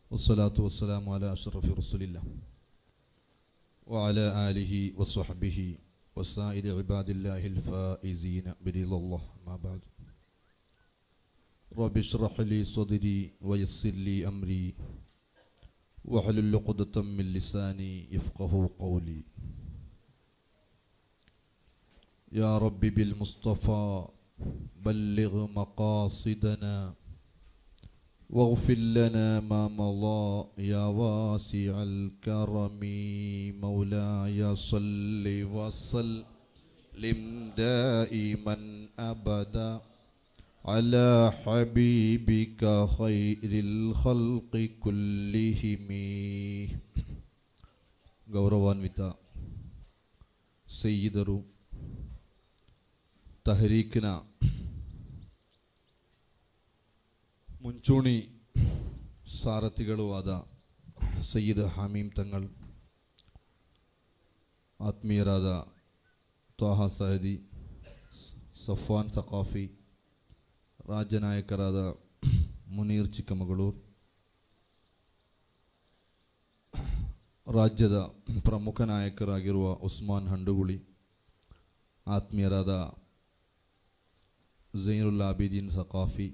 والصلاة والسلام على أشرف رسول الله وعلى آله وصحبه وسائر عباد الله الفائزين برضا الله ما بعد رب اشرح لي صدري ويسر لي أمري واحلل عقدة من لساني يفقه قولي يا رب بالمصطفى بلغ مقاصدنا واغفر لنا ما مضى يا واسع الكرم مولاي صل وسلم دائما ابدا على حبيبك خير الخلق كلهم ಗೌರವಾನ್ವಿತ ಸಯ್ಯಿದರು ತಹರೀಕಿನ ಮುಂಚೂಣಿ ಸಾರಥಿಗಳು ಆದ ಸಯ್ಯದ್ ಹಾಮೀಮ್ ತಂಗಳ್ ಆತ್ಮೀಯರಾದ ತ್ವಾಹ ಸಹದಿ ಸಫ್ವಾನ್ ಸಕಾಫಿ ರಾಜ್ಯ ನಾಯಕರಾದ ಮುನೀರ್ ಚಿಕ್ಕಮಗಳೂರು ರಾಜ್ಯದ ಪ್ರಮುಖ ನಾಯಕರಾಗಿರುವ ಉಸ್ಮಾನ್ ಹಂಡುಗುಳಿ ಆತ್ಮೀಯರಾದ ಝೈನುಲ್ ಆಬಿದೀನ್ ಸಕಾಫಿ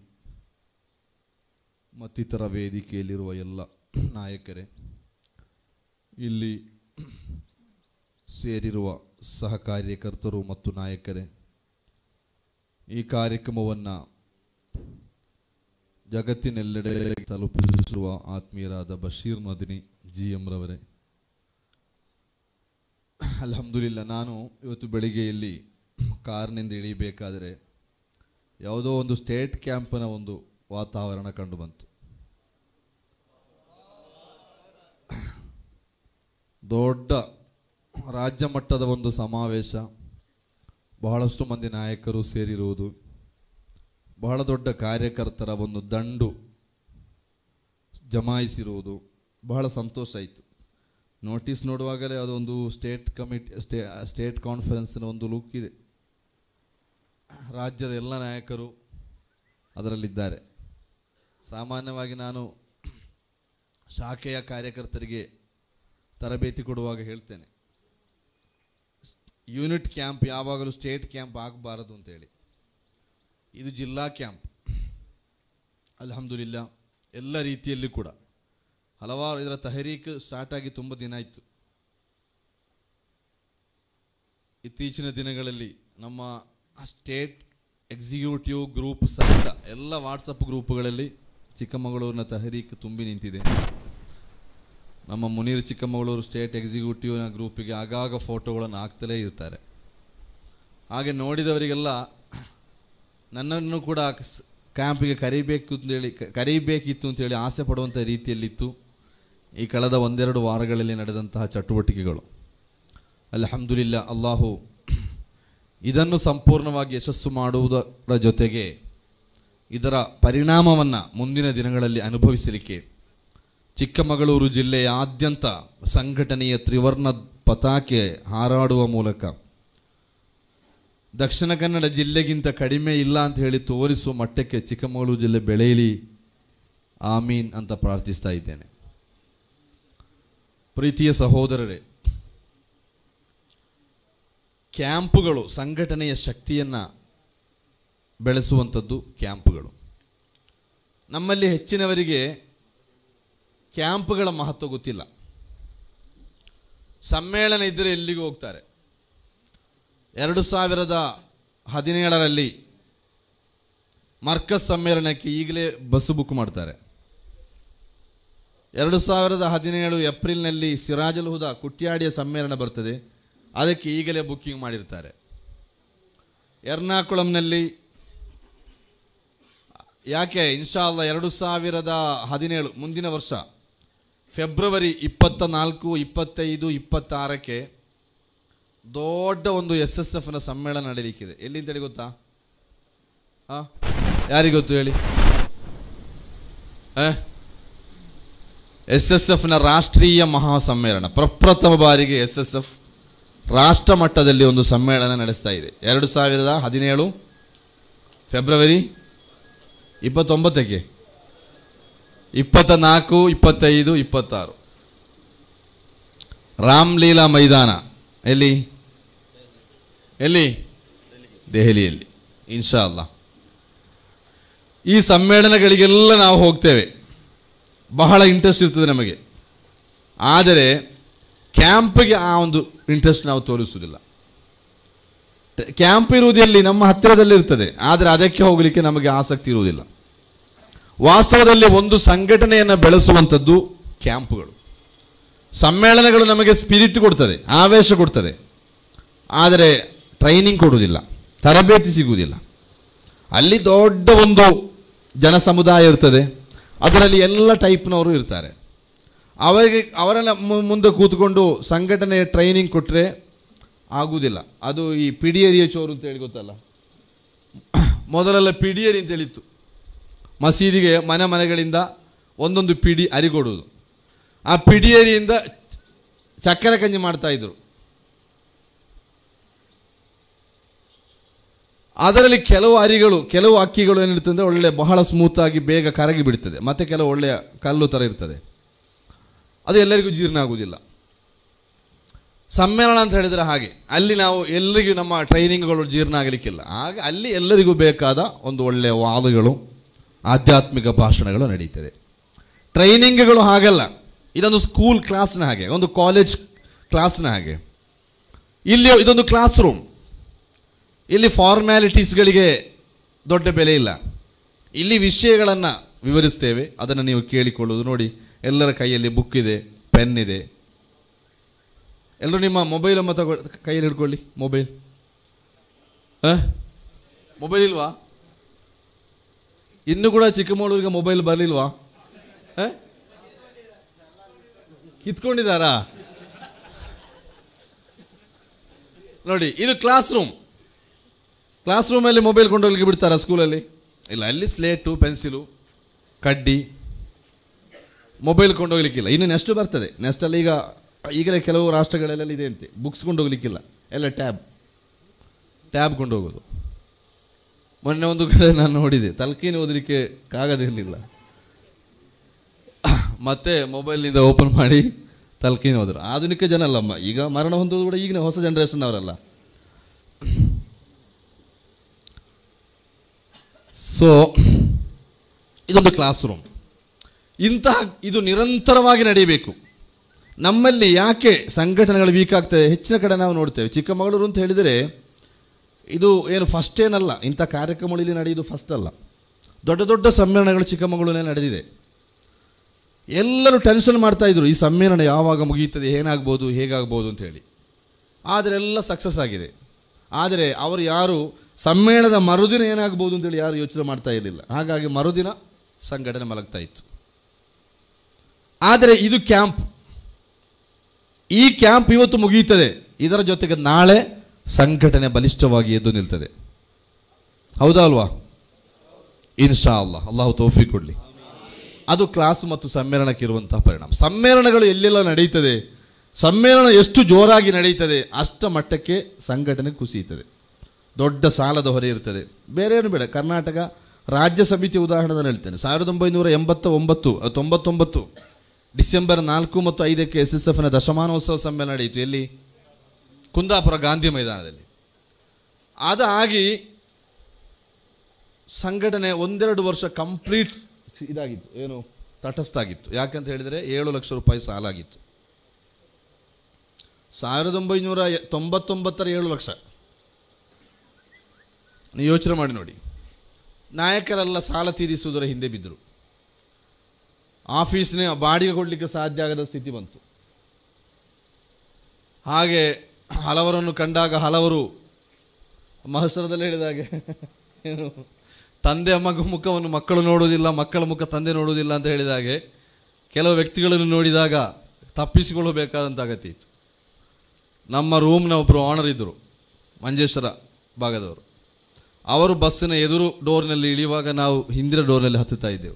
ಮತ್ತಿತರ ವೇದಿಕೆಯಲ್ಲಿರುವ ಎಲ್ಲ ನಾಯಕರೇ ಇಲ್ಲಿ ಸೇರಿರುವ ಸಹ ಕಾರ್ಯಕರ್ತರು ಮತ್ತು ನಾಯಕರೇ ಈ ಕಾರ್ಯಕ್ರಮವನ್ನು ಜಗತ್ತಿನೆಲ್ಲೆಡೆ ತಲುಪಿಸುವ ಆತ್ಮೀಯರಾದ ಬಶೀರ್ ಮದಿನಿ ಜಿ ಎಂರವರೇ ಅಲ್ಹಮ್ದುಲಿಲ್ಲ ನಾನು ಇವತ್ತು ಬೆಳಿಗ್ಗೆ ಇಲ್ಲಿ ಕಾರ್ನಿಂದ ಇಳಿಬೇಕಾದರೆ ಯಾವುದೋ ಒಂದು ಸ್ಟೇಟ್ ಕ್ಯಾಂಪಿನ ಒಂದು ವಾತಾವರಣ ಕಂಡು ಬಂತು ದೊಡ್ಡ ರಾಜ್ಯ ಮಟ್ಟದ ಒಂದು ಸಮಾವೇಶ ಬಹಳಷ್ಟು ಮಂದಿ ನಾಯಕರು ಸೇರಿರುವುದು ಬಹಳ ದೊಡ್ಡ ಕಾರ್ಯಕರ್ತರ ಒಂದು ದಂಡು ಜಮಾಯಿಸಿರುವುದು ಬಹಳ ಸಂತೋಷ ಆಯಿತು ನೋಟಿಸ್ ನೋಡುವಾಗಲೇ ಅದೊಂದು ಸ್ಟೇಟ್ ಕಮಿಟಿ ಸ್ಟೇ ಸ್ಟೇಟ್ ಕಾನ್ಫರೆನ್ಸ್ನ ಒಂದು ಲುಕ್ ಇದೆ ರಾಜ್ಯದ ಎಲ್ಲ ನಾಯಕರು ಅದರಲ್ಲಿದ್ದಾರೆ ಸಾಮಾನ್ಯವಾಗಿ ನಾನು ಶಾಖೆಯ ಕಾರ್ಯಕರ್ತರಿಗೆ ತರಬೇತಿ ಕೊಡುವಾಗ ಹೇಳ್ತೇನೆ ಯೂನಿಟ್ ಕ್ಯಾಂಪ್ ಯಾವಾಗಲೂ ಸ್ಟೇಟ್ ಕ್ಯಾಂಪ್ ಆಗಬಾರದು ಅಂತೇಳಿ ಇದು ಜಿಲ್ಲಾ ಕ್ಯಾಂಪ್ ಅಲ್ಹಮ್ದುಲಿಲ್ಲ ಎಲ್ಲ ರೀತಿಯಲ್ಲಿ ಕೂಡ ಹಲವಾರು ಇದರ ತಹರೀಕ್ ಸ್ಟಾರ್ಟ್ ಆಗಿ ತುಂಬ ದಿನ ಆಯಿತು ಇತ್ತೀಚಿನ ದಿನಗಳಲ್ಲಿ ನಮ್ಮ ಸ್ಟೇಟ್ ಎಕ್ಸಿಕ್ಯೂಟಿವ್ ಗ್ರೂಪ್ ಸಹಿತ ಎಲ್ಲ ವಾಟ್ಸಪ್ ಗ್ರೂಪ್ಗಳಲ್ಲಿ ಚಿಕ್ಕಮಗಳೂರಿನ ತಹರೀಕ್ ತುಂಬಿ ನಿಂತಿದೆ ನಮ್ಮ ಮುನೀರ್ ಚಿಕ್ಕಮಗಳೂರು ಸ್ಟೇಟ್ ಎಕ್ಸಿಕ್ಯೂಟಿವ್ನ ಗ್ರೂಪಿಗೆ ಆಗಾಗ ಫೋಟೋಗಳನ್ನು ಹಾಕ್ತಲೇ ಇರ್ತಾರೆ ಹಾಗೆ ನೋಡಿದವರಿಗೆಲ್ಲ ನನ್ನನ್ನು ಕೂಡ ಕ್ಯಾಂಪಿಗೆ ಕರಿಬೇಕು ಅಂತೇಳಿ ಕರೀಬೇಕಿತ್ತು ಅಂತೇಳಿ ಆಸೆ ಪಡುವಂಥ ರೀತಿಯಲ್ಲಿತ್ತು ಈ ಕಳೆದ ಒಂದೆರಡು ವಾರಗಳಲ್ಲಿ ನಡೆದಂತಹ ಚಟುವಟಿಕೆಗಳು ಅಲ್ಹಮ್ದುಲಿಲ್ಲ ಅಲ್ಲಾಹು ಇದನ್ನು ಸಂಪೂರ್ಣವಾಗಿ ಯಶಸ್ಸು ಮಾಡುವುದರ ಜೊತೆಗೆ ಇದರ ಪರಿಣಾಮವನ್ನು ಮುಂದಿನ ದಿನಗಳಲ್ಲಿ ಅನುಭವಿಸಲಿಕ್ಕೆ ಚಿಕ್ಕಮಗಳೂರು ಜಿಲ್ಲೆಯಾದ್ಯಂತ ಸಂಘಟನೆಯ ತ್ರಿವರ್ಣ ಪತಾಕೆ ಹಾರಾಡುವ ಮೂಲಕ ದಕ್ಷಿಣ ಕನ್ನಡ ಜಿಲ್ಲೆಗಿಂತ ಕಡಿಮೆ ಇಲ್ಲ ಅಂತ ಹೇಳಿ ತೋರಿಸುವ ಮಟ್ಟಕ್ಕೆ ಚಿಕ್ಕಮಗಳೂರು ಜಿಲ್ಲೆ ಬೆಳೆಯಲಿ ಆಮೀನ್ ಅಂತ ಪ್ರಾರ್ಥಿಸ್ತಾ ಇದ್ದೇನೆ ಪ್ರೀತಿಯ ಸಹೋದರರೇ ಕ್ಯಾಂಪುಗಳು ಸಂಘಟನೆಯ ಶಕ್ತಿಯನ್ನು ಬೆಳೆಸುವಂಥದ್ದು ಕ್ಯಾಂಪುಗಳು ನಮ್ಮಲ್ಲಿ ಹೆಚ್ಚಿನವರಿಗೆ ಕ್ಯಾಂಪ್ಗಳ ಮಹತ್ವ ಗೊತ್ತಿಲ್ಲ ಸಮ್ಮೇಳನ ಇದ್ದರೆ ಎಲ್ಲಿಗೂ ಹೋಗ್ತಾರೆ ಎರಡು ಸಾವಿರದ ಹದಿನೇಳರಲ್ಲಿ ಮರ್ಕಸ್ ಸಮ್ಮೇಳನಕ್ಕೆ ಈಗಲೇ ಬಸ್ಸು ಬುಕ್ ಮಾಡ್ತಾರೆ ಎರಡು ಸಾವಿರದ ಹದಿನೇಳು ಏಪ್ರಿಲ್ನಲ್ಲಿ ಸಿರಾಜುಲ್ ಹುದಾ ಕುಟ್ಯಾಡಿಯ ಸಮ್ಮೇಳನ ಬರ್ತದೆ ಅದಕ್ಕೆ ಈಗಲೇ ಬುಕ್ಕಿಂಗ್ ಮಾಡಿರ್ತಾರೆ ಎರ್ನಾಕುಳಂನಲ್ಲಿ ಯಾಕೆ ಇನ್ಶಾ ಅಲ್ಲ ಎರಡು ಸಾವಿರದ ಹದಿನೇಳು ಮುಂದಿನ ವರ್ಷ ಫೆಬ್ರವರಿ ಇಪ್ಪತ್ತ ನಾಲ್ಕು ಇಪ್ಪತ್ತೈದು ಇಪ್ಪತ್ತಾರಕ್ಕೆ ದೊಡ್ಡ ಒಂದು ಎಸ್ ಎಸ್ ಎಫ್ನ ಸಮ್ಮೇಳನ ನಡೀಲಿಕ್ಕಿದೆ ಎಲ್ಲಿಂತೇಳಿ ಗೊತ್ತಾ ಹಾಂ ಯಾರಿಗೆ ಗೊತ್ತು ಹೇಳಿ ಎಸ್ ಎಸ್ ಎಫ್ನ ರಾಷ್ಟ್ರೀಯ ಮಹಾಸಮ್ಮೇಳನ ಪ್ರಪ್ರಥಮ ಬಾರಿಗೆ ಎಸ್ ಎಸ್ ಎಫ್ ರಾಷ್ಟ್ರ ಮಟ್ಟದಲ್ಲಿ ಒಂದು ಸಮ್ಮೇಳನ ನಡೆಸ್ತಾ ಇದೆ ಎರಡು ಸಾವಿರದ ಹದಿನೇಳು ಫೆಬ್ರವರಿ ಇಪ್ಪತ್ತೊಂಬತ್ತಕ್ಕೆ ಇಪ್ಪತ್ತ ನಾಲ್ಕು ಇಪ್ಪತ್ತೈದು ಇಪ್ಪತ್ತಾರು ರಾಮ್ಲೀಲಾ ಮೈದಾನ ಎಲ್ಲಿ ಎಲ್ಲಿ ದೆಹಲಿಯಲ್ಲಿ ಇನ್ಶಾ ಅಲ್ಲ ಈ ಸಮ್ಮೇಳನಗಳಿಗೆಲ್ಲ ನಾವು ಹೋಗ್ತೇವೆ ಬಹಳ ಇಂಟ್ರೆಸ್ಟ್ ಇರ್ತದೆ ನಮಗೆ ಆದರೆ ಕ್ಯಾಂಪ್ಗೆ ಆ ಒಂದು ಇಂಟ್ರೆಸ್ಟ್ ನಾವು ತೋರಿಸುವುದಿಲ್ಲ ಟ- ಕ್ಯಾಂಪ್ ಇರುವುದು ಎಲ್ಲಿ ನಮ್ಮ ಹತ್ತಿರದಲ್ಲಿ ಇರ್ತದೆ ಆದರೆ ಅದಕ್ಕೆ ಹೋಗಲಿಕ್ಕೆ ನಮಗೆ ಆಸಕ್ತಿ ಇರುವುದಿಲ್ಲ ವಾಸ್ತವದಲ್ಲಿ ಒಂದು ಸಂಘಟನೆಯನ್ನು ಬೆಳೆಸುವಂಥದ್ದು ಕ್ಯಾಂಪ್ಗಳು ಸಮ್ಮೇಳನಗಳು ನಮಗೆ ಸ್ಪಿರಿಟ್ ಕೊಡ್ತದೆ ಆವೇಶ ಕೊಡ್ತದೆ ಆದರೆ ಟ್ರೈನಿಂಗ್ ಕೊಡುವುದಿಲ್ಲ ತರಬೇತಿ ಸಿಗುವುದಿಲ್ಲ ಅಲ್ಲಿ ದೊಡ್ಡ ಒಂದು ಜನ ಸಮುದಾಯ ಇರ್ತದೆ ಅದರಲ್ಲಿ ಎಲ್ಲ ಟೈಪ್ನವರು ಇರ್ತಾರೆ ಅವರಿಗೆ ಅವರನ್ನ ಮು- ಮುಂದೆ ಕೂತ್ಕೊಂಡು ಸಂಘಟನೆ ಟ್ರೈನಿಂಗ್ ಕೊಟ್ಟರೆ ಆಗುವುದಿಲ್ಲ ಅದು ಈ ಪಿಡಿಯರಿಯ ಚೋರು ಅಂತ ಹೇಳಿ ಗೊತ್ತಲ್ಲ ಮೊದಲೆಲ್ಲ ಪಿಡಿಯರಿ ಅಂತ ಹೇಳಿತ್ತು ಮಸೀದಿಗೆ ಮನೆ ಮನೆಗಳಿಂದ ಒಂದೊಂದು ಪಿಡಿ ಅರಿಗೊಡುವುದು ಆ ಪಿಡಿಯರಿಯಿಂದ ಚಕ್ಕೆರೆ ಕಂಜಿ ಮಾಡ್ತಾ ಇದ್ರು ಅದರಲ್ಲಿ ಕೆಲವು ಅರಿಗಳು ಕೆಲವು ಅಕ್ಕಿಗಳು ಏನಿರ್ತದೆ ಅಂದರೆ ಒಳ್ಳೆ ಬಹಳ ಸ್ಮೂತಾಗಿ ಬೇಗ ಕರಗಿ ಬಿಡ್ತದೆ ಮತ್ತು ಕೆಲವು ಒಳ್ಳೆಯ ಕಲ್ಲು ಥರ ಇರ್ತದೆ ಅದು ಎಲ್ಲರಿಗೂ ಜೀರ್ಣ ಆಗುವುದಿಲ್ಲ ಸಮ್ಮೇಳನ ಅಂತ ಹೇಳಿದರೆ ಹಾಗೆ ಅಲ್ಲಿ ನಾವು ಎಲ್ಲರಿಗೂ ನಮ್ಮ ಟ್ರೈನಿಂಗ್ಗಳು ಜೀರ್ಣ ಆಗಲಿಕ್ಕಿಲ್ಲ ಆಗ ಅಲ್ಲಿ ಎಲ್ಲರಿಗೂ ಬೇಕಾದ ಒಂದು ಒಳ್ಳೆಯ ವಾದಗಳು ಆಧ್ಯಾತ್ಮಿಕ ಭಾಷಣಗಳು ನಡೀತದೆ ಟ್ರೈನಿಂಗ್ಗಳು ಹಾಗಲ್ಲ ಇದೊಂದು ಸ್ಕೂಲ್ ಕ್ಲಾಸ್ನ ಹಾಗೆ ಒಂದು ಕಾಲೇಜ್ ಕ್ಲಾಸ್ನ ಹಾಗೆ ಇಲ್ಲಿ ಇದೊಂದು ಕ್ಲಾಸ್ ರೂಮ್ ಇಲ್ಲಿ ಫಾರ್ಮ್ಯಾಲಿಟೀಸ್ಗಳಿಗೆ ದೊಡ್ಡ ಬೆಲೆ ಇಲ್ಲ ಇಲ್ಲಿ ವಿಷಯಗಳನ್ನು ವಿವರಿಸ್ತೇವೆ ಅದನ್ನು ನೀವು ಕೇಳಿಕೊಳ್ಳೋದು ನೋಡಿ ಎಲ್ಲರ ಕೈಯಲ್ಲಿ ಬುಕ್ ಇದೆ ಪೆನ್ ಇದೆ ಎಲ್ಲರೂ ನಿಮ್ಮ ಮೊಬೈಲನ್ನು ತಗೊ ಕೈಯಲ್ಲಿ ಹಿಡ್ಕೊಳ್ಳಿ ಮೊಬೈಲ್ ಮೊಬೈಲ್ ಇಲ್ವಾ ಇನ್ನೂ ಕೂಡ ಚಿಕ್ಕಮಗಳೂರಿಗೆ ಮೊಬೈಲ್ ಬರಲಿಲ್ವಾ ಆ? ಕಿತ್ಕೊಂಡಿದ್ದಾರಾ ನೋಡಿ ಇದು ಕ್ಲಾಸ್ ರೂಮ್ ಕ್ಲಾಸ್ ರೂಮಲ್ಲಿ ಮೊಬೈಲ್ ಕೊಂಡೋಗ್ಲಿಕ್ಕೆ ಬಿಡ್ತಾರಾ ಸ್ಕೂಲಲ್ಲಿ ಇಲ್ಲ ಅಲ್ಲಿ ಸ್ಲೇಟು ಪೆನ್ಸಿಲು ಕಡ್ಡಿ ಮೊಬೈಲ್ ಕೊಂಡೋಗ್ಲಿಕ್ಕಿಲ್ಲ ಇನ್ನು ನೆಕ್ಸ್ಟ್ ಬರ್ತದೆ ನೆಕ್ಸ್ಟಲ್ಲಿ ಈಗ ಈಗಲೇ ಕೆಲವು ರಾಷ್ಟ್ರಗಳಲ್ಲೆಲ್ಲ ಇದೆ ಅಂತೆ ಬುಕ್ಸ್ ಕೊಂಡೋಗ್ಲಿಕ್ಕಿಲ್ಲ ಎಲ್ಲ ಟ್ಯಾಬ್ ಟ್ಯಾಬ್ ಕೊಂಡೋಗೋದು ಮೊನ್ನೆ ಒಂದು ಕಡೆ ನಾನು ನೋಡಿದೆ ತಲ್ಕೀನಿ ಓದಲಿಕ್ಕೆ ಕಾಗದಿರಲಿಲ್ಲ ಮತ್ತೆ ಮೊಬೈಲ್ನಿಂದ ಓಪನ್ ಮಾಡಿ ತಲ್ಕೀನಿ ಹೋದರು ಆಧುನಿಕ ಜನ ಅಲ್ಲಮ್ಮ ಈಗ ಮರಣ ಹೊಂದೋದು ಕೂಡ ಈಗಿನ ಹೊಸ ಜನ್ರೇಷನ್ ಅವರಲ್ಲ ಸೊ ಇದೊಂದು ಕ್ಲಾಸ್ ರೂಮ್ ಇಂತಹ ಇದು ನಿರಂತರವಾಗಿ ನಡೆಯಬೇಕು ನಮ್ಮಲ್ಲಿ ಯಾಕೆ ಸಂಘಟನೆಗಳು ವೀಕ್ ಆಗ್ತದೆ ಹೆಚ್ಚಿನ ಕಡೆ ನಾವು ನೋಡ್ತೇವೆ ಚಿಕ್ಕಮಗಳೂರು ಅಂತ ಹೇಳಿದರೆ ಇದು ಏನು ಫಸ್ಟ್ ಏನಲ್ಲ ಇಂಥ ಕಾರ್ಯಕ್ರಮಗಳು ಇಲ್ಲಿ ನಡೆಯೋದು ಫಸ್ಟ್ ಅಲ್ಲ ದೊಡ್ಡ ದೊಡ್ಡ ಸಮ್ಮೇಳನಗಳು ಚಿಕ್ಕಮಗಳೂರಿನಲ್ಲಿ ನಡೆದಿದೆ ಎಲ್ಲರೂ ಟೆನ್ಷನ್ ಮಾಡ್ತಾ ಇದ್ರು ಈ ಸಮ್ಮೇಳನ ಯಾವಾಗ ಮುಗಿಯುತ್ತದೆ ಏನಾಗ್ಬೋದು ಹೇಗಾಗ್ಬೋದು ಅಂತ ಹೇಳಿ ಆದರೆ ಎಲ್ಲ ಸಕ್ಸಸ್ ಆಗಿದೆ ಆದರೆ ಅವರು ಯಾರು ಸಮ್ಮೇಳನದ ಮರುದಿನ ಏನಾಗ್ಬೋದು ಅಂತೇಳಿ ಯಾರು ಯೋಚನೆ ಮಾಡ್ತಾ ಇರಲಿಲ್ಲ ಹಾಗಾಗಿ ಮರುದಿನ ಸಂಘಟನೆ ಮಲಗ್ತಾ ಇತ್ತು ಆದರೆ ಇದು ಕ್ಯಾಂಪ್ ಈ ಕ್ಯಾಂಪ್ ಇವತ್ತು ಮುಗಿಯುತ್ತದೆ ಇದರ ಜೊತೆಗೆ ನಾಳೆ ಸಂಘಟನೆ ಬಲಿಷ್ಠವಾಗಿ ಎದ್ದು ನಿಲ್ತದೆ ಹೌದಾ ಅಲ್ವಾ ಇನ್ಶಾ ಅಲ್ಲ ಅಲ್ಲಾಹು ತೌಫಿ ಕೊಡಲಿ ಅದು ಕ್ಲಾಸ್ ಮತ್ತು ಸಮ್ಮೇಳನಕ್ಕೆ ಇರುವಂತಹ ಪರಿಣಾಮ ಸಮ್ಮೇಳನಗಳು ಎಲ್ಲೆಲ್ಲ ನಡೀತದೆ ಸಮ್ಮೇಳನ ಎಷ್ಟು ಜೋರಾಗಿ ನಡೀತದೆ ಅಷ್ಟ ಮಟ್ಟಕ್ಕೆ ಸಂಘಟನೆ ಕುಸಿಯುತ್ತದೆ ದೊಡ್ಡ ಸಾಲದ ಹೊರೆ ಇರ್ತದೆ ಬೇರೆ ಏನು ಬೇಡ ಕರ್ನಾಟಕ ರಾಜ್ಯ ಸಮಿತಿ ಉದಾಹರಣೆ ಹೇಳ್ತೇನೆ ಸಾವಿರದ ಒಂಬೈನೂರ ಎಂಬತ್ತ ಒಂಬತ್ತು ಅಹ್, ತೊಂಬತ್ತೊಂಬತ್ತು ಡಿಸೆಂಬರ್ ನಾಲ್ಕು ಮತ್ತು ಐದಕ್ಕೆ ಎಸ್ ಎಸ್ ಎಫ್ನ ದಶಮಾನೋತ್ಸವ ಸಮ್ಮೇಳನ ನಡೆಯಿತು ಎಲ್ಲಿ ಕುಂದಾಪುರ ಗಾಂಧಿ ಮೈದಾನದಲ್ಲಿ ಅದಾಗಿ ಸಂಘಟನೆ ಒಂದೆರಡು ವರ್ಷ ಕಂಪ್ಲೀಟ್ ಇದಾಗಿತ್ತು ಏನು ತಟಸ್ಥ ಆಗಿತ್ತು ಯಾಕಂತ ಹೇಳಿದರೆ ಏಳು ಲಕ್ಷ ರೂಪಾಯಿ ಸಾಲ ಆಗಿತ್ತು ಸಾವಿರದ ಒಂಬೈನೂರ ಎ- ತೊಂಬತ್ತೊಂಬತ್ತರ ಏಳು ಲಕ್ಷ ನೀವು ಯೋಚನೆ ಮಾಡಿ ನೋಡಿ ನಾಯಕರೆಲ್ಲ ಸಾಲ ತೀರಿಸುವುದರ ಹಿಂದೆ ಬಿದ್ದರು ಆಫೀಸ್ನೇ ಬಾಡಿಗೆ ಕೊಡಲಿಕ್ಕೆ ಸಾಧ್ಯ ಆಗದ ಸ್ಥಿತಿ ಬಂತು ಹಾಗೆ ಹಲವರನ್ನು ಕಂಡಾಗ ಹಲವರು ಮಹಸರದಲ್ಲಿ ಹೇಳಿದಾಗೆ ಏನು ತಂದೆ ಮಗ ಮುಖವನ್ನು ಮಕ್ಕಳು ನೋಡುವುದಿಲ್ಲ ಮಕ್ಕಳ ಮುಖ ತಂದೆ ನೋಡುವುದಿಲ್ಲ ಅಂತ ಹೇಳಿದಾಗೆ ಕೆಲವು ವ್ಯಕ್ತಿಗಳನ್ನು ನೋಡಿದಾಗ ತಪ್ಪಿಸಿಕೊಳ್ಳಬೇಕಾದಂಥ ಅಗತ್ಯ ಇತ್ತು ನಮ್ಮ ರೂಮ್ನ ಒಬ್ಬರು ಆನರ್ ಇದ್ದರು ಮಂಜೇಶ್ವರ ಭಾಗದವರು ಅವರು ಬಸ್ಸಿನ ಎದುರು ಡೋರ್ನಲ್ಲಿ ಇಳಿಯುವಾಗ ನಾವು ಹಿಂದಿನ ಡೋರ್ನಲ್ಲಿ ಹತ್ತುತ್ತಾ ಇದ್ದೆವು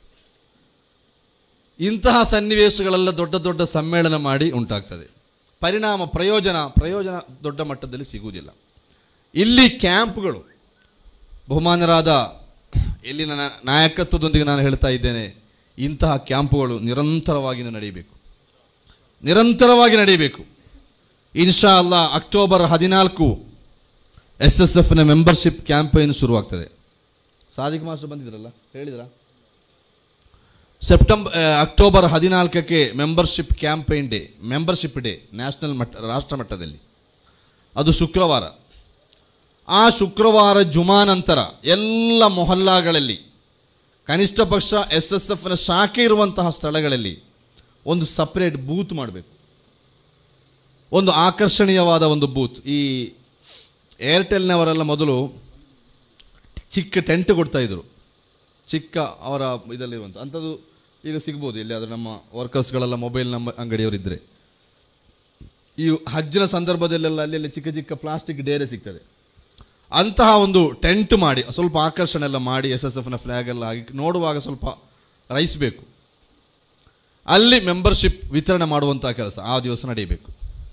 ಇಂತಹ ಸನ್ನಿವೇಶಗಳೆಲ್ಲ ದೊಡ್ಡ ದೊಡ್ಡ ಸಮ್ಮೇಳನ ಮಾಡಿ ಉಂಟಾಗ್ತದೆ ಪರಿಣಾಮ ಪ್ರಯೋಜನ ಪ್ರಯೋಜನ ದೊಡ್ಡ ಮಟ್ಟದಲ್ಲಿ ಸಿಗುವುದಿಲ್ಲ ಇಲ್ಲಿ ಕ್ಯಾಂಪ್ಗಳು ಬಹುಮಾನರಾದ ಇಲ್ಲಿನ ನಾ- ನಾಯಕತ್ವದೊಂದಿಗೆ ನಾನು ಹೇಳ್ತಾ ಇದ್ದೇನೆ ಇಂತಹ ಕ್ಯಾಂಪುಗಳು ನಿರಂತರವಾಗಿ ನಡೆಯಬೇಕು ನಿರಂತರವಾಗಿ ನಡೆಯಬೇಕು ಇನ್ಶಾ ಅಲ್ಲ ಅಕ್ಟೋಬರ್ ಹದಿನಾಲ್ಕು ಎಸ್ ಎಸ್ ಎಫ್ನ ಮೆಂಬರ್ಶಿಪ್ ಕ್ಯಾಂಪೇನ್ ಶುರುವಾಗ್ತದೆ ಸಾದಿಕ್ ಮಾಸ್ಟರ್ ಬಂದಿದ್ರಲ್ಲ ಹೇಳಿದ್ರಾ ಸೆಪ್ಟೆಂಬರ್ ಅಕ್ಟೋಬರ್ ಹದಿನಾಲ್ಕಕ್ಕೆ membership campaign day membership day national ಮಟ್ಟ ರಾಷ್ಟ್ರ ಮಟ್ಟದಲ್ಲಿ ಅದು ಶುಕ್ರವಾರ ಆ ಶುಕ್ರವಾರ ಜುಮಾ ನಂತರ ಎಲ್ಲ ಮೊಹಲ್ಲಾಗಳಲ್ಲಿ ಕನಿಷ್ಠ ಪಕ್ಷ ಎಸ್ ಎಸ್ ಎಫ್ನ ಶಾಖೆ ಇರುವಂತಹ ಸ್ಥಳಗಳಲ್ಲಿ ಒಂದು ಸಪ್ರೇಟ್ ಬೂತ್ ಮಾಡಬೇಕು ಒಂದು ಆಕರ್ಷಣೀಯವಾದ ಒಂದು ಬೂತ್ ಈ ಏರ್ಟೆಲ್ನವರೆಲ್ಲ ಮೊದಲು ಚಿಕ್ಕ ಟೆಂಟ್ ಕೊಡ್ತಾ ಇದ್ರು ಚಿಕ್ಕ ಅವರ ಇದಲ್ಲಿರುವಂಥ ಅಂಥದ್ದು ಈಗ ಸಿಗ್ಬೋದು ಎಲ್ಲಿಯಾದರೂ ನಮ್ಮ ವರ್ಕರ್ಸ್ಗಳೆಲ್ಲ ಮೊಬೈಲ್ ನಮ್ಮ ಅಂಗಡಿಯವರಿದ್ದರೆ ಈ ಹಜ್ಜಿನ ಸಂದರ್ಭದಲ್ಲೆಲ್ಲ ಅಲ್ಲಿ ಚಿಕ್ಕ ಚಿಕ್ಕ ಪ್ಲಾಸ್ಟಿಕ್ ಡೇರೆ ಸಿಗ್ತದೆ ಅಂತಹ ಒಂದು ಟೆಂಟ್ ಮಾಡಿ ಸ್ವಲ್ಪ ಆಕರ್ಷಣೆ ಎಲ್ಲ ಮಾಡಿ ಎಸ್ ಎಸ್ ಎಫ್ನ ಫ್ಲ್ಯಾಗ್ ಎಲ್ಲ ಹಾಕಿ ನೋಡುವಾಗ ಸ್ವಲ್ಪ ರೈಸ್ಬೇಕು ಅಲ್ಲಿ ಮೆಂಬರ್ಶಿಪ್ ವಿತರಣೆ ಮಾಡುವಂಥ ಕೆಲಸ ಆ ದಿವಸ ನಡೆಯಬೇಕು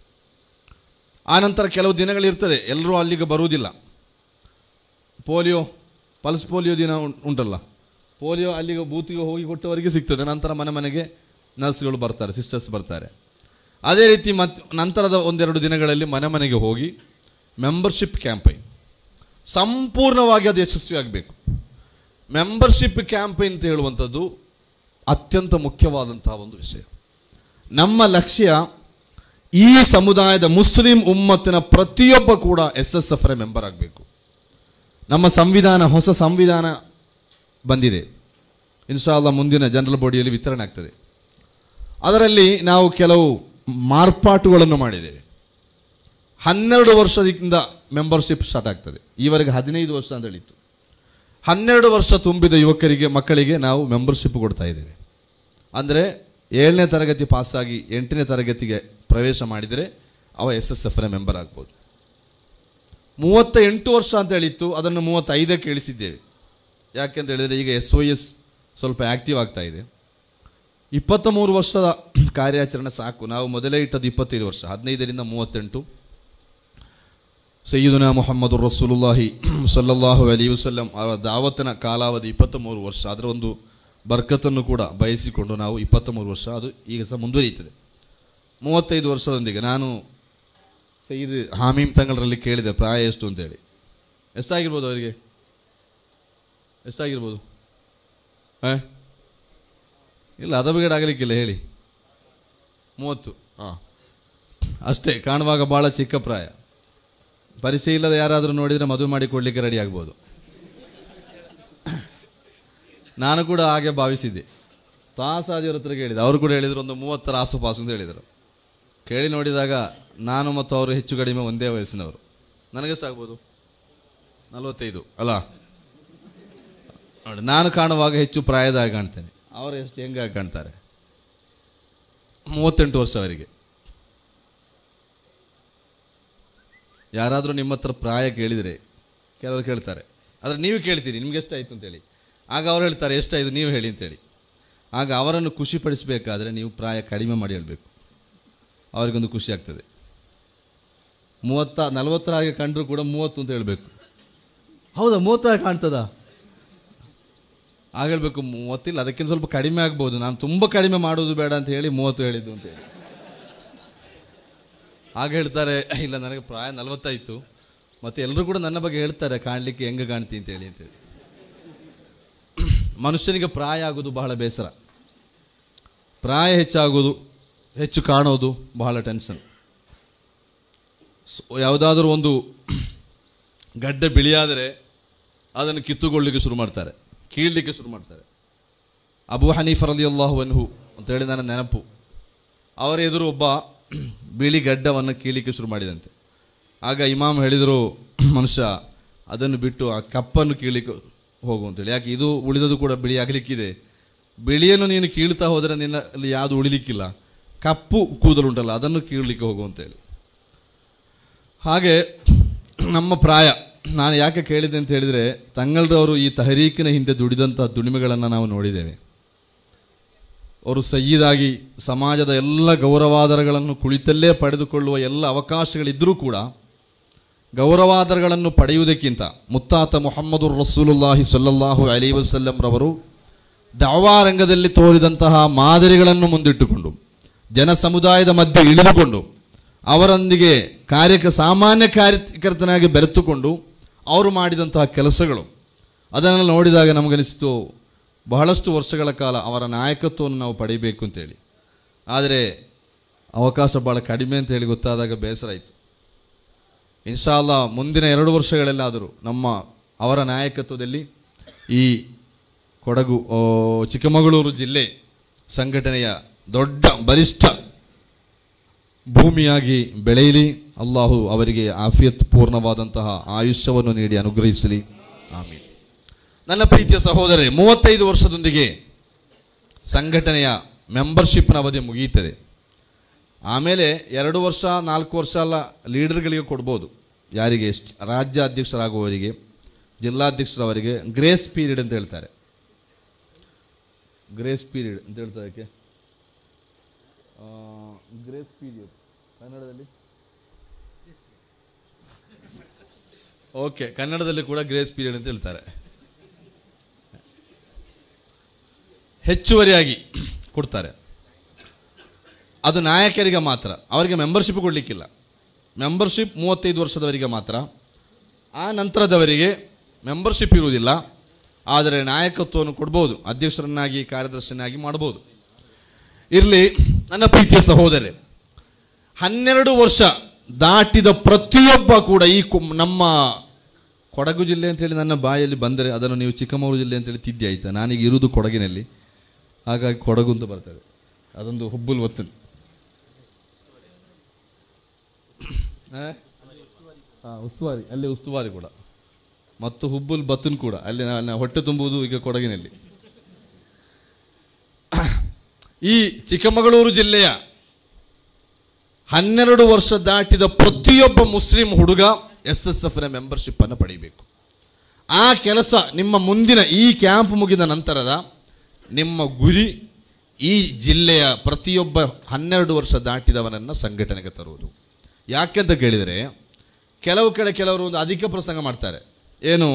ಆನಂತರ ಕೆಲವು ದಿನಗಳಿರ್ತದೆ ಎಲ್ಲರೂ ಅಲ್ಲಿಗೆ ಬರುವುದಿಲ್ಲ ಪೋಲಿಯೋ ಪಲ್ಸ್ ಪೋಲಿಯೋ ದಿನ ಉಂ- ಉಂಟಲ್ಲ ಪೋಲಿಯೋ ಅಲ್ಲಿಗೆ ಬೂತಿಗೆ ಹೋಗಿ ಕೊಟ್ಟವರಿಗೆ ಸಿಗ್ತದೆ ನಂತರ ಮನೆ ಮನೆಗೆ ನರ್ಸ್ಗಳು ಬರ್ತಾರೆ ಸಿಸ್ಟರ್ಸ್ ಬರ್ತಾರೆ ಅದೇ ರೀತಿ ಮತ್ತು ನಂತರದ ಒಂದೆರಡು ದಿನಗಳಲ್ಲಿ ಮನೆ ಮನೆಗೆ ಹೋಗಿ ಮೆಂಬರ್ಶಿಪ್ ಕ್ಯಾಂಪೈನ್ ಸಂಪೂರ್ಣವಾಗಿ ಅದು ಯಶಸ್ವಿಯಾಗಬೇಕು ಮೆಂಬರ್ಶಿಪ್ ಕ್ಯಾಂಪೈನ್ ಅಂತ ಹೇಳುವಂಥದ್ದು ಅತ್ಯಂತ ಮುಖ್ಯವಾದಂತಹ ಒಂದು ವಿಷಯ ನಮ್ಮ ಲಕ್ಷ್ಯ ಈ ಸಮುದಾಯದ ಮುಸ್ಲಿಂ ಉಮ್ಮತ್ತಿನ ಪ್ರತಿಯೊಬ್ಬ ಕೂಡ ಎಸ್ ಎಸ್ ಎಫ್ರ ಮೆಂಬರ್ ಆಗಬೇಕು ನಮ್ಮ ಸಂವಿಧಾನ ಹೊಸ ಸಂವಿಧಾನ ಬಂದಿದೆ ಇನ್ಶಾಲ್ಲ ಮುಂದಿನ ಜನರಲ್ ಬಾಡಿಯಲ್ಲಿ ವಿತರಣೆ ಆಗ್ತದೆ ಅದರಲ್ಲಿ ನಾವು ಕೆಲವು ಮಾರ್ಪಾಟುಗಳನ್ನು ಮಾಡಿದ್ದೇವೆ ಹನ್ನೆರಡು ವರ್ಷದಿಂದ ಮೆಂಬರ್ಶಿಪ್ ಸ್ಟಾರ್ಟ್ ಆಗ್ತದೆ ಈವರೆಗೆ ಹದಿನೈದು ವರ್ಷ ಅಂತ ಹೇಳಿತ್ತು ಹನ್ನೆರಡು ವರ್ಷ ತುಂಬಿದ ಯುವಕರಿಗೆ ಮಕ್ಕಳಿಗೆ ನಾವು ಮೆಂಬರ್ಶಿಪ್ ಕೊಡ್ತಾ ಇದ್ದೇವೆ ಅಂದರೆ ಏಳನೇ ತರಗತಿ ಪಾಸಾಗಿ ಎಂಟನೇ ತರಗತಿಗೆ ಪ್ರವೇಶ ಮಾಡಿದರೆ ಅವ ಎಸ್ ಎಸ್ ಎಫ್ನ ಮೆಂಬರ್ ಆಗ್ಬೋದು ಮೂವತ್ತ ಎಂಟು ವರ್ಷ ಅಂತ ಹೇಳಿತ್ತು ಅದನ್ನು ಮೂವತ್ತೈದಕ್ಕೆ ಇಳಿಸಿದ್ದೇವೆ ಯಾಕೆಂತ ಹೇಳಿದರೆ ಈಗ ಎಸ್ ಒ ಎಸ್ ಸ್ವಲ್ಪ ಆ್ಯಕ್ಟಿವ್ ಆಗ್ತಾ ಇದೆ ಇಪ್ಪತ್ತ ಮೂರು ವರ್ಷದ ಕಾರ್ಯಾಚರಣೆ ಸಾಕು ನಾವು ಮೊದಲೇ ಇಟ್ಟದ್ದು ಇಪ್ಪತ್ತೈದು ವರ್ಷ ಹದಿನೈದರಿಂದ ಮೂವತ್ತೆಂಟು ಸಯ್ಯದುನಾ ಮೊಹಮ್ಮದ್ ರಸೂಲುಲ್ಲಾಹಿ ಸಲ್ಲಲ್ಲಾಹು ಅಲಿ ವಸಲ್ಲಂ ಅವರ ದಾವತ್ತಿನ ಕಾಲಾವಧಿ ಇಪ್ಪತ್ತ ಮೂರು ವರ್ಷ ಅದರ ಒಂದು ಬರ್ಕತ್ತನ್ನು ಕೂಡ ಬಯಸಿಕೊಂಡು ನಾವು ಇಪ್ಪತ್ತ ಮೂರು ವರ್ಷ ಅದು ಈಗ ಸಹ ಮುಂದುವರಿಯುತ್ತದೆ ಮೂವತ್ತೈದು ವರ್ಷದೊಂದಿಗೆ ನಾನು ಸಯ್ಯದ್ ಹಾಮೀಮ್ ತಂಗಳರಲ್ಲಿ ಕೇಳಿದೆ ಪ್ರಾಯ ಎಷ್ಟು ಅಂತೇಳಿ ಎಷ್ಟಾಗಿರ್ಬೋದು ಅವರಿಗೆ ಎಷ್ಟಾಗಿರ್ಬೋದು ಹಾಂ ಇಲ್ಲ ಅದ ಬಿಗಡೆ ಆಗಲಿಕ್ಕಿಲ್ಲ ಹೇಳಿ ಮೂವತ್ತು ಹಾಂ ಅಷ್ಟೇ ಕಾಣುವಾಗ ಭಾಳ ಚಿಕ್ಕ ಪ್ರಾಯ ಪರಿಚಯ ಇಲ್ಲದ ಯಾರಾದರೂ ನೋಡಿದರೆ ಮದುವೆ ಮಾಡಿ ಕೊಡಲಿಕ್ಕೆ ರೆಡಿ ಆಗ್ಬೋದು ನಾನು ಕೂಡ ಹಾಗೆ ಭಾವಿಸಿದ್ದೆ ತಾಸಾದಿಯವ್ರ ಹತ್ರ ಕೇಳಿದೆ ಅವರು ಕೂಡ ಹೇಳಿದರು ಒಂದು ಮೂವತ್ತರ ಆಸುಪಾಸು ಅಂತ ಹೇಳಿದರು ಕೇಳಿ ನೋಡಿದಾಗ ನಾನು ಮತ್ತು ಅವರು ಹೆಚ್ಚು ಕಡಿಮೆ ಒಂದೇ ವಯಸ್ಸಿನವರು ನನಗೆಷ್ಟಾಗ್ಬೋದು ನಲವತ್ತೈದು ಅಲ್ಲ ನೋಡಿ ನಾನು ಕಾಣುವಾಗ ಹೆಚ್ಚು ಪ್ರಾಯದಾಗ ಕಾಣ್ತೇನೆ ಅವರು ಎಷ್ಟು ಹೆಂಗಾಗಿ ಕಾಣ್ತಾರೆ ಮೂವತ್ತೆಂಟು ವರ್ಷ ಅವರಿಗೆ ಯಾರಾದರೂ ನಿಮ್ಮ ಹತ್ರ ಪ್ರಾಯ ಕೇಳಿದರೆ ಕೆಲವರು ಕೇಳ್ತಾರೆ ಆದರೆ ನೀವು ಕೇಳ್ತೀರಿ ನಿಮ್ಗೆ ಎಷ್ಟಾಯಿತು ಅಂತೇಳಿ ಆಗ ಅವ್ರು ಹೇಳ್ತಾರೆ ಎಷ್ಟಾಯಿತು ನೀವು ಹೇಳಿ ಅಂತೇಳಿ ಆಗ ಅವರನ್ನು ಖುಷಿಪಡಿಸಬೇಕಾದ್ರೆ ನೀವು ಪ್ರಾಯ ಕಡಿಮೆ ಮಾಡಿ ಹೇಳಬೇಕು ಅವರಿಗೊಂದು ಖುಷಿ ಆಗ್ತದೆ ಮೂವತ್ತ ನಲವತ್ತರ ಹಾಗೆ ಕಂಡರೂ ಕೂಡ ಮೂವತ್ತು ಅಂತ ಹೇಳಬೇಕು ಹೌದಾ ಮೂವತ್ತಾಗ ಕಾಣ್ತದಾ ಆಗ ಹೇಳ್ಬೇಕು ಮೂವತ್ತಿಲ್ಲ ಅದಕ್ಕಿಂತ ಸ್ವಲ್ಪ ಕಡಿಮೆ ಆಗ್ಬೋದು ನಾನು ತುಂಬ ಕಡಿಮೆ ಮಾಡೋದು ಬೇಡ ಅಂತ ಹೇಳಿ ಮೂವತ್ತು ಹೇಳಿದ್ದು ಅಂತ ಹೇಳಿ ಆಗ ಹೇಳ್ತಾರೆ ಇಲ್ಲ ನನಗೆ ಪ್ರಾಯ ನಲವತ್ತಾಯಿತು ಮತ್ತು ಎಲ್ಲರೂ ಕೂಡ ನನ್ನ ಬಗ್ಗೆ ಹೇಳ್ತಾರೆ ಕಾಣಲಿಕ್ಕೆ ಹೆಂಗೆ ಕಾಣ್ತೀನಿ ಅಂತೇಳಿ ಅಂತೇಳಿ ಮನುಷ್ಯನಿಗೆ ಪ್ರಾಯ ಆಗೋದು ಬಹಳ ಬೇಸರ ಪ್ರಾಯ ಹೆಚ್ಚಾಗೋದು ಹೆಚ್ಚು ಕಾಣೋದು ಬಹಳ ಟೆನ್ಷನ್ ಯಾವುದಾದ್ರೂ ಒಂದು ಗಡ್ಡೆ ಬಿಳಿಯಾದರೆ ಅದನ್ನು ಕಿತ್ತುಕೊಳ್ಳಿಕ್ಕೆ ಶುರು ಮಾಡ್ತಾರೆ ಕೀಳಲಿಕ್ಕೆ ಶುರು ಮಾಡ್ತಾರೆ ಅಬು ಹನೀಫರ್ ಅಲಿ ಅಲ್ಲಾಹು ಅನ್ಹು ಅಂತೇಳಿ ನನ್ನ ನೆನಪು ಅವರ ಎದುರು ಒಬ್ಬ ಬಿಳಿ ಗಡ್ಡವನ್ನು ಕೀಳಿಕ್ಕೆ ಶುರು ಮಾಡಿದಂತೆ ಆಗ ಇಮಾಮ್ ಹೇಳಿದರು ಮನುಷ್ಯ ಅದನ್ನು ಬಿಟ್ಟು ಆ ಕಪ್ಪನ್ನು ಕೀಳಿಕ್ಕೆ ಹೋಗು ಅಂತೇಳಿ ಯಾಕೆ ಇದು ಉಳಿದದು ಕೂಡ ಬಿಳಿ ಆಗಲಿಕ್ಕಿದೆ ಬಿಳಿಯನ್ನು ನೀನು ಕೀಳ್ತಾ ಹೋದರೆ ನಿನ್ನಲ್ಲಿ ಯಾವುದು ಉಳಿಲಿಕ್ಕಿಲ್ಲ ಕಪ್ಪು ಕೂದಲುಂಟಲ್ಲ ಅದನ್ನು ಕೀಳಲಿಕ್ಕೆ ಹೋಗು ಅಂತೇಳಿ ಹಾಗೆ ನಮ್ಮ ಪ್ರಾಯ ನಾನು ಯಾಕೆ ಕೇಳಿದೆ ಅಂತ ಹೇಳಿದರೆ ತಂಗಳರವರು ಈ ತಹರೀಕಿನ ಹಿಂದೆ ದುಡಿದಂಥ ದುಡಿಮೆಗಳನ್ನು ನಾವು ನೋಡಿದ್ದೇವೆ ಅವರು ಸಯ್ಯದಾಗಿ ಸಮಾಜದ ಎಲ್ಲ ಗೌರವಾದರಗಳನ್ನು ಕುಳಿತಲ್ಲೇ ಪಡೆದುಕೊಳ್ಳುವ ಎಲ್ಲ ಅವಕಾಶಗಳಿದ್ದರೂ ಕೂಡ ಗೌರವಾದರಗಳನ್ನು ಪಡೆಯುವುದಕ್ಕಿಂತ ಮುತ್ತಾತ ಮೊಹಮ್ಮದು ರಸೂಲುಲ್ಲಾಹಿ ಸಲ್ಲಲ್ಲಾಹು ಅಲಿ ವಸಲ್ಲಂರವರು ದಾವಾ ರಂಗದಲ್ಲಿ ತೋರಿದಂತಹ ಮಾದರಿಗಳನ್ನು ಮುಂದಿಟ್ಟುಕೊಂಡು ಜನ ಸಮುದಾಯದ ಮಧ್ಯೆ ಇಳಿದುಕೊಂಡು ಅವರೊಂದಿಗೆ ಕಾರ್ಯಕ ಸಾಮಾನ್ಯ ಕಾರ್ಯಕರ್ತನಾಗಿ ಬೆರೆತುಕೊಂಡು ಅವರು ಮಾಡಿದಂತಹ ಕೆಲಸಗಳು ಅದನ್ನು ನೋಡಿದಾಗ ನಮಗನಿಸಿತು ಬಹಳಷ್ಟು ವರ್ಷಗಳ ಕಾಲ ಅವರ ನಾಯಕತ್ವವನ್ನು ನಾವು ಪಡಿಬೇಕು ಅಂತೇಳಿ ಆದರೆ ಅವಕಾಶ ಭಾಳ ಕಡಿಮೆ ಅಂತ ಹೇಳಿ ಗೊತ್ತಾದಾಗ ಬೇಸರ ಆಯಿತು ಇನ್ಶಾಲ್ಲ ಮುಂದಿನ ಎರಡು ವರ್ಷಗಳಲ್ಲಾದರೂ ನಮ್ಮ ಅವರ ನಾಯಕತ್ವದಲ್ಲಿ ಈ ಕೊಡಗು ಓ, ಚಿಕ್ಕಮಗಳೂರು ಜಿಲ್ಲೆ ಸಂಘಟನೆಯ ದೊಡ್ಡ ಬಲಿಷ್ಠ ಭೂಮಿಯಾಗಿ ಬೆಳೆಯಲಿ ಅಲ್ಲಾಹು ಅವರಿಗೆ ಆಫಿಯತ್ ಪೂರ್ಣವಾದಂತಹ ಆಯುಷ್ಯವನ್ನು ನೀಡಿ ಅನುಗ್ರಹಿಸಲಿ ಆಮೀನ್ ನನ್ನ ಪ್ರೀತಿಯ ಸಹೋದರರೇ ಮೂವತ್ತೈದು ವರ್ಷದೊಂದಿಗೆ ಸಂಘಟನೆಯ ಮೆಂಬರ್ಶಿಪ್ನ ಅವಧಿ ಮುಗಿಯುತ್ತದೆ ಆಮೇಲೆ ಎರಡು ವರ್ಷ ನಾಲ್ಕು ವರ್ಷ ಎಲ್ಲ ಲೀಡರ್ಗಳಿಗೆ ಕೊಡ್ಬೋದು ಯಾರಿಗೆ ಎಷ್ಟು ರಾಜ್ಯ ಅಧ್ಯಕ್ಷರಾಗುವವರಿಗೆ ಜಿಲ್ಲಾಧ್ಯಕ್ಷರವರಿಗೆ ಗ್ರೇಸ್ ಪೀರಿಯಡ್ ಅಂತ ಹೇಳ್ತಾರೆ ಗ್ರೇಸ್ ಪೀರಿಯಡ್ ಅಂತ ಹೇಳ್ತಾರೆ ಅದಕ್ಕೆ ಗ್ರೇಸ್ ಪೀರಿಯಡ್ ಕನ್ನಡದಲ್ಲಿ ಓಕೆ ಕನ್ನಡದಲ್ಲಿ ಕೂಡ ಗ್ರೇಸ್ ಪೀರಿಯಡ್ ಅಂತ ಹೇಳ್ತಾರೆ ಹೆಚ್ಚುವರಿಯಾಗಿ ಕೊಡ್ತಾರೆ ಅದು ನಾಯಕರಿಗೆ ಮಾತ್ರ ಅವರಿಗೆ ಮೆಂಬರ್ಶಿಪ್ ಕೊಡಲಿಕ್ಕಿಲ್ಲ ಮೆಂಬರ್ಶಿಪ್ ಮೂವತ್ತೈದು ವರ್ಷದವರಿಗೆ ಮಾತ್ರ ಆ ನಂತರದವರಿಗೆ ಮೆಂಬರ್ಶಿಪ್ ಇರುವುದಿಲ್ಲ ಆದರೆ ನಾಯಕತ್ವವನ್ನು ಕೊಡ್ಬೋದು ಅಧ್ಯಕ್ಷರನ್ನಾಗಿ ಕಾರ್ಯದರ್ಶಿಯನ್ನಾಗಿ ಮಾಡ್ಬೋದು ಇರಲಿ ನನ್ನ ಪ್ರೀತಿಯ ಸಹೋದರೇ ಹನ್ನೆರಡು ವರ್ಷ ದಾಟಿದ ಪ್ರತಿಯೊಬ್ಬ ಕೂಡ ಈ ಕು- ನಮ್ಮ ಕೊಡಗು ಜಿಲ್ಲೆ ಅಂತೇಳಿ ನನ್ನ ಬಾಯಲ್ಲಿ ಬಂದರೆ ಅದನ್ನು ನೀವು ಚಿಕ್ಕಮಗಳೂರು ಜಿಲ್ಲೆ ಅಂತೇಳಿ ತಿದ್ದಿ ಆಯ್ತಾ ನಾನೀಗ ಇರುವುದು ಕೊಡಗಿನಲ್ಲಿ ಹಾಗಾಗಿ ಕೊಡಗು ಅಂತ ಬರ್ತದೆ ಅದೊಂದು ಹುಬ್ಬುಲ್ ಒತ್ತನ್ ಹಾಂ ಉಸ್ತುವಾರಿ ಅಲ್ಲಿ ಉಸ್ತುವಾರಿ ಕೂಡ ಮತ್ತು ಹುಬ್ಬುಲ್ ಬತ್ತನ್ ಕೂಡ ಅಲ್ಲಿ ನಾ- ನಾ ಹೊಟ್ಟೆ ತುಂಬುವುದು ಈಗ ಕೊಡಗಿನಲ್ಲಿ ಈ ಚಿಕ್ಕಮಗಳೂರು ಜಿಲ್ಲೆಯ ಹನ್ನೆರಡು ವರ್ಷ ದಾಟಿದ ಪ್ರತಿಯೊಬ್ಬ ಮುಸ್ಲಿಂ ಹುಡುಗ ಎಸ್ ಎಸ್ ಎಫ್ನ ಮೆಂಬರ್ಶಿಪ್ಪನ್ನು ಪಡೆಯಬೇಕು ಆ ಕೆಲಸ ನಿಮ್ಮ ಮುಂದಿನ ಈ ಕ್ಯಾಂಪ್ ಮುಗಿದ ನಂತರದ ನಿಮ್ಮ ಗುರಿ ಈ ಜಿಲ್ಲೆಯ ಪ್ರತಿಯೊಬ್ಬ ಹನ್ನೆರಡು ವರ್ಷ ದಾಟಿದವನನ್ನು ಸಂಘಟನೆಗೆ ತರುವುದು ಯಾಕೆಂತ ಕೇಳಿದರೆ ಕೆಲವು ಕಡೆ ಕೆಲವರು ಒಂದು ಅಧಿಕ ಪ್ರಸಂಗ ಮಾಡ್ತಾರೆ ಏನು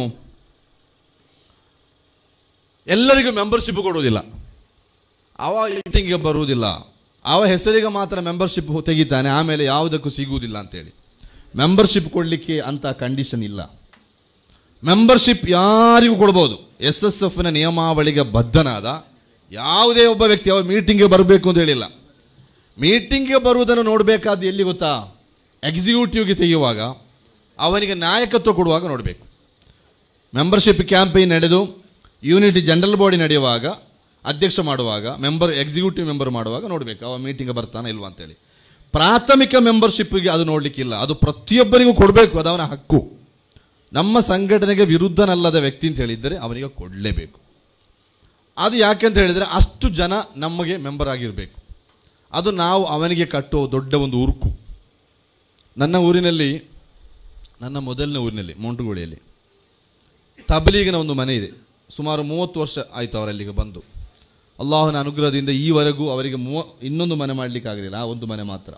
ಎಲ್ಲರಿಗೂ ಮೆಂಬರ್ಶಿಪ್ ಕೊಡುವುದಿಲ್ಲ ಅವ ಮೀಟಿಂಗ್ಗೆ ಬರುವುದಿಲ್ಲ ಅವ ಹೆಸರಿಗೆ ಮಾತ್ರ ಮೆಂಬರ್ಶಿಪ್ ತೆಗಿತಾನೆ ಆಮೇಲೆ ಯಾವುದಕ್ಕೂ ಸಿಗುವುದಿಲ್ಲ ಅಂತೇಳಿ ಮೆಂಬರ್ಶಿಪ್ ಕೊಡಲಿಕ್ಕೆ ಅಂತ ಕಂಡೀಷನ್ ಇಲ್ಲ ಮೆಂಬರ್ಶಿಪ್ ಯಾರಿಗೂ ಕೊಡ್ಬೋದು ಎಸ್ ಎಸ್ ಎಫ್ನ ನಿಯಮಾವಳಿಗೆ ಬದ್ಧನಾದ ಯಾವುದೇ ಒಬ್ಬ ವ್ಯಕ್ತಿ ಅವ ಮೀಟಿಂಗ್ಗೆ ಬರಬೇಕು ಅಂತ ಹೇಳಿಲ್ಲ ಮೀಟಿಂಗ್ಗೆ ಬರುವುದನ್ನು ನೋಡಬೇಕಾದ್ದು ಎಲ್ಲಿ ಗೊತ್ತಾ ಎಕ್ಸಿಕ್ಯೂಟಿವ್ಗೆ ತೆಗೆಯುವಾಗ ಅವನಿಗೆ ನಾಯಕತ್ವ ಕೊಡುವಾಗ ನೋಡಬೇಕು ಮೆಂಬರ್ಶಿಪ್ ಕ್ಯಾಂಪೇನ್ ನಡೆದು ಯೂನಿಟಿ ಜನರಲ್ ಬಾಡಿ ನಡೆಯುವಾಗ ಅಧ್ಯಕ್ಷ ಮಾಡುವಾಗ ಮೆಂಬರ್ ಎಕ್ಸಿಕ್ಯೂಟಿವ್ ಮೆಂಬರ್ ಮಾಡುವಾಗ ನೋಡಬೇಕು ಅವ ಮೀಟಿಂಗ್ ಬರ್ತಾನೆ ಇಲ್ವಾ ಅಂತೇಳಿ ಪ್ರಾಥಮಿಕ ಮೆಂಬರ್ಶಿಪ್ಗೆ ಅದು ನೋಡಲಿಕ್ಕಿಲ್ಲ ಅದು ಪ್ರತಿಯೊಬ್ಬರಿಗೂ ಕೊಡಬೇಕು ಅದು ಅವನ ಹಕ್ಕು ನಮ್ಮ ಸಂಘಟನೆಗೆ ವಿರುದ್ಧನಲ್ಲದ ವ್ಯಕ್ತಿ ಅಂತ ಹೇಳಿದರೆ ಅವನಿಗೆ ಕೊಡಲೇಬೇಕು ಅದು ಯಾಕೆ ಅಂತ ಹೇಳಿದರೆ ಅಷ್ಟು ಜನ ನಮಗೆ ಮೆಂಬರ್ ಆಗಿರಬೇಕು ಅದು ನಾವು ಅವನಿಗೆ ಕಟ್ಟುವ ದೊಡ್ಡ ಒಂದು ಉರುಕು ನನ್ನ ಊರಿನಲ್ಲಿ ನನ್ನ ಮೊದಲನೇ ಊರಿನಲ್ಲಿ ಮೋಂಟುಗೋಳಿಯಲ್ಲಿ ತಬಲೀಗಿನ ಒಂದು ಮನೆ ಇದೆ ಸುಮಾರು ಮೂವತ್ತು ವರ್ಷ ಆಯಿತು ಅವರಲ್ಲಿಗೆ ಬಂದು ಅಲ್ಲಾಹನ ಅನುಗ್ರಹದಿಂದ ಈವರೆಗೂ ಅವರಿಗೆ ಮೂವ ಇನ್ನೊಂದು ಮನೆ ಮಾಡಲಿಕ್ಕೆ ಆಗಲಿಲ್ಲ ಆ ಒಂದು ಮನೆ ಮಾತ್ರ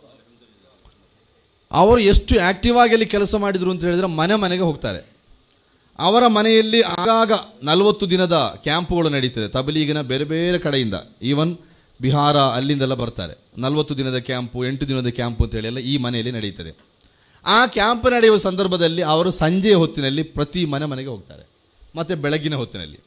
ಅವರು ಎಷ್ಟು ಆಕ್ಟಿವ್ ಆಗಿ ಅಲ್ಲಿ ಕೆಲಸ ಮಾಡಿದರು ಅಂತ ಹೇಳಿದರೆ ಮನೆ ಮನೆಗೆ ಹೋಗ್ತಾರೆ ಅವರ ಮನೆಯಲ್ಲಿ ಆಗಾಗ ನಲವತ್ತು ದಿನದ ಕ್ಯಾಂಪುಗಳು ನಡೀತದೆ ತಬಲೀಗಿನ ಬೇರೆ ಬೇರೆ ಕಡೆಯಿಂದ ಈವನ್ ಬಿಹಾರ ಅಲ್ಲಿಂದೆಲ್ಲ ಬರ್ತಾರೆ ನಲವತ್ತು ದಿನದ ಕ್ಯಾಂಪು ಎಂಟು ದಿನದ ಕ್ಯಾಂಪು ಅಂತೇಳಿ ಎಲ್ಲ ಈ ಮನೆಯಲ್ಲಿ ನಡೆಯುತ್ತದೆ ಆ ಕ್ಯಾಂಪ್ ನಡೆಯುವ ಸಂದರ್ಭದಲ್ಲಿ ಅವರು ಸಂಜೆಯ ಹೊತ್ತಿನಲ್ಲಿ ಪ್ರತಿ ಮನೆ ಮನೆಗೆ ಹೋಗ್ತಾರೆ ಮತ್ತು ಬೆಳಗಿನ ಹೊತ್ತಿನಲ್ಲಿ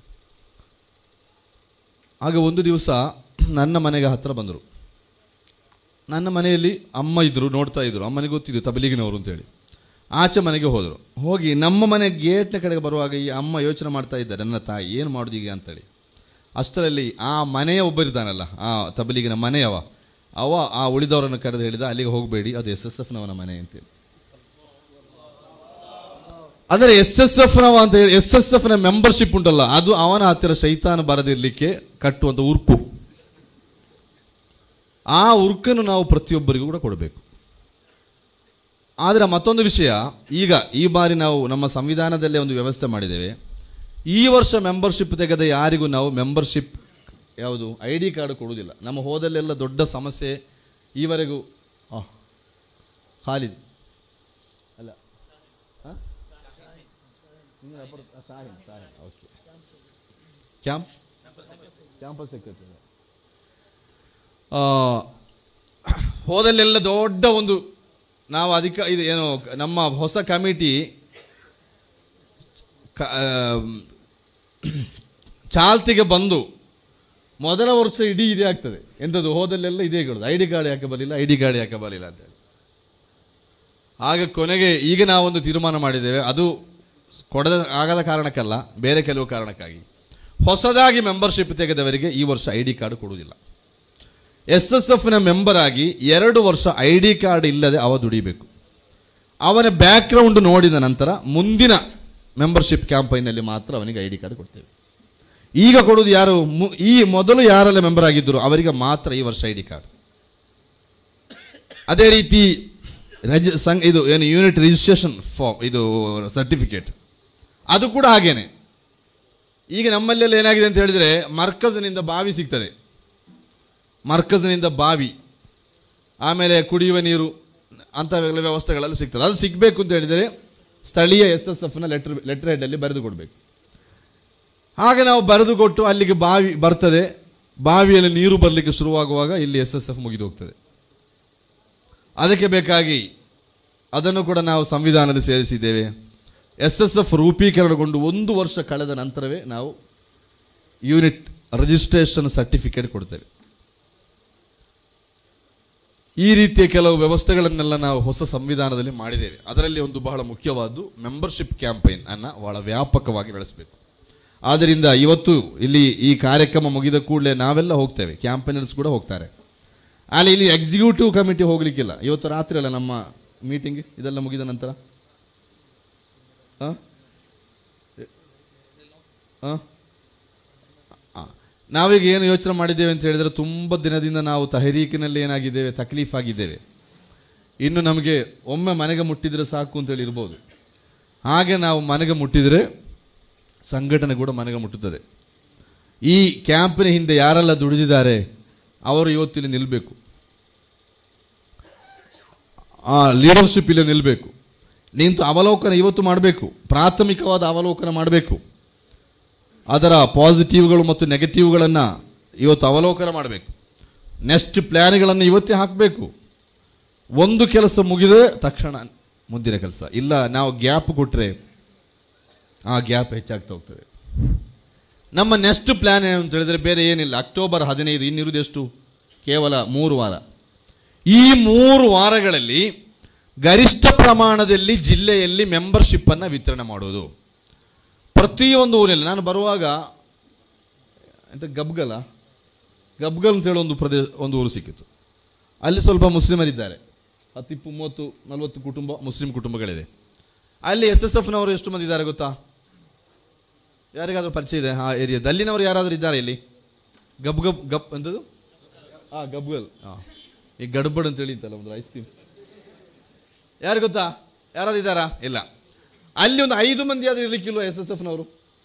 ಆಗ ಒಂದು ದಿವಸ ನನ್ನ ಮನೆಗೆ ಹತ್ತಿರ ಬಂದರು ನನ್ನ ಮನೆಯಲ್ಲಿ ಅಮ್ಮ ಇದ್ದರು ನೋಡ್ತಾ ಇದ್ರು ಅಮ್ಮನಿಗೆ ಗೊತ್ತಿದ್ದು ತಬಲಿಗಿನವರು ಅಂತೇಳಿ ಆಚೆ ಮನೆಗೆ ಹೋದರು ಹೋಗಿ ನಮ್ಮ ಮನೆ ಗೇಟ್ನ ಕಡೆಗೆ ಬರುವಾಗ ಈ ಅಮ್ಮ ಯೋಚನೆ ಮಾಡ್ತಾ ಇದ್ದಾರೆ ನನ್ನ ತಾಯಿ ಏನು ಮಾಡೋದು ಈಗ ಅಂತೇಳಿ ಅಷ್ಟರಲ್ಲಿ ಆ ಮನೆಯ ಒಬ್ಬರಿದ್ದಾನಲ್ಲ ಆ ತಬಲಿಗಿನ ಮನೆಯವ ಅವ ಆ ಉಳಿದವರನ್ನು ಕರೆದು ಹೇಳಿದ ಅಲ್ಲಿಗೆ ಹೋಗಬೇಡಿ ಅದು ಎಸ್ ಎಸ್ ಎಫ್ನವನ ಮನೆ ಅಂತೇಳಿ ಅಂದರೆ ಎಸ್ ಎಸ್ ಎಫ್ನವ ಅಂತ ಹೇಳಿ ಎಸ್ ಎಸ್ ಎಫ್ನ ಮೆಂಬರ್ಶಿಪ್ ಉಂಟಲ್ಲ ಅದು ಅವನ ಹತ್ತಿರ ಶೈತಾನ ಬರದಿರಲಿಕ್ಕೆ ಕಟ್ಟುವಂಥ ಉರ್ಕು ಆ ಉರ್ಕನ್ನು ನಾವು ಪ್ರತಿಯೊಬ್ಬರಿಗೂ ಕೂಡ ಕೊಡಬೇಕು ಆದರೆ ಮತ್ತೊಂದು ವಿಷಯ ಈಗ ಈ ಬಾರಿ ನಾವು ನಮ್ಮ ಸಂವಿಧಾನದಲ್ಲೇ ಒಂದು ವ್ಯವಸ್ಥೆ ಮಾಡಿದ್ದೇವೆ ಈ ವರ್ಷ ಮೆಂಬರ್ಶಿಪ್ ತೆಗೆದ ಯಾರಿಗೂ ನಾವು ಮೆಂಬರ್ಶಿಪ್ ಯಾವುದು ಐ ಡಿ ಕಾರ್ಡ್ ಕೊಡುವುದಿಲ್ಲ ನಮ್ಮ ಹೋದಲ್ಲೆಲ್ಲ ದೊಡ್ಡ ಸಮಸ್ಯೆ ಈವರೆಗೂ ಆ, ಖಾಲಿದ್ ಅಲ್ಲ ಆ? ನೀವು ಅಪರ- ಆ, Sahil, Sahil, okay camp campus secretary ಹೋದಲ್ಲೆಲ್ಲ ದೊಡ್ಡ ಒಂದು ನಾವು ಅಧಿಕ ಇದು ಏನು ನಮ್ಮ ಹೊಸ ಕಮಿಟಿ ಕ- ಆ, ಚಾಲ್ತಿಗೆ ಬಂದು ಮೊದಲ ವರ್ಷ ಇಡೀ ಇದೇ ಆಗ್ತದೆ ಎಂಥದ್ದು ಹೋದಲ್ಲೆಲ್ಲ ಇದೇ ಹೇಳೋದು ಐ ಡಿ ಕಾರ್ಡ್ ಯಾಕೆ ಬರಲಿಲ್ಲ ಐ ಡಿ ಕಾರ್ಡ್ ಯಾಕೆ ಬರಲಿಲ್ಲ ಅಂತೇಳಿ ಆಗ ಕೊನೆಗೆ ಈಗ ನಾವೊಂದು ತೀರ್ಮಾನ ಮಾಡಿದ್ದೇವೆ ಅದು ಕೊಡದ ಆಗದ ಕಾರಣಕ್ಕಲ್ಲ ಬೇರೆ ಕೆಲವು ಕಾರಣಕ್ಕಾಗಿ ಹೊಸದಾಗಿ ಮೆಂಬರ್ಶಿಪ್ ತೆಗೆದವರಿಗೆ ಈ ವರ್ಷ ಐ ಡಿ ಕಾರ್ಡ್ ಕೊಡುವುದಿಲ್ಲ ಎಸ್ ಎಸ್ ಎಫ್ನ ಮೆಂಬರ್ ಆಗಿ ಎರಡು ವರ್ಷ ಐ ಡಿ ಕಾರ್ಡ್ ಇಲ್ಲದೆ ಅವ ದುಡಿಬೇಕು ಅವನ ಬ್ಯಾಕ್ಗ್ರೌಂಡ್ ನೋಡಿದ ನಂತರ ಮುಂದಿನ ಮೆಂಬರ್ಶಿಪ್ ಕ್ಯಾಂಪೈನಲ್ಲಿ ಮಾತ್ರ ಅವನಿಗೆ ಐ ಡಿ ಕಾರ್ಡ್ ಕೊಡ್ತೇವೆ ಈಗ ಕೊಡುವುದು ಯಾರು ಮು- ಈ ಮೊದಲು ಯಾರೆಲ್ಲ ಮೆಂಬರ್ ಆಗಿದ್ದರು ಅವರಿಗೆ ಮಾತ್ರ ಈ ವರ್ಷ ಐ ಡಿ ಕಾರ್ಡ್ ಅದೇ ರೀತಿ ರಜ ಸಂಘ ಇದು ಏನು ಯೂನಿಟ್ ರಿಜಿಸ್ಟ್ರೇಷನ್ ಫಾರ್ಮ್ ಇದು ಸರ್ಟಿಫಿಕೇಟ್ ಅದು ಕೂಡ ಹಾಗೇನೆ ಈಗ ನಮ್ಮಲ್ಲೆಲ್ಲ ಏನಾಗಿದೆ ಅಂತ ಹೇಳಿದರೆ ಮರ್ಕಜ್ನಿಂದ ಬಾವಿ ಸಿಗ್ತದೆ ಮರ್ಕಜ್ನಿಂದ ಬಾವಿ ಆಮೇಲೆ ಕುಡಿಯುವ ನೀರು ಅಂಥವೆಲ್ಲ ವ್ಯವಸ್ಥೆಗಳೆಲ್ಲ ಸಿಗ್ತದೆ ಅದು ಸಿಗಬೇಕು ಅಂತ ಹೇಳಿದರೆ ಸ್ಥಳೀಯ ಎಸ್ ಎಸ್ ಎಫ್ನ ಲೆಟ್ರ್ ಲೆಟರ್ ಹೆಡ್ಡಲ್ಲಿ ಬರೆದು ಕೊಡಬೇಕು ಹಾಗೆ ನಾವು ಬರೆದು ಕೊಟ್ಟು ಅಲ್ಲಿಗೆ ಬಾವಿ ಬರ್ತದೆ ಬಾವಿಯಲ್ಲಿ ನೀರು ಬರಲಿಕ್ಕೆ ಶುರುವಾಗುವಾಗ ಇಲ್ಲಿ ಎಸ್ ಎಸ್ ಎಫ್ ಮುಗಿದು ಹೋಗ್ತದೆ ಅದಕ್ಕೆ ಬೇಕಾಗಿ ಅದನ್ನು ಕೂಡ ನಾವು ಸಂವಿಧಾನದಲ್ಲಿ ಸೇರಿಸಿದ್ದೇವೆ ಎಸ್ ಎಸ್ ಎಫ್ ರೂಪೀಕರಣಗೊಂಡು ಒಂದು ವರ್ಷ ಕಳೆದ ನಂತರವೇ ನಾವು ಯೂನಿಟ್ ರಿಜಿಸ್ಟ್ರೇಷನ್ ಸರ್ಟಿಫಿಕೇಟ್ ಕೊಡ್ತೇವೆ ಈ ರೀತಿಯ ಕೆಲವು ವ್ಯವಸ್ಥೆಗಳನ್ನೆಲ್ಲ ನಾವು ಹೊಸ ಸಂವಿಧಾನದಲ್ಲಿ ಮಾಡಿದ್ದೇವೆ ಅದರಲ್ಲಿ ಒಂದು ಬಹಳ ಮುಖ್ಯವಾದ್ದು ಮೆಂಬರ್ಶಿಪ್ ಕ್ಯಾಂಪೈನ್ ಅನ್ನು ಬಹಳ ವ್ಯಾಪಕವಾಗಿ ಬೆಳೆಸಬೇಕು ಆದ್ದರಿಂದ ಇವತ್ತು ಇಲ್ಲಿ ಈ ಕಾರ್ಯಕ್ರಮ ಮುಗಿದ ಕೂಡಲೇ ನಾವೆಲ್ಲ ಹೋಗ್ತೇವೆ ಕ್ಯಾಂಪೈನರ್ಸ್ ಕೂಡ ಹೋಗ್ತಾರೆ ಅಲ್ಲಿ ಇಲ್ಲಿ ಎಕ್ಸಿಕ್ಯೂಟಿವ್ ಕಮಿಟಿ ಹೋಗಲಿಕ್ಕಿಲ್ಲ ಇವತ್ತು ರಾತ್ರಿ ಅಲ್ಲ ನಮ್ಮ ಮೀಟಿಂಗ್ ಇದೆಲ್ಲ ಮುಗಿದ ನಂತರ ಹಾಂ ಹಾಂ ನಾವೀಗ ಏನು ಯೋಚನೆ ಮಾಡಿದ್ದೇವೆ ಅಂತ ಹೇಳಿದರೆ ತುಂಬ ದಿನದಿಂದ ನಾವು ತಹರೀಕಿನಲ್ಲಿ ಏನಾಗಿದ್ದೇವೆ ತಕ್ಲೀಫ್ ಆಗಿದ್ದೇವೆ ಇನ್ನು ನಮಗೆ ಒಮ್ಮೆ ಮನೆಗೆ ಮುಟ್ಟಿದರೆ ಸಾಕು ಅಂತೇಳಿ ಇರ್ಬೋದು ಹಾಗೆ ನಾವು ಮನೆಗೆ ಮುಟ್ಟಿದರೆ ಸಂಘಟನೆ ಕೂಡ ಮನೆಗೆ ಮುಟ್ಟುತ್ತದೆ ಈ ಕ್ಯಾಂಪಿನ ಹಿಂದೆ ಯಾರೆಲ್ಲ ದುಡಿದಿದ್ದಾರೆ ಅವರು ಇವತ್ತಿಲ್ಲಿ ನಿಲ್ಲಬೇಕು ಆ ಲೀಡರ್ಶಿಪ್ ಇಲ್ಲಿ ನಿಲ್ಲಬೇಕು ನಿಂತು ಅವಲೋಕನ ಇವತ್ತು ಮಾಡಬೇಕು ಪ್ರಾಥಮಿಕವಾದ ಅವಲೋಕನ ಮಾಡಬೇಕು ಅದರ ಪಾಸಿಟಿವ್ಗಳು ಮತ್ತು ನೆಗೆಟಿವ್ಗಳನ್ನು ಇವತ್ತು ಅವಲೋಕನ ಮಾಡಬೇಕು ನೆಕ್ಸ್ಟ್ ಪ್ಲ್ಯಾನ್ಗಳನ್ನು ಇವತ್ತೇ ಹಾಕಬೇಕು ಒಂದು ಕೆಲಸ ಮುಗಿದರೆ ತಕ್ಷಣ ಮುಂದಿನ ಕೆಲಸ ಇಲ್ಲ ನಾವು ಗ್ಯಾಪ್ ಕೊಟ್ಟರೆ ಆ ಗ್ಯಾಪ್ ಹೆಚ್ಚಾಗ್ತಾ ಹೋಗ್ತದೆ ನಮ್ಮ ನೆಕ್ಸ್ಟ್ ಪ್ಲ್ಯಾನ್ ಏನು ಅಂತ ಹೇಳಿದರೆ ಬೇರೆ ಏನಿಲ್ಲ ಅಕ್ಟೋಬರ್ ಹದಿನೈದು ಇನ್ನಿರುವುದು ಎಷ್ಟು ಕೇವಲ ಮೂರು ವಾರ ಈ ಮೂರು ವಾರಗಳಲ್ಲಿ ಗರಿಷ್ಠ ಪ್ರಮಾಣದಲ್ಲಿ ಜಿಲ್ಲೆಯಲ್ಲಿ ಮೆಂಬರ್ಶಿಪ್ಪನ್ನು ವಿತರಣೆ ಮಾಡೋದು ಪ್ರತಿಯೊಂದು ಊರಲ್ಲಿ ನಾನು ಬರುವಾಗ ಎಂತ ಗಬ್ಗಲ ಗಬ್ಗಲ್ ಅಂತೇಳಿ ಒಂದು ಪ್ರದೇಶ ಒಂದು ಊರು ಸಿಕ್ಕಿತು ಅಲ್ಲಿ ಸ್ವಲ್ಪ ಮುಸ್ಲಿಮರಿದ್ದಾರೆ ಹತ್ತಿಪ್ಪು ಮೂವತ್ತು ನಲವತ್ತು ಕುಟುಂಬ ಮುಸ್ಲಿಂ ಕುಟುಂಬಗಳಿದೆ ಅಲ್ಲಿ ಎಸ್ ಎಸ್ ಎಫ್ನವರು ಎಷ್ಟು ಮಂದಿ ಇದ್ದಾರೆ ಗೊತ್ತಾ ಯಾರಿಗಾದ್ರೂ ಪರಿಚಯ ಇದೆ ಆ ಏರಿಯಾದ ಅಲ್ಲಿನವರು ಯಾರಾದರೂ ಇದ್ದಾರೆ ಇಲ್ಲಿ ಗಬ್ ಗಬ್ ಗಪ್ ಅಂತದ್ದು ಹಾಂ ಗಬ್ಗಲ್ ಹಾಂ ಈ ಗಡ್ಬಡ್ ಅಂತೇಳಿ ಇತ್ತಲ್ಲ ಒಂದು ಐಸ್ ಕ್ರೀಮ್ ಯಾರು ಗೊತ್ತಾ ಯಾರಾದ್ರು ಇದ್ದಾರಾ ಇಲ್ಲ ಅಲ್ಲಿ ಒಂದು ಐದು ಮಂದಿ ಆದರೂ ಇರಲಿಕ್ಕಿಲ್ವ ಎಸ್ ಎಸ್ ಎಫ್ನವರು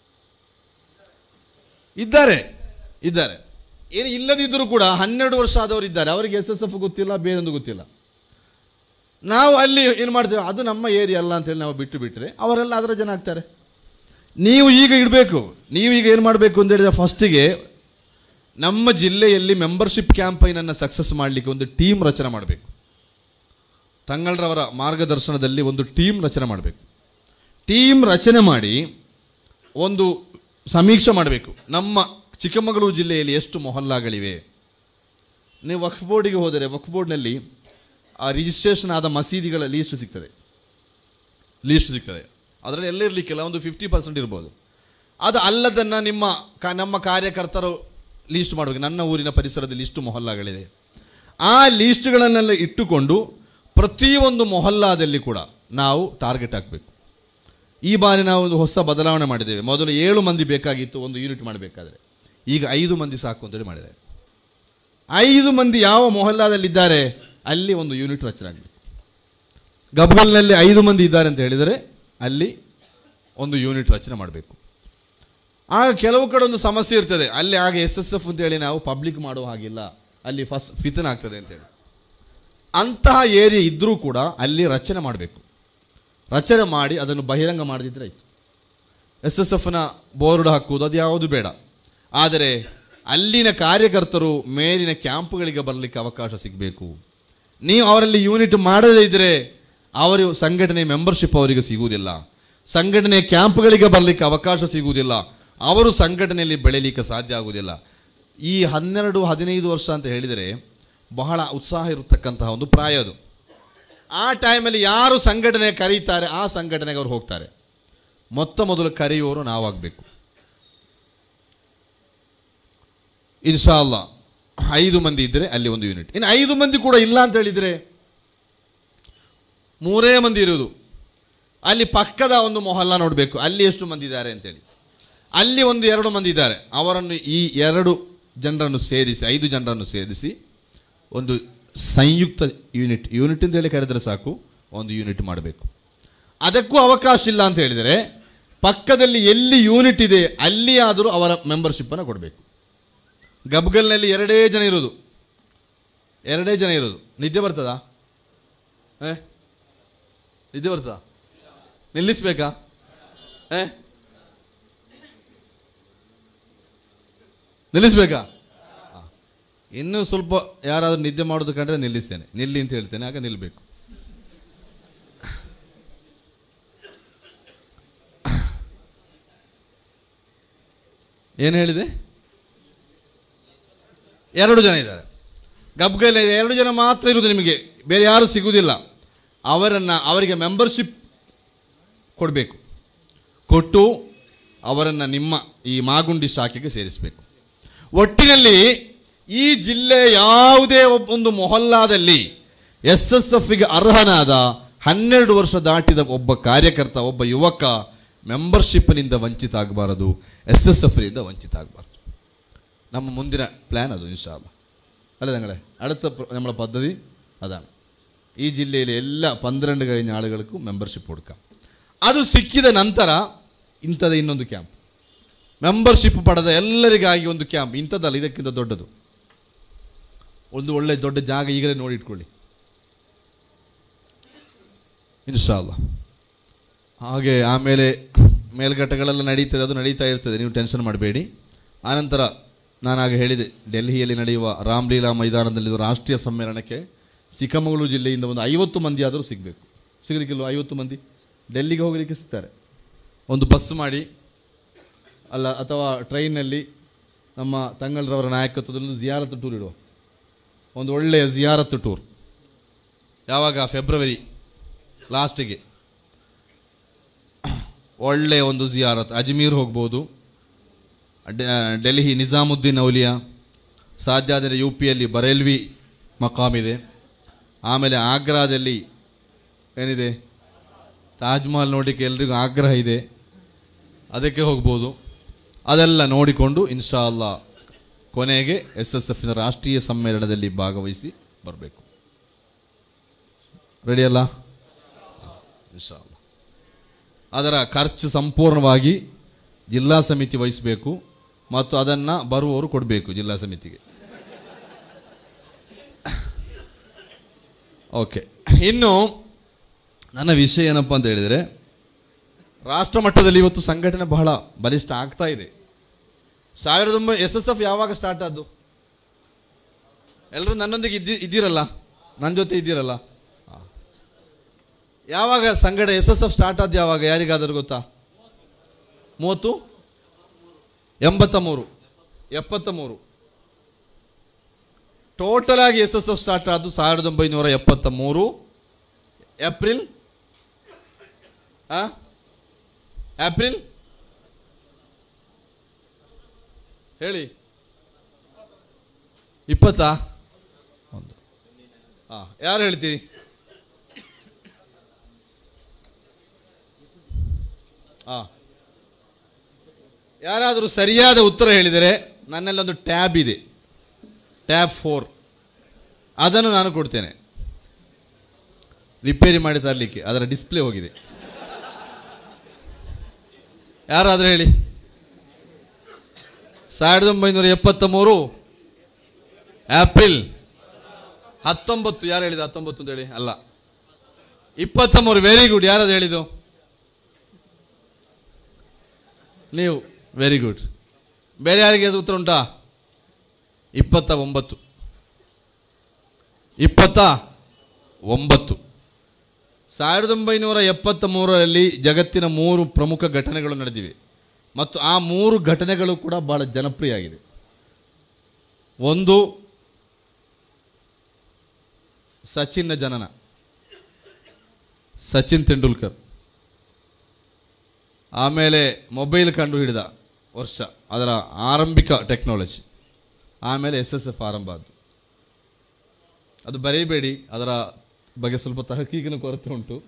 ಇದ್ದಾರೆ ಇದ್ದಾರೆ ಏನು ಇಲ್ಲದಿದ್ದರೂ ಕೂಡ ಹನ್ನೆರಡು ವರ್ಷ ಆದವರು ಇದ್ದಾರೆ ಅವರಿಗೆ ಎಸ್ ಎಸ್ ಎಫ್ ಗೊತ್ತಿಲ್ಲ ಬೇರೊಂದು ಗೊತ್ತಿಲ್ಲ ನಾವು ಅಲ್ಲಿ ಏನು ಮಾಡ್ತೇವೆ ಅದು ನಮ್ಮ ಏರಿಯಾ ಅಲ್ಲ ಅಂತೇಳಿ ನಾವು ಬಿಟ್ಟು ಬಿಟ್ಟರೆ ಅವರೆಲ್ಲ ಅದರ ಜನ ಆಗ್ತಾರೆ ನೀವು ಈಗ ಇಡಬೇಕು ನೀವು ಈಗ ಏನು ಮಾಡಬೇಕು ಅಂತ ಹೇಳಿದ್ರೆ ಫಸ್ಟಿಗೆ ನಮ್ಮ ಜಿಲ್ಲೆಯಲ್ಲಿ ಮೆಂಬರ್ಶಿಪ್ ಕ್ಯಾಂಪೈನನ್ನು ಸಕ್ಸಸ್ ಮಾಡಲಿಕ್ಕೆ ಒಂದು ಟೀಮ್ ರಚನೆ ಮಾಡಬೇಕು ತಂಗಳರವರ ಮಾರ್ಗದರ್ಶನದಲ್ಲಿ ಒಂದು ಟೀಮ್ ರಚನೆ ಮಾಡಬೇಕು ಟೀಮ್ ರಚನೆ ಮಾಡಿ ಒಂದು ಸಮೀಕ್ಷೆ ಮಾಡಬೇಕು ನಮ್ಮ ಚಿಕ್ಕಮಗಳೂರು ಜಿಲ್ಲೆಯಲ್ಲಿ ಎಷ್ಟು ಮೊಹಲ್ಲಾಗಳಿವೆ ನೀವು ವಕ್ಫ್ ಬೋರ್ಡಿಗೆ ಹೋದರೆ ವಕ್ಫ್ ಬೋರ್ಡ್ನಲ್ಲಿ ಆ ರಿಜಿಸ್ಟ್ರೇಷನ್ ಆದ ಮಸೀದಿಗಳ ಲೀಸ್ಟ್ ಸಿಗ್ತದೆ ಲೀಸ್ಟ್ ಸಿಗ್ತದೆ ಅದರಲ್ಲಿ ಎಲ್ಲ ಇರಲಿಕ್ಕಿಲ್ಲ ಒಂದು ಫಿಫ್ಟಿ ಪರ್ಸೆಂಟ್ ಇರ್ಬೋದು ಅದು ಅಲ್ಲದನ್ನು ನಿಮ್ಮ ಕ ನಮ್ಮ ಕಾರ್ಯಕರ್ತರು ಲೀಸ್ಟ್ ಮಾಡಬೇಕು ನನ್ನ ಊರಿನ ಪರಿಸರದಲ್ಲಿ ಇಷ್ಟು ಮೊಹಲ್ಲಾಗಳಿದೆ ಆ ಲೀಸ್ಟ್ಗಳನ್ನೆಲ್ಲ ಇಟ್ಟುಕೊಂಡು ಪ್ರತಿಯೊಂದು ಮೊಹಲ್ಲಾದಲ್ಲಿ ಕೂಡ ನಾವು ಟಾರ್ಗೆಟ್ ಹಾಕಬೇಕು ಈ ಬಾರಿ ನಾವು ಒಂದು ಹೊಸ ಬದಲಾವಣೆ ಮಾಡಿದ್ದೇವೆ ಮೊದಲು ಏಳು ಮಂದಿ ಬೇಕಾಗಿತ್ತು ಒಂದು ಯೂನಿಟ್ ಮಾಡಬೇಕಾದ್ರೆ ಈಗ ಐದು ಮಂದಿ ಸಾಕು ಅಂತೇಳಿ ಮಾಡಿದ್ದೇವೆ ಐದು ಮಂದಿ ಯಾವ ಮೊಹಲ್ಲಾದಲ್ಲಿದ್ದಾರೆ ಅಲ್ಲಿ ಒಂದು ಯೂನಿಟ್ ರಚನೆ ಆಗಬೇಕು ಗಬ್ಗಲ್ನಲ್ಲಿ ಐದು ಮಂದಿ ಇದ್ದಾರೆ ಅಂತ ಹೇಳಿದರೆ ಅಲ್ಲಿ ಒಂದು ಯೂನಿಟ್ ರಚನೆ ಮಾಡಬೇಕು ಆಗ ಕೆಲವು ಕಡೆ ಒಂದು ಸಮಸ್ಯೆ ಇರ್ತದೆ ಅಲ್ಲಿ ಆಗ ಎಸ್ ಎಸ್ ಎಫ್ ಅಂತೇಳಿ ನಾವು ಪಬ್ಲಿಕ್ ಮಾಡುವ ಹಾಗಿಲ್ಲ ಅಲ್ಲಿ ಫಸ್ಟ್ ಫಿತನ್ ಆಗ್ತದೆ ಅಂತೇಳಿ ಅಂತಹ ಏರಿಯಾ ಇದ್ದರೂ ಕೂಡ ಅಲ್ಲಿ ರಚನೆ ಮಾಡಬೇಕು ರಚನೆ ಮಾಡಿ ಅದನ್ನು ಬಹಿರಂಗ ಮಾಡದಿದ್ದರೆ ಆಯಿತು ಎಸ್ ಎಸ್ ಎಫ್ನ ಬೋರ್ಡ್ ಹಾಕುವುದು ಅದು ಯಾವುದು ಬೇಡ ಆದರೆ ಅಲ್ಲಿನ ಕಾರ್ಯಕರ್ತರು ಮೇಲಿನ ಕ್ಯಾಂಪ್ಗಳಿಗೆ ಬರಲಿಕ್ಕೆ ಅವಕಾಶ ಸಿಗಬೇಕು ನೀವು ಅವರಲ್ಲಿ ಯೂನಿಟ್ ಮಾಡದೇ ಇದ್ದರೆ ಅವರು ಸಂಘಟನೆ ಮೆಂಬರ್ಶಿಪ್ ಅವರಿಗೆ ಸಿಗುವುದಿಲ್ಲ ಸಂಘಟನೆಯ ಕ್ಯಾಂಪ್ಗಳಿಗೆ ಬರಲಿಕ್ಕೆ ಅವಕಾಶ ಸಿಗುವುದಿಲ್ಲ ಅವರು ಸಂಘಟನೆಯಲ್ಲಿ ಬೆಳೀಲಿಕ್ಕೆ ಸಾಧ್ಯ ಆಗುವುದಿಲ್ಲ ಈ ಹನ್ನೆರಡು ಹದಿನೈದು ವರ್ಷ ಅಂತ ಹೇಳಿದರೆ ಬಹಳ ಉತ್ಸಾಹ ಇರತಕ್ಕಂತಹ ಒಂದು ಪ್ರಾಯ ಅದು ಆ ಟೈಮಲ್ಲಿ ಯಾರು ಸಂಘಟನೆ ಕರೀತಾರೆ ಆ ಸಂಘಟನೆಗೆ ಅವರು ಹೋಗ್ತಾರೆ ಮೊತ್ತ ಮೊದಲು ಕರೆಯುವವರು ನಾವಾಗಬೇಕು ಇನ್ಶಾ ಅಲ್ಲ ಐದು ಮಂದಿ ಇದ್ದರೆ ಅಲ್ಲಿ ಒಂದು ಯೂನಿಟ್ ಇನ್ನು ಐದು ಮಂದಿ ಕೂಡ ಇಲ್ಲ ಅಂತ ಹೇಳಿದರೆ ಮೂರೇ ಮಂದಿ ಇರೋದು ಅಲ್ಲಿ ಪಕ್ಕದ ಒಂದು ಮೊಹಲ್ಲ ನೋಡಬೇಕು ಅಲ್ಲಿ ಎಷ್ಟು ಮಂದಿ ಇದ್ದಾರೆ ಅಂತೇಳಿ ಅಲ್ಲಿ ಒಂದು ಎರಡು ಮಂದಿ ಇದ್ದಾರೆ ಅವರನ್ನು ಈ ಎರಡು ಜನರನ್ನು ಸೇರಿಸಿ ಐದು ಜನರನ್ನು ಸೇರಿಸಿ ಒಂದು ಸಂಯುಕ್ತ ಯೂನಿಟ್ ಯೂನಿಟ್ ಅಂತ ಹೇಳಿ ಕರೆದರೆ ಸಾಕು ಒಂದು ಯೂನಿಟ್ ಮಾಡಬೇಕು ಅದಕ್ಕೂ ಅವಕಾಶ ಇಲ್ಲ ಅಂತ ಹೇಳಿದರೆ ಪಕ್ಕದಲ್ಲಿ ಎಲ್ಲಿ ಯೂನಿಟ್ ಇದೆ ಅಲ್ಲಿ ಆದರೂ ಅವರ ಮೆಂಬರ್ಶಿಪ್ಪನ್ನು ಕೊಡಬೇಕು ಗಬ್ಗಲ್ನಲ್ಲಿ ಎರಡೇ ಜನ ಇರೋದು ಎರಡೇ ಜನ ಇರೋದು ನಿದ್ದೆ ಬರ್ತದಾ ಏ ನಿದ್ದೆ ಬರ್ತದಾ ನಿಲ್ಲಿಸ್ಬೇಕಾ ಏ ನಿಲ್ಲಿಸ್ಬೇಕಾ ಆ. ಇನ್ನೂ ಸ್ವಲ್ಪ ಯಾರಾದರೂ ನಿದ್ದೆ ಮಾಡೋದು ಕಂಡ್ರೆ ನಿಲ್ಲಿಸ್ತೇನೆ ನಿಲ್ಲಿ ಅಂತ ಹೇಳ್ತೇನೆ ಆಗ ನಿಲ್ಲಬೇಕು ಏನು ಹೇಳಿದೆ ಎರಡು ಜನ ಇದ್ದಾರೆ ಗಬ್ಗಲ್ ಎರಡು ಜನ ಮಾತ್ರ ಇರುವುದು ನಿಮಗೆ ಬೇರೆ ಯಾರು ಸಿಗುವುದಿಲ್ಲ ಅವರನ್ನು ಅವರಿಗೆ ಮೆಂಬರ್ಶಿಪ್ ಕೊಡಬೇಕು ಕೊಟ್ಟು ಅವರನ್ನು ನಿಮ್ಮ ಈ ಮಾಗುಂಡಿ ಶಾಖೆಗೆ ಸೇರಿಸಬೇಕು ಒಟ್ಟಿನಲ್ಲಿ ಈ ಜಿಲ್ಲೆ ಯಾವುದೇ ಒಬ್ಬ- ಒಂದು ಮೊಹಲ್ಲಾದಲ್ಲಿ ಎಸ್ ಎಸ್ ಎಫ್ಗೆ ಅರ್ಹನಾದ ಹನ್ನೆರಡು ವರ್ಷ ದಾಟಿದ ಒಬ್ಬ ಕಾರ್ಯಕರ್ತ ಒಬ್ಬ ಯುವಕ ಮೆಂಬರ್ಶಿಪ್ನಿಂದ ವಂಚಿತ ಆಗಬಾರದು ಎಸ್ ಎಸ್ ಎಫ್ನಿಂದ ವಂಚಿತ ಆಗಬಾರದು ನಮ್ಮ ಮುಂದಿನ ಪ್ಲ್ಯಾನ್ ಅದು ಇನ್ಶಾಲ್ಲ അല്ല ഞങ്ങളെ അടുത്ത പ്ര- നമ്മളെ പദ്ധതി അതാണ് ഈ ജില്ലയിലെ എല്ലാ പന്ത്രണ്ട് കഴിഞ്ഞ ആളുകൾക്കും മെമ്പർഷിപ്പ് കൊടുക്കാം ಅದು ಸಿಕ್ಕಿದ ನಂತರ ಇಂಥದ ಇನ್ನೊಂದು ಕ್ಯಾಂಪ್ ಮೆಂಬರ್ಶಿಪ್ ಪಡೆದ ಎಲ್ಲರಿಗಾಗಿ ಒಂದು ಕ್ಯಾಂಪ್ ಇಂಥದ್ದಲ್ಲ ಇದಕ್ಕಿಂತ ದೊಡ್ಡದು ಒಂದು ಒಳ್ಳೆ ದೊಡ್ಡ ಜಾಗ ಈಗಲೇ ನೋಡಿ ಇಟ್ಕೊಳ್ಳಿ ಇನ್ಶಾಲ್ಲ ಹಾಗೆ ಆಮೇಲೆ ಮೇಲ್ಘಟ್ಟಗಳೆಲ್ಲ ನಡೀತದೆ ಅದು ನಡೀತಾ ಇರ್ತದೆ ನೀವು ಟೆನ್ಷನ್ ಮಾಡಬೇಡಿ ಆನಂತರ ನಾನು ಆಗ ಹೇಳಿದೆ ಡೆಲ್ಲಿಯಲ್ಲಿ ನಡೆಯುವ ರಾಮ್ಲೀಲಾ ಮೈದಾನದಲ್ಲಿರುವ ರಾಷ್ಟ್ರೀಯ ಸಮ್ಮೇಳನಕ್ಕೆ ಚಿಕ್ಕಮಗಳೂರು ಜಿಲ್ಲೆಯಿಂದ ಒಂದು ಐವತ್ತು ಮಂದಿ ಆದರೂ ಸಿಗಬೇಕು ಸಿಗಲಿಕ್ಕಿಲ್ವ ಐವತ್ತು ಮಂದಿ ಡೆಲ್ಲಿಗೆ ಹೋಗಲಿಕ್ಕೆ ಸಿಗ್ತಾರೆ ಒಂದು ಬಸ್ ಮಾಡಿ ಅಲ್ಲ ಅಥವಾ ಟ್ರೈನಲ್ಲಿ ನಮ್ಮ ತಂಗಳರವರ ನಾಯಕತ್ವದಲ್ಲಿ ಒಂದು ಜಿಯಾರತ್ ಟೂರ್ ಇಡುವ ಒಂದು ಒಳ್ಳೆಯ ಜಿಯಾರತ್ ಟೂರ್ ಯಾವಾಗ ಫೆಬ್ರವರಿ ಲಾಸ್ಟಿಗೆ ಒಳ್ಳೆಯ ಒಂದು ಜಿಯಾರತ್ ಅಜ್ಮೀರ್ ಹೋಗ್ಬೋದು ಡೆ- ಡೆಲ್ಲಿ ನಿಜಾಮುದ್ದೀನ್ ಔಲಿಯಾ ಸಾಧ್ಯ ಆದರೆ ಯು ಪಿಯಲ್ಲಿ ಬರೇಲ್ವಿ ಮಕಾಮ್ ಇದೆ ಆಮೇಲೆ ಆಗ್ರಾದಲ್ಲಿ ಏನಿದೆ ತಾಜ್ ಮಹಲ್ ನೋಡಲಿಕ್ಕೆ ಎಲ್ರಿಗೂ ಆಗ್ರಹ ಇದೆ ಅದಕ್ಕೆ ಹೋಗ್ಬೋದು ಅದೆಲ್ಲ ನೋಡಿಕೊಂಡು ಇನ್ಶಾ ಅಲ್ಲ ಕೊನೆಗೆ ಎಸ್ ಎಸ್ ಎಫ್ನ ರಾಷ್ಟ್ರೀಯ ಸಮ್ಮೇಳನದಲ್ಲಿ ಭಾಗವಹಿಸಿ ಬರಬೇಕು ರೆಡಿ ಅಲ್ಲ ಇನ್ಶಾ ಅಲ್ಲ ಅದರ ಖರ್ಚು ಸಂಪೂರ್ಣವಾಗಿ ಜಿಲ್ಲಾ ಸಮಿತಿ ವಹಿಸಬೇಕು ಮತ್ತು ಅದನ್ನು ಬರುವವರು ಕೊಡಬೇಕು ಜಿಲ್ಲಾ ಸಮಿತಿಗೆ ಓಕೆ ಇನ್ನು ನನ್ನ ವಿಷಯ ಏನಪ್ಪ ಅಂತ ಹೇಳಿದರೆ ರಾಷ್ಟ್ರ ಮಟ್ಟದಲ್ಲಿ ಇವತ್ತು ಸಂಘಟನೆ ಬಹಳ ಬಲಿಷ್ಠ ಆಗ್ತಾ ಇದೆ ಸಾವಿರದ ಒಂಬೈ ಎಸ್ ಎಸ್ ಎಫ್ ಯಾವಾಗ ಸ್ಟಾರ್ಟ್ ಆದ್ದು ಎಲ್ಲರೂ ನನ್ನೊಂದಿಗೆ ಇದ್ದಿ ಇದ್ದೀರಲ್ಲ ನನ್ನ ಜೊತೆ ಇದ್ದೀರಲ್ಲ ಆ. ಯಾವಾಗ ಸಂಘಟನೆ ಎಸ್ ಎಸ್ ಎಫ್ ಸ್ಟಾರ್ಟ್ ಆದ ಯಾವಾಗ ಯಾರಿಗಾದರೂ ಗೊತ್ತಾ ಮೂವತ್ತು ಎಂಬತ್ತ ಮೂರು ಎಪ್ಪತ್ತ ಮೂರು ಟೋಟಲ್ ಆಗಿ ಎಸ್ ಎಸ್ ಎಫ್ ಸ್ಟಾರ್ಟ್ ಆದ್ದು ಸಾವಿರದ ಒಂಬೈನೂರ ಎಪ್ಪತ್ತ ಮೂರು ಏಪ್ರಿಲ್ ಆ ಏಪ್ರಿಲ್ ಹೇಳಿ ಇಪ್ಪತ್ತಾ ಒಂದು ಹಾಂ ಯಾರು ಹೇಳ್ತೀರಿ ಹಾಂ ಯಾರಾದರೂ ಸರಿಯಾದ ಉತ್ತರ ಹೇಳಿದರೆ ನನ್ನಲ್ಲೊಂದು ಟ್ಯಾಬ್ ಇದೆ ಟ್ಯಾಬ್ ಫೋರ್ ಅದನ್ನು ನಾನು ಕೊಡ್ತೇನೆ ರಿಪೇರಿ ಮಾಡಿ ತರಲಿಕ್ಕೆ ಅದರ ಡಿಸ್ಪ್ಲೇ ಹೋಗಿದೆ ಯಾರಾದರೂ ಹೇಳಿ ಸಾವಿರದ ಒಂಬೈನೂರ ಎಪ್ಪತ್ತ ಮೂರು ಏಪ್ರಿಲ್ ಹತ್ತೊಂಬತ್ತು ಯಾರು ಹೇಳಿದ ಹತ್ತೊಂಬತ್ತು ಅಂತ ಹೇಳಿ ಅಲ್ಲ ಇಪ್ಪತ್ತ ಮೂರು ವೆರಿ ಗುಡ್ ಯಾರದು ಹೇಳಿದ್ದು ನೀವು ವೆರಿ ಗುಡ್ ಬೇರೆ ಯಾರಿಗೆ ಅದು ಉತ್ತರ ಉಂಟಾ ಇಪ್ಪತ್ತ ಒಂಬತ್ತು ಇಪ್ಪತ್ತ ಒಂಬತ್ತು ಸಾವಿರದ ಒಂಬೈನೂರ ಎಪ್ಪತ್ತ ಮೂರರಲ್ಲಿ ಜಗತ್ತಿನ ಮೂರು ಪ್ರಮುಖ ಘಟನೆಗಳು ನಡೆದಿವೆ ಮತ್ತು ಆ ಮೂರು ಘಟನೆಗಳು ಕೂಡ ಬಹಳ ಜನಪ್ರಿಯ ಆಗಿದೆ ಒಂದು ಸಚಿನ್ನ ಜನನ ಸಚಿನ್ ತೆಂಡೂಲ್ಕರ್ ಆಮೇಲೆ ಮೊಬೈಲ್ ಕಂಡು ಹಿಡಿದ ವರ್ಷ ಅದರ ಆರಂಭಿಕ ಟೆಕ್ನಾಲಜಿ ಆಮೇಲೆ ಎಸ್ ಎಸ್ ಎಫ್ ಆರಂಭ ಆದ್ದು ಅದು ಬರೀಬೇಡಿ ಅದರ ಬಗ್ಗೆ ಸ್ವಲ್ಪ ತಹಕೀಗಿನ ಕೊರತೆ ಉಂಟು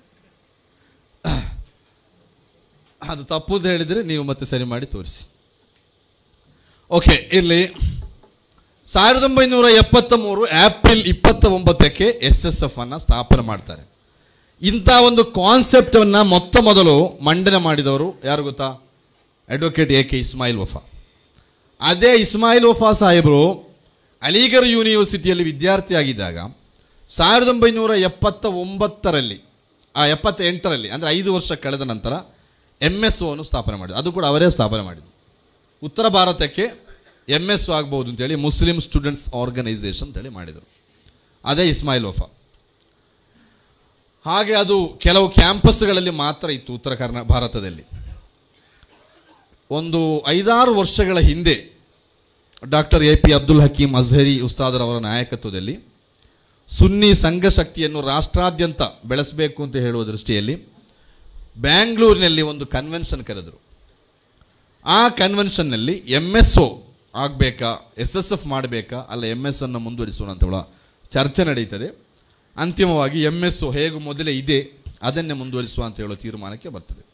ಅದು ತಪ್ಪು ಅಂತ ಹೇಳಿದರೆ ನೀವು ಮತ್ತೆ ಸರಿ ಮಾಡಿ ತೋರಿಸಿ ಓಕೆ ಇಲ್ಲಿ ಸಾವಿರದ ಒಂಬೈನೂರ ಎಪ್ಪತ್ತ ಮೂರು ಏಪ್ರಿಲ್ ಇಪ್ಪತ್ತ ಒಂಬತ್ತಕ್ಕೆ ಎಸ್ ಎಸ್ ಎಫ್ ಅನ್ನು ಸ್ಥಾಪನೆ ಮಾಡ್ತಾರೆ ಇಂಥ ಒಂದು ಕಾನ್ಸೆಪ್ಟನ್ನು ಮೊತ್ತ ಮೊದಲು ಮಂಡನೆ ಮಾಡಿದವರು ಯಾರು ಗೊತ್ತಾ advocate A K Ismail Wafa ಅದೇ ಇಸ್ಮಾಯಿಲ್ ವಫಾ ಸಾಹೇಬರು ಅಲಿಗರ್ ಯೂನಿವರ್ಸಿಟಿಯಲ್ಲಿ ವಿದ್ಯಾರ್ಥಿಯಾಗಿದ್ದಾಗ ಸಾವಿರದ ಒಂಬೈನೂರ ಎಪ್ಪತ್ತ ಒಂಬತ್ತರಲ್ಲಿ ಆ ಎಪ್ಪತ್ತ ಎಂಟರಲ್ಲಿ ಅಂದರೆ ಐದು ವರ್ಷ ಕಳೆದ ನಂತರ ಎಮ್ ಎಸ್ ಒನ್ನು ಸ್ಥಾಪನೆ ಮಾಡಿದ್ರು ಅದು ಕೂಡ ಅವರೇ ಸ್ಥಾಪನೆ ಮಾಡಿದರು ಉತ್ತರ ಭಾರತಕ್ಕೆ ಎಮ್ ಎಸ್ ಆಗ್ಬೋದು ಅಂತೇಳಿ ಮುಸ್ಲಿಂ ಸ್ಟೂಡೆಂಟ್ಸ್ ಆರ್ಗನೈಸೇಷನ್ ಅಂತೇಳಿ ಮಾಡಿದರು ಅದೇ ಇಸ್ಮಾಯಿಲ್ ವಫಾ ಹಾಗೆ ಅದು ಕೆಲವು ಕ್ಯಾಂಪಸ್ಗಳಲ್ಲಿ ಮಾತ್ರ ಇತ್ತು ಉತ್ತರ ಕರ್ನಾ ಭಾರತದಲ್ಲಿ ಒಂದು ಐದಾರು ವರ್ಷಗಳ ಹಿಂದೆ doctor A P Abdul Hakeem Azhari ಉಸ್ತಾದರವರ ನಾಯಕತ್ವದಲ್ಲಿ ಸುನ್ನಿ ಸಂಘ ಶಕ್ತಿಯನ್ನು ರಾಷ್ಟ್ರಾದ್ಯಂತ ಬೆಳೆಸಬೇಕು ಅಂತ ಹೇಳುವ ದೃಷ್ಟಿಯಲ್ಲಿ ಬ್ಯಾಂಗ್ಳೂರಿನಲ್ಲಿ ಒಂದು ಕನ್ವೆನ್ಷನ್ ಕರೆದರು ಆ ಕನ್ವೆನ್ಷನ್ನಲ್ಲಿ ಎಮ್ ಎಸ್ ಒ ಆಗಬೇಕಾ ಎಸ್ ಎಸ್ ಎಫ್ ಮಾಡಬೇಕಾ ಅಲ್ಲ ಎಮ್ ಎಸ್ ಅನ್ನು ಮುಂದುವರಿಸೋಣ ಅಂತ ಹೇಳುವ ಚರ್ಚೆ ನಡೀತದೆ ಅಂತಿಮವಾಗಿ ಎಮ್ ಎಸ್ ಒ ಹೇಗೂ ಮೊದಲೇ ಇದೆ ಅದನ್ನೇ ಮುಂದುವರಿಸುವ ಅಂತ ಹೇಳೋ ತೀರ್ಮಾನಕ್ಕೆ ಬರ್ತದೆ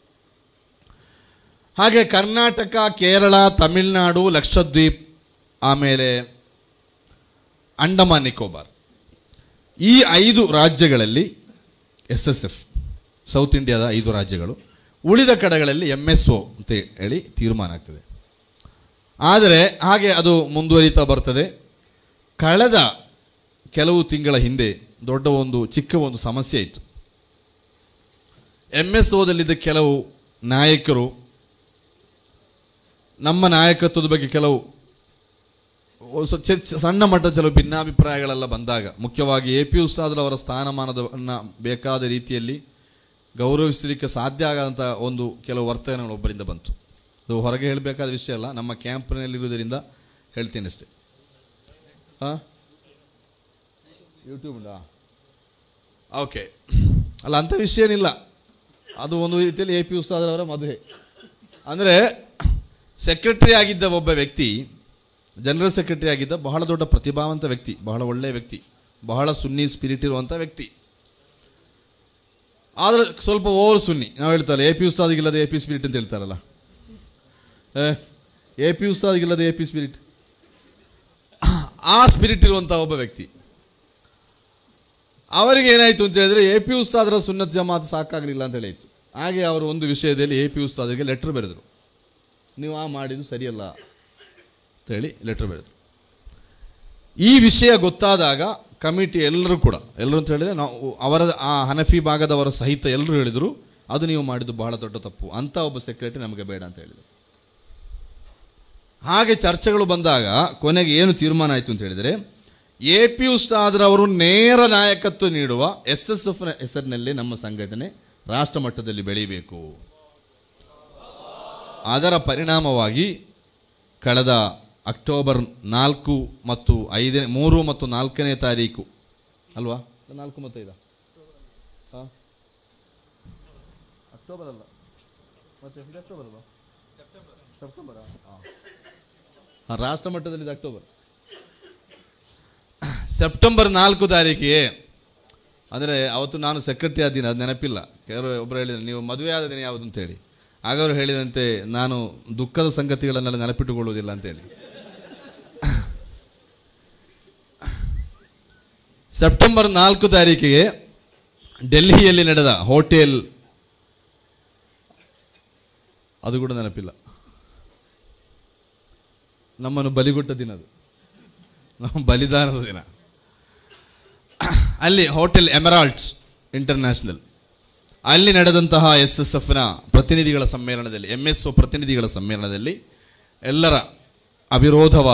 ಹಾಗೆ ಕರ್ನಾಟಕ ಕೇರಳ ತಮಿಳುನಾಡು ಲಕ್ಷದ್ವೀಪ್ ಆಮೇಲೆ ಅಂಡಮಾನ್ ನಿಕೋಬಾರ್ ಈ ಐದು ರಾಜ್ಯಗಳಲ್ಲಿ ಎಸ್ ಎಸ್ ಎಫ್ ಸೌತ್ ಇಂಡಿಯಾದ ಐದು ರಾಜ್ಯಗಳು ಉಳಿದ ಕಡೆಗಳಲ್ಲಿ ಎಮ್ ಎಸ್ ಒ ಅಂತ ಹೇಳಿ ತೀರ್ಮಾನ ಆಗ್ತದೆ ಆದರೆ ಹಾಗೆ ಅದು ಮುಂದುವರಿತಾ ಬರ್ತದೆ ಕಳೆದ ಕೆಲವು ತಿಂಗಳ ಹಿಂದೆ ದೊಡ್ಡ ಒಂದು ಚಿಕ್ಕ ಒಂದು ಸಮಸ್ಯೆ ಇತ್ತು ಎಮ್ ಎಸ್ ಓದಲ್ಲಿದ್ದ ಕೆಲವು ನಾಯಕರು ನಮ್ಮ ನಾಯಕತ್ವದ ಬಗ್ಗೆ ಕೆಲವು ಸ- ಚೆ- ಚೆ- ಸಣ್ಣ ಮಟ್ಟದ ಕೆಲವು ಭಿನ್ನಾಭಿಪ್ರಾಯಗಳೆಲ್ಲ ಬಂದಾಗ ಮುಖ್ಯವಾಗಿ ಎ ಪಿ ಉಸ್ತಾದ್ರವರ ಸ್ಥಾನಮಾನದವನ್ನು ಬೇಕಾದ ರೀತಿಯಲ್ಲಿ ಗೌರವಿಸಲಿಕ್ಕೆ ಸಾಧ್ಯ ಆಗದಂಥ ಒಂದು ಕೆಲವು ವರ್ತನೆಗಳು ಒಬ್ಬರಿಂದ ಬಂತು ಅದು ಹೊರಗೆ ಹೇಳಬೇಕಾದ ವಿಷಯ ಅಲ್ಲ ನಮ್ಮ ಕ್ಯಾಂಪ್ನಲ್ಲಿರುವುದರಿಂದ ಹೇಳ್ತೀನಿ ಅಷ್ಟೇ ಹಾಂ ಯೂಟ್ಯೂಬ್ ಉಂಟಾ ಓಕೆ ಅಲ್ಲ ಅಂಥ ವಿಷಯ ಏನಿಲ್ಲ ಅದು ಒಂದು ರೀತಿಯಲ್ಲಿ ಎ ಪಿ ಉಸ್ತಾದ್ರವರ ಮದುವೆ ಅಂದರೆ ಸೆಕ್ರೆಟರಿ ಆಗಿದ್ದ ಒಬ್ಬ ವ್ಯಕ್ತಿ ಜನರಲ್ ಸೆಕ್ರೆಟರಿ ಆಗಿದ್ದ ಬಹಳ ದೊಡ್ಡ ಪ್ರತಿಭಾವಂತ ವ್ಯಕ್ತಿ ಬಹಳ ಒಳ್ಳೆಯ ವ್ಯಕ್ತಿ ಬಹಳ ಸುನ್ನಿ ಸ್ಪಿರಿಟ್ ಇರುವಂಥ ವ್ಯಕ್ತಿ ಆದರೆ ಸ್ವಲ್ಪ ಓವರ್ ಸುನ್ನಿ ನಾವು ಹೇಳ್ತಾರೆ ಎ ಪಿ ಉಸ್ತಾದಿಗಿಲ್ಲದೆ ಎ ಪಿ ಸ್ಪಿರಿಟ್ ಅಂತ ಹೇಳ್ತಾರಲ್ಲ ಎ ಪಿ ಉಸ್ತಾದಿಗಿಲ್ಲದೆ ಎ ಪಿ ಸ್ಪಿರಿಟ್ ಆ ಸ್ಪಿರಿಟ್ ಇರುವಂಥ ಒಬ್ಬ ವ್ಯಕ್ತಿ ಅವರಿಗೆ ಏನಾಯಿತು ಅಂತ ಹೇಳಿದ್ರೆ ಎ ಪಿ ಉಸ್ತಾದರ ಸುನ್ನತ್ ಜಮಾತ್ ಸಾಕಾಗಲಿಲ್ಲ ಅಂತ ಹೇಳಿತ್ತು ಹಾಗೆ ಅವರು ಒಂದು ವಿಷಯದಲ್ಲಿ ಎ ಪಿ ಉಸ್ತಾದಿಗೆ ಲೆಟ್ರ್ ಬರೆದರು ನೀವು ಆ ಮಾಡಿದ್ದು ಸರಿಯಲ್ಲ ಅಂತೇಳಿ ಲೆಟ್ರ್ ಬರೆದರು ಈ ವಿಷಯ ಗೊತ್ತಾದಾಗ ಕಮಿಟಿ ಎಲ್ಲರೂ ಕೂಡ ಎಲ್ಲರೂ ಅಂತ ಹೇಳಿದ್ರೆ ನಾವು ಅವರ ಆ ಹನಫಿ ಭಾಗದವರ ಸಹಿತ ಎಲ್ಲರೂ ಹೇಳಿದರು ಅದು ನೀವು ಮಾಡಿದ್ದು ಬಹಳ ದೊಡ್ಡ ತಪ್ಪು ಅಂತ ಒಬ್ಬ ಸೆಕ್ರೆಟರಿ ನಮಗೆ ಬೇಡ ಅಂತ ಹೇಳಿದರು ಹಾಗೆ ಚರ್ಚೆಗಳು ಬಂದಾಗ ಕೊನೆಗೆ ಏನು ತೀರ್ಮಾನ ಆಯಿತು ಅಂತ ಹೇಳಿದರೆ ಎ ಪಿ ಉಸ್ತಾದ್ರವರು ನೇರ ನಾಯಕತ್ವ ನೀಡುವ ಎಸ್ ಎಸ್ ಎಫ್ನ ಹೆಸರಿನಲ್ಲಿ ನಮ್ಮ ಸಂಘಟನೆ ರಾಷ್ಟ್ರ ಮಟ್ಟದಲ್ಲಿ ಬೆಳೀಬೇಕು ಅದರ ಪರಿಣಾಮವಾಗಿ ಕಳೆದ ಅಕ್ಟೋಬರ್ ನಾಲ್ಕು ಮತ್ತು ಐದನೇ ಮೂರು ಮತ್ತು ನಾಲ್ಕನೇ ತಾರೀಕು ಅಲ್ವಾ ನಾಲ್ಕು ಮತ್ತು ಐದ ಹಾಂ ಅಕ್ಟೋಬರ್ ಅಲ್ಲ ಮತ್ತೆ ಅಕ್ಟೋಬರ್ ಅಲ್ವಾ ಸೆಪ್ಟೆಂಬರಾ ಹಾಂ ರಾಷ್ಟ್ರ ಮಟ್ಟದಲ್ಲಿ ಇದು ಅಕ್ಟೋಬರ್ ಸೆಪ್ಟೆಂಬರ್ ನಾಲ್ಕು ತಾರೀಕಿಗೆ ಅಂದರೆ ಅವತ್ತು ನಾನು ಸೆಕ್ರೆಟರಿ ಆದ ದಿನ ಅದು ನೆನಪಿಲ್ಲ ಕೆಲವರು ಒಬ್ಬರು ಹೇಳಿದ್ರು ನೀವು ಮದುವೆ ಆದ ದಿನ ಯಾವುದು ಅಂತೇಳಿ ಆಗ ಅವರು ಹೇಳಿದಂತೆ ನಾನು ದುಃಖದ ಸಂಗತಿಗಳನ್ನೆಲ್ಲ ನೆನಪಿಟ್ಟುಕೊಳ್ಳುವುದಿಲ್ಲ ಅಂತೇಳಿ ಸೆಪ್ಟೆಂಬರ್ ನಾಲ್ಕು ತಾರೀಕಿಗೆ ಡೆಲ್ಲಿಯಲ್ಲಿ ನಡೆದ ಹೋಟೆಲ್ ಅದು ಕೂಡ ನೆನಪಿಲ್ಲ ನಮ್ಮನ್ನು ಬಲಿಗೊಟ್ಟ ದಿನ ಅದು ನಮ್ಮ ಬಲಿದಾನದ ದಿನ ಅಲ್ಲಿ ಹೋಟೆಲ್ ಎಮರಾಲ್ಡ್ಸ್ ಇಂಟರ್ನ್ಯಾಷನಲ್ ಅಲ್ಲಿ ನಡೆದಂತಹ ಎಸ್ ಎಸ್ ಎಫ್ನ ಪ್ರತಿನಿಧಿಗಳ ಸಮ್ಮೇಳನದಲ್ಲಿ ಎಮ್ ಎಸ್ ಒ ಪ್ರತಿನಿಧಿಗಳ ಸಮ್ಮೇಳನದಲ್ಲಿ ಎಲ್ಲರ ಅವಿರೋಧವಾದ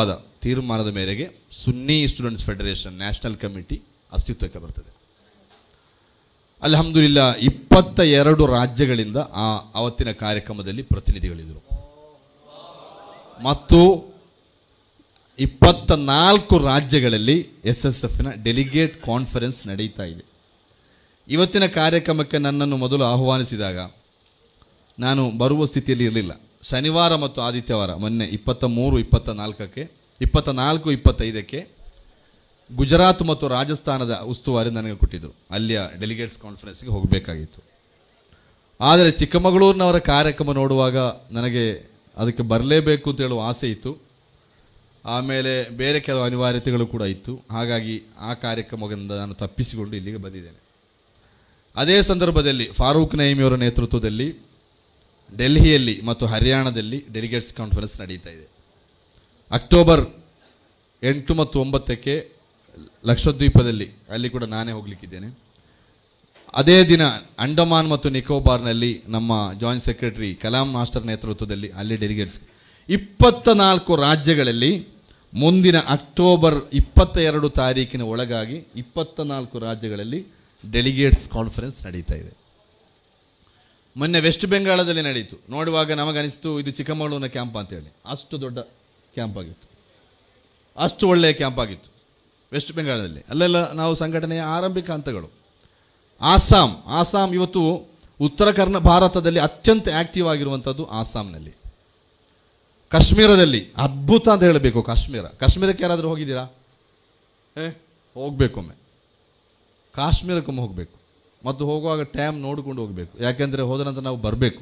ತೀರ್ಮಾನದ ಮೇರೆಗೆ Sunni students federation national committee ಅಸ್ತಿತ್ವಕ್ಕೆ ಬರ್ತದೆ ಅಲ್ಹಮ್ದುಲಿಲ್ಲ ಇಪ್ಪತ್ತ ಎರಡು ರಾಜ್ಯಗಳಿಂದ ಆ ಅವತ್ತಿನ ಕಾರ್ಯಕ್ರಮದಲ್ಲಿ ಪ್ರತಿನಿಧಿಗಳಿದ್ದರು ಮತ್ತು ಇಪ್ಪತ್ತ ನಾಲ್ಕು ರಾಜ್ಯಗಳಲ್ಲಿ ಎಸ್ ಎಸ್ ಎಫ್ನ ಡೆಲಿಗೇಟ್ ಕಾನ್ಫರೆನ್ಸ್ ನಡೀತಾ ಇದೆ ಇವತ್ತಿನ ಕಾರ್ಯಕ್ರಮಕ್ಕೆ ನನ್ನನ್ನು ಮೊದಲು ಆಹ್ವಾನಿಸಿದಾಗ ನಾನು ಬರುವ ಸ್ಥಿತಿಯಲ್ಲಿ ಇರಲಿಲ್ಲ ಶನಿವಾರ ಮತ್ತು ಆದಿತ್ಯವಾರ ಮೊನ್ನೆ ಇಪ್ಪತ್ತ ಮೂರು ಇಪ್ಪತ್ತ ನಾಲ್ಕಕ್ಕೆ ಇಪ್ಪತ್ತ ನಾಲ್ಕು ಇಪ್ಪತ್ತೈದಕ್ಕೆ ಗುಜರಾತ್ ಮತ್ತು ರಾಜಸ್ಥಾನದ ಉಸ್ತುವಾರಿ ನನಗೆ ಕೊಟ್ಟಿದ್ದರು ಅಲ್ಲಿಯ ಡೆಲಿಗೇಟ್ಸ್ ಕಾನ್ಫರೆನ್ಸ್ಗೆ ಹೋಗಬೇಕಾಗಿತ್ತು ಆದರೆ ಚಿಕ್ಕಮಗಳೂರಿನವರ ಕಾರ್ಯಕ್ರಮ ನೋಡುವಾಗ ನನಗೆ ಅದಕ್ಕೆ ಬರಲೇಬೇಕು ಅಂತ ಹೇಳುವ ಆಸೆ ಇತ್ತು ಆಮೇಲೆ ಬೇರೆ ಕೆಲವು ಅನಿವಾರ್ಯತೆಗಳು ಕೂಡ ಇತ್ತು ಹಾಗಾಗಿ ಆ ಕಾರ್ಯಕ್ರಮದಿಂದ ನಾನು ತಪ್ಪಿಸಿಕೊಂಡು ಇಲ್ಲಿಗೆ ಬಂದಿದ್ದೇನೆ ಅದೇ ಸಂದರ್ಭದಲ್ಲಿ ಫಾರೂಕ್ ನೈಮಿಯವರ ನೇತೃತ್ವದಲ್ಲಿ ಡೆಲ್ಲಿಯಲ್ಲಿ ಮತ್ತು ಹರಿಯಾಣದಲ್ಲಿ ಡೆಲಿಗೇಟ್ಸ್ ಕಾನ್ಫರೆನ್ಸ್ ನಡೀತಾ ಇದೆ ಅಕ್ಟೋಬರ್ ಎಂಟು ಮತ್ತು ಒಂಬತ್ತಕ್ಕೆ ಲಕ್ಷದ್ವೀಪದಲ್ಲಿ ಅಲ್ಲಿ ಕೂಡ ನಾನೇ ಹೋಗ್ಲಿಕ್ಕಿದ್ದೇನೆ ಅದೇ ದಿನ ಅಂಡಮಾನ್ ಮತ್ತು ನಿಕೋಬಾರ್ನಲ್ಲಿ ನಮ್ಮ ಜಾಯಿಂಟ್ ಸೆಕ್ರೆಟರಿ ಕಲಾಂ ಮಾಸ್ಟರ್ ನೇತೃತ್ವದಲ್ಲಿ ಅಲ್ಲಿ ಡೆಲಿಗೇಟ್ಸ್ ಇಪ್ಪತ್ತ ನಾಲ್ಕು ರಾಜ್ಯಗಳಲ್ಲಿ ಮುಂದಿನ ಅಕ್ಟೋಬರ್ ಇಪ್ಪತ್ತ ಎರಡು ತಾರೀಕಿನ ಒಳಗಾಗಿ ಇಪ್ಪತ್ತ ನಾಲ್ಕು ರಾಜ್ಯಗಳಲ್ಲಿ ಡೆಲಿಗೇಟ್ಸ್ ಕಾನ್ಫರೆನ್ಸ್ ನಡೀತಾ ಇದೆ ಮೊನ್ನೆ ವೆಸ್ಟ್ ಬೆಂಗಾಳದಲ್ಲಿ ನಡೀತು ನೋಡುವಾಗ ನಮಗನಿಸ್ತು ಇದು ಚಿಕ್ಕಮಗಳೂರಿನ ಕ್ಯಾಂಪ್ ಅಂತೇಳಿ ಅಷ್ಟು ದೊಡ್ಡ ಕ್ಯಾಂಪ್ ಆಗಿತ್ತು ಅಷ್ಟು ಒಳ್ಳೆಯ ಕ್ಯಾಂಪ್ ಆಗಿತ್ತು ವೆಸ್ಟ್ ಬೆಂಗಾಳದಲ್ಲಿ ಅಲ್ಲೆಲ್ಲ ನಾವು ಸಂಘಟನೆಯ ಆರಂಭಿಕ ಹಂತಗಳು ಆಸಾಂ ಆಸಾಂ ಇವತ್ತು ಉತ್ತರ ಕರ್ನಾ ಭಾರತದಲ್ಲಿ ಅತ್ಯಂತ ಆಕ್ಟಿವ್ ಆಗಿರುವಂಥದ್ದು ಆಸಾಂನಲ್ಲಿ ಕಾಶ್ಮೀರದಲ್ಲಿ ಅದ್ಭುತ ಅಂತ ಹೇಳಬೇಕು ಕಾಶ್ಮೀರ ಕಾಶ್ಮೀರಕ್ಕೆ ಯಾರಾದರೂ ಹೋಗಿದ್ದೀರಾ ಏ ಹೋಗ್ಬೇಕೊಮ್ಮೆ ಕಾಶ್ಮೀರಕ್ಕೊಮ್ಮೆ ಹೋಗಬೇಕು ಮತ್ತು ಹೋಗುವಾಗ ಟೈಮ್ ನೋಡಿಕೊಂಡು ಹೋಗಬೇಕು ಯಾಕೆಂದರೆ ಹೋದ ನಂತರ ನಾವು ಬರಬೇಕು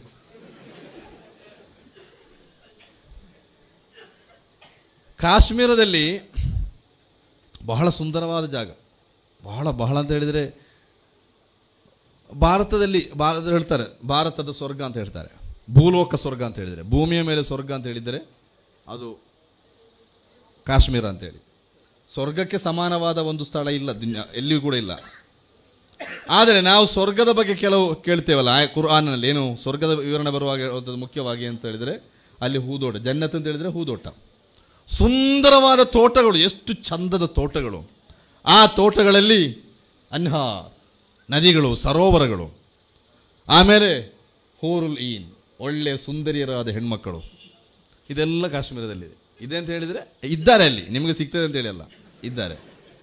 ಕಾಶ್ಮೀರದಲ್ಲಿ ಬಹಳ ಸುಂದರವಾದ ಜಾಗ ಬಹಳ ಬಹಳ ಅಂತ ಹೇಳಿದರೆ ಭಾರತದಲ್ಲಿ ಭಾರತ ಹೇಳ್ತಾರೆ ಭಾರತದ ಸ್ವರ್ಗ ಅಂತ ಹೇಳ್ತಾರೆ ಭೂಲೋಕ ಸ್ವರ್ಗ ಅಂತ ಹೇಳಿದರೆ ಭೂಮಿಯ ಮೇಲೆ ಸ್ವರ್ಗ ಅಂತ ಹೇಳಿದರೆ ಅದು ಕಾಶ್ಮೀರ ಅಂತೇಳಿ ಸ್ವರ್ಗಕ್ಕೆ ಸಮಾನವಾದ ಒಂದು ಸ್ಥಳ ಇಲ್ಲ ದುನ್ಯಾ ಎಲ್ಲಿಯೂ ಕೂಡ ಇಲ್ಲ ಆದರೆ ನಾವು ಸ್ವರ್ಗದ ಬಗ್ಗೆ ಕೆಲವು ಕೇಳ್ತೇವಲ್ಲ ಆ ಕುರ್ಆನಲ್ಲಿ ಏನು ಸ್ವರ್ಗದ ವಿವರಣೆ ಬರುವಾಗ ಹೇಳೋದು ಮುಖ್ಯವಾಗಿ ಅಂತ ಹೇಳಿದರೆ ಅಲ್ಲಿ ಹೂದೋಟ ಜನ್ನತ್ ಅಂತ ಹೇಳಿದರೆ ಹೂದೋಟ ಸುಂದರವಾದ ತೋಟಗಳು ಎಷ್ಟು ಚಂದದ ತೋಟಗಳು ಆ ತೋಟಗಳಲ್ಲಿ ಅನ್ಹಾರ್ ನದಿಗಳು ಸರೋವರಗಳು ಆಮೇಲೆ ಹೂರುಲ್ ಈನ್ ಒಳ್ಳೆಯ ಸುಂದರಿಯರಾದ ಹೆಣ್ಮಕ್ಕಳು ಇದೆಲ್ಲ ಕಾಶ್ಮೀರದಲ್ಲಿದೆ ಇದೆ ಅಂತ ಹೇಳಿದರೆ ಇದ್ದಾರೆ ಅಲ್ಲಿ ನಿಮಗೆ ಸಿಗ್ತದೆ ಅಂತ ಹೇಳಿ ಅಲ್ಲ ಇದ್ದಾರೆ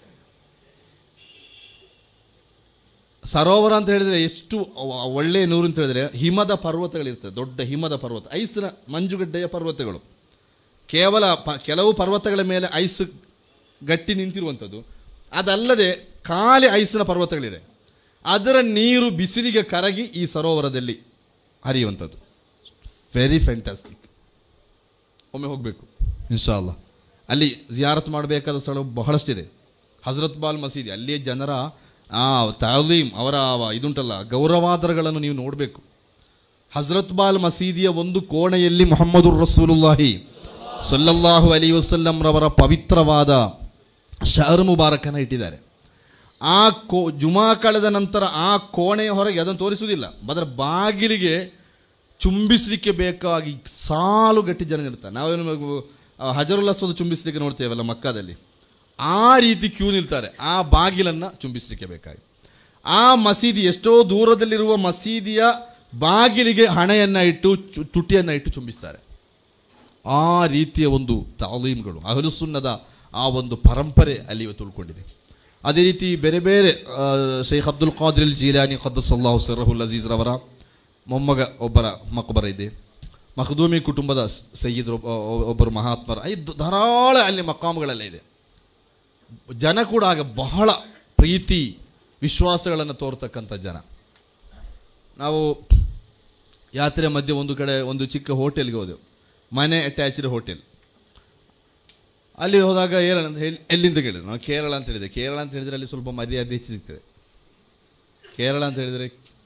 ಸರೋವರ ಅಂತ ಹೇಳಿದರೆ ಎಷ್ಟು ಒ- ಒಳ್ಳೆಯ ನೂರು ಅಂತ ಹೇಳಿದರೆ ಹಿಮದ ಪರ್ವತಗಳಿರ್ತದೆ ದೊಡ್ಡ ಹಿಮದ ಪರ್ವತ ಐಸಿನ ಮಂಜುಗಡ್ಡೆಯ ಪರ್ವತಗಳು ಕೇವಲ ಪ ಕೆಲವು ಪರ್ವತಗಳ ಮೇಲೆ ಐಸ್ ಗಟ್ಟಿ ನಿಂತಿರುವಂಥದ್ದು ಅದಲ್ಲದೆ ಖಾಲಿ ಐಸಿನ ಪರ್ವತಗಳಿದೆ ಅದರ ನೀರು ಬಿಸಿಲಿಗೆ ಕರಗಿ ಈ ಸರೋವರದಲ್ಲಿ ಹರಿಯುವಂಥದ್ದು ವೆರಿ ಫ್ಯಾಂಟಾಸ್ಟಿಕ್ ಒಮ್ಮೆ ಹೋಗಬೇಕು ಇನ್ಶಾ ಅಲ್ಲ ಅಲ್ಲಿ ಜಿಯಾರತ್ ಮಾಡಬೇಕಾದ ಸ್ಥಳ ಬಹಳಷ್ಟಿದೆ ಹಜರತ್ ಬಾಲ್ ಮಸೀದಿ ಅಲ್ಲಿಯ ಜನರ ಆ ತಾಲೀಮ್ ಅವರ ಆ ಇದುಂಟಲ್ಲ ಗೌರವಾದರಗಳನ್ನು ನೀವು ನೋಡಬೇಕು ಹಜರತ್ ಬಾಲ್ ಮಸೀದಿಯ ಒಂದು ಕೋಣೆಯಲ್ಲಿ ಮೊಹಮ್ಮದುರ್ ರಸೂಲುಲ್ಲಾಹಿ ಸಲ್ಲಲ್ಲಾಹು ಅಲಿ ವಸಲ್ಲಂ ರವರ ಪವಿತ್ರವಾದ ಶಹರ್ ಮುಬಾರಕನ ಇಟ್ಟಿದ್ದಾರೆ ಆ ಕೋ ಜುಮಾ ಕಳೆದ ನಂತರ ಆ ಕೋಣೆಯ ಹೊರಗೆ ಅದನ್ನು ತೋರಿಸುವುದಿಲ್ಲ ಅದರ ಬಾಗಿಲಿಗೆ ಚುಂಬಿಸಲಿಕ್ಕೆ ಬೇಕಾಗಿ ಸಾಲು ಗಟ್ಟಿ ಜನ ನಿಲ್ತಾರೆ ನಾವೇನು ಆ ಹಜರುಲ್ ಅಸ್ವದ್ ಚುಂಬಿಸಲಿಕ್ಕೆ ನೋಡ್ತೇವಲ್ಲ ಮಕ್ಕದಲ್ಲಿ ಆ ರೀತಿ ಕ್ಯೂ ನಿಲ್ತಾರೆ ಆ ಬಾಗಿಲನ್ನು ಚುಂಬಿಸಲಿಕ್ಕೆ ಬೇಕಾಗಿ ಆ ಮಸೀದಿ ಎಷ್ಟೋ ದೂರದಲ್ಲಿರುವ ಮಸೀದಿಯ ಬಾಗಿಲಿಗೆ ಹಣೆಯನ್ನು ಇಟ್ಟು ಚು ತುಟಿಯನ್ನು ಇಟ್ಟು ಚುಂಬಿಸ್ತಾರೆ ಆ ರೀತಿಯ ಒಂದು ತಾಲೀಮ್ಗಳು ಅಹಲುಸುನ್ನದ ಆ ಒಂದು ಪರಂಪರೆ ಅಲ್ಲಿ ಇವತ್ತು ಉಳ್ಕೊಂಡಿದೆ ಅದೇ ರೀತಿ ಬೇರೆ ಬೇರೆ ಆ, ಶೇಖ್ ಅಬ್ದುಲ್ ಖಾದಿರ್ ಜೀಲಾನಿ ಖದ್ದಸಲ್ಲಾಹು ಸರ್ರಹುಲ್ ಅಜೀಜ್ ರವರ ಮೊಮ್ಮಗ ಒಬ್ಬರ ಮಕ್ಬರ ಇದೆ ಮಖದೂಮಿ ಕುಟುಂಬದ ಸ್- ಸಯ್ಯದ್ ಒಬ್ಬ- ಒಬ್ಬರು ಮಹಾತ್ಮರ ಐದು ಧಾರಾಳ ಅಲ್ಲಿ ಮಕಾಮುಗಳೆಲ್ಲ ಇದೆ ಜನ ಕೂಡ ಆಗ ಬಹಳ ಪ್ರೀತಿ ವಿಶ್ವಾಸಗಳನ್ನು ತೋರ್ತಕ್ಕಂಥ ಜನ ನಾವು ಯಾತ್ರೆ ಮಧ್ಯೆ ಒಂದು ಕಡೆ ಒಂದು ಚಿಕ್ಕ ಹೋಟೆಲ್ಗೆ ಹೋದೆವು ಮನೆ ಅಟ್ಯಾಚ್ಡ್ ಹೋಟೆಲ್ ಅಲ್ಲಿ ಹೋದಾಗ ಏನಂತ ಹೇಳಿ ಎಲ್ಲಿಂದ ಕೇಳಿದ್ರು ನಾವು ಕೇರಳ ಅಂತ ಹೇಳಿದೆ ಕೇರಳ ಅಂತ ಹೇಳಿದರೆ ಅಲ್ಲಿ ಸ್ವಲ್ಪ ಮರ್ಯಾದೆ ಹೆಚ್ಚು ಸಿಗ್ತದೆ ಕೇರಳ ಅಂತ ಹೇಳಿದರೆ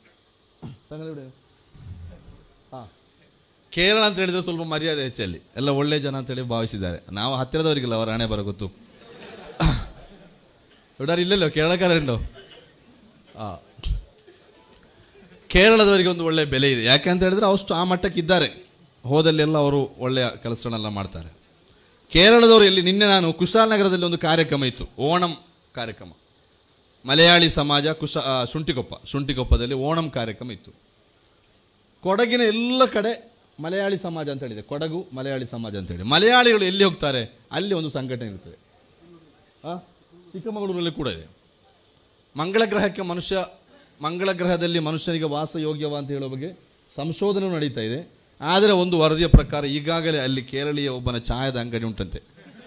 ಹಾಂ ಕೇರಳ ಅಂತ ಹೇಳಿದರೆ ಸ್ವಲ್ಪ ಮರ್ಯಾದೆ ಹೆಚ್ಚಲ್ಲಿ ಎಲ್ಲ ಒಳ್ಳೆ ಜನ ಅಂತೇಳಿ ಭಾವಿಸಿದ್ದಾರೆ ನಾವು ಹತ್ತಿರದವರಿಗಿಲ್ಲ ಅವರ ಹಣೆ ಬರ ಗೊತ್ತು ಹುಡಾರ್ ಇಲ್ಲല്ലോ ಕೇರಳക്കാരുണ്ടോ ಆ ಕೇರಳದವರಿಗೆ ಒಂದು ಒಳ್ಳೆಯ ಬೆಲೆ ಇದೆ ಯಾಕೆ ಅಂತ ಹೇಳಿದ್ರೆ ಅಷ್ಟು ಆ ಮಟ್ಟಕ್ಕೆ ಇದ್ದಾರೆ ಹೋದಲ್ಲೆಲ್ಲ ಅವರು ಒಳ್ಳೆಯ ಕೆಲಸಗಳನ್ನೆಲ್ಲ ಮಾಡ್ತಾರೆ ಕೇರಳದವರು ಎಲ್ಲಿ ನಿನ್ನೆ ನಾನು ಕುಶಾಲನಗರದಲ್ಲಿ ಒಂದು ಕಾರ್ಯಕ್ರಮ ಇತ್ತು ಓಣಂ ಕಾರ್ಯಕ್ರಮ ಮಲಯಾಳಿ ಸಮಾಜ ಕುಶ ಆ, ಶುಂಠಿಕೊಪ್ಪ ಶುಂಠಿಕೊಪ್ಪದಲ್ಲಿ ಓಣಂ ಕಾರ್ಯಕ್ರಮ ಇತ್ತು ಕೊಡಗಿನ ಎಲ್ಲ ಕಡೆ ಮಲಯಾಳಿ ಸಮಾಜ ಅಂತ ಹೇಳಿದೆ ಕೊಡಗು ಮಲಯಾಳಿ ಸಮಾಜ ಅಂತ ಹೇಳಿ ಮಲಯಾಳಿಗಳು ಎಲ್ಲಿ ಹೋಗ್ತಾರೆ ಅಲ್ಲಿ ಒಂದು ಸಂಘಟನೆ ಇರ್ತದೆ ಆ? ಚಿಕ್ಕಮಗಳೂರಲ್ಲಿ ಕೂಡ ಇದೆ ಮಂಗಳ ಗ್ರಹಕ್ಕೆ ಮನುಷ್ಯ ಮಂಗಳ ಗ್ರಹದಲ್ಲಿ ಮನುಷ್ಯನಿಗೆ ವಾಸಯೋಗ್ಯವ ಅಂತ ಹೇಳೋ ಬಗ್ಗೆ ಸಂಶೋಧನೆ ನಡೀತಾ ಇದೆ ಆದರೆ ಒಂದು ವರದಿಯ ಪ್ರಕಾರ ಈಗಾಗಲೇ ಅಲ್ಲಿ ಕೇರಳೀಯ ಒಬ್ಬನ ಚಾಯದ ಅಂಗಡಿ ಉಂಟಂತೆ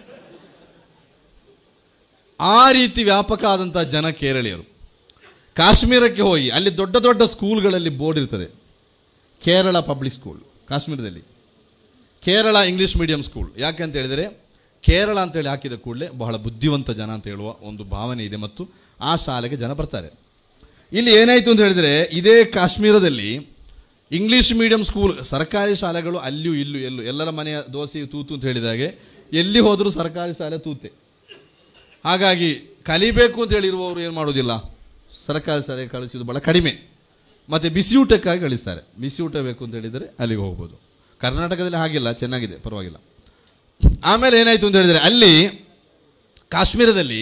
ಆ ರೀತಿ ವ್ಯಾಪಕ ಆದಂಥ ಜನ ಕೇರಳೀಯರು ಕಾಶ್ಮೀರಕ್ಕೆ ಹೋಗಿ ಅಲ್ಲಿ ದೊಡ್ಡ ದೊಡ್ಡ ಸ್ಕೂಲ್ಗಳಲ್ಲಿ ಬೋರ್ಡ್ ಇರ್ತದೆ ಕೇರಳ ಪಬ್ಲಿಕ್ ಸ್ಕೂಲ್ ಕಾಶ್ಮೀರದಲ್ಲಿ ಕೇರಳ ಇಂಗ್ಲೀಷ್ ಮೀಡಿಯಂ ಸ್ಕೂಲ್ ಯಾಕೆ ಅಂತ ಹೇಳಿದರೆ ಕೇರಳ ಅಂತೇಳಿ ಹಾಕಿದ ಕೂಡಲೇ ಬಹಳ ಬುದ್ಧಿವಂತ ಜನ ಅಂತ ಹೇಳುವ ಒಂದು ಭಾವನೆ ಇದೆ ಮತ್ತು ಆ ಶಾಲೆಗೆ ಜನ ಬರ್ತಾರೆ ಇಲ್ಲಿ ಏನಾಯಿತು ಅಂತ ಹೇಳಿದರೆ ಇದೇ ಕಾಶ್ಮೀರದಲ್ಲಿ ಇಂಗ್ಲೀಷ್ ಮೀಡಿಯಂ ಸ್ಕೂಲ್ ಸರ್ಕಾರಿ ಶಾಲೆಗಳು ಅಲ್ಲಿಯೂ ಇಲ್ಲೂ ಎಲ್ಲೂ ಎಲ್ಲರ ಮನೆಯ ದೋಸೆ ತೂತು ಅಂತ ಹೇಳಿದಾಗೆ ಎಲ್ಲಿ ಹೋದರೂ ಸರ್ಕಾರಿ ಶಾಲೆ ತೂತೆ ಹಾಗಾಗಿ ಕಲಿಬೇಕು ಅಂತ ಹೇಳಿರುವವರು ಏನು ಮಾಡೋದಿಲ್ಲ ಸರ್ಕಾರಿ ಶಾಲೆಗೆ ಕಳಿಸೋದು ಭಾಳ ಕಡಿಮೆ ಮತ್ತು ಬಿಸಿಯೂಟಕ್ಕಾಗಿ ಕಳಿಸ್ತಾರೆ ಬಿಸಿಯೂಟ ಬೇಕು ಅಂತ ಹೇಳಿದರೆ ಅಲ್ಲಿಗೆ ಹೋಗ್ಬೋದು ಕರ್ನಾಟಕದಲ್ಲಿ ಹಾಗಿಲ್ಲ ಚೆನ್ನಾಗಿದೆ ಪರವಾಗಿಲ್ಲ ಆಮೇಲೆ ಏನಾಯಿತು ಅಂತ ಹೇಳಿದರೆ ಅಲ್ಲಿ ಕಾಶ್ಮೀರದಲ್ಲಿ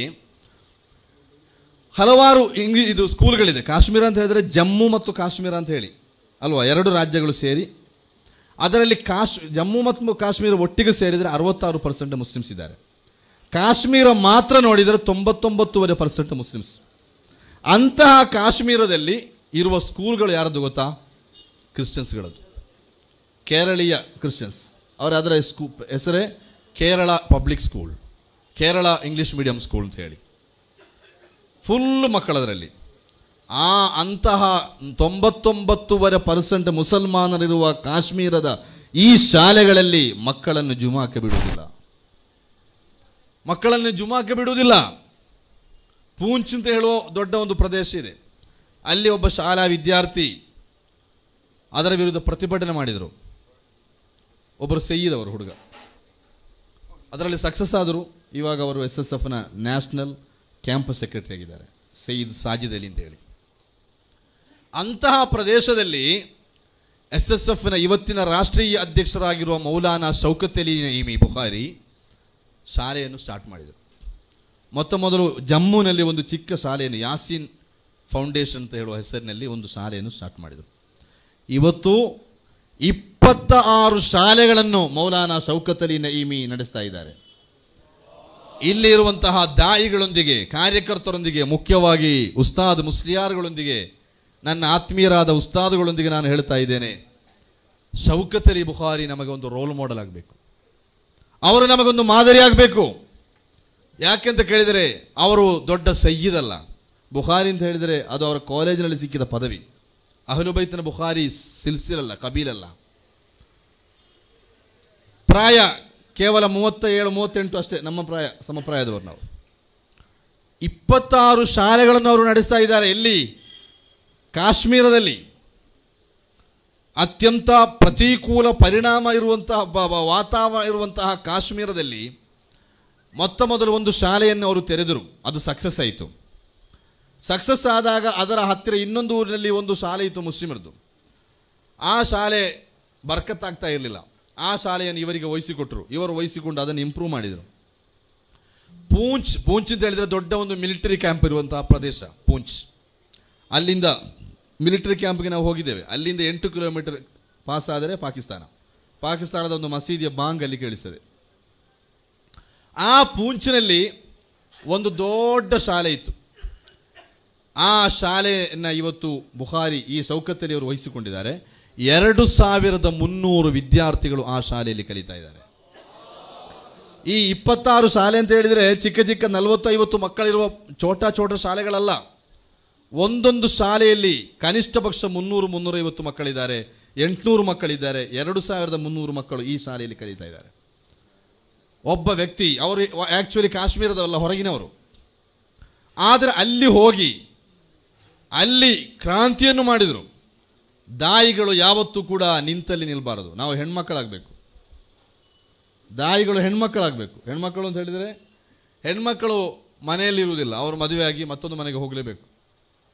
ಹಲವಾರು ಇಂಗ್ಲಿ ಇದು ಸ್ಕೂಲ್ಗಳಿದೆ ಕಾಶ್ಮೀರ ಅಂತ ಹೇಳಿದರೆ ಜಮ್ಮು ಮತ್ತು ಕಾಶ್ಮೀರ ಅಂತ ಹೇಳಿ ಅಲ್ವಾ ಎರಡು ರಾಜ್ಯಗಳು ಸೇರಿ ಅದರಲ್ಲಿ ಕಾಶ್ ಜಮ್ಮು ಮತ್ತು ಕಾಶ್ಮೀರ ಒಟ್ಟಿಗೆ ಸೇರಿದರೆ ಅರವತ್ತಾರು ಪರ್ಸೆಂಟ್ ಮುಸ್ಲಿಮ್ಸ್ ಇದ್ದಾರೆ ಕಾಶ್ಮೀರ ಮಾತ್ರ ನೋಡಿದರೆ ತೊಂಬತ್ತೊಂಬತ್ತುವರೆ ಪರ್ಸೆಂಟ್ ಮುಸ್ಲಿಮ್ಸ್ ಅಂತಹ ಕಾಶ್ಮೀರದಲ್ಲಿ ಇರುವ ಸ್ಕೂಲ್ಗಳು ಯಾರದ್ದು ಗೊತ್ತಾ ಕ್ರಿಶ್ಚಿಯನ್ಸ್ಗಳದ್ದು ಕೇರಳೀಯ ಕ್ರಿಶ್ಚಿಯನ್ಸ್ ಅವರ ಅದರ ಸ್ಕೂ ಹೆಸರೇ Kerala public school Kerala English medium school ಅಂತ ಹೇಳಿ ಫುಲ್ ಮಕ್ಕಳದರಲ್ಲಿ ಆ ಅಂತಹ ತೊಂಬತ್ತೊಂಬತ್ತುವರೆ ಪರ್ಸೆಂಟ್ ಮುಸಲ್ಮಾನರಿರುವ ಕಾಶ್ಮೀರದ ಈ ಶಾಲೆಗಳಲ್ಲಿ ಮಕ್ಕಳನ್ನು ಜುಮಾಕ್ಕೆ ಬಿಡುವುದಿಲ್ಲ ಮಕ್ಕಳನ್ನು ಜುಮಾಕ್ಕೆ ಬಿಡುವುದಿಲ್ಲ ಪೂಂಚ್ ಅಂತ ಹೇಳುವ ದೊಡ್ಡ ಒಂದು ಪ್ರದೇಶ ಇದೆ ಅಲ್ಲಿ ಒಬ್ಬ ಶಾಲಾ ವಿದ್ಯಾರ್ಥಿ ಅದರ ವಿರುದ್ಧ ಪ್ರತಿಭಟನೆ ಮಾಡಿದರು ಒಬ್ಬರು ಸಯ್ಯದ್ ಅವರು ಹುಡುಗ ಅದರಲ್ಲಿ ಸಕ್ಸಸ್ ಆದರು ಇವಾಗ ಅವರು ಎಸ್ ಎಸ್ ಎಫ್ನ ನ್ಯಾಷನಲ್ ಕ್ಯಾಂಪಸ್ ಸೆಕ್ರೆಟರಿ ಆಗಿದ್ದಾರೆ ಸಯೀದ್ ಸಾಜಿದ್ ಅಲಿ ಅಂತೇಳಿ ಅಂತಹ ಪ್ರದೇಶದಲ್ಲಿ ಎಸ್ ಎಸ್ ಎಫ್ನ ಇವತ್ತಿನ ರಾಷ್ಟ್ರೀಯ ಅಧ್ಯಕ್ಷರಾಗಿರುವ ಮೌಲಾನಾ ಶೌಕತ್ ಅಲಿ ನঈಮಿ ಬುಖಾರಿ ಶಾಲೆಯನ್ನು ಸ್ಟಾರ್ಟ್ ಮಾಡಿದರು ಮೊತ್ತ ಮೊದಲು ಜಮ್ಮುನಲ್ಲಿ ಒಂದು ಚಿಕ್ಕ ಶಾಲೆಯನ್ನು ಯಾಸೀನ್ ಫೌಂಡೇಶನ್ ಅಂತ ಹೇಳುವ ಹೆಸರಿನಲ್ಲಿ ಒಂದು ಶಾಲೆಯನ್ನು ಸ್ಟಾರ್ಟ್ ಮಾಡಿದರು ಇವತ್ತು ಇಪ್ಪತ್ತ ಆರು ಶಾಲೆಗಳನ್ನು ಮೌಲಾನಾ ಶೌಕತ್ ಅಲಿ ನঈಮಿ ನಡೆಸ್ತಾ ಇದ್ದಾರೆ ಇಲ್ಲಿ ಇರುವಂತಹ ದಾಯಿಗಳೊಂದಿಗೆ ಕಾರ್ಯಕರ್ತರೊಂದಿಗೆ ಮುಖ್ಯವಾಗಿ ಉಸ್ತಾದ್ ಮುಸ್ಲಿಯಾರ್ಗಳೊಂದಿಗೆ ನನ್ನ ಆತ್ಮೀಯರಾದ ಉಸ್ತಾದ್ಗಳೊಂದಿಗೆ ನಾನು ಹೇಳ್ತಾ ಇದ್ದೇನೆ ಶೌಕತ್ ಅಲಿ ಬುಖಾರಿ ನಮಗೆ ಒಂದು ರೋಲ್ ಮಾಡೆಲ್ ಆಗಬೇಕು ಅವರು ನಮಗೊಂದು ಮಾದರಿ ಆಗಬೇಕು ಯಾಕೆಂತ ಕೇಳಿದರೆ ಅವರು ದೊಡ್ಡ ಸಯ್ಯಿದಲ್ಲ ಬುಖಾರಿ ಅಂತ ಹೇಳಿದರೆ ಅದು ಅವರ ಕಾಲೇಜಿನಲ್ಲಿ ಸಿಕ್ಕಿದ ಪದವಿ ಅಹಲುಬೈತನ ಬುಖಾರಿ ಸಿಲ್ಸಿಲಲ್ಲ ಕಬೀಲಲ್ಲ ಪ್ರಾಯ ಕೇವಲ ಮೂವತ್ತ ಏಳು ಮೂವತ್ತೆಂಟು ಅಷ್ಟೇ ನಮ್ಮ ಪ್ರಾಯ ಸಮಪ್ರಾಯದವರು ನಾವು ಇಪ್ಪತ್ತಾರು ಶಾಲೆಗಳನ್ನು ಅವರು ನಡೆಸ್ತಾ ಇದ್ದಾರೆ ಎಲ್ಲಿ ಕಾಶ್ಮೀರದಲ್ಲಿ ಅತ್ಯಂತ ಪ್ರತಿಕೂಲ ಪರಿಣಾಮ ಇರುವಂತಹ ಬ- ಬ- ವಾತಾವರಣ ಇರುವಂತಹ ಕಾಶ್ಮೀರದಲ್ಲಿ ಮೊತ್ತ ಮೊದಲು ಒಂದು ಶಾಲೆಯನ್ನು ಅವರು ತೆರೆದರು ಅದು ಸಕ್ಸಸ್ ಆಯಿತು ಸಕ್ಸಸ್ ಆದಾಗ ಅದರ ಹತ್ತಿರ ಇನ್ನೊಂದು ಊರಿನಲ್ಲಿ ಒಂದು ಶಾಲೆ ಇತ್ತು ಮುಸ್ಲಿಮರದ್ದು ಆ ಶಾಲೆ ಬರ್ಕತ್ತಾಗ್ತಾ ಇರಲಿಲ್ಲ ಆ ಶಾಲೆಯನ್ನು ಇವರಿಗೆ ವಹಿಸಿಕೊಟ್ರು ಇವರು ವಹಿಸಿಕೊಂಡು ಅದನ್ನು ಇಂಪ್ರೂವ್ ಮಾಡಿದರು ಪೂಂಚ್ ಪೂಂಚ್ ಅಂತ ಹೇಳಿದರೆ ದೊಡ್ಡ ಒಂದು ಮಿಲಿಟರಿ ಕ್ಯಾಂಪ್ ಇರುವಂತಹ ಪ್ರದೇಶ ಪೂಂಚ್ ಅಲ್ಲಿಂದ ಮಿಲಿಟರಿ ಕ್ಯಾಂಪ್ಗೆ ನಾವು ಹೋಗಿದ್ದೇವೆ ಅಲ್ಲಿಂದ ಎಂಟು ಕಿಲೋಮೀಟರ್ ಪಾಸ್ ಆದರೆ ಪಾಕಿಸ್ತಾನ ಪಾಕಿಸ್ತಾನದ ಒಂದು ಮಸೀದಿಯ ಬಾಂಗ್ ಅಲ್ಲಿ ಕೇಳಿಸ್ತದೆ ಆ ಪೂಂಚಿನಲ್ಲಿ ಒಂದು ದೊಡ್ಡ ಶಾಲೆ ಇತ್ತು ಆ ಶಾಲೆಯನ್ನು ಇವತ್ತು ಬುಖಾರಿ ಈ ಸೌಕತ್ತಲ್ಲಿ ಅವರು ವಹಿಸಿಕೊಂಡಿದ್ದಾರೆ ಎರಡು ಸಾವಿರದ ಮುನ್ನೂರು ವಿದ್ಯಾರ್ಥಿಗಳು ಆ ಶಾಲೆಯಲ್ಲಿ ಕಲಿತಾ ಇದ್ದಾರೆ ಈ ಇಪ್ಪತ್ತಾರು ಶಾಲೆ ಅಂತ ಹೇಳಿದರೆ ಚಿಕ್ಕ ಚಿಕ್ಕ ನಲವತ್ತು ಐವತ್ತು ಮಕ್ಕಳಿರುವ ಚೋಟ ಚೋಟ ಶಾಲೆಗಳಲ್ಲ ಒಂದೊಂದು ಶಾಲೆಯಲ್ಲಿ ಕನಿಷ್ಠ ಪಕ್ಷ ಮುನ್ನೂರು ಮುನ್ನೂರೈವತ್ತು ಮಕ್ಕಳಿದ್ದಾರೆ ಎಂಟುನೂರು ಮಕ್ಕಳಿದ್ದಾರೆ ಎರಡು ಸಾವಿರದ ಮುನ್ನೂರು ಮಕ್ಕಳು ಈ ಶಾಲೆಯಲ್ಲಿ ಕಲಿತಾ ಇದ್ದಾರೆ ಒಬ್ಬ ವ್ಯಕ್ತಿ ಅವರು ಆ್ಯಕ್ಚುಲಿ ಕಾಶ್ಮೀರದವಲ್ಲ ಹೊರಗಿನವರು ಆದರೆ ಅಲ್ಲಿ ಹೋಗಿ ಅಲ್ಲಿ ಕ್ರಾಂತಿಯನ್ನು ಮಾಡಿದರು ದಾಯಿಗಳು ಯಾವತ್ತೂ ಕೂಡ ನಿಂತಲ್ಲಿ ನಿಲ್ಬಾರದು ನಾವು ಹೆಣ್ಮಕ್ಕಳಾಗಬೇಕು ದಾಯಿಗಳು ಹೆಣ್ಮಕ್ಕಳಾಗಬೇಕು ಹೆಣ್ಮಕ್ಕಳು ಅಂತ ಹೇಳಿದರೆ ಹೆಣ್ಮಕ್ಕಳು ಮನೆಯಲ್ಲಿರುವುದಿಲ್ಲ ಅವರು ಮದುವೆಯಾಗಿ ಮತ್ತೊಂದು ಮನೆಗೆ ಹೋಗಲೇಬೇಕು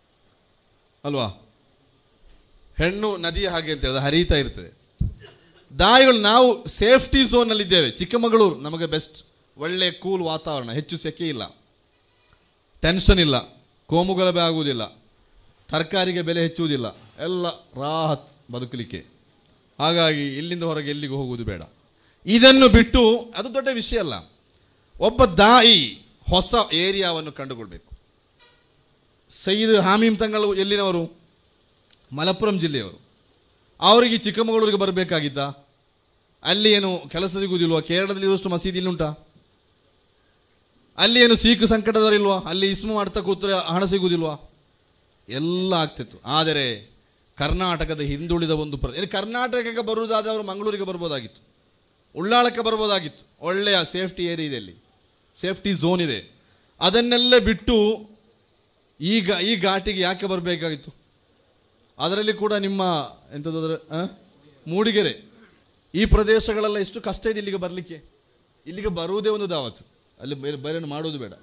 ಅಲ್ವಾ ಹೆಣ್ಣು ನದಿಯ ಹಾಗೆ ಅಂತ ಹೇಳಿದ್ರೆ ಹರಿತಾ ಇರ್ತದೆ ದಾಯಿಗಳು ನಾವು ಸೇಫ್ಟಿ ಝೋನಲ್ಲಿದ್ದೇವೆ ಚಿಕ್ಕಮಗಳೂರು ನಮಗೆ ಬೆಸ್ಟ್ ಒಳ್ಳೆ ಕೂಲ್ ವಾತಾವರಣ ಹೆಚ್ಚು ಸೆಕೆ ಇಲ್ಲ ಟೆನ್ಷನ್ ಇಲ್ಲ ಕೋಮುಗಲಭೆ ಆಗುವುದಿಲ್ಲ ತರಕಾರಿಗೆ ಬೆಲೆ ಹೆಚ್ಚುವುದಿಲ್ಲ ಎಲ್ಲ ರಾಹತ್ ಬದುಕಲಿಕ್ಕೆ ಹಾಗಾಗಿ ಇಲ್ಲಿಂದ ಹೊರಗೆ ಎಲ್ಲಿಗೂ ಹೋಗುವುದು ಬೇಡ ಇದನ್ನು ಬಿಟ್ಟು ಅದು ದೊಡ್ಡ ವಿಷಯ ಅಲ್ಲ ಒಬ್ಬ ದಾಯಿ ಹೊಸ ಏರಿಯಾವನ್ನು ಕಂಡುಕೊಳ್ಬೇಕು ಸೈದ್ ಹಾಮೀಮ್ ತಂಗಳು ಎಲ್ಲಿನವರು ಮಲಪ್ಪುರಂ ಜಿಲ್ಲೆಯವರು ಅವರಿಗೆ ಚಿಕ್ಕಮಗಳೂರಿಗೆ ಬರಬೇಕಾಗಿದ್ದ ಅಲ್ಲಿ ಏನು ಕೆಲಸ ಸಿಗುವುದಿಲ್ವಾ ಕೇರಳದಲ್ಲಿ ಇರುವಷ್ಟು ಮಸೀದಿ ಇಲ್ಲುಂಟಾ ಅಲ್ಲಿ ಏನು ಸೀಖ್ ಸಂಕಟದವರಿಲ್ವಾ ಅಲ್ಲಿ ಇಸ್ಮು ಮಾಡ್ತಾ ಕೂತ್ರೆ ಹಣ ಸಿಗುವುದಿಲ್ವಾ ಎಲ್ಲ ಆಗ್ತಿತ್ತು ಆದರೆ ಕರ್ನಾಟಕದ ಹಿಂದುಳಿದ ಒಂದು ಪ್ರ ಇಲ್ಲಿ ಕರ್ನಾಟಕಕ್ಕೆ ಬರುವುದಾದ್ರೆ ಅವರು ಮಂಗಳೂರಿಗೆ ಬರ್ಬೋದಾಗಿತ್ತು ಉಳ್ಳಾಳಕ್ಕೆ ಬರ್ಬೋದಾಗಿತ್ತು ಒಳ್ಳೆಯ ಸೇಫ್ಟಿ ಏರಿಯಾ ಇದೆ ಅಲ್ಲಿ ಸೇಫ್ಟಿ ಝೋನ್ ಇದೆ ಅದನ್ನೆಲ್ಲ ಬಿಟ್ಟು ಈಗ ಈ ಘಾಟಿಗೆ ಯಾಕೆ ಬರಬೇಕಾಗಿತ್ತು ಅದರಲ್ಲಿ ಕೂಡ ನಿಮ್ಮ ಎಂಥದ್ದಾದ್ರೆ ಮೂಡಿಗೆರೆ ಈ ಪ್ರದೇಶಗಳೆಲ್ಲ ಎಷ್ಟು ಕಷ್ಟ ಇದೆ ಇಲ್ಲಿಗೆ ಬರಲಿಕ್ಕೆ ಇಲ್ಲಿಗೆ ಬರುವುದೇ ಒಂದು ದಾವತ್ ಅಲ್ಲಿ ಬೇರೆ ಬೇರೆ ಮಾಡುವುದು ಬೇಡ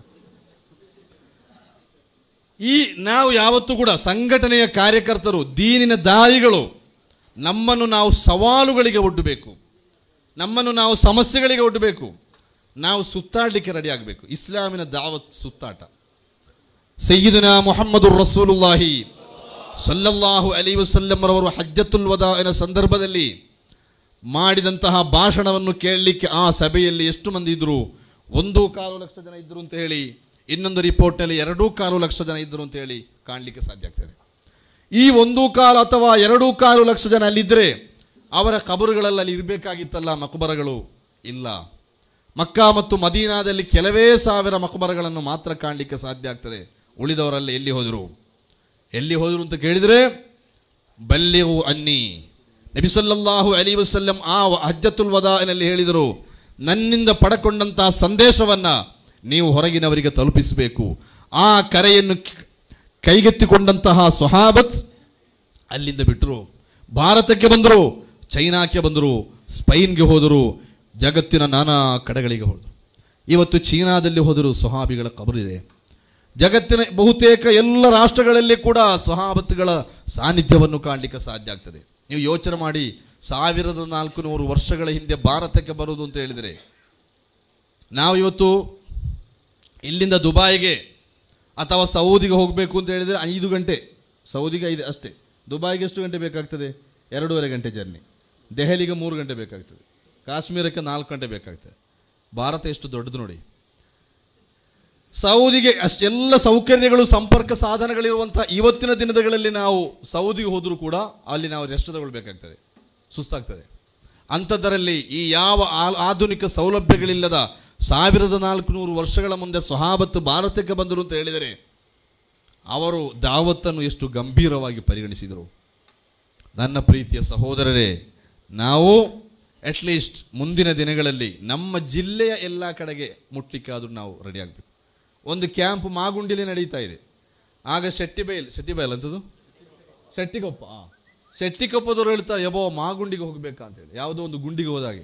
ಈ ನಾವು ಯಾವತ್ತೂ ಕೂಡ ಸಂಘಟನೆಯ ಕಾರ್ಯಕರ್ತರು ದೀನಿನ ದಾಯಿಗಳು ನಮ್ಮನ್ನು ನಾವು ಸವಾಲುಗಳಿಗೆ ಒಡ್ಡಬೇಕು ನಮ್ಮನ್ನು ನಾವು ಸಮಸ್ಯೆಗಳಿಗೆ ಒಡ್ಡಬೇಕು ನಾವು ಸುತ್ತಾಡಲಿಕ್ಕೆ ರೆಡಿ ಆಗಬೇಕು ಇಸ್ಲಾಮಿನ ದಾವತ್ ಸುತ್ತಾಟ ಸಯ್ಯಿದನ ಮುಹಮ್ಮದು ರಸೂಲುಲ್ಲಾಹಿ ಸಲ್ಲಲ್ಲಾಹು ಅಲಿ ವಸಲ್ಲಂರವರು ಹಜ್ಜತುಲ್ ವದಾಯಿನ ಸಂದರ್ಭದಲ್ಲಿ ಮಾಡಿದಂತಹ ಭಾಷಣವನ್ನು ಕೇಳಲಿಕ್ಕೆ ಆ ಸಭೆಯಲ್ಲಿ ಎಷ್ಟು ಮಂದಿ ಇದ್ದರು ಒಂದು ಕಾಲು ಲಕ್ಷ ಜನ ಇದ್ದರು ಅಂತ ಹೇಳಿ ಇನ್ನೊಂದು ರಿಪೋರ್ಟ್ನಲ್ಲಿ ಎರಡೂ ಕಾಲು ಲಕ್ಷ ಜನ ಇದ್ದರು ಅಂತ ಹೇಳಿ ಕಾಣಲಿಕ್ಕೆ ಸಾಧ್ಯ ಆಗ್ತದೆ ಈ ಒಂದು ಕಾಲು ಅಥವಾ ಎರಡೂ ಕಾಲು ಲಕ್ಷ ಜನ ಅಲ್ಲಿದ್ದರೆ ಅವರ ಕಬರುಗಳಲ್ಲಿ ಅಲ್ಲಿ ಇರಬೇಕಾಗಿತ್ತಲ್ಲ ಮಕಬರಗಳು ಇಲ್ಲ ಮಕ್ಕಾ ಮತ್ತು ಮದೀನಾದಲ್ಲಿ ಕೆಲವೇ ಸಾವಿರ ಮಕಬರಗಳನ್ನು ಮಾತ್ರ ಕಾಣಲಿಕ್ಕೆ ಸಾಧ್ಯ ಆಗ್ತದೆ ಉಳಿದವರೆಲ್ಲ ಎಲ್ಲಿ ಹೋದರು ಎಲ್ಲಿ ಹೋದರು ಅಂತ ಕೇಳಿದರೆ ಬಲ್ಲಿವು ಅನ್ನಿ ನಬಿಸಲ್ಲಾಹು ಅಲಿ ವಸಲ್ಲಂ ಆ ಹಜ್ಜತುಲ್ ವದಾನಲ್ಲಿ ಹೇಳಿದರು ನನ್ನಿಂದ ಪಡಕೊಂಡಂತಹ ಸಂದೇಶವನ್ನು ನೀವು ಹೊರಗಿನವರಿಗೆ ತಲುಪಿಸಬೇಕು ಆ ಕರೆಯನ್ನು ಕ- ಕೈಗೆತ್ತಿಕೊಂಡಂತಹ ಸ್ವಹಾಬತ್ ಅಲ್ಲಿಂದ ಬಿಟ್ಟರು ಭಾರತಕ್ಕೆ ಬಂದರು ಚೈನಾಕ್ಕೆ ಬಂದರು ಸ್ಪೈನ್ಗೆ ಹೋದರು ಜಗತ್ತಿನ ನಾನಾ ಕಡೆಗಳಿಗೆ ಹೋದರು ಇವತ್ತು ಚೀನಾದಲ್ಲಿ ಹೋದರೂ ಸ್ವಹಾಬಿಗಳ ಕಬರಿದೆ ಜಗತ್ತಿನ ಬಹುತೇಕ ಎಲ್ಲ ರಾಷ್ಟ್ರಗಳಲ್ಲಿ ಕೂಡ ಸ್ವಹಾಬತ್ಗಳ ಸಾನ್ನಿಧ್ಯವನ್ನು ಕಾಣಲಿಕ್ಕೆ ಸಾಧ್ಯ ಆಗ್ತದೆ ನೀವು ಯೋಚನೆ ಮಾಡಿ ಸಾವಿರದ ನಾಲ್ಕು ನೂರು ವರ್ಷಗಳ ಹಿಂದೆ ಭಾರತಕ್ಕೆ ಬರುವುದು ಅಂತ ಹೇಳಿದರೆ ನಾವು ಇವತ್ತು ಇಲ್ಲಿಂದ ದುಬಾಯಿಗೆ ಅಥವಾ ಸೌದಿಗೆ ಹೋಗಬೇಕು ಅಂತ ಹೇಳಿದರೆ ಐದು ಗಂಟೆ ಸೌದಿಗೆ ಐದು ಅಷ್ಟೇ ದುಬಾಯಿಗೆ ಎಷ್ಟು ಗಂಟೆ ಬೇಕಾಗ್ತದೆ ಎರಡೂವರೆ ಗಂಟೆ ಜರ್ನಿ ದೆಹಲಿಗೆ ಮೂರು ಗಂಟೆ ಬೇಕಾಗ್ತದೆ ಕಾಶ್ಮೀರಕ್ಕೆ ನಾಲ್ಕು ಗಂಟೆ ಬೇಕಾಗ್ತದೆ ಭಾರತ ಎಷ್ಟು ದೊಡ್ಡದು ನೋಡಿ ಸೌದಿಗೆ ಅಷ್ಟೆಲ್ಲ ಸೌಕರ್ಯಗಳು ಸಂಪರ್ಕ ಸಾಧನಗಳಿರುವಂಥ ಇವತ್ತಿನ ದಿನಗಳಲ್ಲಿ ನಾವು ಸೌದಿಗೆ ಹೋದರೂ ಕೂಡ ಅಲ್ಲಿ ನಾವು ರೆಸ್ಟ್ ತಗೊಳ್ಬೇಕಾಗ್ತದೆ ಸುಸ್ತಾಗ್ತದೆ ಅಂಥದ್ದರಲ್ಲಿ ಈ ಯಾವ ಆ- ಆಧುನಿಕ ಸೌಲಭ್ಯಗಳಿಲ್ಲದ ಸಾವಿರದ ನಾಲ್ಕುನೂರು ವರ್ಷಗಳ ಮುಂದೆ ಸ್ವಹಾಬತ್ತು ಭಾರತಕ್ಕೆ ಬಂದರು ಅಂತ ಹೇಳಿದರೆ ಅವರು ದಾವತ್ತನ್ನು ಎಷ್ಟು ಗಂಭೀರವಾಗಿ ಪರಿಗಣಿಸಿದರು ನನ್ನ ಪ್ರೀತಿಯ ಸಹೋದರರೇ ನಾವು ಅಟ್ಲೀಸ್ಟ್ ಮುಂದಿನ ದಿನಗಳಲ್ಲಿ ನಮ್ಮ ಜಿಲ್ಲೆಯ ಎಲ್ಲ ಕಡೆಗೆ ಮುಟ್ಲಿಕ್ಕಾದರೂ ನಾವು ರೆಡಿ ಆಗಬೇಕು ಒಂದು ಕ್ಯಾಂಪ್ ಮಾಗುಂಡಿಲಿ ನಡೀತಾ ಇದೆ ಆಗ ಶೆಟ್ಟಿಬೈಲ್ ಶೆಟ್ಟಿಬೈಲ್ ಅಂತದ್ದು ಶೆಟ್ಟಿಕೊಪ್ಪ ಆ. ಶೆಟ್ಟಿಕೊಪ್ಪದವ್ರು ಹೇಳ್ತಾರೆ ಯಬೋ ಮಾಗುಂಡಿಗೆ ಹೋಗ್ಬೇಕಾ ಅಂತೇಳಿ ಯಾವುದೋ ಒಂದು ಗುಂಡಿಗೆ ಹೋದಾಗೆ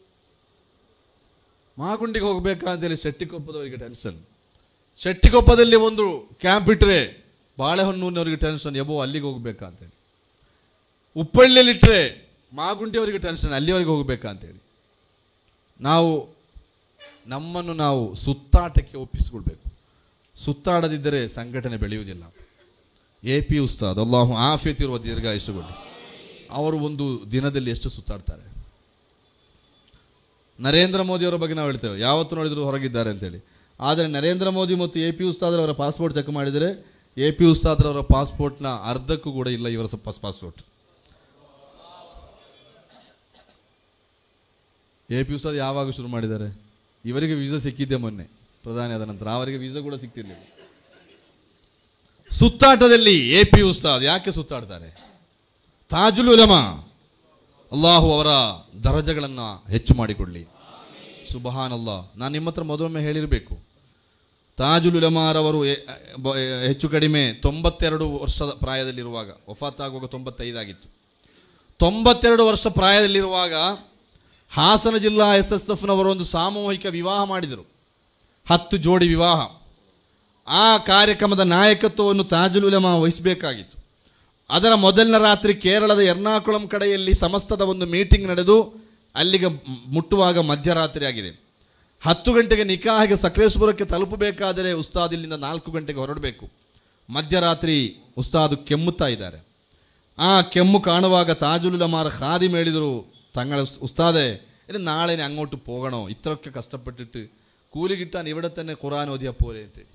ಮಾಗುಂಡಿಗೆ ಹೋಗ್ಬೇಕಾ ಅಂತೇಳಿ ಶೆಟ್ಟಿಕೊಪ್ಪದವರಿಗೆ ಟೆನ್ಷನ್ ಶೆಟ್ಟಿಕೊಪ್ಪದಲ್ಲಿ ಒಂದು ಕ್ಯಾಂಪ್ ಇಟ್ಟರೆ ಬಾಳೆಹೊನ್ನೂರಿನವರಿಗೆ ಟೆನ್ಷನ್ ಯಬೋ ಅಲ್ಲಿಗೆ ಹೋಗ್ಬೇಕಾ ಅಂತೇಳಿ ಉಪ್ಪಳ್ಳಿಯಲ್ಲಿಟ್ಟರೆ ಮಾಗುಂಡಿಯವರಿಗೆ ಟೆನ್ಷನ್ ಅಲ್ಲಿವರೆಗೆ ಹೋಗ್ಬೇಕಾ ಅಂತೇಳಿ ನಾವು ನಮ್ಮನ್ನು ನಾವು ಸುತ್ತಾಟಕ್ಕೆ ಒಪ್ಪಿಸಿಕೊಳ್ಬೇಕು ಸುತ್ತಾಡದಿದ್ದರೆ ಸಂಘಟನೆ ಬೆಳೆಯುವುದಿಲ್ಲ ಎ ಪಿ ಉಸ್ತಾದ್ ಅಲ್ಲಾಹು ಆಫಿಯತಿರುವ ದೀರ್ಘಾಯುಷಗೊಳ್ಳಿ ಅವರು ಒಂದು ದಿನದಲ್ಲಿ ಎಷ್ಟು ಸುತ್ತಾಡ್ತಾರೆ ನರೇಂದ್ರ ಮೋದಿಯವರ ಬಗ್ಗೆ ನಾವು ಹೇಳ್ತೇವೆ ಯಾವತ್ತು ನೋಡಿದ್ರು ಹೊರಗಿದ್ದಾರೆ ಅಂತೇಳಿ ಆದರೆ ನರೇಂದ್ರ ಮೋದಿ ಮತ್ತು ಎ ಪಿ ಉಸ್ತಾದ್ರವರ ಪಾಸ್ಪೋರ್ಟ್ ಚೆಕ್ ಮಾಡಿದರೆ ಎ ಪಿ ಉಸ್ತಾದ್ರವರ ಪಾಸ್ಪೋರ್ಟ್ನ ಅರ್ಧಕ್ಕೂ ಕೂಡ ಇಲ್ಲ ಇವರ ಸ- ಪಾಸ್ಪೋರ್ಟ್ ಎ ಪಿ ಉಸ್ತಾದ್ ಯಾವಾಗ ಶುರು ಮಾಡಿದ್ದಾರೆ ಇವರಿಗೆ ವೀಸಾ ಸಿಕ್ಕಿದ್ದೆ ಮೊನ್ನೆ ಪ್ರಧಾನಿ ಆದ ನಂತರ ಅವರಿಗೆ ವೀಸಾ ಕೂಡ ಸಿಕ್ತಿರಲಿಲ್ಲ ಸುತ್ತಾಟದಲ್ಲಿ ಎ ಪಿ ಉಸ್ತಾದ್ ಯಾಕೆ ಸುತ್ತಾಡ್ತಾರೆ ತಾಜುಲ್ ಉಲಮಾ ಅಲ್ಲಾಹು ಅವರ ದರಜಗಳನ್ನು ಹೆಚ್ಚು ಮಾಡಿಕೊಳ್ಳಿ ಸುಬಹಾನ್ ಅಲ್ಲಾ ನಾನು ನಿಮ್ಮ ಹತ್ರ ಮೊದಲೊಮ್ಮೆ ಹೇಳಿರಬೇಕು ತಾಜುಲ್ ಉಲಮಾರವರು ಎ- ಬ- ಹೆಚ್ಚು ಕಡಿಮೆ ತೊಂಬತ್ತೆರಡು ವರ್ಷದ ಪ್ರಾಯದಲ್ಲಿರುವಾಗ ವಫಾತ್ತಾಗುವಾಗ ತೊಂಬತ್ತೈದಾಗಿತ್ತು ತೊಂಬತ್ತೆರಡು ವರ್ಷ ಪ್ರಾಯದಲ್ಲಿರುವಾಗ ಹಾಸನ ಜಿಲ್ಲಾ ಎಸ್ ಎಸ್ ಎಫ್ನವರು ಒಂದು ಸಾಮೂಹಿಕ ವಿವಾಹ ಮಾಡಿದರು ಹತ್ತು ಜೋಡಿ ವಿವಾಹ ಆ ಕಾರ್ಯಕ್ರಮದ ನಾಯಕತ್ವವನ್ನು ತಾಜುಲ್ ಉಲಮಾ ವಹಿಸಬೇಕಾಗಿತ್ತು ಅದರ ಮೊದಲನೇ ರಾತ್ರಿ ಕೇರಳದ ಎರ್ನಾಕುಳಂ ಕಡೆಯಲ್ಲಿ ಸಮಸ್ತದ ಒಂದು ಮೀಟಿಂಗ್ ನಡೆದು ಅಲ್ಲಿಗೆ ಮ್- ಮುಟ್ಟುವಾಗ ಮಧ್ಯರಾತ್ರಿ ಆಗಿದೆ ಹತ್ತು ಗಂಟೆಗೆ ನಿಕಾಹಿಗೆ ಸಕಲೇಶ್ಪುರಕ್ಕೆ ತಲುಪಬೇಕಾದರೆ ಉಸ್ತಾದ್ ಇಲ್ಲಿಂದ ನಾಲ್ಕು ಗಂಟೆಗೆ ಹೊರಡಬೇಕು ಮಧ್ಯರಾತ್ರಿ ಉಸ್ತಾದು ಕೆಮ್ಮುತ್ತಾ ಇದ್ದಾರೆ ಆ ಕೆಮ್ಮು ಕಾಣುವಾಗ ತಾಜುಲುಲಮಾರ ಖಾದಿ ಮೇಳಿದರು തങ്ങൾ ഉസ്താദെ ഇനി നാളെ ഇനി അങ്ങോട്ട് പോകണോ ഇത്രയൊക്കെ കഷ്ടപ്പെട്ടിട്ട് കൂലി കിട്ടാൻ ഇവിടെ തന്നെ ഖുറാൻ ഓതിയാ പോലെ ಅಂತೇಳಿ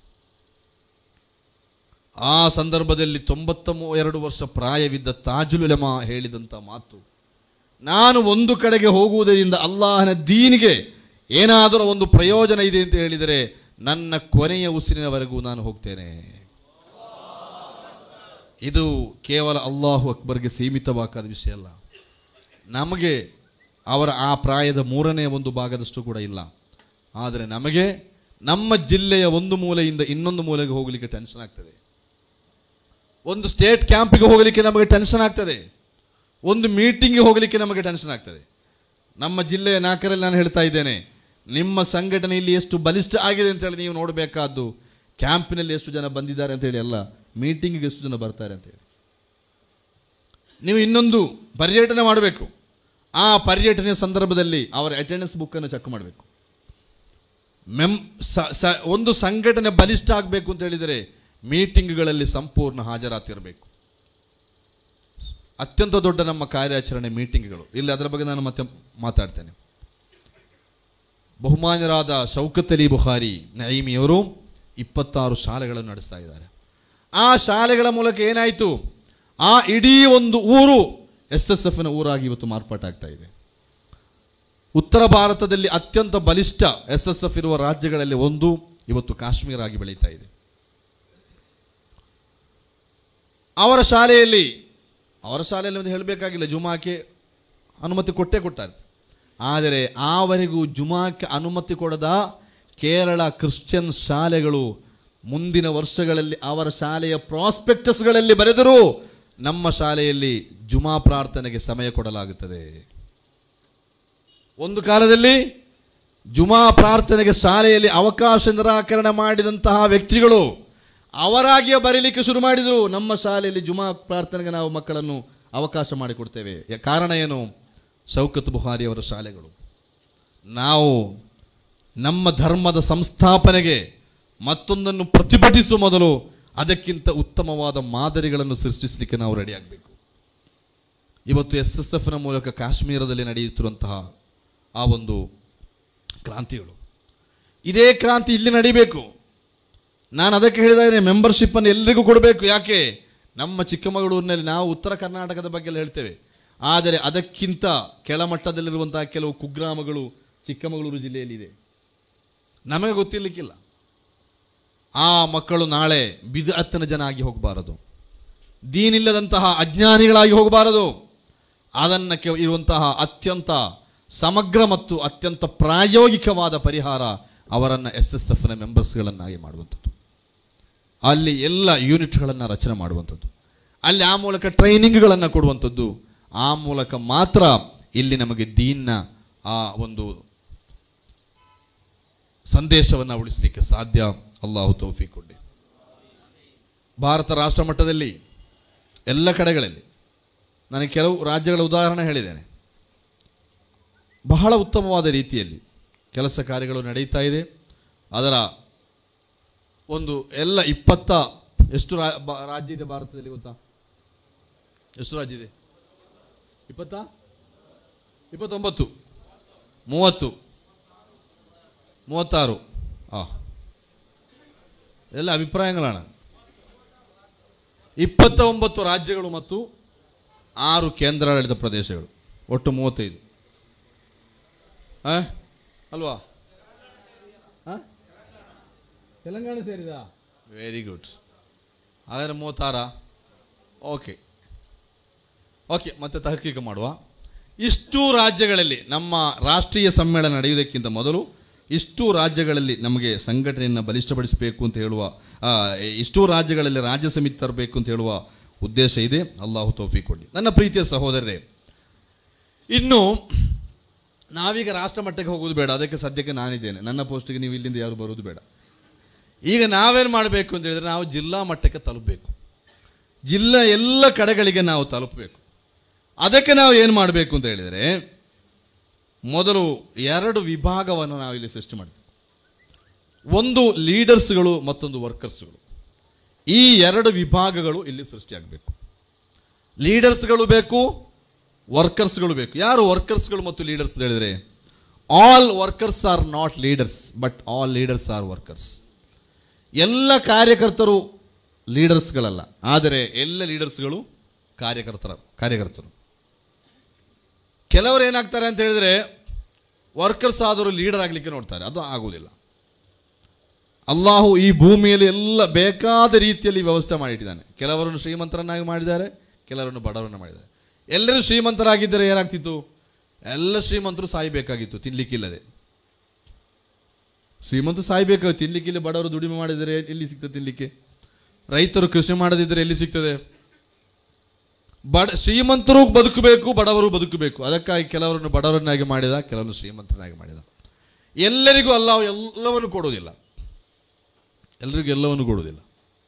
ಆ ಸಂದರ್ಭದಲ್ಲಿ ತೊಂಬತ್ತ ಮೂ- ಎರಡು ವರ್ಷ ಪ್ರಾಯವಿದ್ದ ತಾಜುಲುಲಮ ಹೇಳಿದಂಥ ಮಾತು ನಾನು ಒಂದು ಕಡೆಗೆ ಹೋಗುವುದರಿಂದ ಅಲ್ಲಾಹನ ದೀನಿಗೆ ಏನಾದರೂ ಒಂದು ಪ್ರಯೋಜನ ಇದೆ ಅಂತ ಹೇಳಿದರೆ ನನ್ನ ಕೊನೆಯ ಉಸಿರಿನವರೆಗೂ ನಾನು ಹೋಗ್ತೇನೆ ಇದು ಕೇವಲ ಅಲ್ಲಾಹು ಅಕ್ಬರ್ಗೆ ಸೀಮಿತವಾದ ವಿಷಯ ಅಲ್ಲ ನಮಗೆ ಅವರ ಆ ಪ್ರಾಯದ ಮೂರನೇ ಒಂದು ಭಾಗದಷ್ಟು ಕೂಡ ಇಲ್ಲ ಆದರೆ ನಮಗೆ ನಮ್ಮ ಜಿಲ್ಲೆಯ ಒಂದು ಮೂಲೆಯಿಂದ ಇನ್ನೊಂದು ಮೂಲೆಗೆ ಹೋಗಲಿಕ್ಕೆ ಟೆನ್ಷನ್ ಆಗ್ತದೆ ಒಂದು ಸ್ಟೇಟ್ ಕ್ಯಾಂಪಿಗೆ ಹೋಗಲಿಕ್ಕೆ ನಮಗೆ ಟೆನ್ಷನ್ ಆಗ್ತದೆ ಒಂದು ಮೀಟಿಂಗ್ಗೆ ಹೋಗಲಿಕ್ಕೆ ನಮಗೆ ಟೆನ್ಷನ್ ಆಗ್ತದೆ ನಮ್ಮ ಜಿಲ್ಲೆಯ ನಾಲ್ಕರಲ್ಲಿ ನಾನು ಹೇಳ್ತಾ ಇದ್ದೇನೆ ನಿಮ್ಮ ಸಂಘಟನೆಯಲ್ಲಿ ಎಷ್ಟು ಬಲಿಷ್ಠ ಆಗಿದೆ ಅಂತೇಳಿ ನೀವು ನೋಡಬೇಕಾದ್ದು ಕ್ಯಾಂಪಿನಲ್ಲಿ ಎಷ್ಟು ಜನ ಬಂದಿದ್ದಾರೆ ಅಂತೇಳಿ ಅಲ್ಲ ಮೀಟಿಂಗಿಗೆ ಎಷ್ಟು ಜನ ಬರ್ತಾರೆ ಅಂತೇಳಿ ನೀವು ಇನ್ನೊಂದು ಪರ್ಯಟನೆ ಮಾಡಬೇಕು ಆ ಪರ್ಯಟನೆಯ ಸಂದರ್ಭದಲ್ಲಿ ಅವರ ಅಟೆಂಡೆನ್ಸ್ ಬುಕ್ಕನ್ನು ಚೆಕ್ ಮಾಡಬೇಕು ಮೆಮ್ ಸ- ಸ- ಒಂದು ಸಂಘಟನೆ ಬಲಿಷ್ಠ ಆಗಬೇಕು ಅಂತ ಹೇಳಿದರೆ ಮೀಟಿಂಗ್ಗಳಲ್ಲಿ ಸಂಪೂರ್ಣ ಹಾಜರಾತಿರಬೇಕು ಅತ್ಯಂತ ದೊಡ್ಡ ನಮ್ಮ ಕಾರ್ಯಾಚರಣೆ ಮೀಟಿಂಗ್ಗಳು ಇಲ್ಲಿ ಅದರ ಬಗ್ಗೆ ನಾನು ಮತ್ತೆ ಮಾತಾಡ್ತೇನೆ ಬಹುಮಾನ್ಯರಾದ ಶೌಕತ್ ಅಲಿ ಬುಖಾರಿ ನೈಮಿಯವರು ಇಪ್ಪತ್ತಾರು ಶಾಲೆಗಳನ್ನು ನಡೆಸ್ತಾ ಇದ್ದಾರೆ ಆ ಶಾಲೆಗಳ ಮೂಲಕ ಏನಾಯಿತು ಆ ಇಡೀ ಒಂದು ಊರು ಎಸ್ ಎಸ್ ಎಫ್ನ ಊರಾಗಿ ಇವತ್ತು ಮಾರ್ಪಾಟಾಗ್ತಾ ಇದೆ ಉತ್ತರ ಭಾರತದಲ್ಲಿ ಅತ್ಯಂತ ಬಲಿಷ್ಠ ಎಸ್ ಎಸ್ ಎಫ್ ಇರುವ ರಾಜ್ಯಗಳಲ್ಲಿ ಒಂದು ಇವತ್ತು ಕಾಶ್ಮೀರ ಆಗಿ ಬೆಳೀತಾ ಇದೆ ಅವರ ಶಾಲೆಯಲ್ಲಿ ಅವರ ಶಾಲೆಯಲ್ಲಿ ಒಂದು ಹೇಳಬೇಕಾಗಿಲ್ಲ ಜುಮಾಕ್ಕೆ ಅನುಮತಿ ಕೊಟ್ಟೇ ಕೊಟ್ಟಾರೆ ಆದರೆ ಆವರೆಗೂ ಜುಮಾಕ್ಕೆ ಅನುಮತಿ ಕೊಡದ ಕೇರಳ ಕ್ರಿಶ್ಚಿಯನ್ ಶಾಲೆಗಳು ಮುಂದಿನ ವರ್ಷಗಳಲ್ಲಿ ಅವರ ಶಾಲೆಯ ಪ್ರಾಸ್ಪೆಕ್ಟಸ್ಗಳಲ್ಲಿ ಬರೆದರೂ ನಮ್ಮ ಶಾಲೆಯಲ್ಲಿ ಜುಮಾ ಪ್ರಾರ್ಥನೆಗೆ ಸಮಯ ಕೊಡಲಾಗುತ್ತದೆ ಒಂದು ಕಾಲದಲ್ಲಿ ಜುಮಾ ಪ್ರಾರ್ಥನೆಗೆ ಶಾಲೆಯಲ್ಲಿ ಅವಕಾಶ ನಿರಾಕರಣೆ ಮಾಡಿದಂತಹ ವ್ಯಕ್ತಿಗಳು ಅವರಾಗಿಯೇ ಬರೀಲಿಕ್ಕೆ ಶುರು ಮಾಡಿದರು ನಮ್ಮ ಶಾಲೆಯಲ್ಲಿ ಜುಮಾ ಪ್ರಾರ್ಥನೆಗೆ ನಾವು ಮಕ್ಕಳನ್ನು ಅವಕಾಶ ಮಾಡಿಕೊಡ್ತೇವೆ ಯ- ಕಾರಣ ಏನು ಶೌಕತ್ ಬುಹಾರಿ ಅವರ ಶಾಲೆಗಳು ನಾವು ನಮ್ಮ ಧರ್ಮದ ಸಂಸ್ಥಾಪನೆಗೆ ಮತ್ತೊಂದನ್ನು ಪ್ರತಿಭಟಿಸುವ ಮೊದಲು ಅದಕ್ಕಿಂತ ಉತ್ತಮವಾದ ಮಾದರಿಗಳನ್ನು ಸೃಷ್ಟಿಸಲಿಕ್ಕೆ ನಾವು ರೆಡಿಯಾಗಬೇಕು ಇವತ್ತು ಎಸ್ ಎಸ್ ಎಫ್ನ ಮೂಲಕ ಕಾಶ್ಮೀರದಲ್ಲಿ ನಡೆಯುತ್ತಿರುವಂತಹ ಆ ಒಂದು ಕ್ರಾಂತಿಗಳು ಇದೇ ಕ್ರಾಂತಿ ಇಲ್ಲಿ ನಡಿಬೇಕು ನಾನು ಅದಕ್ಕೆ ಹೇಳಿದಾಗೆ ಮೆಂಬರ್ಶಿಪ್ಪನ್ನು ಎಲ್ಲರಿಗೂ ಕೊಡಬೇಕು ಯಾಕೆ ನಮ್ಮ ಚಿಕ್ಕಮಗಳೂರಿನಲ್ಲಿ ನಾವು ಉತ್ತರ ಕರ್ನಾಟಕದ ಬಗ್ಗೆ ಎಲ್ಲ ಹೇಳ್ತೇವೆ ಆದರೆ ಅದಕ್ಕಿಂತ ಕೆಳಮಟ್ಟದಲ್ಲಿರುವಂತಹ ಕೆಲವು ಕುಗ್ರಾಮಗಳು ಚಿಕ್ಕಮಗಳೂರು ಜಿಲ್ಲೆಯಲ್ಲಿದೆ ನಮಗೆ ಗೊತ್ತಿರಲಿಕ್ಕಿಲ್ಲ ಆ ಮಕ್ಕಳು ನಾಳೆ ಬಿದಅತ್ತನ ಜನ ಆಗಿ ಹೋಗಬಾರದು ದೀನಿಲ್ಲದಂತಹ ಅಜ್ಞಾನಿಗಳಾಗಿ ಹೋಗಬಾರದು ಅದನ್ನು ಕೆ ಇರುವಂತಹ ಅತ್ಯಂತ ಸಮಗ್ರ ಮತ್ತು ಅತ್ಯಂತ ಪ್ರಾಯೋಗಿಕವಾದ ಪರಿಹಾರ ಅವರನ್ನು ಎಸ್ ಎಸ್ ಎಫ್ನ ಮೆಂಬರ್ಸ್ಗಳನ್ನಾಗಿ ಮಾಡುವಂಥದ್ದು ಅಲ್ಲಿ ಎಲ್ಲ ಯೂನಿಟ್ಗಳನ್ನು ರಚನೆ ಮಾಡುವಂಥದ್ದು ಅಲ್ಲಿ ಆ ಮೂಲಕ ಟ್ರೈನಿಂಗ್ಗಳನ್ನು ಕೊಡುವಂಥದ್ದು ಆ ಮೂಲಕ ಮಾತ್ರ ಇಲ್ಲಿ ನಮಗೆ ದೀನ್ನ ಆ ಒಂದು ಸಂದೇಶವನ್ನು ಉಳಿಸಲಿಕ್ಕೆ ಸಾಧ್ಯ ಅಲ್ಲಾಹು ತೌಫೀಕ್ ಕೊಡಿ ಭಾರತ ರಾಷ್ಟ್ರ ಮಟ್ಟದಲ್ಲಿ ಎಲ್ಲ ಕಡೆಗಳಲ್ಲಿ ನನಗೆ ಕೆಲವು ರಾಜ್ಯಗಳ ಉದಾಹರಣೆ ಹೇಳಿದ್ದೇನೆ ಬಹಳ ಉತ್ತಮವಾದ ರೀತಿಯಲ್ಲಿ ಕೆಲಸ ಕಾರ್ಯಗಳು ನಡೀತಾ ಇದೆ ಅದರ ಒಂದು ಎಲ್ಲ ಇಪ್ಪತ್ತ ಎಷ್ಟು ರಾ ಬ- ರಾಜ್ಯ ಇದೆ ಭಾರತದಲ್ಲಿ ಗೊತ್ತಾ ಎಷ್ಟು ರಾಜ್ಯ ಇದೆ ಇಪ್ಪತ್ತ ಇಪ್ಪತ್ತೊಂಬತ್ತು ಮೂವತ್ತು ಮೂವತ್ತಾರು ಆ ಎಲ್ಲ ಅಭಿಪ್ರಾಯಗಳಾണ് ಇಪ್ಪತ್ತ ಒಂಬತ್ತು ರಾಜ್ಯಗಳು ಮತ್ತು ಆರು ಕೇಂದ್ರಾಡಳಿತ ಪ್ರದೇಶಗಳು ಒಟ್ಟು ಮೂವತ್ತೈದು ಆ? ಅಲ್ವಾ ಆ? ತೆಲಂಗಾಣ ಸೇರಿದ ವೆರಿ ಗುಡ್ ಹಾಗಾದ್ರೆ ಮೂವತ್ತಾರ ಓಕೆ ಓಕೆ ಮತ್ತೆ ತಹಕೀಕ ಮಾಡುವ ಇಷ್ಟು ರಾಜ್ಯಗಳಲ್ಲಿ ನಮ್ಮ ರಾಷ್ಟ್ರೀಯ ಸಮ್ಮೇಳನ ನಡೆಯುವುದಕ್ಕಿಂತ ಮೊದಲು ಇಷ್ಟು ರಾಜ್ಯಗಳಲ್ಲಿ ನಮಗೆ ಸಂಘಟನೆಯನ್ನು ಬಲಿಷ್ಠಪಡಿಸಬೇಕು ಅಂತ ಹೇಳುವ ಆ, ಇಷ್ಟು ರಾಜ್ಯಗಳಲ್ಲಿ ರಾಜ್ಯ ಸಮಿತಿ ತರಬೇಕು ಅಂತ ಹೇಳುವ ಉದ್ದೇಶ ಇದೆ ಅಲ್ಲಾಹು ತೌಫೀಕ್ ಕೊಡಿ ನನ್ನ ಪ್ರೀತಿಯ ಸಹೋದರರೇ ಇನ್ನು ನಾವೀಗ ರಾಷ್ಟ್ರ ಮಟ್ಟಕ್ಕೆ ಹೋಗೋದು ಬೇಡ ಅದಕ್ಕೆ ಸದ್ಯಕ್ಕೆ ನಾನಿದ್ದೇನೆ ನನ್ನ ಪೋಸ್ಟಿಗೆ ನೀವು ಇಲ್ಲಿಂದ ಯಾರು ಬರೋದು ಬೇಡ ಈಗ ನಾವೇನು ಮಾಡಬೇಕು ಅಂತ ಹೇಳಿದ್ರೆ ನಾವು ಜಿಲ್ಲಾ ಮಟ್ಟಕ್ಕೆ ತಲುಪಬೇಕು ಜಿಲ್ಲೆ ಎಲ್ಲ ಕಡೆಗಳಿಗೆ ನಾವು ತಲುಪಬೇಕು ಅದಕ್ಕೆ ನಾವು ಏನು ಮಾಡಬೇಕು ಅಂತ ಹೇಳಿದರೆ ಮೊದಲು ಎರಡು ವಿಭಾಗವನ್ನು ನಾವು ಇಲ್ಲಿ ಸೃಷ್ಟಿ ಮಾಡಬೇಕು ಒಂದು ಲೀಡರ್ಸ್ಗಳು ಮತ್ತೊಂದು ವರ್ಕರ್ಸ್ಗಳು ಈ ಎರಡು ವಿಭಾಗಗಳು ಇಲ್ಲಿ ಸೃಷ್ಟಿಯಾಗಬೇಕು ಲೀಡರ್ಸ್ಗಳು ಬೇಕು ವರ್ಕರ್ಸ್ಗಳು ಬೇಕು ಯಾರು ವರ್ಕರ್ಸ್ಗಳು ಮತ್ತು ಲೀಡರ್ಸ್ ಅಂತ ಹೇಳಿದರೆ all workers are not leaders but all leaders are workers ಎಲ್ಲ ಕಾರ್ಯಕರ್ತರು ಲೀಡರ್ಸ್ಗಳಲ್ಲ ಆದರೆ ಎಲ್ಲ ಲೀಡರ್ಸ್ಗಳು ಕಾರ್ಯಕರ್ತರ ಕಾರ್ಯಕರ್ತರು ಕೆಲವರು ಏನಾಗ್ತಾರೆ ಅಂತ ಹೇಳಿದರೆ ವರ್ಕರ್ಸ್ ಆದರೂ ಲೀಡರ್ ಆಗಲಿಕ್ಕೆ ನೋಡ್ತಾರೆ ಅದು ಆಗುವುದಿಲ್ಲ ಅಲ್ಲಾಹು ಈ ಭೂಮಿಯಲ್ಲಿ ಎಲ್ಲ ಬೇಕಾದ ರೀತಿಯಲ್ಲಿ ವ್ಯವಸ್ಥೆ ಮಾಡಿಟ್ಟಿದ್ದಾನೆ ಕೆಲವರನ್ನು ಶ್ರೀಮಂತರನ್ನಾಗಿ ಮಾಡಿದ್ದಾರೆ ಕೆಲವರನ್ನು ಬಡವರನ್ನು ಮಾಡಿದ್ದಾರೆ ಎಲ್ಲರೂ ಶ್ರೀಮಂತರಾಗಿದ್ದರೆ ಏನಾಗ್ತಿತ್ತು ಎಲ್ಲ ಶ್ರೀಮಂತರು ಸಾಯಬೇಕಾಗಿತ್ತು ತಿನ್ಲಿಕ್ಕಿಲ್ಲದೆ ಶ್ರೀಮಂತರು ಸಾಯ್ಬೇಕಾಗಿತ್ತು ತಿನ್ಲಿಕ್ಕಿಲ್ಲ ಬಡವರು ದುಡಿಮೆ ಮಾಡಿದರೆ ಎಲ್ಲಿ ಸಿಗ್ತದೆ ತಿನ್ಲಿಕ್ಕೆ ರೈತರು ಕೃಷಿ ಮಾಡದಿದ್ದರೆ ಎಲ್ಲಿ ಸಿಗ್ತದೆ ಬಡ ಶ್ರೀಮಂತರು ಬದುಕಬೇಕು ಬಡವರು ಬದುಕಬೇಕು ಅದಕ್ಕಾಗಿ ಕೆಲವರನ್ನು ಬಡವರನ್ನಾಗಿ ಮಾಡಿದ ಕೆಲವರನ್ನು ಶ್ರೀಮಂತರನ್ನಾಗಿ ಮಾಡಿದ ಎಲ್ಲರಿಗೂ ಅಲ್ಲ ಎಲ್ಲವನ್ನು ಕೊಡುವುದಿಲ್ಲ ಎಲ್ಲರಿಗೂ ಎಲ್ಲವನ್ನು ಕೊಡುವುದಿಲ್ಲ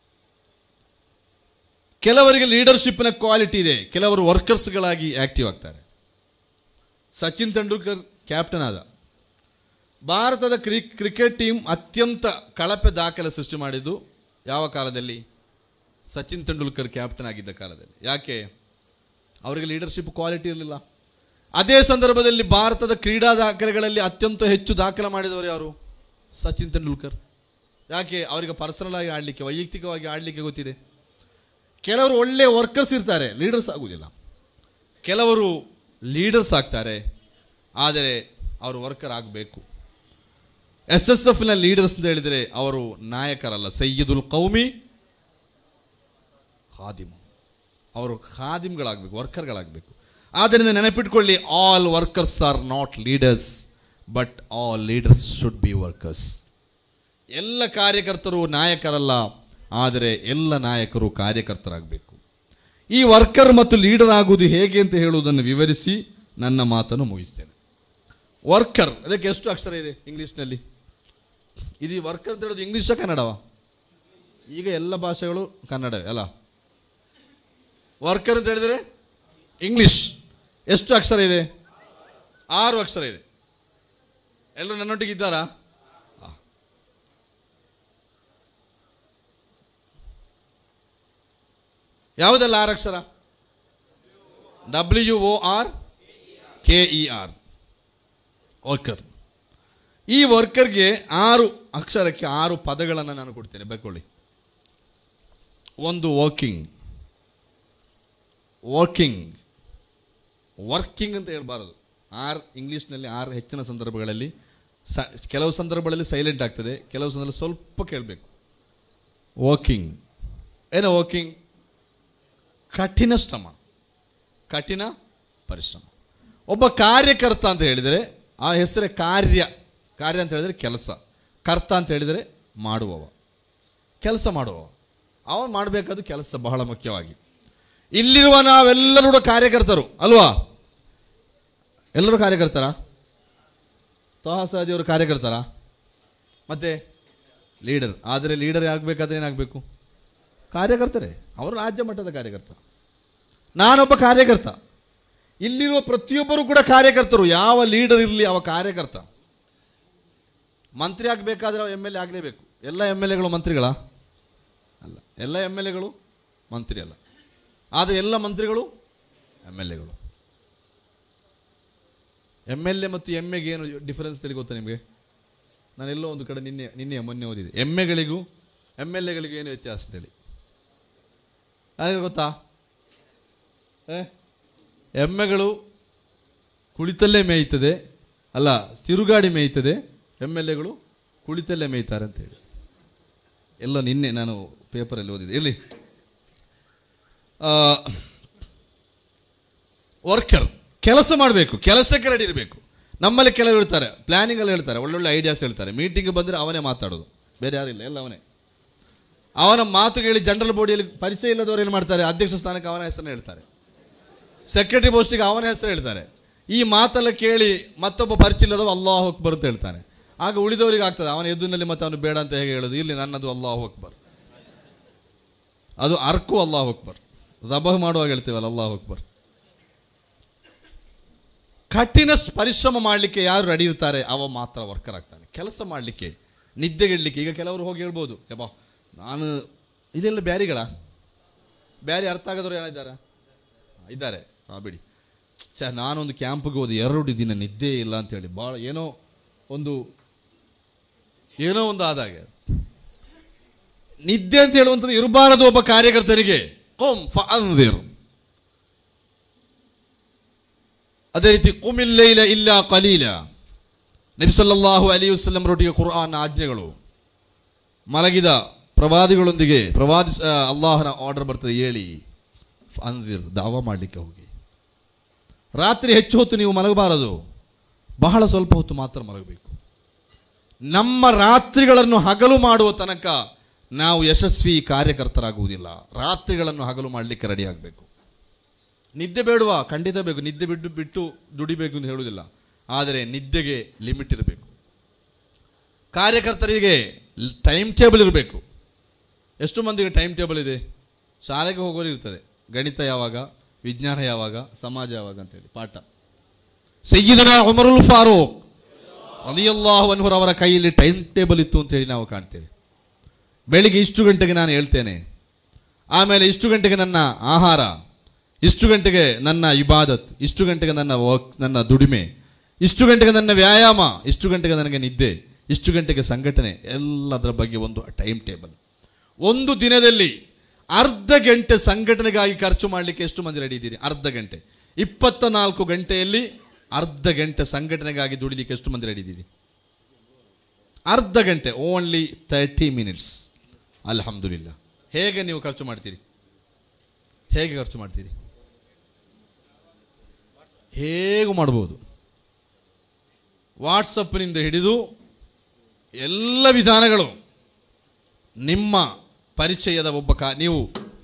ಕೆಲವರಿಗೆ ಲೀಡರ್ಶಿಪ್ನ ಕ್ವಾಲಿಟಿ ಇದೆ ಕೆಲವರು ವರ್ಕರ್ಸ್ಗಳಾಗಿ ಆಕ್ಟಿವ್ ಆಗ್ತಾರೆ ಸಚಿನ್ ತೆಂಡೂಲ್ಕರ್ ಕ್ಯಾಪ್ಟನ್ ಆದ ಭಾರತದ ಕ್ರಿ ಕ್ರಿಕೆಟ್ ಟೀಮ್ ಅತ್ಯಂತ ಕಳಪೆ ದಾಖಲೆ ಸೃಷ್ಟಿ ಮಾಡಿದ್ದು ಯಾವ ಕಾಲದಲ್ಲಿ ಸಚಿನ್ ತೆಂಡೂಲ್ಕರ್ ಕ್ಯಾಪ್ಟನ್ ಆಗಿದ್ದ ಕಾಲದಲ್ಲಿ ಯಾಕೆ ಅವರಿಗೆ ಲೀಡರ್ಶಿಪ್ ಕ್ವಾಲಿಟಿ ಇರಲಿಲ್ಲ ಅದೇ ಸಂದರ್ಭದಲ್ಲಿ ಭಾರತದ ಕ್ರೀಡಾ ದಾಖಲೆಗಳಲ್ಲಿ ಅತ್ಯಂತ ಹೆಚ್ಚು ದಾಖಲೆ ಮಾಡಿದವರು ಯಾರು ಸಚಿನ್ ತೆಂಡೂಲ್ಕರ್ ಯಾಕೆ ಅವರಿಗೆ ಪರ್ಸನಲ್ ಆಗಿ ಆಡಲಿಕ್ಕೆ ವೈಯಕ್ತಿಕವಾಗಿ ಆಡಲಿಕ್ಕೆ ಗೊತ್ತಿದೆ ಕೆಲವರು ಒಳ್ಳೆಯ ವರ್ಕರ್ಸ್ ಇರ್ತಾರೆ ಲೀಡರ್ಸ್ ಆಗುವುದಿಲ್ಲ ಕೆಲವರು ಲೀಡರ್ಸ್ ಆಗ್ತಾರೆ ಆದರೆ ಅವರು ವರ್ಕರ್ ಆಗಬೇಕು ಎಸ್ ಎಸ್ ಎಫ್ನ ಲೀಡರ್ಸ್ ಅಂತ ಹೇಳಿದರೆ ಅವರು ನಾಯಕರಲ್ಲ ಸಯ್ಯದುಲ್ ಕೌಮಿ ಖಾದಿಮ್ ಅವರು ಖಾದಿಮ್ಗಳಾಗಬೇಕು ವರ್ಕರ್ಗಳಾಗಬೇಕು ಆದ್ದರಿಂದ ನೆನಪಿಟ್ಕೊಳ್ಳಿ all workers are not leaders but all leaders should be workers ಎಲ್ಲ ಕಾರ್ಯಕರ್ತರು ನಾಯಕರಲ್ಲ ಆದರೆ ಎಲ್ಲ ನಾಯಕರು ಕಾರ್ಯಕರ್ತರಾಗಬೇಕು ಈ ವರ್ಕರ್ ಮತ್ತು ಲೀಡರ್ ಆಗುವುದು ಹೇಗೆ ಅಂತ ಹೇಳುವುದನ್ನು ವಿವರಿಸಿ ನನ್ನ ಮಾತನ್ನು ಮುಗಿಸ್ತೇನೆ ವರ್ಕರ್ ಅದಕ್ಕೆ ಎಷ್ಟು ಅಕ್ಷರ ಇದೆ ಇಂಗ್ಲೀಷ್ನಲ್ಲಿ ಇದು ವರ್ಕರ್ ಅಂತ ಹೇಳೋದು ಇಂಗ್ಲೀಷ ಕನ್ನಡವಾ ಈಗ ಎಲ್ಲ ಭಾಷೆಗಳು ಕನ್ನಡವೇ ಅಲ್ಲ ವರ್ಕರ್ ಅಂತ ಹೇಳಿದರೆ ಇಂಗ್ಲಿಷ್ ಎಷ್ಟು ಅಕ್ಷರ ಇದೆ ಆರು ಅಕ್ಷರ ಇದೆ ಎಲ್ಲರೂ ನನ್ನೊಟ್ಟಿಗೆ ಇದ್ದಾರಾ ಆ. ಯಾವುದೆಲ್ಲ ಆರು ಅಕ್ಷರ W O R K E R worker ಈ ವರ್ಕರ್ಗೆ ಆರು ಅಕ್ಷರಕ್ಕೆ ಆರು ಪದಗಳನ್ನು ನಾನು ಕೊಡ್ತೇನೆ ಬರ್ಕೊಳ್ಳಿ ಒಂದು ವರ್ಕಿಂಗ್ ವರ್ಕಿಂಗ್ ವರ್ಕಿಂಗ್ ಅಂತ ಹೇಳ್ಬಾರದು ಆರ್ ಇಂಗ್ಲೀಷ್ನಲ್ಲಿ ಆರ್ ಹೆಚ್ಚಿನ ಸಂದರ್ಭಗಳಲ್ಲಿ ಸ ಕೆಲವು ಸಂದರ್ಭಗಳಲ್ಲಿ ಸೈಲೆಂಟ್ ಆಗ್ತದೆ ಕೆಲವು ಸಂದರ್ಭದಲ್ಲಿ ಸ್ವಲ್ಪ ಕೇಳಬೇಕು ವರ್ಕಿಂಗ್ ಏನು ವರ್ಕಿಂಗ್ ಕಠಿಣ ಶ್ರಮ ಕಠಿಣ ಪರಿಶ್ರಮ ಒಬ್ಬ ಕಾರ್ಯಕರ್ತ ಅಂತ ಹೇಳಿದರೆ ಆ ಹೆಸರೇ ಕಾರ್ಯ ಕಾರ್ಯ ಅಂತ ಹೇಳಿದರೆ ಕೆಲಸ ಕರ್ತ ಅಂತ ಹೇಳಿದರೆ ಮಾಡುವವ ಕೆಲಸ ಮಾಡುವವ ಅವನು ಮಾಡಬೇಕಾದ ಕೆಲಸ ಬಹಳ ಮುಖ್ಯವಾಗಿ ಇಲ್ಲಿರುವ ನಾವೆಲ್ಲರೂ ಕೂಡ ಕಾರ್ಯಕರ್ತರು ಅಲ್ವಾ ಎಲ್ಲರೂ ಕಾರ್ಯಕರ್ತರ ತೋಹಾಸಾದಿಯವರು ಕಾರ್ಯಕರ್ತರ ಮತ್ತೆ ಲೀಡರ್ ಆದರೆ ಲೀಡರ್ ಆಗಬೇಕಾದ್ರೆ ಏನಾಗಬೇಕು ಕಾರ್ಯಕರ್ತರೇ ಅವರು ರಾಜ್ಯ ಮಟ್ಟದ ಕಾರ್ಯಕರ್ತ ನಾನೊಬ್ಬ ಕಾರ್ಯಕರ್ತ ಇಲ್ಲಿರುವ ಪ್ರತಿಯೊಬ್ಬರು ಕೂಡ ಕಾರ್ಯಕರ್ತರು ಯಾವ ಲೀಡರ್ ಇರಲಿ ಅವ ಕಾರ್ಯಕರ್ತ ಮಂತ್ರಿ ಆಗಬೇಕಾದ್ರೆ ಎಮ್ ಎಲ್ ಎ ಆಗಲೇಬೇಕು ಎಲ್ಲ ಎಮ್ ಎಲ್ ಎಗಳು ಮಂತ್ರಿಗಳ ಅಲ್ಲ ಎಲ್ಲ ಎಮ್ ಎಲ್ ಎಗಳು ಮಂತ್ರಿ ಅಲ್ಲ ಆದರೆ ಎಲ್ಲ ಮಂತ್ರಿಗಳು ಎಮ್ ಎಲ್ ಎಗಳು ಎಮ್ ಎಲ್ ಎ ಮತ್ತು ಎಮ್ ಎಗೆ ಏನು ಡಿಫರೆನ್ಸ್ ತಿಳಿ ಗೊತ್ತಾ ನಿಮಗೆ ನಾನೆಲ್ಲೋ ಒಂದು ಕಡೆ ನಿನ್ನೆ ನಿನ್ನೆ ಮೊನ್ನೆ ಓದಿದೆ ಎಮ್ ಎಗಳಿಗೂ ಎಮ್ ಎಲ್ ಎಗಳಿಗೂ ಏನು ವ್ಯತ್ಯಾಸ ಅಂತೇಳಿ ಯಾರಿಗೆ ಗೊತ್ತಾ ಎಮ್ಮೆಗಳು ಕುಳಿತಲ್ಲೇ ಮೇಯ್ತದೆ ಅಲ್ಲ ಸಿರುಗಾಡಿ ಮೇಯ್ತದೆ ಎಮ್ ಎಲ್ ಎಗಳು ಕುಳಿತಲ್ಲೇ ಮೇಯ್ತಾರೆ ಅಂತೇಳಿ ಎಲ್ಲ ನಿನ್ನೆ ನಾನು ಪೇಪರಲ್ಲಿ ಓದಿದೆ ಇರಲಿ ವರ್ಕರ್ ಕೆಲಸ ಮಾಡಬೇಕು ಕೆಲಸಕ್ಕೆ ರೆಡಿ ಇರಬೇಕು ನಮ್ಮಲ್ಲಿ ಕೆಲವರು ಇರ್ತಾರೆ ಪ್ಲ್ಯಾನಿಂಗಲ್ಲಿ ಹೇಳ್ತಾರೆ ಒಳ್ಳೊಳ್ಳೆ ಐಡಿಯಾಸ್ ಹೇಳ್ತಾರೆ ಮೀಟಿಂಗ್ ಬಂದರೆ ಅವನೇ ಮಾತಾಡೋದು ಬೇರೆ ಯಾರಿಲ್ಲ ಎಲ್ಲ ಅವನೇ ಅವನ ಮಾತು ಕೇಳಿ ಜನರಲ್ ಬಾಡಿಯಲ್ಲಿ ಪರಿಚಯ ಇಲ್ಲದವರು ಏನು ಮಾಡ್ತಾರೆ ಅಧ್ಯಕ್ಷ ಸ್ಥಾನಕ್ಕೆ ಅವನ ಹೆಸರನ್ನು ಹೇಳ್ತಾರೆ ಸೆಕ್ರೆಟರಿ ಪೋಸ್ಟಿಗೆ ಅವನ ಹೆಸರು ಹೇಳ್ತಾರೆ ಈ ಮಾತೆಲ್ಲ ಕೇಳಿ ಮತ್ತೊಬ್ಬ ಪರಿಚಯ ಇಲ್ಲದವ ಅಲ್ಲಾಹ್ ಅಕ್ಬರ್ ಅಂತ ಹೇಳ್ತಾನೆ ಆಗ ಉಳಿದವರಿಗೆ ಆಗ್ತದೆ ಅವನ ಎದುರಿನಲ್ಲಿ ಮತ್ತೆ ಅವನು ಬೇಡ ಅಂತ ಹೇಗೆ ಹೇಳೋದು ಇಲ್ಲಿ ನನ್ನದು ಅಲ್ಲಾಹ್ ಅಕ್ಬರ್ ಅದು ಅರ್ಕು ಅಲ್ಲಾಹ್ ಅಕ್ಬರ್ ದಬಹ ಮಾಡುವಾಗ ಹೇಳ್ತೇವಲ್ಲ ಅಲ್ಲಾಹ್ ಅಕ್ಬರ್ ಕಠಿಣ ಪರಿಶ್ರಮ ಮಾಡಲಿಕ್ಕೆ ಯಾರು ರೆಡಿ ಇರ್ತಾರೆ ಅವ ಮಾತ್ರ ವರ್ಕರ್ ಆಗ್ತಾನೆ ಕೆಲಸ ಮಾಡಲಿಕ್ಕೆ ನಿದ್ದೆಗೆಡಲಿಕ್ಕೆ ಈಗ ಕೆಲವರು ಹೋಗಿ ಹೇಳ್ಬೋದು ಯಬ್ಬಾ ನಾನು ಇದೆಲ್ಲ ಬ್ಯಾರಿಗಳ ಬ್ಯಾರಿ ಅರ್ಥ ಆಗದವ್ರು ಯಾರಿದ್ದಾರೆ ಇದ್ದಾರೆ ಹಾಂ ಬಿಡಿ ಛ ನಾನೊಂದು ಕ್ಯಾಂಪ್ಗೆ ಹೋದೆ ಎರಡು ದಿನ ನಿದ್ದೆ ಇಲ್ಲ ಅಂತೇಳಿ ಭಾಳ ಏನೋ ಒಂದು ಏನೋ ಒಂದು ಆದಾಗೆ ನಿದ್ದೆ ಅಂತ ಹೇಳುವಂಥದ್ದು ಇರಬಾರದು ಒಬ್ಬ ಕಾರ್ಯಕರ್ತರಿಗೆ ಕೋಮ್ ಫಅನ್ದಿರ್ ಅದೇ ರೀತಿ ಕುಮಿಲ್ಲೈಲ ಇಲ್ಲ ಕಲೀಲ ನಬಿ ಸಲ್ಲಲ್ಲಾಹು ಅಲಿ ವಸಲ್ಲಂರೊಟ್ಟಿಗೆ ಕುರ್ಆನ್ ಆಜ್ಞೆಗಳು ಮಲಗಿದ ಪ್ರವಾದಿಗಳೊಂದಿಗೆ ಪ್ರವಾದಿ ಆ, ಅಲ್ಲಾಹನ ಆರ್ಡರ್ ಬರ್ತದೆ ಹೇಳಿ ಅನ್ಸಿರ್ ದಾವ ಮಾಡಲಿಕ್ಕೆ ಹೋಗಿ ರಾತ್ರಿ ಹೆಚ್ಚು ಹೊತ್ತು ನೀವು ಮಲಗಬಾರದು ಬಹಳ ಸ್ವಲ್ಪ ಹೊತ್ತು ಮಾತ್ರ ಮಲಗಬೇಕು ನಮ್ಮ ರಾತ್ರಿಗಳನ್ನು ಹಗಲು ಮಾಡುವ ತನಕ ನಾವು ಯಶಸ್ವಿ ಕಾರ್ಯಕರ್ತರಾಗುವುದಿಲ್ಲ ರಾತ್ರಿಗಳನ್ನು ಹಗಲು ಮಾಡಲಿಕ್ಕೆ ರೆಡಿ ಆಗಬೇಕು ನಿದ್ದೆ ಬೇಡುವ ಖಂಡಿತ ಬೇಕು ನಿದ್ದೆ ಬಿಟ್ಟು ಬಿಟ್ಟು ದುಡಿಬೇಕು ಅಂತ ಹೇಳುವುದಿಲ್ಲ ಆದರೆ ನಿದ್ದೆಗೆ ಲಿಮಿಟ್ ಇರಬೇಕು ಕಾರ್ಯಕರ್ತರಿಗೆ ಟೈಮ್ ಟೇಬಲ್ ಇರಬೇಕು ಎಷ್ಟು ಮಂದಿಗೆ ಟೈಮ್ ಟೇಬಲ್ ಇದೆ ಶಾಲೆಗೆ ಹೋಗೋರು ಇರ್ತದೆ ಗಣಿತ ಯಾವಾಗ ವಿಜ್ಞಾನ ಯಾವಾಗ ಸಮಾಜ ಯಾವಾಗ ಅಂತೇಳಿ ಪಾಠ ಸಯ್ಯಿದನ ಉಮರುಲ್ ಫಾರೂಕ್ ಅಲಿಯಲ್ಲಾಹು ಅನ್ಹುರ್ ಅವರ ಕೈಯಲ್ಲಿ ಟೈಮ್ ಟೇಬಲ್ ಇತ್ತು ಅಂತೇಳಿ ನಾವು ಕಾಣ್ತೇವೆ ಬೆಳಿಗ್ಗೆ ಇಷ್ಟು ಗಂಟೆಗೆ ನಾನು ಹೇಳ್ತೇನೆ ಆಮೇಲೆ ಇಷ್ಟು ಗಂಟೆಗೆ ನನ್ನ ಆಹಾರ ಇಷ್ಟು ಗಂಟೆಗೆ ನನ್ನ ಇಬಾದತ್ ಇಷ್ಟು ಗಂಟೆಗೆ ನನ್ನ ವರ್ಕ್ ನನ್ನ ದುಡಿಮೆ ಇಷ್ಟು ಗಂಟೆಗೆ ನನ್ನ ವ್ಯಾಯಾಮ ಇಷ್ಟು ಗಂಟೆಗೆ ನನಗೆ ನಿದ್ದೆ ಇಷ್ಟು ಗಂಟೆಗೆ ಸಂಘಟನೆ ಎಲ್ಲದರ ಬಗ್ಗೆ ಒಂದು ಟೈಮ್ ಟೇಬಲ್ ಒಂದು ದಿನದಲ್ಲಿ ಅರ್ಧ ಗಂಟೆ ಸಂಘಟನೆಗಾಗಿ ಖರ್ಚು ಮಾಡಲಿಕ್ಕೆ ಎಷ್ಟು ಮಂದಿ ರೆಡಿ ಇದ್ದೀರಿ ಅರ್ಧ ಗಂಟೆ ಇಪ್ಪತ್ತ ನಾಲ್ಕು ಗಂಟೆಯಲ್ಲಿ ಅರ್ಧ ಗಂಟೆ ಸಂಘಟನೆಗಾಗಿ ದುಡಿಲಿಕ್ಕೆ ಎಷ್ಟು ಮಂದಿ ರೆಡಿ ಇದ್ದೀರಿ ಅರ್ಧ ಗಂಟೆ ಓನ್ಲಿ ತರ್ಟಿ ಮಿನಿಟ್ಸ್ ಅಲ್ಹಮ್ದುಲಿಲ್ಲ ಹೇಗೆ ನೀವು ಖರ್ಚು ಮಾಡ್ತೀರಿ ಹೇಗೆ ಖರ್ಚು ಮಾಡ್ತೀರಿ ಹೇಗೂ ಮಾಡ್ಬೋದು ವಾಟ್ಸಪ್ನಿಂದ ಹಿಡಿದು ಎಲ್ಲ ವಿಧಾನಗಳು ನಿಮ್ಮ ಪರಿಚಯದ ಒಬ್ಬ ಕಾ ನೀವು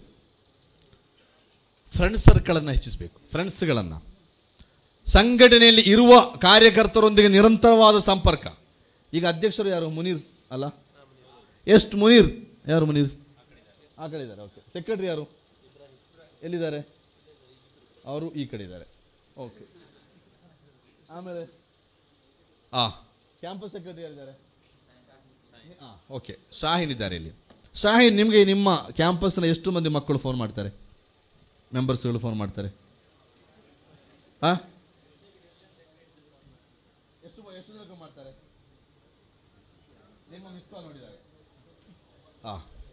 ಫ್ರೆಂಡ್ ಸರ್ಕಲನ್ನು ಹೆಚ್ಚಿಸಬೇಕು ಫ್ರೆಂಡ್ಸ್ಗಳನ್ನು ಸಂಘಟನೆಯಲ್ಲಿ ಇರುವ ಕಾರ್ಯಕರ್ತರೊಂದಿಗೆ ನಿರಂತರವಾದ ಸಂಪರ್ಕ ಈಗ ಅಧ್ಯಕ್ಷರು ಯಾರು ಮುನೀರ್ ಅಲ್ಲ ಎಷ್ಟು ಮುನೀರ್ ಯಾರು ಮುನೀರ್ ಆ ಕಡೆ ಇದ್ದಾರೆ ಓಕೆ ಸೆಕ್ರೆಟರಿ ಯಾರು ಎಲ್ಲಿದ್ದಾರೆ ಅವರು ಈ ಕಡೆ ಇದ್ದಾರೆ ಓಕೆ ಆಮೇಲೆ ಆ ಕ್ಯಾಂಪಸ್ ಸೆಕ್ರೆಟರಿ ಯಾರಿದ್ದಾರೆ ಹಾಂ ಓಕೆ ಶಾಹಿನ್ ಇದ್ದಾರೆ ಇಲ್ಲಿ ಶಾಹಿನ್ ನಿಮಗೆ ನಿಮ್ಮ ಕ್ಯಾಂಪಸ್ನ ಎಷ್ಟು ಮಂದಿ ಮಕ್ಕಳು ಫೋನ್ ಮಾಡ್ತಾರೆ ಮೆಂಬರ್ಸ್ಗಳು ಫೋನ್ ಮಾಡ್ತಾರೆ ಆ ಎಷ್ಟು ಎಷ್ಟು ಜನಕ್ಕೆ ಮಾಡ್ತಾರೆ ನಿಮ್ಮ ಮಿಸ್ ಕಾಲ್ ನೋಡಿದಾಗ ಆ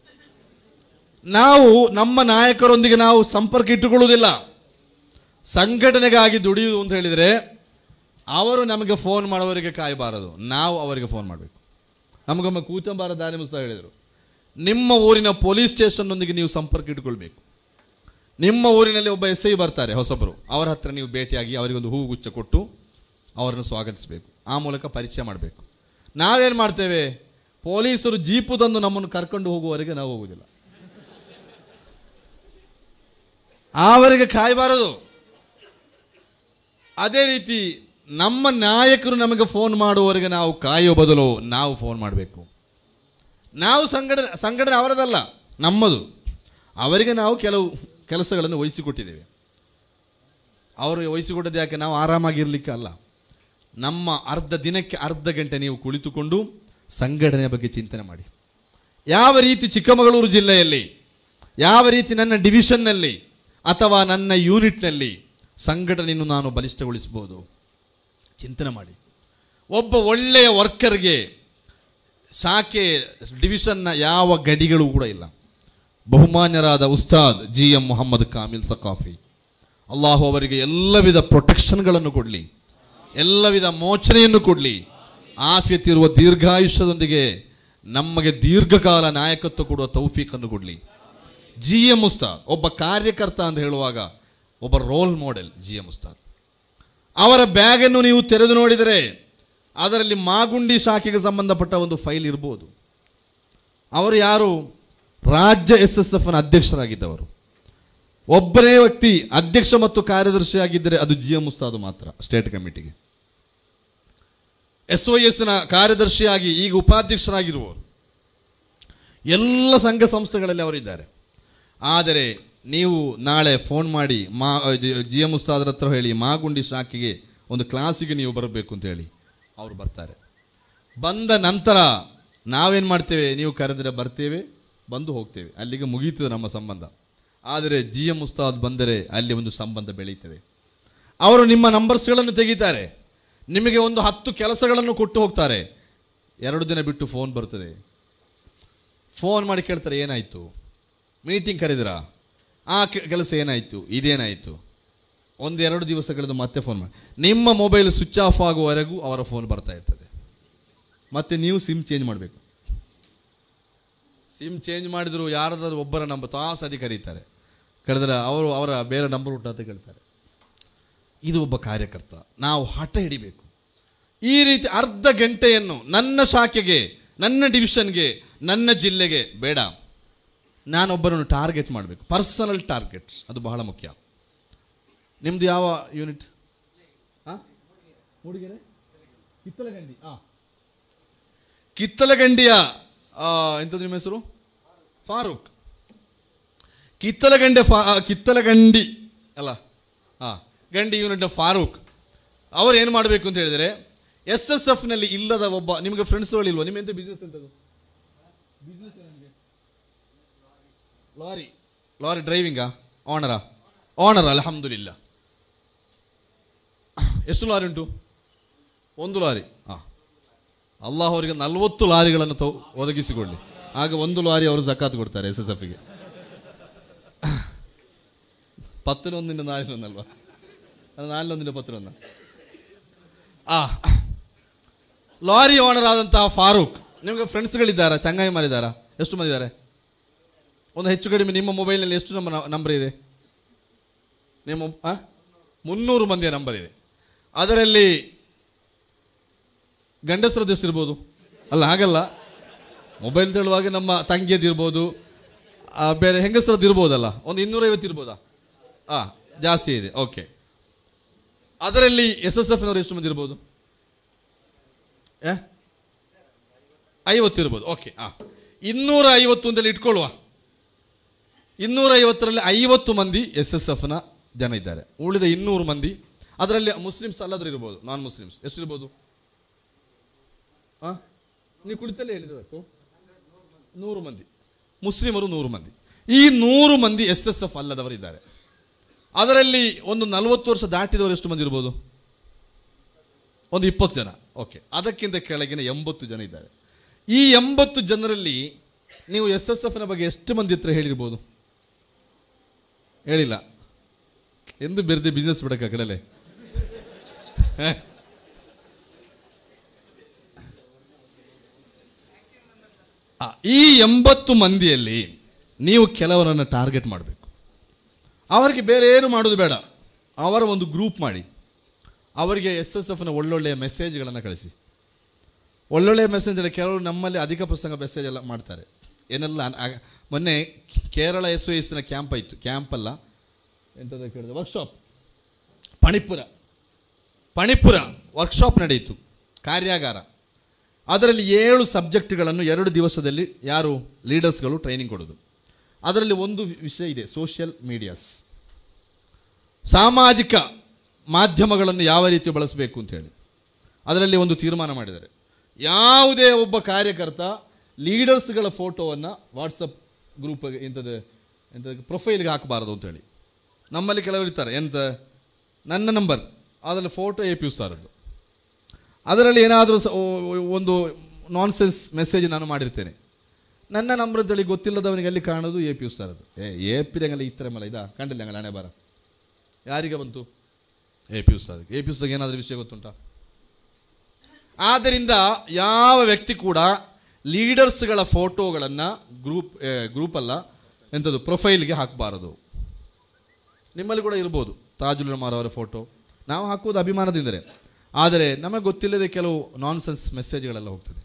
ನಾವು ನಮ್ಮ ನಾಯಕರೊಂದಿಗೆ ನಾವು ಸಂಪರ್ಕ ಇಟ್ಟುಕೊಳ್ಳುವುದಿಲ್ಲ ಸಂಘಟನೆಗಾಗಿ ದುಡಿಯುವುದು ಅಂತ ಹೇಳಿದರೆ ಅವರು ನಮಗೆ ಫೋನ್ ಮಾಡೋವರಿಗೆ ಕಾಯಬಾರದು ನಾವು ಅವರಿಗೆ ಫೋನ್ ಮಾಡಬೇಕು ನಮಗೊಮ್ಮೆ ಕೂತಂಬಾರ ದಾನಿ ಮುಸ್ತಾ ಹೇಳಿದರು ನಿಮ್ಮ ಊರಿನ ಪೊಲೀಸ್ ಸ್ಟೇಷನ್ನೊಂದಿಗೆ ನೀವು ಸಂಪರ್ಕ ಇಟ್ಕೊಳ್ಬೇಕು ನಿಮ್ಮ ಊರಿನಲ್ಲಿ ಒಬ್ಬ ಎಸ್ ಐ ಬರ್ತಾರೆ ಹೊಸಬರು ಅವರ ಹತ್ರ ನೀವು ಭೇಟಿಯಾಗಿ ಅವರಿಗೊಂದು ಹೂವು ಗುಚ್ಚ ಕೊಟ್ಟು ಅವರನ್ನು ಸ್ವಾಗತಿಸಬೇಕು ಆ ಮೂಲಕ ಪರಿಚಯ ಮಾಡಬೇಕು ನಾವೇನು ಮಾಡ್ತೇವೆ ಪೊಲೀಸರು ಜೀಪು ತಂದು ನಮ್ಮನ್ನು ಕರ್ಕೊಂಡು ಹೋಗುವವರೆಗೆ ನಾವು ಹೋಗುವುದಿಲ್ಲ ಅವರಿಗೆ ಕಾಯಬಾರದು ಅದೇ ರೀತಿ ನಮ್ಮ ನಾಯಕರು ನಮಗೆ ಫೋನ್ ಮಾಡುವವರೆಗೆ ನಾವು ಕಾಯುವ ಬದಲು ನಾವು ಫೋನ್ ಮಾಡಬೇಕು ನಾವು ಸಂಘಟನೆ ಸಂಘಟನೆ ಅವರದಲ್ಲ ನಮ್ಮದು ಅವರಿಗೆ ನಾವು ಕೆಲವು ಕೆಲಸಗಳನ್ನು ವಹಿಸಿಕೊಟ್ಟಿದ್ದೇವೆ ಅವರು ವಹಿಸಿಕೊಟ್ಟದ್ದು ಯಾಕೆ ನಾವು ಆರಾಮಾಗಿರ್ಲಿಕ್ಕೆ ಅಲ್ಲ ನಮ್ಮ ಅರ್ಧ ದಿನಕ್ಕೆ ಅರ್ಧ ಗಂಟೆ ನೀವು ಕುಳಿತುಕೊಂಡು ಸಂಘಟನೆಯ ಬಗ್ಗೆ ಚಿಂತನೆ ಮಾಡಿ ಯಾವ ರೀತಿ ಚಿಕ್ಕಮಗಳೂರು ಜಿಲ್ಲೆಯಲ್ಲಿ ಯಾವ ರೀತಿ ನನ್ನ ಡಿವಿಷನ್ನಲ್ಲಿ ಅಥವಾ ನನ್ನ ಯೂನಿಟ್ನಲ್ಲಿ ಸಂಘಟನೆಯನ್ನು ನಾನು ಬಲಿಷ್ಠಗೊಳಿಸಬಹುದು ಚಿಂತನೆ ಮಾಡಿ ಒಬ್ಬ ಒಳ್ಳೆಯ ವರ್ಕರ್ಗೆ ಶಾಖೆ ಡಿವಿಷನ್ನ ಯಾವ ಗಡಿಗಳು ಕೂಡ ಇಲ್ಲ ಬಹುಮಾನ್ಯರಾದ ಉಸ್ತಾದ್ ಜಿ ಎಂ ಮೊಹಮ್ಮದ್ ಕಾಮಿಲ್ ಸಕಾಫಿ ಅಲ್ಲಾಹು ಅವರಿಗೆ ಎಲ್ಲ ವಿಧ ಪ್ರೊಟೆಕ್ಷನ್ಗಳನ್ನು ಕೊಡಲಿ ಎಲ್ಲ ವಿಧ ಮೋಚನೆಯನ್ನು ಕೊಡಲಿ ಆಫಿಯತಿರುವ ದೀರ್ಘಾಯುಷ್ಯದೊಂದಿಗೆ ನಮಗೆ ದೀರ್ಘಕಾಲ ನಾಯಕತ್ವ ಕೊಡುವ ತೌಫೀಕನ್ನು ಕೊಡಲಿ ಜಿ ಎಂ ಉಸ್ತಾದ್ ಒಬ್ಬ ಕಾರ್ಯಕರ್ತ ಅಂತ ಹೇಳುವಾಗ ಒಬ್ಬ role model G M Ustad ಅವರ ಬ್ಯಾಗನ್ನು ನೀವು ತೆರೆದು ನೋಡಿದರೆ ಅದರಲ್ಲಿ ಮಾಗುಂಡಿ ಶಾಖೆಗೆ ಸಂಬಂಧಪಟ್ಟ ಒಂದು ಫೈಲ್ ಇರ್ಬೋದು ಅವರು ಯಾರು ರಾಜ್ಯ ಎಸ್ ಎಸ್ ಎಫ್ನ ಅಧ್ಯಕ್ಷರಾಗಿದ್ದವರು ಒಬ್ಬನೇ ವ್ಯಕ್ತಿ ಅಧ್ಯಕ್ಷ ಮತ್ತು ಕಾರ್ಯದರ್ಶಿಯಾಗಿದ್ದರೆ ಅದು ಜಿ ಎಂ ಉಸ್ತಾದು ಮಾತ್ರ ಸ್ಟೇಟ್ ಕಮಿಟಿಗೆ ಎಸ್ ಒ ಎಸ್ನ ಕಾರ್ಯದರ್ಶಿಯಾಗಿ ಈಗ ಉಪಾಧ್ಯಕ್ಷರಾಗಿರುವವರು ಎಲ್ಲ ಸಂಘ ಸಂಸ್ಥೆಗಳಲ್ಲಿ ಅವರಿದ್ದಾರೆ ಆದರೆ ನೀವು ನಾಳೆ ಫೋನ್ ಮಾಡಿ ಮಾ ಜಿ ಎಮ್ ಉಸ್ತಾದ್ರ ಹತ್ರ ಹೇಳಿ ಮಾಗುಂಡಿ ಶಾಖೆಗೆ ಒಂದು ಕ್ಲಾಸಿಗೆ ನೀವು ಬರಬೇಕು ಅಂತ ಹೇಳಿ ಅವರು ಬರ್ತಾರೆ ಬಂದ ನಂತರ ನಾವೇನು ಮಾಡ್ತೇವೆ ನೀವು ಕರೆದರೆ ಬರ್ತೇವೆ ಬಂದು ಹೋಗ್ತೇವೆ ಅಲ್ಲಿಗೆ ಮುಗೀತದೆ ನಮ್ಮ ಸಂಬಂಧ ಆದರೆ ಜಿ ಎಮ್ ಉಸ್ತಾದ್ ಬಂದರೆ ಅಲ್ಲಿ ಒಂದು ಸಂಬಂಧ ಬೆಳೀತದೆ ಅವರು ನಿಮ್ಮ ನಂಬರ್ಸ್ಗಳನ್ನು ತೆಗಿತಾರೆ ನಿಮಗೆ ಒಂದು ಹತ್ತು ಕೆಲಸಗಳನ್ನು ಕೊಟ್ಟು ಹೋಗ್ತಾರೆ ಎರಡು ದಿನ ಬಿಟ್ಟು ಫೋನ್ ಬರ್ತದೆ ಫೋನ್ ಮಾಡಿ ಕೇಳ್ತಾರೆ ಏನಾಯಿತು ಮೀಟಿಂಗ್ ಕರೆದಿರಾ ಆ ಕೆ- ಕೆಲಸ ಏನಾಯಿತು ಇದೇನಾಯಿತು ಒಂದೆರಡು ದಿವಸ ಕಳೆದು ಮತ್ತೆ ಫೋನ್ ಮಾಡಿ ನಿಮ್ಮ ಮೊಬೈಲ್ ಸ್ವಿಚ್ ಆಫ್ ಆಗುವವರೆಗೂ ಅವರ ಫೋನ್ ಬರ್ತಾ ಇರ್ತದೆ ಮತ್ತೆ ನೀವು ಸಿಮ್ ಚೇಂಜ್ ಮಾಡಬೇಕು ಸಿಮ್ ಚೇಂಜ್ ಮಾಡಿದ್ರು ಯಾರದಾದ್ರು ಒಬ್ಬರ ನಂಬರ್ ತಾಸದಿ ಕರೀತಾರೆ ಕರೆದ್ರೆ ಅವರು ಅವರ ಬೇರೆ ನಂಬರ್ ಉಂಟು ಅಂತ ಕೇಳ್ತಾರೆ ಇದು ಒಬ್ಬ ಕಾರ್ಯಕರ್ತ ನಾವು ಹಠ ಹಿಡಿಬೇಕು ಈ ರೀತಿ ಅರ್ಧ ಗಂಟೆಯನ್ನು ನನ್ನ ಶಾಖೆಗೆ ನನ್ನ ಡಿವಿಷನ್ಗೆ ನನ್ನ ಜಿಲ್ಲೆಗೆ ಬೇಡ ನಾನೊಬ್ಬರನ್ನು ಟಾರ್ಗೆಟ್ ಮಾಡಬೇಕು ಪರ್ಸನಲ್ ಟಾರ್ಗೆಟ್ಸ್ ಅದು ಬಹಳ ಮುಖ್ಯ ನಿಮ್ಮದು ಯಾವ ಯೂನಿಟ್ ಹಾಂ ಮೂಡಿಗೆರೆ ಕಿತ್ತಲಗಂಡಿ ಹಾಂ ಕಿತ್ತಲಗಂಡಿಯ ಆ, ಎಂಥದ್ದು ನಿಮ್ಮ ಹೆಸರು ಫಾರೂಕ್ ಕಿತ್ತಲಗಂಡೆ ಫಾ ಆ, ಕಿತ್ತಲಗಂಡಿ ಅಲ್ಲ ಹಾಂ ಗಂಡಿ ಯೂನಿಟ್ ಫಾರೂಕ್ ಅವರು ಏನು ಮಾಡಬೇಕು ಅಂತ ಹೇಳಿದರೆ ಎಸ್ ಎಸ್ ಎಫ್ನಲ್ಲಿ ಇಲ್ಲದ ಒಬ್ಬ ನಿಮಗೆ ಫ್ರೆಂಡ್ಸ್ಗಳಿಲ್ವ ನಿಮ್ಮ ಎಂತ ಬಿಸ್ನೆಸ್ ಎಂಥದ್ದು ಬಿಸ್ನೆಸ್ ಲಾರಿ ಲಾರಿ ಡ್ರೈವಿಂಗಾ ಓನರಾ ಓನರ್ ಅಲ್ಹಮ್ದುಲಿಲ್ಲ ಎಷ್ಟು ಲಾರಿ ಉಂಟು ಒಂದು ಲಾರಿ ಹಾಂ ಅಲ್ಲಾಹ್ ಅವರಿಗೆ ನಲವತ್ತು ಲಾರಿಗಳನ್ನು ತೊ ಒದಗಿಸಿಕೊಳ್ಳಿ ಆಗ ಒಂದು ಲಾರಿ ಅವರು ಜಕಾತ್ ಕೊಡ್ತಾರೆ ಎಸ್ ಎಸ್ ಎಫ್ಗೆ ಪತ್ತಿನೊಂದಿನ ನಾಲಿನೊಂದಲ್ವಾ ಅದು ನಾಲಿನೊಂದಿನ ಪತ್ತಿನೊಂದ ಆ ಲಾರಿ ಓನರ್ ಆದಂತಹ ಫಾರೂಕ್ ನಿಮಗೆ ಫ್ರೆಂಡ್ಸ್ಗಳಿದ್ದಾರಾ ಚಂಗಾಯಿ ಮಾರಿದ್ದಾರಾ ಎಷ್ಟು ಮಂದಿ ಇದ್ದಾರೆ ಒಂದು ಹೆಚ್ಚು ಕಡಿಮೆ ನಿಮ್ಮ ಮೊಬೈಲ್ನಲ್ಲಿ ಎಷ್ಟು ನಮ್ಮ ನಂಬರ್ ಇದೆ ನಿಮ್ಮ ಆ? ಮುನ್ನೂರು ಮಂದಿಯ ನಂಬರ್ ಇದೆ ಅದರಲ್ಲಿ ಗಂಡಸರದ್ದು ಎಷ್ಟು ಇರ್ಬೋದು ಅಲ್ಲ ಹಾಗಲ್ಲ ಮೊಬೈಲ್ ಹೇಳುವಾಗ ನಮ್ಮ ತಂಗಿಯದ್ದು ಇರ್ಬೋದು ಆ, ಬೇರೆ ಹೆಂಗಸರದ್ದು ಇರ್ಬೋದಲ್ಲ ಒಂದು ಇನ್ನೂರೈವತ್ತು ಇರ್ಬೋದಾ ಹಾಂ ಜಾಸ್ತಿ ಇದೆ ಓಕೆ ಅದರಲ್ಲಿ ಎಸ್ ಎಸ್ ಎಫ್ನವರು ಎಷ್ಟು ಮಂದಿ ಇರ್ಬೋದು ಏ ಐವತ್ತು ಇರ್ಬೋದು ಓಕೆ ಹಾಂ ಇನ್ನೂರ ಐವತ್ತು ಅಂತೇಳಿ ಇಟ್ಕೊಳ್ಳುವ ಇನ್ನೂರ ಐವತ್ತರಲ್ಲಿ ಐವತ್ತು ಮಂದಿ ಎಸ್ ಎಸ್ ಎಫ್ನ ಜನ ಇದ್ದಾರೆ ಉಳಿದ ಇನ್ನೂರು ಮಂದಿ ಅದರಲ್ಲಿ ಮುಸ್ಲಿಮ್ಸ್ ಅಲ್ಲದ್ರು ಇರ್ಬೋದು ನಾನ್ ಮುಸ್ಲಿಮ್ಸ್ ಎಷ್ಟು ಇರ್ಬೋದು ಹಾಂ ನೀವು ಕುಳಿತಲ್ಲೇ ಹೇಳಿದಕ್ಕೂ ನೂರು ಮಂದಿ ಮುಸ್ಲಿಮರು ನೂರು ಮಂದಿ ಈ ನೂರು ಮಂದಿ ಎಸ್ ಎಸ್ ಎಫ್ ಅಲ್ಲದವರಿದ್ದಾರೆ ಅದರಲ್ಲಿ ಒಂದು ನಲವತ್ತು ವರ್ಷ ದಾಟಿದವರು ಎಷ್ಟು ಮಂದಿ ಇರ್ಬೋದು ಒಂದು ಇಪ್ಪತ್ತು ಜನ ಓಕೆ ಅದಕ್ಕಿಂತ ಕೆಳಗಿನ ಎಂಬತ್ತು ಜನ ಇದ್ದಾರೆ ಈ ಎಂಬತ್ತು ಜನರಲ್ಲಿ ನೀವು ಎಸ್ ಎಸ್ ಎಫ್ನ ಬಗ್ಗೆ ಎಷ್ಟು ಮಂದಿ ಹತ್ರ ಹೇಳಿರ್ಬೋದು ಹೇಳಿಲ್ಲ ಎಂದು ಬೆರೆದೆ ಬಿಸ್ನೆಸ್ ಬಿಡಕ್ಕ ಕಡಲೆ ಆ, ಈ ಎಂಬತ್ತು ಮಂದಿಯಲ್ಲಿ ನೀವು ಕೆಲವರನ್ನು ಟಾರ್ಗೆಟ್ ಮಾಡಬೇಕು ಅವರಿಗೆ ಬೇರೆ ಏನು ಮಾಡೋದು ಬೇಡ ಅವರ ಒಂದು ಗ್ರೂಪ್ ಮಾಡಿ ಅವರಿಗೆ ಎಸ್ ಎಸ್ ಎಫ್ನ ಒಳ್ಳೊಳ್ಳೆಯ ಮೆಸೇಜ್ಗಳನ್ನು ಕಳಿಸಿ ಒಳ್ಳೊಳ್ಳೆಯ ಮೆಸೇಜ್ ಎಲ್ಲ ಕೆಲವರು ನಮ್ಮಲ್ಲಿ ಅಧಿಕ ಪ್ರಸಂಗ ಮೆಸೇಜ್ ಎಲ್ಲ ಮಾಡ್ತಾರೆ ಏನೆಲ್ಲ ಅನ್- ಆಗ- ಮೊನ್ನೆ ಕೇರಳ ಎಸ್ ಒ ಎಸ್ನ ಕ್ಯಾಂಪ್ ಆಯಿತು ಕ್ಯಾಂಪ್ ಅಲ್ಲ ಎಂಥದ್ದು ಕೇಳಿದೆ ವರ್ಕ್ಶಾಪ್ ಪಣಿಪುರ ಪಣಿಪುರ ವರ್ಕ್ಶಾಪ್ ನಡೆಯಿತು ಕಾರ್ಯಾಗಾರ ಅದರಲ್ಲಿ ಏಳು ಸಬ್ಜೆಕ್ಟ್ಗಳನ್ನು ಎರಡು ದಿವಸದಲ್ಲಿ ಯಾರು ಲೀಡರ್ಸ್ಗಳು ಟ್ರೈನಿಂಗ್ ಕೊಡೋದು ಅದರಲ್ಲಿ ಒಂದು ವಿ- ವಿಷಯ ಇದೆ ಸೋಷಿಯಲ್ ಮೀಡಿಯಾಸ್ ಸಾಮಾಜಿಕ ಮಾಧ್ಯಮಗಳನ್ನು ಯಾವ ರೀತಿ ಬಳಸಬೇಕು ಅಂತ ಹೇಳಿ ಅದರಲ್ಲಿ ಒಂದು ತೀರ್ಮಾನ ಮಾಡಿದ್ದಾರೆ ಯಾವುದೇ ಒಬ್ಬ ಕಾರ್ಯಕರ್ತ ಲೀಡರ್ಸ್ಗಳ ಫೋಟೋವನ್ನು ವಾಟ್ಸಪ್ ಗ್ರೂಪ್ ಇಂಥದ್ದು ಎಂಥ ಪ್ರೊಫೈಲ್ಗೆ ಹಾಕಬಾರದು ಅಂತೇಳಿ ನಮ್ಮಲ್ಲಿ ಕೆಲವರು ಇರ್ತಾರೆ ಎಂತ ನನ್ನ ನಂಬರ್ ಅದರಲ್ಲಿ ಫೋಟೋ ಎ ಪಿ ಸಾರದ್ದು ಅದರಲ್ಲಿ ಏನಾದರೂ ಸ ಓ- ಒಂದು ನಾನ್ಸೆನ್ಸ್ ಮೆಸೇಜ್ ನಾನು ಮಾಡಿರ್ತೇನೆ ನನ್ನ ನಂಬರ್ ಅಂತೇಳಿ ಗೊತ್ತಿಲ್ಲದವನಿಗೆ ಅಲ್ಲಿ ಕಾಣೋದು ಎ ಪಿ ಸಾರದು ಏ ಎ ಪಿದಂಗಲ್ಲ ಈ ಥರ ಮಲ್ಲ ಇದಾ ಕಂಡಿಲ್ಲ ಹಂಗಲ್ಲ ಹಣೆ ಬಾರ ಯಾರಿಗೆ ಬಂತು A P Ustad A P ಉಸ್ತಾಗ್ ಏನಾದರೂ ವಿಷಯ ಗೊತ್ತುಂಟಾ ಆದ್ದರಿಂದ ಯಾವ ವ್ಯಕ್ತಿ ಕೂಡ ಲೀಡರ್ಸ್ಗಳ ಫೋಟೋಗಳನ್ನು ಗ್ರೂಪ್ ಗ್ರೂಪ್ ಅಲ್ಲ ಎಂಥದ್ದು ಪ್ರೊಫೈಲ್ಗೆ ಹಾಕಬಾರದು ನಿಮ್ಮಲ್ಲಿ ಕೂಡ ಇರ್ಬೋದು ತಾಜುಲ್ ಉಲಮಾರ್ ಅವರ ಫೋಟೋ ನಾವು ಹಾಕುವುದು ಅಭಿಮಾನದಿಂದಲೇ ಆದರೆ ನಮಗೆ ಗೊತ್ತಿಲ್ಲದೆ ಕೆಲವು ನಾನ್ಸೆನ್ಸ್ ಮೆಸೇಜ್ಗಳೆಲ್ಲ ಹೋಗ್ತದೆ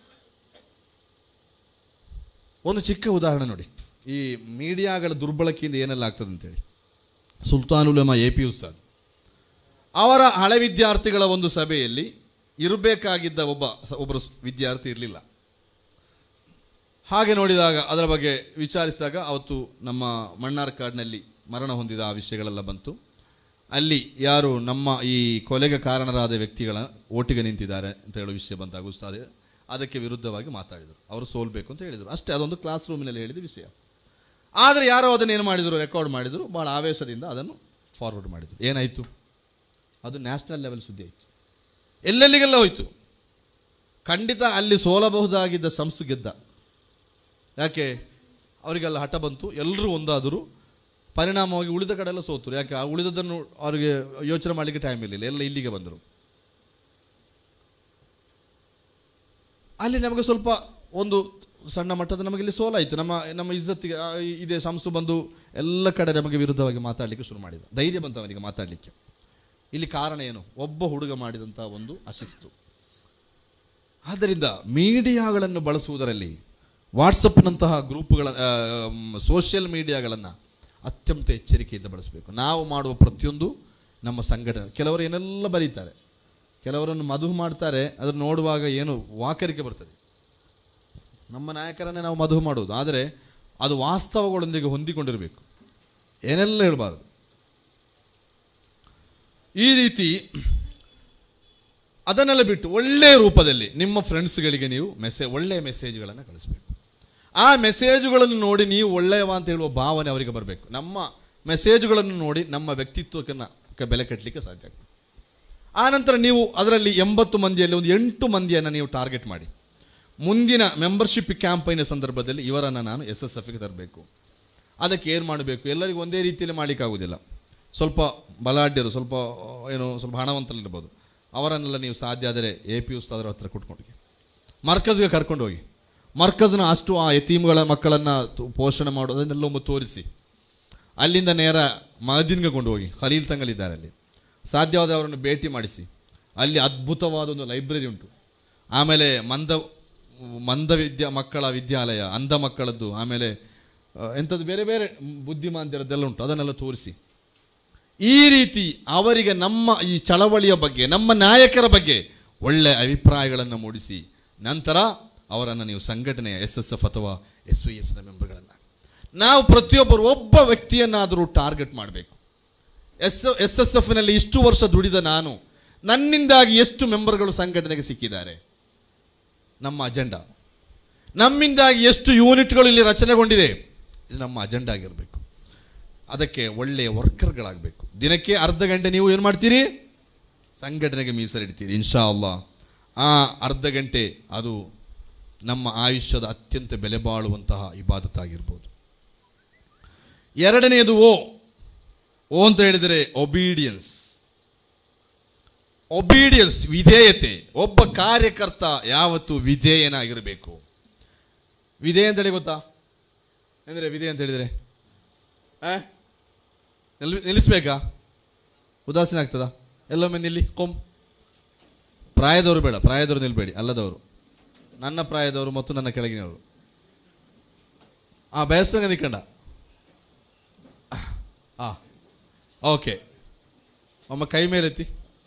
ಒಂದು ಚಿಕ್ಕ ಉದಾಹರಣೆ ನೋಡಿ ಈ ಮೀಡಿಯಾಗಳ ದುರ್ಬಳಕೆಯಿಂದ ಏನೆಲ್ಲ ಆಗ್ತದೆ ಅಂತೇಳಿ ಸುಲ್ತಾನುಲಮ ಎ ಪಿ ಉಸ್ತಾದ್ ಅವರ ಹಳೆ ವಿದ್ಯಾರ್ಥಿಗಳ ಒಂದು ಸಭೆಯಲ್ಲಿ ಇರಬೇಕಾಗಿದ್ದ ಒಬ್ಬ ಸ- ಒಬ್ಬರು ಸ್- ವಿದ್ಯಾರ್ಥಿ ಇರಲಿಲ್ಲ ಹಾಗೆ ನೋಡಿದಾಗ ಅದರ ಬಗ್ಗೆ ವಿಚಾರಿಸಿದಾಗ ಅವತ್ತು ನಮ್ಮ ಮಣ್ಣಾರ್ ಕಾಡಿನಲ್ಲಿ ಮರಣ ಹೊಂದಿದ ಆ ವಿಷಯಗಳೆಲ್ಲ ಬಂತು ಅಲ್ಲಿ ಯಾರು ನಮ್ಮ ಈ ಕೊಲೆಗೆ ಕಾರಣರಾದ ವ್ಯಕ್ತಿಗಳ ಓಟಿಗೆ ನಿಂತಿದ್ದಾರೆ ಅಂತ ಹೇಳೋ ವಿಷಯ ಬಂದಾಗ ಉಸ್ತಾದೆ ಅದಕ್ಕೆ ವಿರುದ್ಧವಾಗಿ ಮಾತಾಡಿದರು ಅವರು ಸೋಲ್ಬೇಕು ಅಂತ ಹೇಳಿದರು ಅಷ್ಟೇ ಅದೊಂದು ಕ್ಲಾಸ್ ರೂಮಿನಲ್ಲಿ ಹೇಳಿದ ವಿಷಯ ಆದರೆ ಯಾರೋ ಅದನ್ನು ಏನು ಮಾಡಿದರು ರೆಕಾರ್ಡ್ ಮಾಡಿದರು ಭಾಳ ಆವೇಶದಿಂದ ಅದನ್ನು ಫಾರ್ವರ್ಡ್ ಮಾಡಿದರು ಏನಾಯಿತು ಅದು ನ್ಯಾಷನಲ್ ಲೆವೆಲ್ ಸುದ್ದಿ ಆಯಿತು ಎಲ್ಲೆಲ್ಲಿಗೆಲ್ಲ ಹೋಯಿತು ಖಂಡಿತ ಅಲ್ಲಿ ಸೋಲಬಹುದಾಗಿದ್ದ ಸಂಸು ಗೆದ್ದ ಯಾಕೆ ಅವರಿಗೆಲ್ಲ ಹಠ ಬಂತು ಎಲ್ಲರೂ ಒಂದಾದರು ಪರಿಣಾಮವಾಗಿ ಉಳಿದ ಕಡೆ ಎಲ್ಲ ಸೋತರು ಯಾಕೆ ಆ ಉಳಿದದನ್ನು ಅವರಿಗೆ ಯೋಚನೆ ಮಾಡಲಿಕ್ಕೆ ಟೈಮ್ ಇರಲಿಲ್ಲ ಎಲ್ಲ ಇಲ್ಲಿಗೆ ಬಂದರು ಅಲ್ಲಿ ನಮಗೆ ಸ್ವಲ್ಪ ಒಂದು ಸಣ್ಣ ಮಟ್ಟದ ನಮಗೆ ಇಲ್ಲಿ ಸೋಲಾಯಿತು ನಮ್ಮ ನಮ್ಮ ಇಜ್ಜತ್ತಿಗೆ ಆ, ಇದೇ ಸಂಸು ಬಂದು ಎಲ್ಲ ಕಡೆ ನಮಗೆ ವಿರುದ್ಧವಾಗಿ ಮಾತಾಡಲಿಕ್ಕೆ ಶುರು ಮಾಡಿದ ಧೈರ್ಯ ಬಂತು ಅವನಿಗೆ ಮಾತಾಡಲಿಕ್ಕೆ ಇಲ್ಲಿ ಕಾರಣ ಏನು ಒಬ್ಬ ಹುಡುಗ ಮಾಡಿದಂಥ ಒಂದು ಅಶಿಸ್ತು ಆದ್ದರಿಂದ ಮೀಡಿಯಾಗಳನ್ನು ಬಳಸುವುದರಲ್ಲಿ ವಾಟ್ಸಪ್ನಂತಹ ಗ್ರೂಪ್ಗಳ ಸೋಷಿಯಲ್ ಮೀಡಿಯಾಗಳನ್ನು ಅತ್ಯಂತ ಎಚ್ಚರಿಕೆಯಿಂದ ಬಳಸಬೇಕು ನಾವು ಮಾಡುವ ಪ್ರತಿಯೊಂದು ನಮ್ಮ ಸಂಘಟನೆ ಕೆಲವರು ಏನೆಲ್ಲ ಬರೀತಾರೆ ಕೆಲವರನ್ನು ಮಧು ಮಾಡ್ತಾರೆ ಅದನ್ನು ನೋಡುವಾಗ ಏನು ವಾಕರಿಕೆ ಬರ್ತದೆ ನಮ್ಮ ನಾಯಕರನ್ನೇ ನಾವು ಮಧು ಮಾಡೋದು ಆದರೆ ಅದು ವಾಸ್ತವಗಳೊಂದಿಗೆ ಹೊಂದಿಕೊಂಡಿರಬೇಕು ಏನೆಲ್ಲ ಹೇಳಬಾರ್ದು ಈ ರೀತಿ ಅದನ್ನೆಲ್ಲ ಬಿಟ್ಟು ಒಳ್ಳೆಯ ರೂಪದಲ್ಲಿ ನಿಮ್ಮ ಫ್ರೆಂಡ್ಸ್ಗಳಿಗೆ ನೀವು ಮೆಸೇ ಒಳ್ಳೆಯ ಮೆಸೇಜ್ಗಳನ್ನು ಕಳಿಸ್ಬೇಕು ಆ ಮೆಸೇಜುಗಳನ್ನು ನೋಡಿ ನೀವು ಒಳ್ಳೆಯವ ಅಂತ ಹೇಳುವ ಭಾವನೆ ಅವರಿಗೆ ಬರಬೇಕು ನಮ್ಮ ಮೆಸೇಜುಗಳನ್ನು ನೋಡಿ ನಮ್ಮ ವ್ಯಕ್ತಿತ್ವಕ್ಕೆ ಬೆಲೆ ಕಟ್ಟಲಿಕ್ಕೆ ಸಾಧ್ಯ ಆಗ್ತದೆ ಆನಂತರ ನೀವು ಅದರಲ್ಲಿ ಎಂಬತ್ತು ಮಂದಿಯಲ್ಲಿ ಒಂದು ಎಂಟು ಮಂದಿಯನ್ನು ನೀವು ಟಾರ್ಗೆಟ್ ಮಾಡಿ ಮುಂದಿನ ಮೆಂಬರ್ಶಿಪ್ ಕ್ಯಾಂಪೈನ ಸಂದರ್ಭದಲ್ಲಿ ಇವರನ್ನು ನಾನು ಎಸ್ ಎಸ್ ಎಫ್ಗೆ ತರಬೇಕು ಅದಕ್ಕೆ ಏನು ಮಾಡಬೇಕು ಎಲ್ಲರಿಗೂ ಒಂದೇ ರೀತಿಯಲ್ಲಿ ಮಾಡಲಿಕ್ಕಾಗೋದಿಲ್ಲ ಸ್ವಲ್ಪ ಬಲಾಢ್ಯರು ಸ್ವಲ್ಪ ಏನು ಸ್ವಲ್ಪ ಹಣವಂತರಿರ್ಬೋದು ಅವರನ್ನೆಲ್ಲ ನೀವು ಸಾಧ್ಯ ಆದರೆ ಎ ಪಿ ಉಸ್ತಾದರ ಹತ್ರ ಕೊಟ್ಕೊಂಡು ಮರ್ಕಜ್ಗೆ ಕರ್ಕೊಂಡು ಹೋಗಿ ಮರ್ಕಜ್ನ ಅಷ್ಟು ಆ ಯತೀಮ್ಗಳ ಮಕ್ಕಳನ್ನು ಪೋಷಣೆ ಮಾಡೋದನ್ನೆಲ್ಲ ಒಮ್ಮೆ ತೋರಿಸಿ ಅಲ್ಲಿಂದ ನೇರ ಮಹದಿನ್ಗೆ ಕೊಂಡು ಹೋಗಿ ಖಲೀಲ್ ತಂಗಲಿದ್ದಾರೆ ಅಲ್ಲಿ ಸಾಧ್ಯವಾದ ಅವರನ್ನು ಭೇಟಿ ಮಾಡಿಸಿ ಅಲ್ಲಿ ಅದ್ಭುತವಾದ ಒಂದು ಲೈಬ್ರರಿ ಉಂಟು ಆಮೇಲೆ ಮಂದ ಮಂದ ವಿದ್ಯಾ ಮಕ್ಕಳ ವಿದ್ಯಾಲಯ ಅಂಧ ಮಕ್ಕಳದ್ದು ಆಮೇಲೆ ಆ, ಎಂಥದ್ದು ಬೇರೆ ಬೇರೆ ಬುದ್ಧಿಮಾಂದ್ಯರದ್ದೆಲ್ಲ ಉಂಟು ಅದನ್ನೆಲ್ಲ ತೋರಿಸಿ ಈ ರೀತಿ ಅವರಿಗೆ ನಮ್ಮ ಈ ಚಳವಳಿಯ ಬಗ್ಗೆ ನಮ್ಮ ನಾಯಕರ ಬಗ್ಗೆ ಒಳ್ಳೆಯ ಅಭಿಪ್ರಾಯಗಳನ್ನು ಮೂಡಿಸಿ ನಂತರ ಅವರನ್ನು ನೀವು ಸಂಘಟನೆಯ ಎಸ್ ಎಸ್ ಎಫ್ ಅಥವಾ ಎಸ್ ಯು ಎಸ್ನ ಮೆಂಬರ್ಗಳನ್ನು ನಾವು ಪ್ರತಿಯೊಬ್ಬರು ಒಬ್ಬ ವ್ಯಕ್ತಿಯನ್ನಾದರೂ ಟಾರ್ಗೆಟ್ ಮಾಡಬೇಕು ಎಸ್ ಎಸ್ ಎಸ್ ಎಫ್ನಲ್ಲಿ ಇಷ್ಟು ವರ್ಷ ದುಡಿದ ನಾನು ನನ್ನಿಂದಾಗಿ ಎಷ್ಟು ಮೆಂಬರ್ಗಳು ಸಂಘಟನೆಗೆ ಸಿಕ್ಕಿದ್ದಾರೆ ನಮ್ಮ ಅಜೆಂಡಾ ನಮ್ಮಿಂದಾಗಿ ಎಷ್ಟು ಯೂನಿಟ್ಗಳು ಇಲ್ಲಿ ರಚನೆಗೊಂಡಿದೆ ಇದು ನಮ್ಮ ಅಜೆಂಡಾ ಆಗಿರಬೇಕು ಅದಕ್ಕೆ ಒಳ್ಳೆಯ ವರ್ಕರ್ಗಳಾಗಬೇಕು ದಿನಕ್ಕೆ ಅರ್ಧ ಗಂಟೆ ನೀವು ಏನು ಮಾಡ್ತೀರಿ ಸಂಘಟನೆಗೆ ಮೀಸಲಿಡ್ತೀರಿ ಇನ್ಶಾ ಅಲ್ಲಾ ಆ ಅರ್ಧ ಗಂಟೆ ಅದು ನಮ್ಮ ಆಯುಷ್ಯದ ಅತ್ಯಂತ ಬೆಲೆ ಬಾಳುವಂತಹ ಇಬಾದತ್ತಾಗಿರ್ಬೋದು ಎರಡನೆಯದು ಓ ಓ ಅಂತ ಹೇಳಿದರೆ ಒಬೀಡಿಯನ್ಸ್ ಒಬೀಡಿಯನ್ಸ್ ವಿಧೇಯತೆ ಒಬ್ಬ ಕಾರ್ಯಕರ್ತ ಯಾವತ್ತು ವಿಧೇಯನಾಗಿರಬೇಕು ವಿಧೇಯ ಅಂತ ಹೇಳಿ ಗೊತ್ತಾ ಅಂದರೆ ವಿಧೇಯ ಅಂತ ಹೇಳಿದರೆ ಆ? ನಿಲ್ ನಿಲ್ಲಿಸ್ಬೇಕಾ ಉದಾಸೀನ ಆಗ್ತದಾ ಎಲ್ಲೊಮ್ಮೆ ನಿಲ್ಲಿ ಕೊಮ್ ಪ್ರಾಯದವರು ಬೇಡ ಪ್ರಾಯದವರು ನಿಲ್ಬೇಡಿ ಅಲ್ಲದವರು ನನ್ನ ಪ್ರಾಯದವರು ಮತ್ತು ನನ್ನ ಕೆಳಗಿನವರು ಆ ಬೇಸರಂಗ ನಿಕ್ಕಂಡ ಆ ಓಕೆ ಒಮ್ಮ ಕೈ ಮೇಲೆತ್ತಿ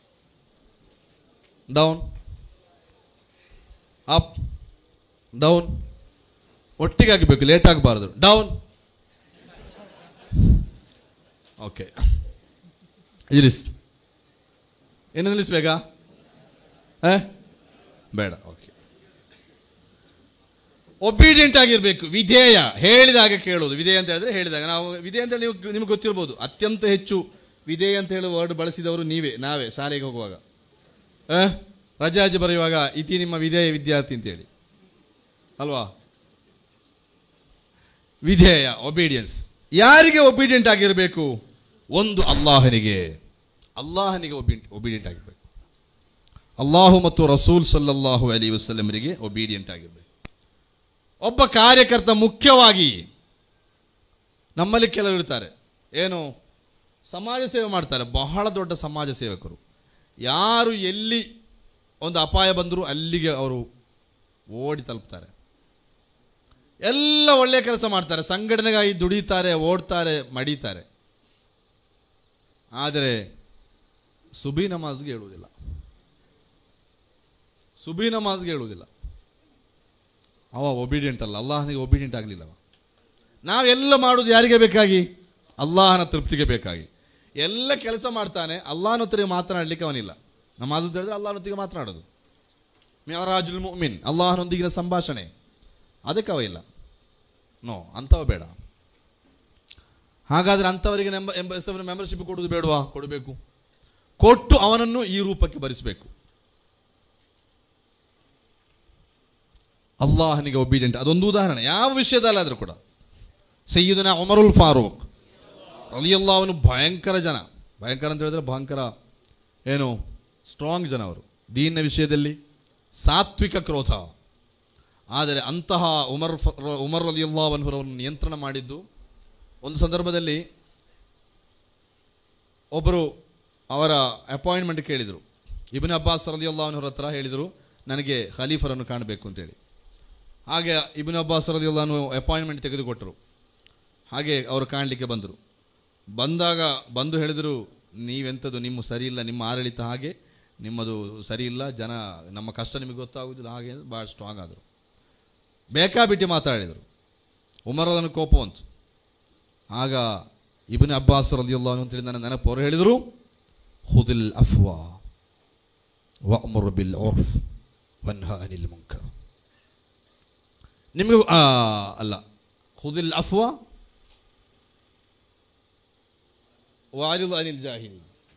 ಡೌನ್ ಅಪ್ ಡೌನ್ ಒಟ್ಟಿಗೆ ಆಗಬೇಕು ಲೇಟ್ ಆಗಬಾರ್ದು ಡೌನ್ ಓಕೆ ಇರಿಸ್ ಏನು ನಿಲ್ಲಿಸ್ಬೇಕಾ ಆ? ಬೇಡ ಓಕೆ ಒಬೀಡಿಯಂಟ್ ಆಗಿರಬೇಕು ವಿಧೇಯ ಹೇಳಿದಾಗ ಕೇಳೋದು ವಿಧೇಯ ಅಂತ ಹೇಳಿದ್ರೆ ಹೇಳಿದಾಗ ನಾವು ವಿಧೇಯ ಅಂತ ಹೇಳಿ ನೀವು ನಿಮ್ಗೆ ಗೊತ್ತಿರ್ಬೋದು ಅತ್ಯಂತ ಹೆಚ್ಚು ವಿಧೇಯ ಅಂತ ಹೇಳುವ ವರ್ಡ್ ಬಳಸಿದವರು ನೀವೇ ನಾವೇ ಶಾಲೆಗೆ ಹೋಗುವಾಗ ಆ? ರಜಾಜಿ ಬರೆಯುವಾಗ ಇತಿ ನಿಮ್ಮ ವಿಧೇಯ ವಿದ್ಯಾರ್ಥಿ ಅಂತೇಳಿ ಅಲ್ವಾ ವಿಧೇಯ ಒಬೀಡಿಯನ್ಸ್ ಯಾರಿಗೆ ಒಬೀಡಿಯಂಟ್ ಆಗಿರಬೇಕು ಒಂದು ಅಲ್ಲಾಹನಿಗೆ ಅಲ್ಲಾಹನಿಗೆ ಒಬಿ ಒಬೀಡಿಯಂಟ್ ಆಗಿರಬೇಕು ಅಲ್ಲಾಹು ಮತ್ತು ರಸೂಲ್ ಸಲ್ಲಲ್ಲಾಹು ಅಲಿ ವಸಲ್ಲಮರಿಗೆ ಒಬೀಡಿಯಂಟ್ ಆಗಿರಬೇಕು ಒಬ್ಬ ಕಾರ್ಯಕರ್ತ ಮುಖ್ಯವಾಗಿ ನಮ್ಮಲ್ಲಿ ಕೆಲವರು ಇರ್ತಾರೆ ಏನು ಸಮಾಜ ಸೇವೆ ಮಾಡ್ತಾರೆ ಬಹಳ ದೊಡ್ಡ ಸಮಾಜ ಸೇವಕರು ಯಾರು ಎಲ್ಲಿ ಒಂದು ಅಪಾಯ ಬಂದರೂ ಅಲ್ಲಿಗೆ ಅವರು ಓಡಿ ತಲುಪ್ತಾರೆ ಎಲ್ಲ ಒಳ್ಳೆಯ ಕೆಲಸ ಮಾಡ್ತಾರೆ ಸಂಘಟನೆಗಾಗಿ ದುಡಿತಾರೆ ಓಡ್ತಾರೆ ಮಡಿತಾರೆ ಆದರೆ ಸುಬಿ ನಮಾಜ್ಗೆ ಹೇಳುವುದಿಲ್ಲ ಸುಬಿ ನಮಾಜ್ಗೆ ಹೇಳುವುದಿಲ್ಲ ಅವ ಒಬಿಡಿಯಂಟ್ ಅಲ್ಲ ಅಲ್ಲಾಹನಿಗೆ ಒಬಿಡಿಯಂಟ್ ಆಗಲಿಲ್ಲ ಅವ ನಾವೆಲ್ಲ ಮಾಡೋದು ಯಾರಿಗೆ ಬೇಕಾಗಿ ಅಲ್ಲಾಹನ ತೃಪ್ತಿಗೆ ಬೇಕಾಗಿ ಎಲ್ಲ ಕೆಲಸ ಮಾಡ್ತಾನೆ ಅಲ್ಲಾಹನೊತ್ತಿಗೆ ಮಾತನಾಡಲಿಕ್ಕೆ ಅವನಿಲ್ಲ ನಮಾಜ್ ಹೇಳಿದ್ರೆ ಅಲ್ಲಾಹನೊತ್ತಿಗೆ ಮಾತನಾಡೋದು ಮ್ಯಾರಾಜುಲ್ ಮುಮಿನ್ ಅಲ್ಲಾಹನೊಂದಿಗಿನ ಸಂಭಾಷಣೆ ಅದಕ್ಕೆ ಅವ ಇಲ್ಲ ನೋ ಅಂಥವ ಬೇಡ ಹಾಗಾದರೆ ಅಂಥವರಿಗೆ ನೆಂಬ ಎಂಬ ಹೆಸರಿನ ಮೆಂಬರ್ಶಿಪ್ ಕೊಡೋದು ಬೇಡವಾ ಕೊಡಬೇಕು ಕೊಟ್ಟು ಅವನನ್ನು ಈ ರೂಪಕ್ಕೆ ಭರಿಸಬೇಕು ಅಲ್ಲಾಹನಿಗೆ ಒಬೀಡಿಯಂಟ್ ಅದೊಂದು ಉದಾಹರಣೆ ಯಾವ ವಿಷಯದಲ್ಲಾದರೂ ಕೂಡ ಸಯ್ಯುದನ ಉಮರುಲ್ ಫಾರೂಕ್ ಅಲಿಯಲ್ಲ ಅವನು ಭಯಂಕರ ಜನ ಭಯಂಕರ ಅಂತ ಹೇಳಿದ್ರೆ ಭಯಂಕರ ಏನು ಸ್ಟ್ರಾಂಗ್ ಜನ ಅವರು ದೀನ ವಿಷಯದಲ್ಲಿ ಸಾತ್ವಿಕ ಕ್ರೋಧ ಆದರೆ ಅಂತಹ ಉಮರ್ ಫ ಉಮರ್ ಅಲಿಯಲ್ಲಾವನ್ಹರವನ್ನು ನಿಯಂತ್ರಣ ಮಾಡಿದ್ದು ಒಂದು ಸಂದರ್ಭದಲ್ಲಿ ಒಬ್ಬರು ಅವರ ಅಪಾಯಿಂಟ್ಮೆಂಟ್ ಕೇಳಿದರು ಇಬ್ನ್ ಅಬ್ಬಾಸ್ ರಲಿಯಲ್ಲಾಹನವ್ರ ಹತ್ರ ಹೇಳಿದರು ನನಗೆ ಖಲೀಫರನ್ನು ಕಾಣಬೇಕು ಅಂತೇಳಿ ಹಾಗೆ ಇಬ್ನ್ ಅಬ್ಬಾಸ್ ರಲಿಯಲ್ಲಾನು ಅಪಾಯಿಂಟ್ಮೆಂಟ್ ತೆಗೆದುಕೊಟ್ಟರು ಹಾಗೆ ಅವರು ಕಾಣಲಿಕ್ಕೆ ಬಂದರು ಬಂದಾಗ ಬಂದು ಹೇಳಿದರು ನೀವೆಂಥದ್ದು ನಿಮ್ಮ ಸರಿ ಇಲ್ಲ ನಿಮ್ಮ ಆಡಳಿತ ಹಾಗೆ ನಿಮ್ಮದು ಸರಿ ಇಲ್ಲ ಜನ ನಮ್ಮ ಕಷ್ಟ ನಿಮಗೆ ಗೊತ್ತಾಗೋದಿಲ್ಲ ಹಾಗೆ ಭಾಳ ಸ್ಟ್ರಾಂಗ್ ಆದರು ಬೇಕಾಬಿಟ್ಟಿ ಮಾತಾಡಿದರು ಉಮರದನ್ನು ಕೋಪ ಬಂತು ಆಗ ಇಬ್ನ್ ಅಬ್ಬಾಸ್ ರಲಿಯಲ್ಲಾಹು ಅಂತೇಳಿ ನನ್ನ ನೆನಪು ಅವರು ಹೇಳಿದರು ಹುದಿಲ್ ಅಫ್ವಾ ವಅಮುರ್ ಬಿಲ್ ಉರ್ಫ್ ವನ್ಹ ಅನಿಲ್ ಮುಂಕರ್ ನಿಮಗೆ ಆ, ಅಲ್ಲ ಹುದಿಲ್ ಅಫ್ವಾ ವಾರಿಲ್ ಅನಿಲ್ ಜಾಹಿಲ್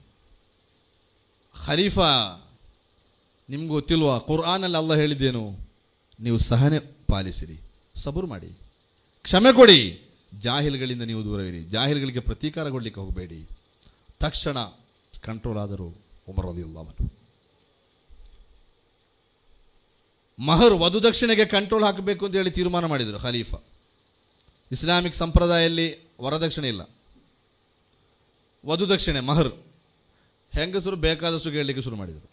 ಖಲೀಫಾ ನಿಮ್ಗೆ ಗೊತ್ತಿಲ್ವಾ ಕುರ್ಆನಲ್ಲಿ ಅಲ್ಲ ಹೇಳಿದ್ದೇನು ನೀವು ಸಹನೆ ಪಾಲಿಸಿರಿ ಸಬೂರು ಮಾಡಿ ಕ್ಷಮೆ ಕೊಡಿ ಜಾಹಿಲ್ಗಳಿಂದ ನೀವು ದೂರವಿರಿ ಜಾಹಿಲ್ಗಳಿಗೆ ಪ್ರತೀಕಾರ ಕೊಡಲಿಕ್ಕೆ ಹೋಗಬೇಡಿ ತಕ್ಷಣ ಕಂಟ್ರೋಲ್ ಆದರು ಉಮರ್ ರಲಿಯಲ್ಲಾಹು ಮಹರ್ ವಧುದಕ್ಷಿಣೆಗೆ ಕಂಟ್ರೋಲ್ ಹಾಕಬೇಕು ಅಂತ ಹೇಳಿ ತೀರ್ಮಾನ ಮಾಡಿದರು ಖಲೀಫಾ ಇಸ್ಲಾಮಿಕ್ ಸಂಪ್ರದಾಯದಲ್ಲಿ ವರದಕ್ಷಿಣೆ ಇಲ್ಲ ವಧುದಕ್ಷಿಣೆ ಮಹರ್ ಹೆಂಗಸರು ಬೇಕಾದಷ್ಟು ಕೇಳಲಿಕ್ಕೆ ಶುರು ಮಾಡಿದರು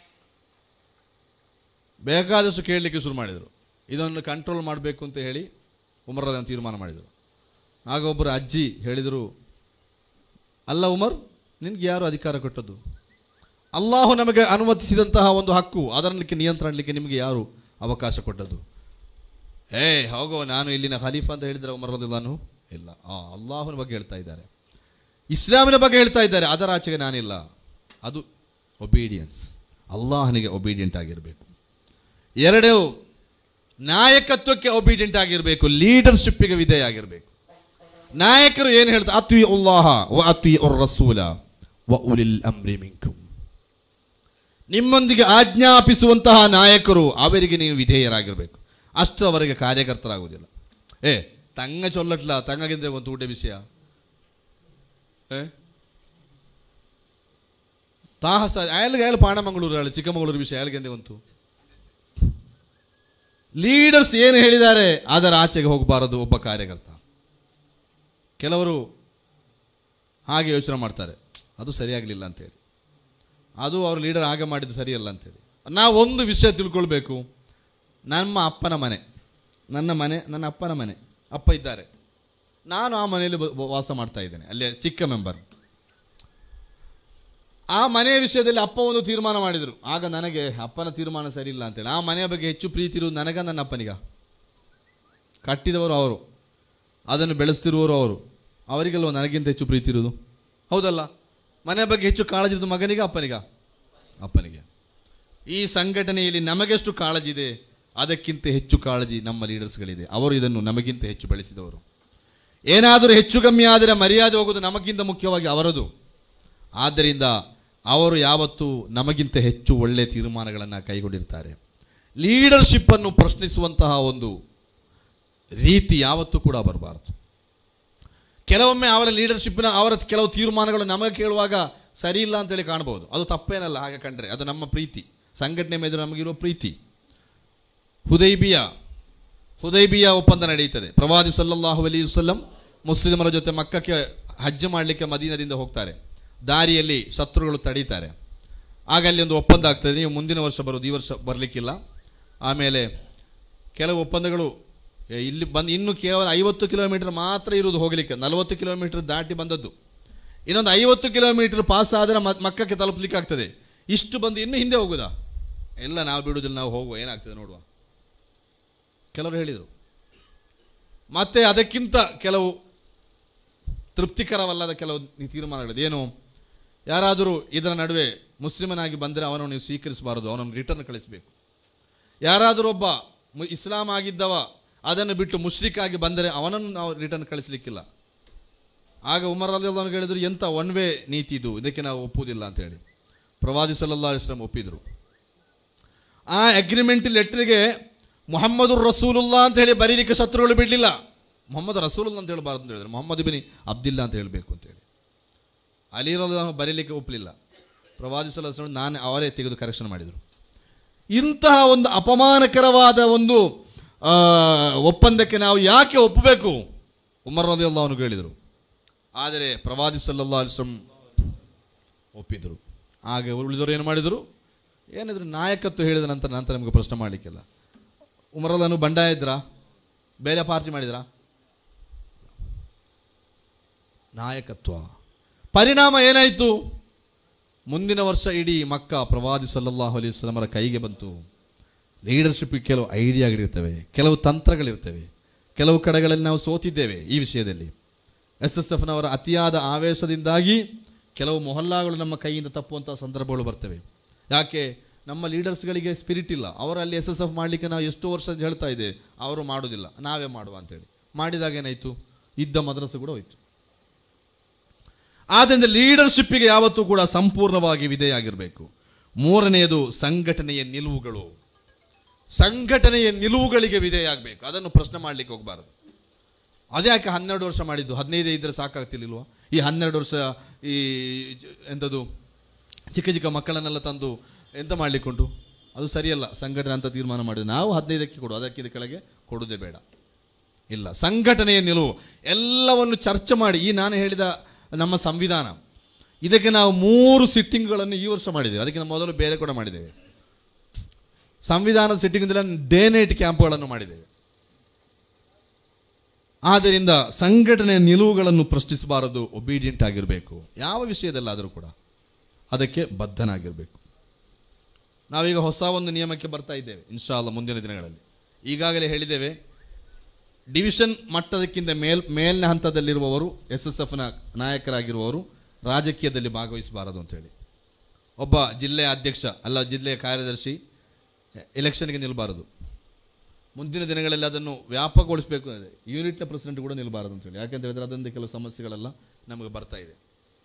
ಬೇಕಾದಷ್ಟು ಕೇಳಲಿಕ್ಕೆ ಶುರು ಮಾಡಿದರು ಇದನ್ನು ಕಂಟ್ರೋಲ್ ಮಾಡಬೇಕು ಅಂತ ಹೇಳಿ ಉಮರ್ ಅದನ್ನು ತೀರ್ಮಾನ ಮಾಡಿದರು ಆಗ ಒಬ್ಬರು ಅಜ್ಜಿ ಹೇಳಿದರು ಅಲ್ಲ ಉಮರ್ ನಿನಗೆ ಯಾರು ಅಧಿಕಾರ ಕೊಟ್ಟದ್ದು ಅಲ್ಲಾಹು ನಮಗೆ ಅನುಮತಿಸಿದಂತಹ ಒಂದು ಹಕ್ಕು ಅದರಲ್ಲಿಕ್ಕೆ ನಿಯಂತ್ರಣಲಿಕ್ಕೆ ನಿಮಗೆ ಯಾರು ಅವಕಾಶ ಕೊಟ್ಟದ್ದು ಏ ಹೋಗೋ ನಾನು ಇಲ್ಲಿನ ಖಲೀಫಾ ಅಂತ ಹೇಳಿದರೆ ಉಮರ್ ನಾನು ಇಲ್ಲ ಆ ಅಲ್ಲಾಹನ ಬಗ್ಗೆ ಹೇಳ್ತಾ ಇದ್ದಾರೆ ಇಸ್ಲಾಮಿನ ಬಗ್ಗೆ ಹೇಳ್ತಾ ಇದ್ದಾರೆ ಅದರ ಆಚೆಗೆ ನಾನಿಲ್ಲ ಅದು ಒಬೀಡಿಯನ್ಸ್ ಅಲ್ಲಾಹನಿಗೆ ಒಬೀಡಿಯಂಟ್ ಆಗಿರಬೇಕು ಎರಡೂ ನಾಯಕತ್ವಕ್ಕೆ ಒಬೀಡಿಯಂಟ್ ಆಗಿರಬೇಕು ಲೀಡರ್ಶಿಪ್ಪಿಗೆ ವಿಧೇಯ ಆಗಿರಬೇಕು ನಾಯಕರು ಏನು ಹೇಳ್ತಾರೆ ಅತ್ವಿ ಉಲ್ಲಾಹ ವ ಅತ್ವಿ ಉರ್ ರಸೂಲ ವ ಉಲಿಲ್ ಅಮ್ರಿ ಮಿಂಕುಂ ನಿಮ್ಮೊಂದಿಗೆ ಆಜ್ಞಾಪಿಸುವಂತಹ ನಾಯಕರು ಅವರಿಗೆ ನೀವು ವಿಧೇಯರಾಗಿರಬೇಕು ಅಷ್ಟರವರೆಗೆ ಕಾರ್ಯಕರ್ತರಾಗುವುದಿಲ್ಲ ಏ ತಂಗ ಚೊಲ್ಲಟ್ಲ ತಂಗಗಿಂದ್ರೆ ಒಂದು ಊಟ ವಿಷಯ ಏ ತಾಹಸ ಅಯಲ್ಗೆ ಅಯಲ್ ಪಾಣಮಂಗಳೂರು ಅಲ್ಲ ಚಿಕ್ಕಮಗಳೂರು ವಿಷಯ ಅಯಲ್ಗೆಂದೆ ಬಂತು ಲೀಡರ್ಸ್ ಏನು ಹೇಳಿದ್ದಾರೆ ಅದರ ಆಚೆಗೆ ಹೋಗಬಾರದು ಒಬ್ಬ ಕಾರ್ಯಕರ್ತ ಕೆಲವರು ಹಾಗೆ ಯೋಚನೆ ಮಾಡ್ತಾರೆ ಅದು ಸರಿಯಾಗಲಿಲ್ಲ ಅಂತೇಳಿ ಅದು ಅವ್ರ ಲೀಡರ್ ಹಾಗೆ ಮಾಡಿದ್ದು ಸರಿಯಲ್ಲ ಅಂತೇಳಿ ನಾವು ಒಂದು ವಿಷಯ ತಿಳ್ಕೊಳ್ಬೇಕು ನಮ್ಮ ಅಪ್ಪನ ಮನೆ ನನ್ನ ಮನೆ ನನ್ನ ಅಪ್ಪನ ಮನೆ ಅಪ್ಪ ಇದ್ದಾರೆ ನಾನು ಆ ಮನೆಯಲ್ಲಿ ಬ- ಬ- ವಾಸ ಮಾಡ್ತಾ ಇದ್ದೇನೆ ಅಲ್ಲೇ ಚಿಕ್ಕ ಮೆಂಬರ್ ಆ ಮನೆಯ ವಿಷಯದಲ್ಲಿ ಅಪ್ಪ ಒಂದು ತೀರ್ಮಾನ ಮಾಡಿದರು ಆಗ ನನಗೆ ಅಪ್ಪನ ತೀರ್ಮಾನ ಸರಿ ಇಲ್ಲ ಅಂತೇಳಿ ಆ ಮನೆಯ ಬಗ್ಗೆ ಹೆಚ್ಚು ಪ್ರೀತಿ ಇರುವುದು ನನಗ ನನ್ನ ಅಪ್ಪನಿಗ ಕಟ್ಟಿದವರು ಅವರು ಅದನ್ನು ಬೆಳೆಸ್ತಿರುವವರು ಅವರು ಅವರಿಗೆಲ್ವ ನನಗಿಂತ ಹೆಚ್ಚು ಪ್ರೀತಿ ಇರುವುದು ಹೌದಲ್ಲ ಮನೆ ಬಗ್ಗೆ ಹೆಚ್ಚು ಕಾಳಜಿ ಇರೋದು ಮಗನಿಗ ಅಪ್ಪನಿಗ ಅಪ್ಪನಿಗೆ ಈ ಸಂಘಟನೆಯಲ್ಲಿ ನಮಗೆಷ್ಟು ಕಾಳಜಿ ಇದೆ ಅದಕ್ಕಿಂತ ಹೆಚ್ಚು ಕಾಳಜಿ ನಮ್ಮ ಲೀಡರ್ಸ್ಗಳಿದೆ ಅವರು ಇದನ್ನು ನಮಗಿಂತ ಹೆಚ್ಚು ಬೆಳೆಸಿದವರು ಏನಾದರೂ ಹೆಚ್ಚು ಕಮ್ಮಿ ಆದರೆ ಮರ್ಯಾದೆ ಹೋಗೋದು ನಮಗಿಂತ ಮುಖ್ಯವಾಗಿ ಅವರದು ಆದ್ದರಿಂದ ಅವರು ಯಾವತ್ತೂ ನಮಗಿಂತ ಹೆಚ್ಚು ಒಳ್ಳೆಯ ತೀರ್ಮಾನಗಳನ್ನು ಕೈಗೊಂಡಿರ್ತಾರೆ ಲೀಡರ್ಶಿಪ್ಪನ್ನು ಪ್ರಶ್ನಿಸುವಂತಹ ಒಂದು ರೀತಿ ಯಾವತ್ತೂ ಕೂಡ ಬರಬಾರದು ಕೆಲವೊಮ್ಮೆ ಅವರ ಲೀಡರ್ಶಿಪ್ನ ಅವರ ಕೆಲವು ತೀರ್ಮಾನಗಳು ನಮಗೆ ಕೇಳುವಾಗ ಸರಿ ಇಲ್ಲ ಅಂತೇಳಿ ಕಾಣ್ಬೋದು ಅದು ತಪ್ಪೇನಲ್ಲ ಹಾಗೆ ಕಂಡ್ರೆ ಅದು ನಮ್ಮ ಪ್ರೀತಿ ಸಂಘಟನೆ ಮೇಲೆ ನಮಗಿರುವ ಪ್ರೀತಿ ಹುದೈಬಿಯ ಹುದೈಬಿಯ ಒಪ್ಪಂದ ನಡೆಯುತ್ತದೆ ಪ್ರವಾದಿ ಸಲ್ಲಲ್ಲಾಹು ಅಲಿ ವಸಲ್ಲಂ ಮುಸ್ಲಿಮರ ಜೊತೆ ಮಕ್ಕಕ್ಕೆ ಹಜ್ಜು ಮಾಡಲಿಕ್ಕೆ ಮದೀನದಿಂದ ಹೋಗ್ತಾರೆ ದಾರಿಯಲ್ಲಿ ಶತ್ರುಗಳು ತಡೀತಾರೆ ಆಗ ಅಲ್ಲಿ ಒಂದು ಒಪ್ಪಂದ ಆಗ್ತದೆ ನೀವು ಮುಂದಿನ ವರ್ಷ ಬರೋದು ಈ ವರ್ಷ ಬರಲಿಕ್ಕಿಲ್ಲ ಆಮೇಲೆ ಕೆಲವು ಒಪ್ಪಂದಗಳು ಏ, ಇಲ್ಲಿ ಬಂದು ಇನ್ನು ಕೇವಲ ಐವತ್ತು ಕಿಲೋಮೀಟರ್ ಮಾತ್ರ ಇರುವುದು ಹೋಗಲಿಕ್ಕೆ ನಲವತ್ತು ಕಿಲೋಮೀಟರ್ ದಾಟಿ ಬಂದದ್ದು ಇನ್ನೊಂದು ಐವತ್ತು ಕಿಲೋಮೀಟರ್ ಪಾಸ್ ಆದರೆ ಮ- ಮಕ್ಕಕ್ಕೆ ತಲುಪಲಿಕ್ಕೆ ಆಗ್ತದೆ ಇಷ್ಟು ಬಂದು ಇನ್ನು ಹಿಂದೆ ಹೋಗುದಾ ಎಲ್ಲ ನಾವು ಬಿಡುವುದಿಲ್ಲ ನಾವು ಹೋಗುವ ಏನಾಗ್ತದೆ ನೋಡುವ ಕೆಲವರು ಹೇಳಿದರು ಮತ್ತೆ ಅದಕ್ಕಿಂತ ಕೆಲವು ತೃಪ್ತಿಕರವಲ್ಲದ ಕೆಲವು ತೀರ್ಮಾನಗಳಿದೆ ಏನು ಯಾರಾದರೂ ಇದರ ನಡುವೆ ಮುಸ್ಲಿಮನಾಗಿ ಬಂದರೆ ಅವನನ್ನು ನೀವು ಸ್ವೀಕರಿಸಬಾರದು ಅವನನ್ನು ರಿಟರ್ನ್ ಕಳಿಸಬೇಕು ಯಾರಾದರೂ ಒಬ್ಬ ಮು- ಇಸ್ಲಾಂ ಆಗಿದ್ದವ ಅದನ್ನು ಬಿಟ್ಟು ಮುಷ್ರಿಕ್ ಆಗಿ ಬಂದರೆ ಅವನನ್ನು ನಾವು ರಿಟರ್ನ್ ಕಳಿಸಲಿಕ್ಕಿಲ್ಲ ಆಗ ಉಮರ್ ಅಲಿ ಅವ್ರು ಹೇಳಿದ್ರು ಎಂಥ ಒನ್ ವೇ ನೀತಿ ಇದು ಇದಕ್ಕೆ ನಾವು ಒಪ್ಪುವುದಿಲ್ಲ ಅಂತ ಹೇಳಿ ಪ್ರವಾದಿ ಸಲ್ಲಲ್ಲಾ ಇಸ್ಲಾಂ ಒಪ್ಪಿದರು ಆ ಅಗ್ರಿಮೆಂಟ್ ಲೆಟ್ರಿಗೆ ಮೊಹಮ್ಮದು ರಸೂಲುಲ್ಲಾ ಅಂತ ಹೇಳಿ ಬರೀಲಿಕ್ಕೆ ಶತ್ರುಗಳು ಬಿಡಲಿಲ್ಲ ಮೊಹಮ್ಮದ್ ರಸೂಲುಲ್ಲಾ ಅಂತ ಹೇಳಬಾರ್ದು ಅಂತ ಹೇಳಿದ್ರು ಮೊಹಮ್ಮದ್ ಬಿನಿ ಅಬ್ದಿಲ್ಲಾ ಅಂತ ಹೇಳಬೇಕು ಅಂತೇಳಿ ಅಲಿರಲ್ಲ ಬರೀಲಿಕ್ಕೆ ಒಪ್ಪಲಿಲ್ಲ ಪ್ರವಾದಿ ಸಲ್ಲ ನಾನು ಅವರೇ ತೆಗೆದು ಕರೆಕ್ಷನ್ ಮಾಡಿದರು ಇಂತಹ ಒಂದು ಅಪಮಾನಕರವಾದ ಒಂದು ಆ, ಒಪ್ಪಂದಕ್ಕೆ ನಾವು ಯಾಕೆ ಒಪ್ಪಬೇಕು ಉಮರ್ ರಲಿಯಲ್ಲ ಅವನು ಹೇಳಿದರು ಆದರೆ ಪ್ರವಾದಿ ಸಲ್ಲಲ್ಲಾ ಅಲಿಸ್ಲಂ ಒಪ್ಪಿದರು ಹಾಗೆ ಉಳಿದವರು ಏನು ಮಾಡಿದರು ಏನಿದ್ರು ನಾಯಕತ್ವ ಹೇಳಿದ ನಂತರ ನಂತರ ನಮಗೆ ಪ್ರಶ್ನೆ ಮಾಡಲಿಕ್ಕಿಲ್ಲ ಉಮರಲ್ಲನು ಬಂಡಾಯ ಇದ್ರಾ ಬೇರೆ ಪಾರ್ಟಿ ಮಾಡಿದ್ರಾ ನಾಯಕತ್ವ ಪರಿಣಾಮ ಏನಾಯಿತು ಮುಂದಿನ ವರ್ಷ ಇಡೀ ಮಕ್ಕ ಪ್ರವಾದಿ ಸಲ್ಲಲ್ಲಾಹು ಅಲೈಹಿ ವಸಲ್ಲಮರ ಕೈಗೆ ಬಂತು ಲೀಡರ್ಶಿಪ್ ಕೆಲವು ಐಡಿಯಾಗಳಿರ್ತವೆ ಕೆಲವು ತಂತ್ರಗಳಿರ್ತವೆ ಕೆಲವು ಕಡೆಗಳಲ್ಲಿ ನಾವು ಸೋತಿದ್ದೇವೆ ಈ ವಿಷಯದಲ್ಲಿ ಎಸ್ ಎಸ್ ಎಫ್ನವರ ಅತಿಯಾದ ಆವೇಶದಿಂದಾಗಿ ಕೆಲವು ಮೊಹಲ್ಲಾಗಳು ನಮ್ಮ ಕೈಯಿಂದ ತಪ್ಪುವಂಥ ಸಂದರ್ಭಗಳು ಬರ್ತವೆ ಯಾಕೆ ನಮ್ಮ ಲೀಡರ್ಸ್ಗಳಿಗೆ ಸ್ಪಿರಿಟ್ ಇಲ್ಲ ಅವರಲ್ಲಿ ಎಸ್ ಎಸ್ ಎಫ್ ಮಾಡಲಿಕ್ಕೆ ನಾವು ಎಷ್ಟು ವರ್ಷ ಹೇಳ್ತಾ ಇದ್ದೇವೆ ಅವರು ಮಾಡೋದಿಲ್ಲ ನಾವೇ ಮಾಡುವ ಅಂತೇಳಿ ಮಾಡಿದಾಗ ಏನಾಯಿತು ಇದ್ದ ಮದ್ರಸೆ ಕೂಡ ಹೋಯಿತು ಆದ್ದರಿಂದ ಲೀಡರ್ಶಿಪ್ಪಿಗೆ ಯಾವತ್ತೂ ಕೂಡ ಸಂಪೂರ್ಣವಾಗಿ ವಿಧೇಯಾಗಿರಬೇಕು ಮೂರನೆಯದು ಸಂಘಟನೆಯ ನಿಲುವುಗಳು ಸಂಘಟನೆಯ ನಿಲುವುಗಳಿಗೆ ವಿಧೇಯಾಗಬೇಕು ಅದನ್ನು ಪ್ರಶ್ನೆ ಮಾಡಲಿಕ್ಕೆ ಹೋಗಬಾರದು ಅದ್ಯಾಕೆ ಹನ್ನೆರಡು ವರ್ಷ ಮಾಡಿದ್ದು ಹದಿನೈದು ಇದ್ದರೆ ಸಾಕಾಗ್ತಿರ್ಲಿಲ್ವಾ ಈ ಹನ್ನೆರಡು ವರ್ಷ ಈ ಜ- ಎಂಥದ್ದು ಚಿಕ್ಕ ಚಿಕ್ಕ ಮಕ್ಕಳನ್ನೆಲ್ಲ ತಂದು ಎಂತ ಮಾಡಲಿಕ್ಕುಂಟು ಅದು ಸರಿಯಲ್ಲ ಸಂಘಟನೆ ಅಂತ ತೀರ್ಮಾನ ಮಾಡಿದ್ದು ನಾವು ಹದಿನೈದಕ್ಕೆ ಕೊಡು ಅದಕ್ಕಿಂತ ಕೆಳಗೆ ಕೊಡುವುದೇ ಬೇಡ ಇಲ್ಲ ಸಂಘಟನೆಯ ನಿಲುವು ಎಲ್ಲವನ್ನು ಚರ್ಚೆ ಮಾಡಿ ಈ ನಾನು ಹೇಳಿದ ನಮ್ಮ ಸಂವಿಧಾನ ಇದಕ್ಕೆ ನಾವು ಮೂರು ಸಿಟ್ಟಿಂಗ್ಗಳನ್ನು ಈ ವರ್ಷ ಮಾಡಿದ್ದೇವೆ ಅದಕ್ಕಿಂತ ಮೊದಲು ಬೇರೆ ಕೂಡ ಮಾಡಿದ್ದೇವೆ ಸಂವಿಧಾನದ ಸಿಟ್ಟಿಂಗ್ ಡೇ ನೈಟ್ ಕ್ಯಾಂಪ್ಗಳನ್ನು ಮಾಡಿದ್ದೇವೆ ಆದ್ದರಿಂದ ಸಂಘಟನೆಯ ನಿಲುವುಗಳನ್ನು ಪ್ರಶ್ನಿಸಬಾರದು ಒಬೀಡಿಯಂಟ್ ಆಗಿರಬೇಕು ಯಾವ ವಿಷಯದಲ್ಲಾದರೂ ಕೂಡ ಅದಕ್ಕೆ ಬದ್ಧನಾಗಿರಬೇಕು ನಾವೀಗ ಹೊಸ ಒಂದು ನಿಯಮಕ್ಕೆ ಬರ್ತಾ ಇದ್ದೇವೆ ಇನ್ಶಾಲ್ಲ ಮುಂದಿನ ದಿನಗಳಲ್ಲಿ ಈಗಾಗಲೇ ಹೇಳಿದ್ದೇವೆ ಡಿವಿಷನ್ ಮಟ್ಟದಕ್ಕಿಂತ ಮೇಲ್ ಮೇಲಿನ ಹಂತದಲ್ಲಿರುವವರು ಎಸ್ ಎಸ್ ಎಫ್ನ ನಾಯಕರಾಗಿರುವವರು ರಾಜಕೀಯದಲ್ಲಿ ಭಾಗವಹಿಸಬಾರದು ಅಂತೇಳಿ ಒಬ್ಬ ಜಿಲ್ಲೆಯ ಅಧ್ಯಕ್ಷ ಅಲ್ಲ ಜಿಲ್ಲೆಯ ಕಾರ್ಯದರ್ಶಿ ಎಲೆಕ್ಷನ್ಗೆ ನಿಲ್ಲಬಾರದು ಮುಂದಿನ ದಿನಗಳಲ್ಲಿ ಅದನ್ನು ವ್ಯಾಪಕಗೊಳಿಸಬೇಕು ಅಂದರೆ ಯೂನಿಟ್ನ ಪ್ರೆಸಿಡೆಂಟ್ ಕೂಡ ನಿಲ್ಲಬಾರದು ಅಂತೇಳಿ ಯಾಕೆಂತ ಹೇಳಿದ್ರೆ ಅದರಿಂದ ಕೆಲವು ಸಮಸ್ಯೆಗಳೆಲ್ಲ ನಮಗೆ ಬರ್ತಾ ಇದೆ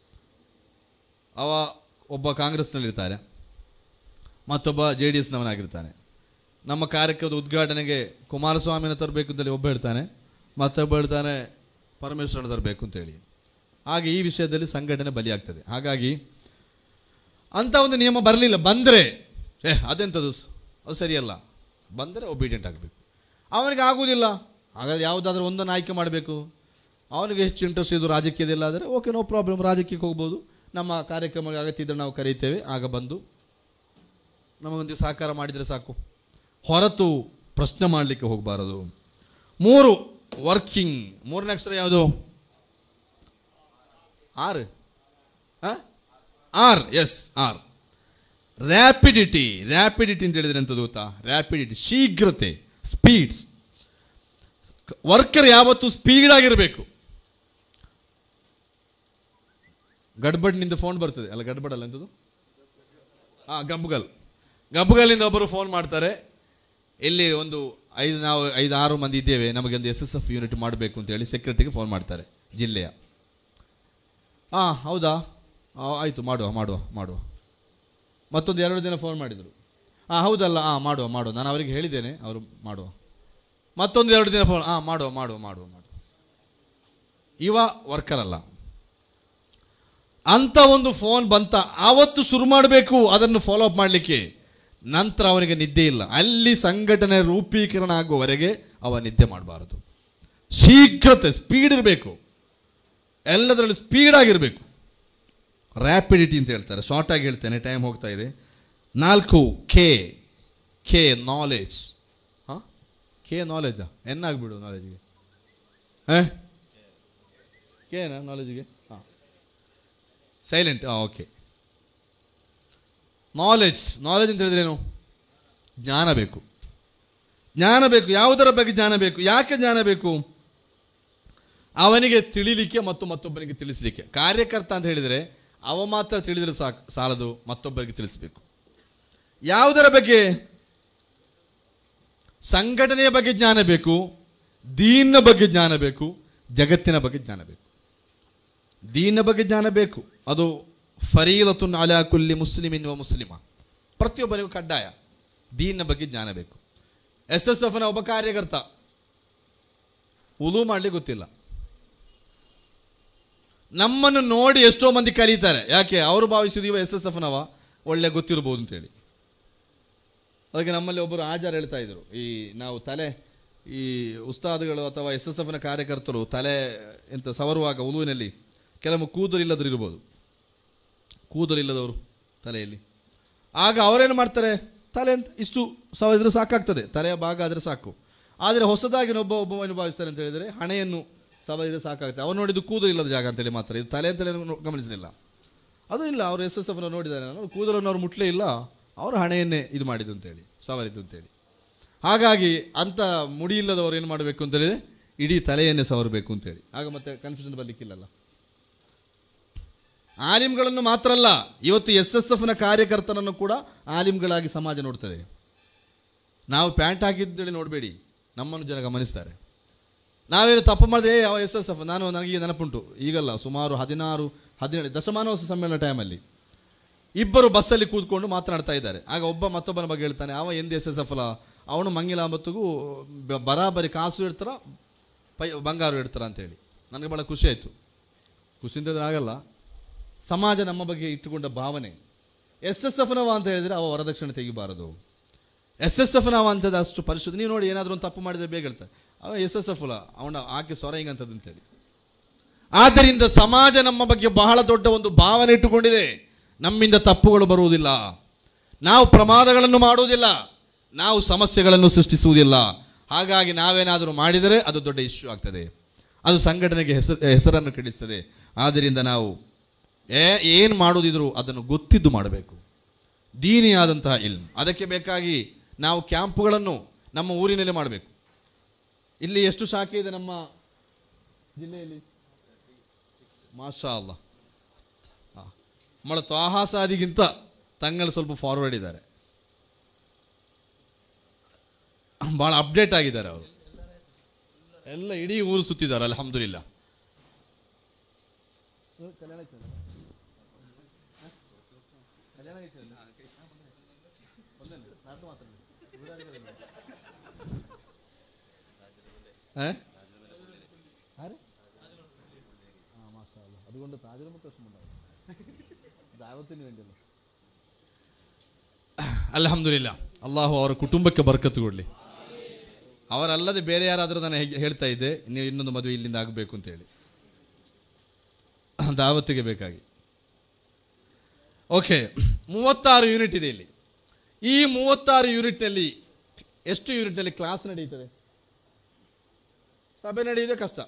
ಅವ ಒಬ್ಬ ಕಾಂಗ್ರೆಸ್ನಲ್ಲಿರ್ತಾರೆ ಮತ್ತೊಬ್ಬ ಜೆ ಡಿ ಎಸ್ನವನಾಗಿರ್ತಾನೆ ನಮ್ಮ ಕಾರ್ಯಕ್ರಮದ ಉದ್ಘಾಟನೆಗೆ ಕುಮಾರಸ್ವಾಮಿನ ತರಬೇಕು ಅಂತೇಳಿ ಒಬ್ಬ ಹೇಳ್ತಾನೆ ಮತ್ತೊಬ್ಬ ಹೇಳ್ತಾನೆ ಪರಮೇಶ್ವರನ ತರಬೇಕು ಅಂತೇಳಿ ಹಾಗೆ ಈ ವಿಷಯದಲ್ಲಿ ಸಂಘಟನೆ ಬಲಿಯಾಗ್ತದೆ ಹಾಗಾಗಿ ಅಂಥ ಒಂದು ನಿಯಮ ಬರಲಿಲ್ಲ ಬಂದರೆ ಏ ಅದೆಂಥದ್ದು ಸ- ಅದು ಸರಿಯಲ್ಲ ಬಂದರೆ ಒಬೀಡಿಯಂಟ್ ಆಗಬೇಕು ಅವನಿಗೆ ಆಗುವುದಿಲ್ಲ ಹಾಗಾದ್ರೆ ಯಾವುದಾದ್ರೂ ಒಂದನ್ನು ಆಯ್ಕೆ ಮಾಡಬೇಕು ಅವನಿಗೆ ಹೆಚ್ಚು ಇಂಟ್ರೆಸ್ಟ್ ಇದು ರಾಜಕೀಯದಲ್ಲಿ ಆದರೆ ಓಕೆ ನೋ ಪ್ರಾಬ್ಲಮ್ ರಾಜಕೀಯಕ್ಕೆ ಹೋಗ್ಬೋದು ನಮ್ಮ ಕಾರ್ಯಕ್ರಮಕ್ಕೆ ಅಗತ್ಯ ಇದ್ದರೆ ನಾವು ಕರೀತೇವೆ ಆಗ ಬಂದು ನಮಗೊಂದು ಸಹಕಾರ ಮಾಡಿದರೆ ಸಾಕು ಹೊರತು ಪ್ರಶ್ನೆ ಮಾಡಲಿಕ್ಕೆ ಹೋಗಬಾರದು ಮೂರು ವರ್ಕಿಂಗ್ ಮೂರನೇ ಅಕ್ಷರ ಯಾವುದು ಆರ್ ಆ? R S R rapidity rapidity ಅಂತ ಹೇಳಿದ್ರೆ ಎಂಥದ್ದು ಗೊತ್ತಾ ರ್ಯಾಪಿಡಿಟಿ ಶೀಘ್ರತೆ ಸ್ಪೀಡ್ಸ್ ವರ್ಕರ್ ಯಾವತ್ತೂ ಸ್ಪೀಡ್ ಆಗಿರಬೇಕು ಗಡ್ಬಡ್ನಿಂದ ಫೋನ್ ಬರ್ತದೆ ಅಲ್ಲ ಗಡ್ಬಡ್ ಅಲ್ಲ ಎಂಥದ್ದು ಹಾಂ ಗಂಬುಗಲ್ ಗಂಬುಗಲ್ಲಿಂದ ಒಬ್ಬರು ಫೋನ್ ಮಾಡ್ತಾರೆ ಇಲ್ಲಿ ಒಂದು ಐದು ನಾವು ಐದು ಆರು ಮಂದಿ ಇದ್ದೇವೆ ನಮಗೆ ಒಂದು ಎಸ್ ಎಸ್ ಎಫ್ ಯೂನಿಟ್ ಮಾಡಬೇಕು ಅಂತೇಳಿ ಸೆಕ್ರೆಟರಿಗೆ ಫೋನ್ ಮಾಡ್ತಾರೆ ಜಿಲ್ಲೆಯ ಹಾಂ ಹೌದಾ ಆ, ಆಯಿತು ಮಾಡುವ ಮಾಡುವ ಮಾಡುವ ಮತ್ತೊಂದು ಎರಡು ದಿನ ಫೋನ್ ಮಾಡಿದರು ಹಾಂ ಹೌದಲ್ಲ ಹಾಂ ಮಾಡುವ ಮಾಡುವ ನಾನು ಅವರಿಗೆ ಹೇಳಿದ್ದೇನೆ ಅವರು ಮಾಡುವ ಮತ್ತೊಂದು ಎರಡು ದಿನ ಫೋನ್ ಹಾಂ ಮಾಡುವ ಮಾಡುವ ಮಾಡುವ ಮಾಡುವ ಇವ ವರ್ಕರ್ ಅಲ್ಲ ಅಂಥ ಒಂದು ಫೋನ್ ಬಂತ ಆವತ್ತು ಶುರು ಮಾಡಬೇಕು ಅದನ್ನು ಫಾಲೋ ಅಪ್ ಮಾಡಲಿಕ್ಕೆ ನಂತರ ಅವನಿಗೆ ನಿದ್ದೆ ಇಲ್ಲ ಅಲ್ಲಿ ಸಂಘಟನೆ ರೂಪೀಕರಣ ಆಗುವವರೆಗೆ ಅವ ನಿದ್ದೆ ಮಾಡಬಾರದು ಶೀಘ್ರತೆ ಸ್ಪೀಡ್ ಇರಬೇಕು ಎಲ್ಲದರಲ್ಲೂ ಸ್ಪೀಡ್ ಆಗಿರಬೇಕು ರ್ಯಾಪಿಡಿಟಿ ಅಂತ ಹೇಳ್ತಾರೆ ಶಾರ್ಟ್ ಆಗಿ ಹೇಳ್ತೇನೆ ಟೈಮ್ ಹೋಗ್ತಾ ಇದೆ ನಾಲ್ಕು ಕೆ ಕೆ ನಾಲೆಜ್ ಹಾಂ ಕೆ ನಾಲೆಜಾ ಎನ್ನಾಗ್ಬಿಡು ನಾಲೆಜ್ಗೆ ಹಾಂ ಕೇನಾ ನಾಲೆಜ್ಗೆ ಹಾಂ ಸೈಲೆಂಟ್ ಹಾಂ ಓಕೆ ನಾಲೆಜ್ ನಾಲೆಜ್ ಅಂತ ಹೇಳಿದ್ರೆ ಏನು ಜ್ಞಾನ ಬೇಕು ಜ್ಞಾನ ಬೇಕು ಯಾವುದರ ಬಗ್ಗೆ ಜ್ಞಾನ ಬೇಕು ಯಾಕೆ ಜ್ಞಾನ ಬೇಕು ಅವನಿಗೆ ತಿಳಿಲಿಕ್ಕೆ ಮತ್ತು ಮತ್ತೊಬ್ಬನಿಗೆ ತಿಳಿಸಲಿಕ್ಕೆ ಕಾರ್ಯಕರ್ತ ಅಂತ ಹೇಳಿದರೆ ಅವ ಮಾತ್ರ ತಿಳಿದರೆ ಸಾಕು ಸಾಲದು ಮತ್ತೊಬ್ಬರಿಗೆ ತಿಳಿಸಬೇಕು ಯಾವುದರ ಬಗ್ಗೆ ಸಂಘಟನೆಯ ಬಗ್ಗೆ ಜ್ಞಾನ ಬೇಕು ದೀನ ಬಗ್ಗೆ ಜ್ಞಾನ ಬೇಕು ಜಗತ್ತಿನ ಬಗ್ಗೆ ಜ್ಞಾನ ಬೇಕು ದೀನ ಬಗ್ಗೆ ಜ್ಞಾನ ಬೇಕು ಅದು ಫರೀಲತುನ್ ಅಲಾ ಕುಲ್ಲಿ ಮುಸ್ಲಿಮಿನ್ ವ ಮುಸ್ಲಿಮ ಪ್ರತಿಯೊಬ್ಬರಿಗೂ ಕಡ್ಡಾಯ ದೀನ ಬಗ್ಗೆ ಜ್ಞಾನ ಬೇಕು ಎಸ್ ಎಸ್ ಎಫ್ನ ಒಬ್ಬ ಕಾರ್ಯಕರ್ತ ಉಲು ಮಾಡಲಿಕ್ಕೆ ಗೊತ್ತಿಲ್ಲ ನಮ್ಮನ್ನು ನೋಡಿ ಎಷ್ಟೋ ಮಂದಿ ಕಲಿತಾರೆ ಯಾಕೆ ಅವರು ಭಾವಿಸಿದ ಇವ ಎಸ್ ಎಸ್ ಎಫ್ನವ ಒಳ್ಳೆ ಗೊತ್ತಿರ್ಬೋದು ಅಂತೇಳಿ ಅದಕ್ಕೆ ನಮ್ಮಲ್ಲಿ ಒಬ್ಬರು ಆಚಾರ ಹೇಳ್ತಾ ಇದ್ರು ಈ ನಾವು ತಲೆ ಈ ಉಸ್ತಾದ್ಗಳು ಅಥವಾ ಎಸ್ ಎಸ್ ಎಫ್ನ ಕಾರ್ಯಕರ್ತರು ತಲೆ ಎಂತ ಸವರುವಾಗ ಉಲುವಿನಲ್ಲಿ ಕೆಲವು ಕೂದಲಿಲ್ಲದ್ರು ಇರ್ಬೋದು ಕೂದಲಿಲ್ಲದವರು ತಲೆಯಲ್ಲಿ ಆಗ ಅವರೇನು ಮಾಡ್ತಾರೆ ತಲೆ ಅಂತ ಇಷ್ಟು ಸವರಿದ್ರೆ ಸಾಕಾಗ್ತದೆ ತಲೆಯ ಭಾಗ ಆದರೆ ಸಾಕು ಆದರೆ ಹೊಸದಾಗಿ ಒಬ್ಬ ಒಬ್ಬವನ್ನು ಭಾವಿಸ್ತಾರೆ ಅಂತ ಹೇಳಿದರೆ ಹಣೆಯನ್ನು ಸವರಿದ್ರೆ ಸಾಕಾಗ್ತದೆ ಅವನು ನೋಡಿದ್ದು ಕೂದಲಿಲ್ಲದ ಜಾಗ ಅಂತೇಳಿ ಮಾತ್ರ ಇದು ತಲೆ ಅಂತೇಳಿ ನೋ- ಗಮನಿಸಲಿಲ್ಲ ಅದು ಇಲ್ಲ ಅವರು ಎಸ್ ಎಸ್ ಎಫ್ನ ನೋಡಿದ್ದಾರೆ ನಾನು ಕೂದಲನ್ನು ಅವ್ರು ಮುಟ್ಲೇ ಇಲ್ಲ ಅವರು ಹಣೆಯನ್ನೇ ಇದು ಮಾಡಿದ್ದು ಅಂತೇಳಿ ಸವರಿದ್ದು ಅಂತೇಳಿ ಹಾಗಾಗಿ ಅಂಥ ಮುಡಿ ಇಲ್ಲದವರು ಏನು ಮಾಡಬೇಕು ಅಂತ ಹೇಳಿದ್ರೆ ಇಡೀ ತಲೆಯನ್ನೇ ಸವರಬೇಕು ಅಂತೇಳಿ ಆಗ ಮತ್ತೆ ಕನ್ಫ್ಯೂಷನ್ ಬರಲಿಕ್ಕಿಲ್ಲಲ್ಲ ಆಲಿಮ್ಗಳನ್ನು ಮಾತ್ರ ಅಲ್ಲ ಇವತ್ತು ಎಸ್ ಎಸ್ ಎಫ್ನ ಕಾರ್ಯಕರ್ತನನ್ನು ಕೂಡ ಆಲಿಮ್ಗಳಾಗಿ ಸಮಾಜ ನೋಡ್ತದೆ ನಾವು ಪ್ಯಾಂಟ್ ಹಾಕಿದ್ದೇಳಿ ನೋಡಬೇಡಿ ನಮ್ಮನ್ನು ಜನ ಗಮನಿಸ್ತಾರೆ ನಾವೇನು ತಪ್ಪು ಮಾಡಿದ್ರೆ ಯಾವ ಎಸ್ ಎಸ್ ಎಫ್ ನಾನು ನನಗೆ ನೆನಪುಂಟು ಈಗಲ್ಲ ಸುಮಾರು ಹದಿನಾರು ಹದಿನೇಳು ದಶಮಾನೋತ್ಸವ ಸಮ್ಮೇಳನ ಟೈಮಲ್ಲಿ ಇಬ್ಬರು ಬಸ್ಸಲ್ಲಿ ಕೂತ್ಕೊಂಡು ಮಾತನಾಡ್ತಾ ಇದ್ದಾರೆ ಆಗ ಒಬ್ಬ ಮತ್ತೊಬ್ಬನ ಬಗ್ಗೆ ಹೇಳ್ತಾನೆ ಅವ ಎಂದ ಎಸ್ ಎಸ್ ಎಫ್ ಅಲ್ಲ ಅವನು ಮಂಗಿಲಾಂಬತ್ತಿಗೂ ಬ- ಬರಾಬರಿ ಕಾಸು ಇಡ್ತಾರ ಪೈ ಬಂಗಾರ ಇಡ್ತಾರ ಅಂತೇಳಿ ನನಗೆ ಭಾಳ ಖುಷಿ ಆಯಿತು ಖುಷಿ ಅಂತಂದ್ರೆ ಆಗಲ್ಲ ಸಮಾಜ ನಮ್ಮ ಬಗ್ಗೆ ಇಟ್ಟುಕೊಂಡ ಭಾವನೆ ಎಸ್ ಎಸ್ ಎಫ್ನವ ಅಂತ ಹೇಳಿದರೆ ಅವ ವರದಕ್ಷಿಣೆ ತೆಗಿಬಾರದು ಎಸ್ ಎಸ್ ಎಫ್ನವ ಅಂತದ್ದು ಅಷ್ಟು ಪರಿಶುದ್ಧ ನೀವು ನೋಡಿ ಏನಾದರೂ ಒಂದು ತಪ್ಪು ಮಾಡಿದರೆ ಬೇಗ ಹೇಳ್ತಾರೆ ಅವ ಎಸ್ ಎಸ್ ಎಫ್ ಅಲ್ಲ ಅವನ ಆಕೆ ಸ್ವರ ಹಿಂಗಂತದ್ದು ಅಂತೇಳಿ ಆದ್ದರಿಂದ ಸಮಾಜ ನಮ್ಮ ಬಗ್ಗೆ ಬಹಳ ದೊಡ್ಡ ಒಂದು ಭಾವನೆ ಇಟ್ಟುಕೊಂಡಿದೆ ನಮ್ಮಿಂದ ತಪ್ಪುಗಳು ಬರುವುದಿಲ್ಲ ನಾವು ಪ್ರಮಾದಗಳನ್ನು ಮಾಡುವುದಿಲ್ಲ ನಾವು ಸಮಸ್ಯೆಗಳನ್ನು ಸೃಷ್ಟಿಸುವುದಿಲ್ಲ ಹಾಗಾಗಿ ನಾವೇನಾದರೂ ಮಾಡಿದರೆ ಅದು ದೊಡ್ಡ ಇಶ್ಯೂ ಆಗ್ತದೆ ಅದು ಸಂಘಟನೆಗೆ ಹೆಸರು ಹೆಸರನ್ನು ಕೆಡಿಸ್ತದೆ ಆದ್ದರಿಂದ ನಾವು ಏ ಏನು ಮಾಡೋದಿದ್ರು ಅದನ್ನು ಗೊತ್ತಿದ್ದು ಮಾಡಬೇಕು ದೀನಿಯಾದಂತಹ ಇಲ್ಮ್ ಅದಕ್ಕೆ ಬೇಕಾಗಿ ನಾವು ಕ್ಯಾಂಪುಗಳನ್ನು ನಮ್ಮ ಊರಿನಲ್ಲೇ ಮಾಡಬೇಕು ಇಲ್ಲಿ ಎಷ್ಟು ಶಾಖೆ ಇದೆ ನಮ್ಮ ಜಿಲ್ಲೆಯಲ್ಲಿ ಮಾಷಾ ಅಲ್ಲ ಮಳ ತ್ವಾಹಾಸಾದಿಗಿಂತ ತಂಗಳು ಸ್ವಲ್ಪ ಫಾರ್ವರ್ಡ್ ಇದ್ದಾರೆ ಭಾಳ ಅಪ್ಡೇಟ್ ಆಗಿದ್ದಾರೆ ಅವರು ಎಲ್ಲ ಇಡೀ ಊರು ಸುತ್ತಿದ್ದಾರೆ ಅಲ್ಹಮ್ದುಲಿಲ್ಲ ഏ? ആര്? ആ, മാഷാ അല്ലാ. അതുകൊണ്ട് താജിന് പ്രശ്നമുണ്ടാവും ദാവത്തിന് വേണ്ടിയല്ലോ ಅಲ್ಹಮ್ದುಲಿಲ್ಲ ಅಲ್ಲಾಹು ಅವರ ಕುಟುಂಬಕ್ಕೆ ಬರ್ಕತ್ತು ಕೊಡಲಿ ಅವರಲ್ಲದೆ ಬೇರೆ ಯಾರಾದರೂ ನಾನು ಹೇಗೆ ಹೇಳ್ತಾ ಇದ್ದೆ ನೀವು ಇನ್ನೊಂದು ಮದುವೆ ಇಲ್ಲಿಂದ ಆಗಬೇಕು ಅಂತೇಳಿ ದಾವತ್ತಿಗೆ ಬೇಕಾಗಿ ಓಕೆ ಮೂವತ್ತಾರು ಯೂನಿಟ್ ಇದೆ ಇಲ್ಲಿ ಈ ಮೂವತ್ತಾರು ಯೂನಿಟ್ನಲ್ಲಿ ಎಷ್ಟು ಯೂನಿಟ್ನಲ್ಲಿ ಕ್ಲಾಸ್ ನಡೀತದೆ ಸಭೆ ನಡೆಯುವುದೇ ಕಷ್ಟ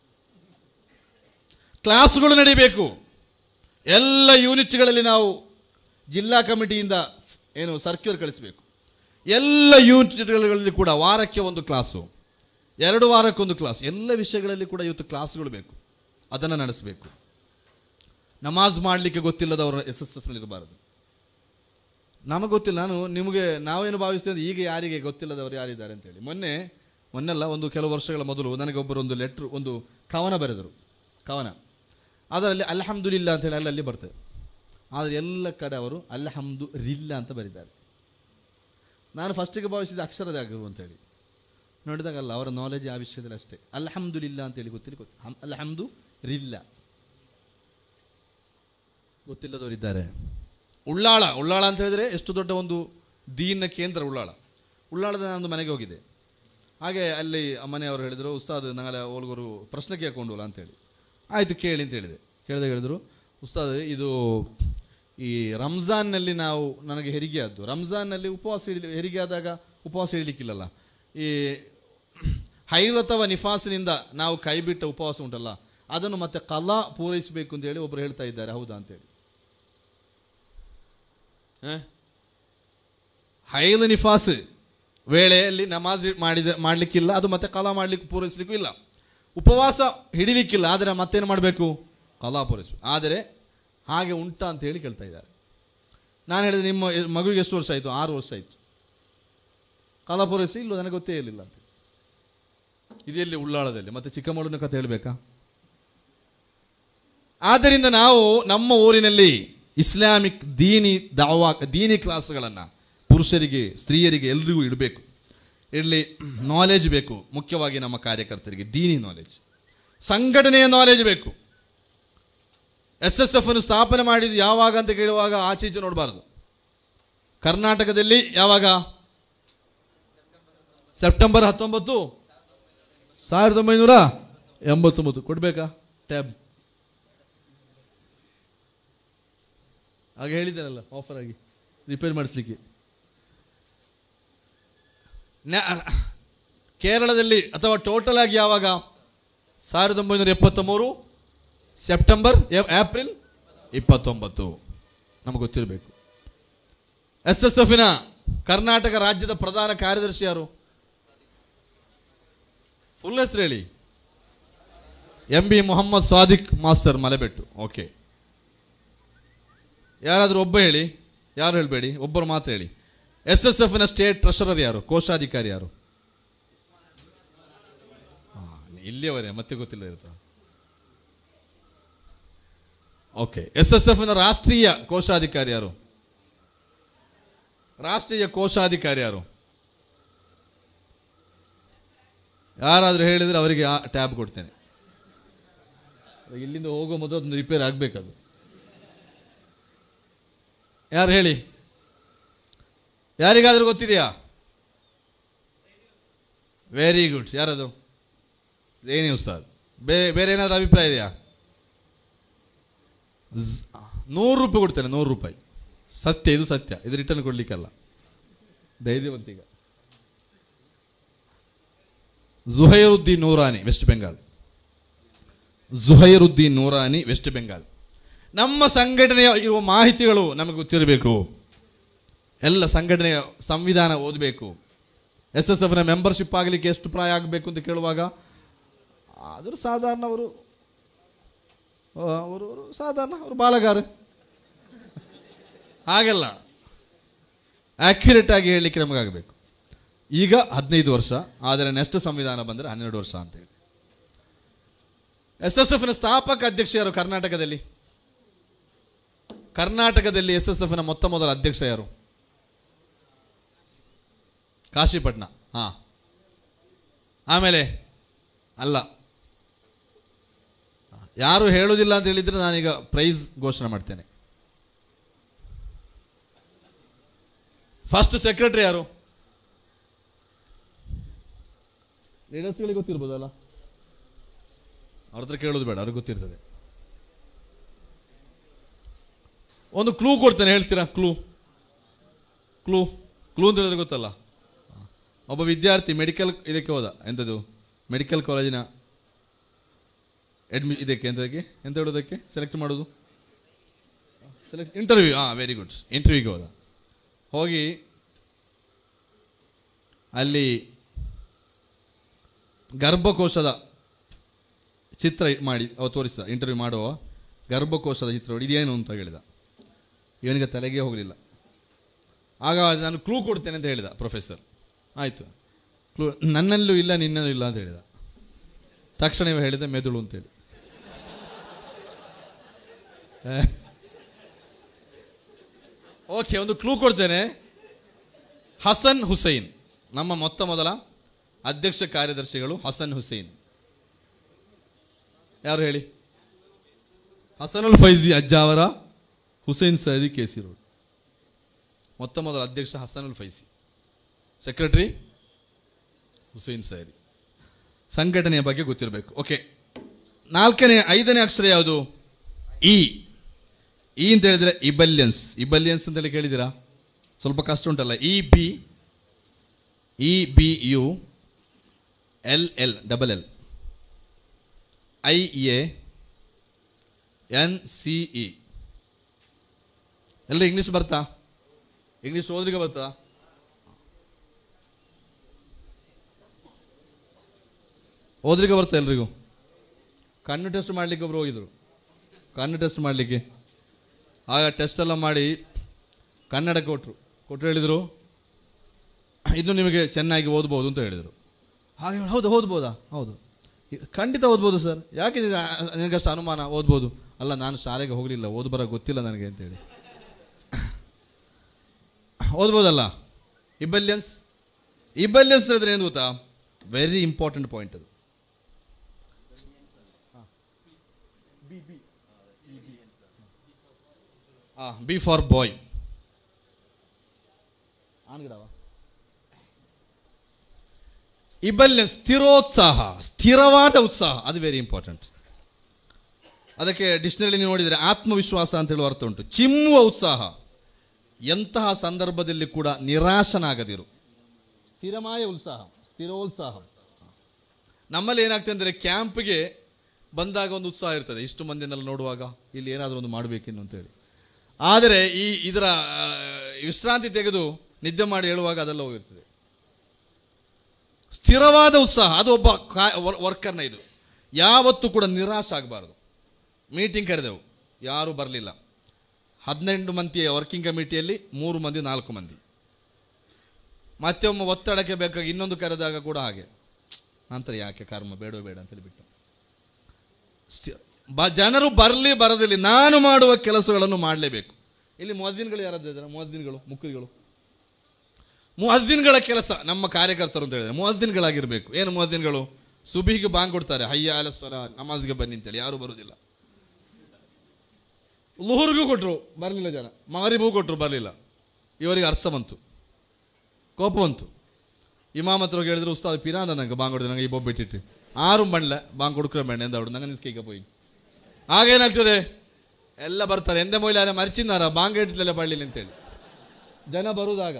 ಕ್ಲಾಸುಗಳು ನಡೀಬೇಕು ಎಲ್ಲ ಯೂನಿಟ್ಗಳಲ್ಲಿ ನಾವು ಜಿಲ್ಲಾ ಕಮಿಟಿಯಿಂದ ಏನು ಸರ್ಕ್ಯುಲರ್ ಕಳಿಸಬೇಕು ಎಲ್ಲ ಯೂನಿಟ್ಗಳಲ್ಲಿ ಕೂಡ ವಾರಕ್ಕೆ ಒಂದು ಕ್ಲಾಸು ಎರಡು ವಾರಕ್ಕೊಂದು ಕ್ಲಾಸ್ ಎಲ್ಲ ವಿಷಯಗಳಲ್ಲಿ ಕೂಡ ಇವತ್ತು ಕ್ಲಾಸ್ಗಳು ಬೇಕು ಅದನ್ನು ನಡೆಸಬೇಕು ನಮಾಜ್ ಮಾಡಲಿಕ್ಕೆ ಗೊತ್ತಿಲ್ಲದವರು ಎಸ್ ಎಸ್ ಎಫ್ ಇರಬಾರದು ನಮಗೆ ಗೊತ್ತಿಲ್ಲ ನಾನು ನಿಮಗೆ ನಾವೇನು ಭಾವಿಸ್ತೇವೆ ಈಗ ಯಾರಿಗೆ ಗೊತ್ತಿಲ್ಲದವರು ಯಾರಿದ್ದಾರೆ ಅಂತೇಳಿ ಮೊನ್ನೆ ಮೊನ್ನೆಲ್ಲ ಒಂದು ಕೆಲವು ವರ್ಷಗಳ ಮೊದಲು ನನಗೆ ಒಬ್ಬರು ಒಂದು ಲೆಟ್ರ್ ಒಂದು ಕವನ ಬರೆದರು ಕವನ ಅದರಲ್ಲಿ ಅಲ್ಹಮ್ದುಲಿಲ್ಲ ಅಂತೇಳಿ ಅಲ್ಲಲ್ಲಿ ಬರ್ತದೆ ಆದರೆ ಎಲ್ಲ ಕಡೆ ಅವರು ಅಲ್ಹಮ್ದು ರಿಲ್ಲ ಅಂತ ಬರೀತಾರೆ ನಾನು ಫಸ್ಟಿಗೆ ಭಾವಿಸಿದ ಅಕ್ಷರದ ಆಗಿರು ಅಂತೇಳಿ ನೋಡಿದಾಗಲ್ಲ ಅವರ ನಾಲೆಜ್ ಆ ವಿಷಯದಲ್ಲಿ ಅಷ್ಟೇ ಅಲ್ಹಮ್ದುಲಿಲ್ಲ ಅಂತೇಳಿ ಗೊತ್ತಿಲ್ಲ ಗೊತ್ತು ಹಮ್- ಅಲ್ಹಮ್ದು ರಿಲ್ಲ ಗೊತ್ತಿಲ್ಲದವರಿದ್ದಾರೆ ಉಳ್ಳಾಳ ಉಳ್ಳಾಳ ಅಂತ ಹೇಳಿದರೆ ಎಷ್ಟು ದೊಡ್ಡ ಒಂದು ದೀನ ಕೇಂದ್ರ ಉಳ್ಳಾಳ ಉಳ್ಳಾಳದ ನಾನೊಂದು ಮನೆಗೆ ಹೋಗಿದ್ದೆ ಹಾಗೆ ಅಲ್ಲಿ ಆ ಮನೆಯವರು ಹೇಳಿದರು ಉಸ್ತಾದ್ ನಾಳೆ ಓಲ್ಗರು ಪ್ರಶ್ನೆ ಕೇಳ್ಕೊಂಡಲ್ಲ ಅಂತೇಳಿ ಆಯಿತು ಕೇಳಿ ಅಂತ ಹೇಳಿದೆ ಕೇಳಿದಾಗ ಹೇಳಿದರು ಉಸ್ತಾದ್ ಇದು ಈ ರಂಜಾನ್ನಲ್ಲಿ ನಾವು ನನಗೆ ಹೆರಿಗೆ ಆದ್ದು ರಂಜಾನ್ನಲ್ಲಿ ಉಪವಾಸ ಹಿಡಿ ಹೆರಿಗೆ ಆದಾಗ ಉಪವಾಸ ಹಿಡಲಿಕ್ಕಿಲ್ಲಲ್ಲ ಈ ಹೈಲ್ ಅಥವಾ ನಿಫಾಸಿನಿಂದ ನಾವು ಕೈಬಿಟ್ಟ ಉಪವಾಸ ಉಂಟಲ್ಲ ಅದನ್ನು ಮತ್ತೆ ಕಲಾ ಪೂರೈಸಬೇಕು ಅಂತೇಳಿ ಒಬ್ಬರು ಹೇಳ್ತಾ ಇದ್ದಾರೆ ಹೌದಾ ಅಂತೇಳಿ ಆ? ಹೈಲ್ ನಿಫಾಸ್ ವೇಳೆಯಲ್ಲಿ ನಮಾಜ್ ಮಾಡಿದ ಮಾಡಲಿಕ್ಕಿಲ್ಲ ಅದು ಮತ್ತೆ ಕಲಾ ಮಾಡಲಿಕ್ಕೆ ಪೂರೈಸಲಿಕ್ಕೂ ಇಲ್ಲ ಉಪವಾಸ ಹಿಡಿಲಿಕ್ಕಿಲ್ಲ ಆದರೆ ಮತ್ತೇನು ಮಾಡಬೇಕು ಕಲಾ ಪೂರೈಸಬೇಕು ಆದರೆ ಹಾಗೆ ಉಂಟಾ ಅಂತ ಹೇಳಿ ಕೇಳ್ತಾ ಇದ್ದಾರೆ ನಾನು ಹೇಳಿದೆ ನಿಮ್ಮ ಮಗುವಿಗೆ ಎಷ್ಟು ವರ್ಷ ಆಯಿತು ಆರು ವರ್ಷ ಆಯಿತು ಕಲಾ ಪೂರೈಸಿ ಇಲ್ಲೋ ನನಗೆ ಗೊತ್ತೇ ಇರಲಿಲ್ಲ ಅಂತ ಇದೆಲ್ಲಿ ಉಳ್ಳಾಳದಲ್ಲಿ ಮತ್ತೆ ಚಿಕ್ಕಮಗಳೂರಿನ ಕಥೆ ಹೇಳಬೇಕಾ ಆದ್ದರಿಂದ ನಾವು ನಮ್ಮ ಊರಿನಲ್ಲಿ ಇಸ್ಲಾಮಿಕ್ ದೀನಿ ದಾವಾ ದೀನಿ ಕ್ಲಾಸ್ಗಳನ್ನು ಪುರುಷರಿಗೆ ಸ್ತ್ರೀಯರಿಗೆ ಎಲ್ರಿಗೂ ಇಡಬೇಕು ಇರಲಿ ನಾಲೆಜ್ ಬೇಕು ಮುಖ್ಯವಾಗಿ ನಮ್ಮ ಕಾರ್ಯಕರ್ತರಿಗೆ ದೀನಿ ನಾಲೆಜ್ ಸಂಘಟನೆಯ ನಾಲೆಜ್ ಬೇಕು ಎಸ್ ಎಸ್ ಎಫ್ ಅನ್ನು ಸ್ಥಾಪನೆ ಮಾಡಿದ್ದು ಯಾವಾಗ ಅಂತ ಕೇಳುವಾಗ ಆಚೆ ಈಚೆ ನೋಡಬಾರ್ದು ಕರ್ನಾಟಕದಲ್ಲಿ ಯಾವಾಗ ಸೆಪ್ಟೆಂಬರ್ ಹತ್ತೊಂಬತ್ತು ಸಾವಿರದ ಒಂಬೈನೂರ ಎಂಬತ್ತೊಂಬತ್ತು ಕೊಡಬೇಕಾ ಟ್ಯಾಬ್ ಹಾಗೆ ಹೇಳಿದ್ದೇನಲ್ಲ ಆಫರ್ ಆಗಿ ರಿಪೇರ್ ಮಾಡಿಸ್ಲಿಕ್ಕೆ ನ್ಯಾ- ಕೇರಳದಲ್ಲಿ ಅಥವಾ ಟೋಟಲ್ ಆಗಿ ಯಾವಾಗ ಸಾವಿರದ ಒಂಬೈನೂರ ಎಪ್ಪತ್ತ ಮೂರು ಸೆಪ್ಟೆಂಬರ್ ಎ- ಏಪ್ರಿಲ್ ಇಪ್ಪತ್ತೊಂಬತ್ತು ನಮಗೆ ಗೊತ್ತಿರಬೇಕು ಎಸ್ ಎಸ್ ಎಫಿನ ಕರ್ನಾಟಕ ರಾಜ್ಯದ ಪ್ರಧಾನ ಕಾರ್ಯದರ್ಶಿ ಯಾರು ಫುಲ್ ಹೆಸರು ಹೇಳಿ M B Mohammed Sadiq master Malebettu okay ಯಾರಾದರೂ ಒಬ್ಬ ಹೇಳಿ ಯಾರು ಹೇಳಬೇಡಿ ಒಬ್ಬರು ಮಾತ್ರ ಹೇಳಿ ಎಸ್ ಎಸ್ ಎಫ್ನ ಸ್ಟೇಟ್ ಟ್ರೆಷರರ್ ಯಾರು ಕೋಶಾಧಿಕಾರಿ ಯಾರು ಆ, ಇಲ್ಲಿಯವರೇ ಮತ್ತೆ ಗೊತ್ತಿಲ್ಲ ಇರ್ತಾ ಓಕೆ ಎಸ್ ಎಸ್ ಎಫ್ನ ರಾಷ್ಟ್ರೀಯ ಕೋಶಾಧಿಕಾರಿ ಯಾರು ರಾಷ್ಟ್ರೀಯ ಕೋಶಾಧಿಕಾರಿ ಯಾರು ಯಾರಾದರೂ ಹೇಳಿದರೆ ಅವರಿಗೆ ಆ ಟ್ಯಾಬ್ ಕೊಡ್ತೇನೆ ಇಲ್ಲಿಂದ ಹೋಗೋ ಮೊದಲು ಅದೊಂದು ರಿಪೇರ್ ಆಗಬೇಕದು ಯಾರು ಹೇಳಿ ಯಾರಿಗಾದರೂ ಗೊತ್ತಿದೆಯಾ ವೆರಿ ಗುಡ್ ಯಾರದು ಏನಿ ಉಸ್ತಾದ್ ಬೇರೆ ಬೇರೆ ಏನಾದರೂ ಅಭಿಪ್ರಾಯ ಇದೆಯಾ ಝ್- ನೂರು ರೂಪಾಯಿ ಕೊಡ್ತೇನೆ ನೂರು ರೂಪಾಯಿ ಸತ್ಯ ಇದು ಸತ್ಯ ಇದು ರಿಟರ್ನ್ ಕೊಡ್ಲಿಕ್ಕಲ್ಲ ಧೈರ್ಯವಂತೀಗ ಜುಹೈರುದ್ದೀನ್ ನೂರಾನಿ ವೆಸ್ಟ್ ಬೆಂಗಾಲ್ ಜುಹೈರುದ್ದೀನ್ ನೂರಾನಿ ವೆಸ್ಟ್ ಬೆಂಗಾಲ್ ನಮ್ಮ ಸಂಘಟನೆಯ ಇರುವ ಮಾಹಿತಿಗಳು ನಮಗೆ ಗೊತ್ತಿರಬೇಕು ಎಲ್ಲ ಸಂಘಟನೆಯ ಸಂವಿಧಾನ ಓದಬೇಕು ಎಸ್ ಎಸ್ ಎಫ್ನ ಮೆಂಬರ್ಶಿಪ್ ಆಗಲಿಕ್ಕೆ ಎಷ್ಟು ಪ್ರಾಯ ಆಗಬೇಕು ಅಂತ ಕೇಳುವಾಗ ಆದರೂ ಸಾಧಾರಣ ಅವರು ಆ, ಅವರು ಅವರು ಸಾಧಾರಣ ಅವರು ಬಾಲಗಾರ ಹಾಗೆಲ್ಲ ಆ್ಯಕ್ಯುರೇಟ್ ಆಗಿ ಹೇಳಲಿಕ್ಕೆ ನಮಗಾಗಬೇಕು ಈಗ ಹದಿನೈದು ವರ್ಷ ಆದರೆ ನೆಕ್ಸ್ಟ್ ಸಂವಿಧಾನ ಬಂದರೆ ಹನ್ನೆರಡು ವರ್ಷ ಅಂತ ಹೇಳಿ ಎಸ್ ಎಸ್ ಎಫ್ನ ಸ್ಥಾಪಕ ಅಧ್ಯಕ್ಷ ಯಾರು ಕರ್ನಾಟಕದಲ್ಲಿ ಕರ್ನಾಟಕದಲ್ಲಿ ಎಸ್ ಎಸ್ ಎಫ್ನ ಮೊತ್ತ ಮೊದಲ ಅಧ್ಯಕ್ಷ ಯಾರು ಕಾಶಿಪಟ್ನ ಹಾಂ ಆಮೇಲೆ ಅಲ್ಲ ಯಾರು ಹೇಳುವುದಿಲ್ಲ ಅಂತ ಹೇಳಿದರೆ ನಾನೀಗ ಪ್ರೈಸ್ ಘೋಷಣೆ ಮಾಡ್ತೇನೆ ಫಸ್ಟ್ ಸೆಕ್ರೆಟರಿ ಯಾರು ಲೀಡರ್ಸ್ಗಳಿಗೆ ಗೊತ್ತಿರ್ಬೋದಲ್ಲ ಅವ್ರ ಹತ್ರ ಕೇಳೋದು ಬೇಡ ಅವ್ರಿಗೆ ಗೊತ್ತಿರ್ತದೆ ಒಂದು ಕ್ಲೂ ಕೊಡ್ತೇನೆ ಹೇಳ್ತೀರಾ ಕ್ಲೂ ಕ್ಲೂ ಕ್ಲೂ ಅಂತ ಹೇಳಿದ್ರೆ ಗೊತ್ತಲ್ಲ ಒಬ್ಬ ವಿದ್ಯಾರ್ಥಿ ಮೆಡಿಕಲ್ ಇದಕ್ಕೆ ಹೋದ ಎಂಥದ್ದು ಮೆಡಿಕಲ್ ಕಾಲೇಜಿನ ಅಡ್ಮಿ ಇದಕ್ಕೆ ಎಂಥದಕ್ಕೆ ಎಂತ ಹೇಳೋದಕ್ಕೆ ಸೆಲೆಕ್ಟ್ ಮಾಡೋದು ಸೆಲೆಕ್ಟ್ ಇಂಟರ್ವ್ಯೂ ಹಾಂ ವೆರಿ ಗುಡ್ ಇಂಟರ್ವ್ಯೂಗೆ ಹೋದ ಹೋಗಿ ಅಲ್ಲಿ ಗರ್ಭಕೋಶದ ಚಿತ್ರ ಮಾಡಿ ಅವ ತೋರಿಸಿದ ಇಂಟರ್ವ್ಯೂ ಮಾಡುವ ಗರ್ಭಕೋಶದ ಚಿತ್ರ ನೋಡಿ ಇದೇನು ಅಂತ ಹೇಳಿದ ಇವನಿಗೆ ತಲೆಗೆ ಹೋಗಲಿಲ್ಲ ಆಗ ನಾನು ಕ್ಲೂ ಕೊಡ್ತೇನೆ ಅಂತ ಹೇಳಿದ ಪ್ರೊಫೆಸರ್ ಆಯಿತು ಕ್ಲೂ ನನ್ನಲ್ಲೂ ಇಲ್ಲ ನಿನ್ನಲ್ಲೂ ಇಲ್ಲ ಅಂತ ಹೇಳಿದ ತಕ್ಷಣ ಇವ ಹೇಳಿದ ಮೆದುಳು ಅಂತೇಳಿ ಓಕೆ ಒಂದು ಕ್ಲೂ ಕೊಡ್ತೇನೆ ಹಸನ್ ಹುಸೈನ್ ನಮ್ಮ ಮೊತ್ತ ಮೊದಲ ಅಧ್ಯಕ್ಷ ಕಾರ್ಯದರ್ಶಿಗಳು ಹಸನ್ ಹುಸೈನ್ ಯಾರು ಹೇಳಿ ಹಸನುಲ್ ಫೈಜಿ ಅಜ್ಜ ಅವರ ಹುಸೈನ್ ಸೈದಿ ಕೇಸಿ ರೋಡ್ ಮೊತ್ತ ಮೊದಲ ಅಧ್ಯಕ್ಷ ಹಸನುಲ್ ಫೈಸಿ ಸೆಕ್ರೆಟರಿ ಹುಸೈನ್ ಸೈದಿ ಸಂಘಟನೆಯ ಬಗ್ಗೆ ಗೊತ್ತಿರಬೇಕು ಓಕೆ ನಾಲ್ಕನೇ ಐದನೇ ಅಕ್ಷರ ಯಾವುದು ಇ ಇ ಅಂತ ಹೇಳಿದ್ರೆ ಇಬಲ್ಯನ್ಸ್ ಇಬಲ್ಯನ್ಸ್ ಅಂತೇಳಿ ಕೇಳಿದ್ದೀರಾ ಸ್ವಲ್ಪ ಕಷ್ಟ ಉಂಟಲ್ಲ E B E B U L L double L I A N C E ಎಲ್ಲ ಇಂಗ್ಲೀಷ್ ಬರ್ತಾ ಇಂಗ್ಲೀಷ್ ಓದ್ಲಿಕ್ಕೆ ಬರ್ತಾ ಓದ್ಲಿಕ್ಕೆ ಬರ್ತಾ ಎಲ್ರಿಗೂ ಕಣ್ಣು ಟೆಸ್ಟ್ ಮಾಡಲಿಕ್ಕೆ ಒಬ್ರು ಹೋಗಿದ್ರು ಕಣ್ಣು ಟೆಸ್ಟ್ ಮಾಡಲಿಕ್ಕೆ ಆಗ ಟೆಸ್ಟ್ ಎಲ್ಲ ಮಾಡಿ ಕನ್ನಡ ಕೊಟ್ಟರು ಕೊಟ್ಟರು ಹೇಳಿದರು ಇನ್ನು ನಿಮಗೆ ಚೆನ್ನಾಗಿ ಓದ್ಬೋದು ಅಂತ ಹೇಳಿದರು ಹಾಗೆ ಹೇಳಿ, ಹೌದು ಓದ್ಬೋದಾ ಹೌದು ಇ- ಖಂಡಿತ ಓದ್ಬೋದು ಸರ್ ಯಾಕೆ ಇದು, ಆ, ನಿನಗಷ್ಟು ಅನುಮಾನ ಓದ್ಬೋದು ಅಲ್ಲ ನಾನು ಶಾಲೆಗೆ ಹೋಗಲಿಲ್ಲ ಓದ್ ಬರೋ ಗೊತ್ತಿಲ್ಲ ನನಗೆ ಅಂತೇಳಿ ಓದ್ಬೋದಲ್ಲ ಇಬಲ್ಯನ್ಸ್ ಇಬಲ್ಯನ್ಸ್ ಹೇಳಿದ್ರೆ ಏನು ಗೊತ್ತಾ ವೆರಿ ಇಂಪಾರ್ಟೆಂಟ್ ಪಾಯಿಂಟ್ ಅದು ಬಿ ಫಾರ್ ಬಾಯ್ ಇಬಲ್ಯನ್ಸ್ ಸ್ಥಿರೋತ್ಸಾಹ ಸ್ಥಿರವಾದ ಉತ್ಸಾಹ ಅದು ವೆರಿ ಇಂಪಾರ್ಟೆಂಟ್ ಅದಕ್ಕೆ ಡಿಕ್ಷನರಿ ನೀವು ನೋಡಿದರೆ ಆತ್ಮವಿಶ್ವಾಸ ಅಂತ ಹೇಳುವ ಅರ್ಥ ಉಂಟು ಚಿಮ್ಮುವ ಉತ್ಸಾಹ ಎಂತಹ ಸಂದರ್ಭದಲ್ಲಿ ಕೂಡ ನಿರಾಶನಾಗದಿರು ಸ್ಥಿರಮಾಯ ಉತ್ಸಾಹ ಸ್ಥಿರೋತ್ಸಾಹ ನಮ್ಮಲ್ಲಿ ಏನಾಗ್ತದೆ ಅಂದರೆ ಕ್ಯಾಂಪ್ಗೆ ಬಂದಾಗ ಒಂದು ಉತ್ಸಾಹ ಇರ್ತದೆ ಇಷ್ಟು ಮಂದಿನೆಲ್ಲ ನೋಡುವಾಗ ಇಲ್ಲಿ ಏನಾದರೂ ಒಂದು ಮಾಡಬೇಕಿನ್ನು ಅಂತೇಳಿ ಆದರೆ ಈ ಇದರ ಆ, ವಿಶ್ರಾಂತಿ ತೆಗೆದು ನಿದ್ದೆ ಮಾಡಿ ಹೇಳುವಾಗ ಅದೆಲ್ಲ ಹೋಗಿರ್ತದೆ ಸ್ಥಿರವಾದ ಉತ್ಸಾಹ ಅದು ಒಬ್ಬ ಕಾ ವರ್ಕರ್ನ ಇದು ಯಾವತ್ತೂ ಕೂಡ ನಿರಾಶೆ ಆಗಬಾರ್ದು ಮೀಟಿಂಗ್ ಕರೆದೆವು ಯಾರೂ ಬರಲಿಲ್ಲ ಹದಿನೆಂಟು ಮಂದಿಯ ವರ್ಕಿಂಗ್ ಕಮಿಟಿಯಲ್ಲಿ ಮೂರು ಮಂದಿ ನಾಲ್ಕು ಮಂದಿ ಮತ್ತೆ ಒಮ್ಮೆ ಒತ್ತಡಕ್ಕೆ ಬೇಕಾಗಿ ಇನ್ನೊಂದು ಕರೆದಾಗ ಕೂಡ ಹಾಗೆ ನಂತರ ಯಾಕೆ ಕರ್ಮ ಬೇಡ ಬೇಡ ಅಂತೇಳಿ ಬಿಟ್ಟು ಸ್ಟಿ- ಬ ಜನರು ಬರಲಿ ಬರದಿರಲಿ ನಾನು ಮಾಡುವ ಕೆಲಸಗಳನ್ನು ಮಾಡಲೇಬೇಕು ಇಲ್ಲಿ ಮೊದ್ದಿನಗಳು ಯಾರಾದ್ರೂ ಇದ್ದಾರೆ ಮೊದ್ದಿನಗಳು ಮುಕ್ಕಿಗಳು ಮುಹದ್ದಿನ್ಗಳ ಕೆಲಸ ನಮ್ಮ ಕಾರ್ಯಕರ್ತರು ಅಂತ ಹೇಳಿದ್ರೆ ಮುಹದ್ದಿನ್ಗಳಾಗಿರಬೇಕು ಏನು ಮುಹದ್ದಿನ್ಗಳು ಸುಬಿಗೆ ಬಾಂಗ್ ಕೊಡ್ತಾರೆ ಹಯ್ಯ ಅಲ ಸ್ವಲ ನಮಾಜ್ಗೆ ಬನ್ನಿ ಅಂತೇಳಿ ಯಾರು ಬರುವುದಿಲ್ಲ ಲುಹುರ್ಗೂ ಕೊಟ್ಟರು ಬರಲಿಲ್ಲ ಜನ ಮಾರಿಬೂ ಕೊಟ್ಟರು ಬರಲಿಲ್ಲ ಇವರಿಗೆ ಅರ್ಥ ಬಂತು ಕೋಪ ಬಂತು ಇಮಾಮ್ ಹತ್ರ ಹೋಗಿ ಹೇಳಿದ್ರು ಉಸ್ತಾದ್ ಪಿರಾಂದ ನಂಗೆ ಬಾಂಗ್ ಕೊಡಿದ್ರೆ ನಂಗೆ ಈ ಬೊಬ್ಬ ಬಿಟ್ಟಿಟ್ಟು ಆರು ಬಂಡ್ಲ ಬಾಂಗ್ ಕೊಡ್ಕೊ ಬೇಡ ಎಂದ ಅವಡು ನಂಗೆ ನಿಸ್ಕೈಕ പോയി ಆಗೇನಾಗ್ತದೆ ಎಲ್ಲ ಬರ್ತಾರೆ ಎಂದ ಮೊಯ್ಲಾರ ಮರ್ಚಿನಾರ ಬಾಂಗ್ ಇಡ್ಲಿಲ್ಲ ಬಳ್ಳಿಲ್ಲ ಅಂತೇಳಿ ಜನ ಬರುವುದಾಗ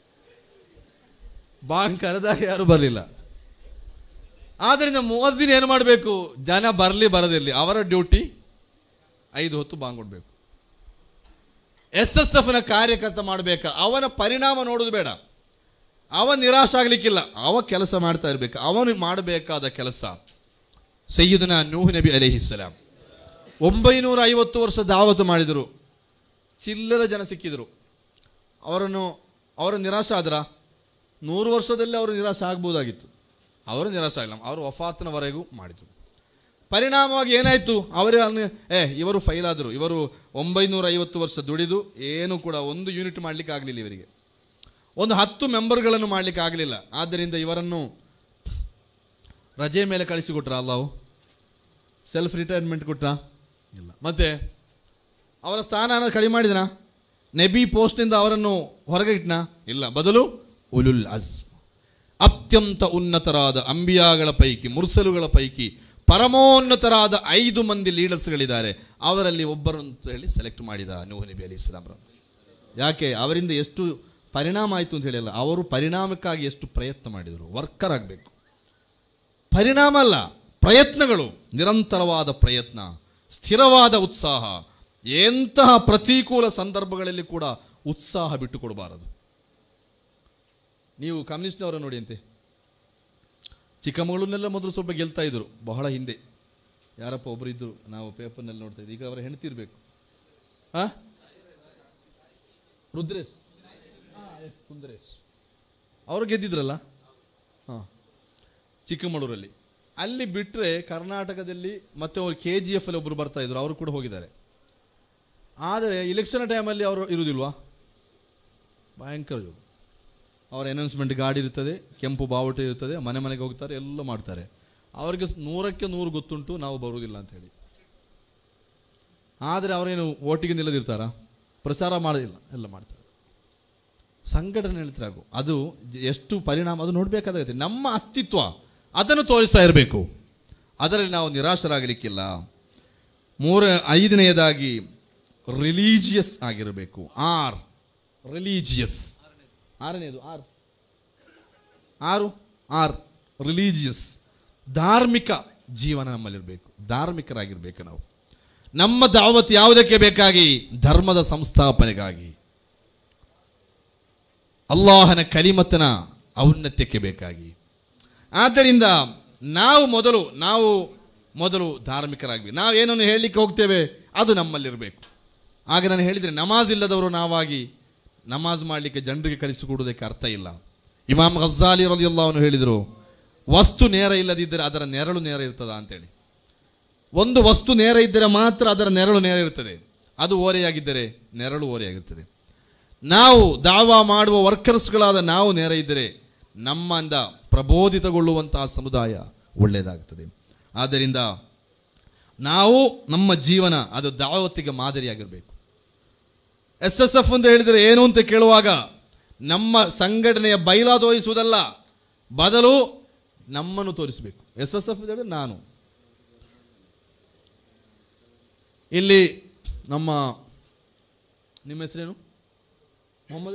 ಬಾಂಗ್ ಕರೆದಾಗ ಯಾರು ಬರಲಿಲ್ಲ ಆದ್ದರಿಂದ ಮೂವತ್ತು ದಿನ ಏನು ಮಾಡಬೇಕು ಜನ ಬರಲಿ ಬರದಿರಲಿ ಅವರ ಡ್ಯೂಟಿ ಐದು ಹೊತ್ತು ಬಾಂಗ್ ಕೊಡಬೇಕು ಎಸ್ ಎಸ್ ಎಫ್ನ ಕಾರ್ಯಕರ್ತ ಮಾಡಬೇಕಾ ಅವನ ಪರಿಣಾಮ ನೋಡೋದು ಬೇಡ ಅವ ನಿರಾಶ ಆಗಲಿಕ್ಕಿಲ್ಲ ಅವ ಕೆಲಸ ಮಾಡ್ತಾ ಇರಬೇಕು ಅವನು ಮಾಡಬೇಕಾದ ಕೆಲಸ ಸಯ್ಯದನ ನೂಹ್ ನಬಿ ಅಲಿಹಿಸ್ಸಲಾಂ ಒಂಬೈನೂರ ಐವತ್ತು ವರ್ಷ ದಾವತು ಮಾಡಿದರು ಚಿಲ್ಲರ ಜನ ಸಿಕ್ಕಿದರು ಅವರನ್ನು ಅವರು ನಿರಾಶ ಆದ್ರ ನೂರು ವರ್ಷದಲ್ಲಿ ಅವರು ನಿರಾಶ ಆಗ್ಬೋದಾಗಿತ್ತು ಅವರು ನಿರಾಶ ಆಗಿಲ್ಲ ಅವರು ವಫಾತ್ನವರೆಗೂ ಮಾಡಿದರು ಪರಿಣಾಮವಾಗಿ ಏನಾಯಿತು ಅವರೇ ಅನ್ನು ಏ ಇವರು ಫೈಲ್ ಆದರು ಇವರು ಒಂಬೈನೂರ ಐವತ್ತು ವರ್ಷ ದುಡಿದು ಏನು ಕೂಡ ಒಂದು ಯೂನಿಟ್ ಮಾಡಲಿಕ್ಕೆ ಆಗಲಿಲ್ಲ ಇವರಿಗೆ ಒಂದು ಹತ್ತು ಮೆಂಬರ್ಗಳನ್ನು ಮಾಡಲಿಕ್ಕೆ ಆಗಲಿಲ್ಲ ಆದ್ದರಿಂದ ಇವರನ್ನು ರಜೆ ಮೇಲೆ ಕಳಿಸಿಕೊಟ್ರ ಅಲ್ಲಾವು ಸೆಲ್ಫ್ ರಿಟೈರ್ಮೆಂಟ್ ಕೊಟ್ರ ಇಲ್ಲ ಮತ್ತೆ ಅವರ ಸ್ಥಾನ ಕಡಿಮೆ ಮಾಡಿದನ ನೆಬಿ ಪೋಸ್ಟ್ನಿಂದ ಅವರನ್ನು ಹೊರಗೆ ಇಟ್ನ ಇಲ್ಲ ಬದಲು ಉಲುಲ್ ಅಜ್ ಅತ್ಯಂತ ಉನ್ನತರಾದ ಅಂಬಿಯಾಗಳ ಪೈಕಿ ಮುರ್ಸಲುಗಳ ಪೈಕಿ ಪರಮೋನ್ನತರಾದ ಐದು ಮಂದಿ ಲೀಡರ್ಸ್ಗಳಿದ್ದಾರೆ ಅವರಲ್ಲಿ ಒಬ್ಬರು ಅಂತ ಹೇಳಿ ಸೆಲೆಕ್ಟ್ ಮಾಡಿದ ನೂಹ್ ನಬಿ ಅಲಿ ಇಸ್ಲಾಮ್ರನ್ನು ಯಾಕೆ ಅವರಿಂದ ಎಷ್ಟು ಪರಿಣಾಮ ಆಯಿತು ಅಂತ ಹೇಳಿಲ್ಲ ಅವರು ಪರಿಣಾಮಕ್ಕಾಗಿ ಎಷ್ಟು ಪ್ರಯತ್ನ ಮಾಡಿದರು ವರ್ಕರ್ ಆಗಬೇಕು ಪರಿಣಾಮ ಅಲ್ಲ ಪ್ರಯತ್ನಗಳು ನಿರಂತರವಾದ ಪ್ರಯತ್ನ ಸ್ಥಿರವಾದ ಉತ್ಸಾಹ ಎಂತಹ ಪ್ರತಿಕೂಲ ಸಂದರ್ಭಗಳಲ್ಲಿ ಕೂಡ ಉತ್ಸಾಹ ಬಿಟ್ಟು ಕೊಡಬಾರದು ನೀವು ಕಮ್ಯುನಿಸ್ಟ್ನವರ ನೋಡಿ ಅಂತೆ ಚಿಕ್ಕಮಗಳೂರಿನೆಲ್ಲ ಮೊದಲು ಸ್ವಲ್ಪ ಗೆಲ್ತಾ ಇದ್ರು ಬಹಳ ಹಿಂದೆ ಯಾರಪ್ಪ ಒಬ್ಬರು ಇದ್ದರು ನಾವು ಪೇಪರ್ನಲ್ಲಿ ನೋಡ್ತಾ ಇದ್ವಿ ಈಗ ಅವರ ಹೆಂಡತಿ ಇರಬೇಕು ಹಾಂ ರುದ್ರೇಶ್ ಸುಂದರೇಶ್ ಅವರು ಗೆದ್ದಿದ್ರಲ್ಲ ಹಾಂ ಚಿಕ್ಕಮಗಳೂರಲ್ಲಿ ಅಲ್ಲಿ ಬಿಟ್ಟರೆ ಕರ್ನಾಟಕದಲ್ಲಿ ಮತ್ತೆ ಅವರು ಕೆ ಜಿ ಎಫ್ ಅಲ್ಲಿ ಒಬ್ಬರು ಬರ್ತಾ ಇದ್ರು ಅವರು ಕೂಡ ಹೋಗಿದ್ದಾರೆ ಆದರೆ ಇಲೆಕ್ಷನ್ ಟೈಮಲ್ಲಿ ಅವರು ಇರುವುದಿಲ್ವಾ ಭಯಂಕರ ಜೋರು ಅವರ ಅನೌನ್ಸ್ಮೆಂಟ್ ಗಾಡಿ ಇರ್ತದೆ ಕೆಂಪು ಬಾವುಟ ಇರ್ತದೆ ಮನೆ ಮನೆಗೆ ಹೋಗ್ತಾರೆ ಎಲ್ಲ ಮಾಡ್ತಾರೆ ಅವರಿಗೆ ಸ್- ನೂರಕ್ಕೆ ನೂರು ಗೊತ್ತುಂಟು ನಾವು ಬರುವುದಿಲ್ಲ ಅಂತ ಹೇಳಿ ಆದರೆ ಅವರೇನು ಓಟಿಗೆ ನಿಲ್ಲದಿರ್ತಾರಾ ಪ್ರಚಾರ ಮಾಡೋದಿಲ್ಲ ಎಲ್ಲ ಮಾಡ್ತಾರೆ ಸಂಘಟನೆ ಹೇಳ್ತಿರಾಗು ಅದು ಜ- ಎಷ್ಟು ಪರಿಣಾಮ ಅದು ನೋಡಬೇಕಾಗುತ್ತೆ ನಮ್ಮ ಅಸ್ತಿತ್ವ ಅದನ್ನು ತೋರಿಸ್ತಾ ಇರಬೇಕು ಅದರಲ್ಲಿ ನಾವು ನಿರಾಶರಾಗಲಿಕ್ಕಿಲ್ಲ ಮೂರ ಐದನೆಯದಾಗಿ ರಿಲೀಜಿಯಸ್ ಆಗಿರಬೇಕು ಆರ್ ರಿಲೀಜಿಯಸ್ ಆರನೇದು ಆರ್ ಆರು ಆರ್ ರಿಲೀಜಿಯಸ್ ಧಾರ್ಮಿಕ ಜೀವನ ನಮ್ಮಲ್ಲಿರಬೇಕು ಧಾರ್ಮಿಕರಾಗಿರ್ಬೇಕು ನಾವು ನಮ್ಮ ದಾವತ್ ಯಾವುದಕ್ಕೆ ಬೇಕಾಗಿ ಧರ್ಮದ ಸಂಸ್ಥಾಪನೆಗಾಗಿ ಅಲ್ಲಾಹನ ಕಲಿಮತನ ಔನ್ನತ್ಯಕ್ಕೆ ಬೇಕಾಗಿ ಆದ್ದರಿಂದ ನಾವು ಮೊದಲು ನಾವು ಮೊದಲು ಧಾರ್ಮಿಕರಾಗಬೇಕು ನಾವೇನನ್ನು ಹೇಳಲಿಕ್ಕೆ ಹೋಗ್ತೇವೆ ಅದು ನಮ್ಮಲ್ಲಿರಬೇಕು ಆಗ ನಾನು ಹೇಳಿದರೆ ನಮಾಜ್ ಇಲ್ಲದವರು ನಾವಾಗಿ ನಮಾಜ್ ಮಾಡಲಿಕ್ಕೆ ಜನರಿಗೆ ಕಲಿಸಿಕೊಡುವುದಕ್ಕೆ ಅರ್ಥ ಇಲ್ಲ ಇಮಾಮ್ ಗಜ್ಜಾಲಿ ರಲಿಯಲ್ಲಾಹನು ಹೇಳಿದರು ವಸ್ತು ನೇರ ಇಲ್ಲದಿದ್ದರೆ ಅದರ ನೆರಳು ನೇರ ಇರ್ತದ ಅಂತೇಳಿ ಒಂದು ವಸ್ತು ನೇರ ಇದ್ದರೆ ಮಾತ್ರ ಅದರ ನೆರಳು ನೇರ ಇರ್ತದೆ ಅದು ಓರೆಯಾಗಿದ್ದರೆ ನೆರಳು ಓರೆಯಾಗಿರ್ತದೆ ನಾವು ದಾವಾ ಮಾಡುವ ವರ್ಕರ್ಸ್ಗಳಾದ ನಾವು ನೇರ ಇದ್ದರೆ ನಮ್ಮಿಂದ ಪ್ರಬೋಧಿತಗೊಳ್ಳುವಂತಹ ಸಮುದಾಯ ಒಳ್ಳೆಯದಾಗ್ತದೆ ಆದ್ದರಿಂದ ನಾವು ನಮ್ಮ ಜೀವನ ಅದು ದಾವತ್ತಿಗೆ ಮಾದರಿಯಾಗಿರಬೇಕು ಎಸ್ ಎಸ್ ಎಫ್ ಅಂತ ಹೇಳಿದರೆ ಏನು ಅಂತ ಕೇಳುವಾಗ ನಮ್ಮ ಸಂಘಟನೆಯ ಬೈಲಾ ತೋರಿಸುವುದಲ್ಲ ಬದಲು ನಮ್ಮನ್ನು ತೋರಿಸಬೇಕು ಎಸ್ ಎಸ್ ಎಫ್ ಅಂತ ಹೇಳಿದ್ರೆ ನಾನು ಇಲ್ಲಿ ನಮ್ಮ ನಿಮ್ಮ ಹೆಸರೇನು ಮೊಹಮ್ಮದ್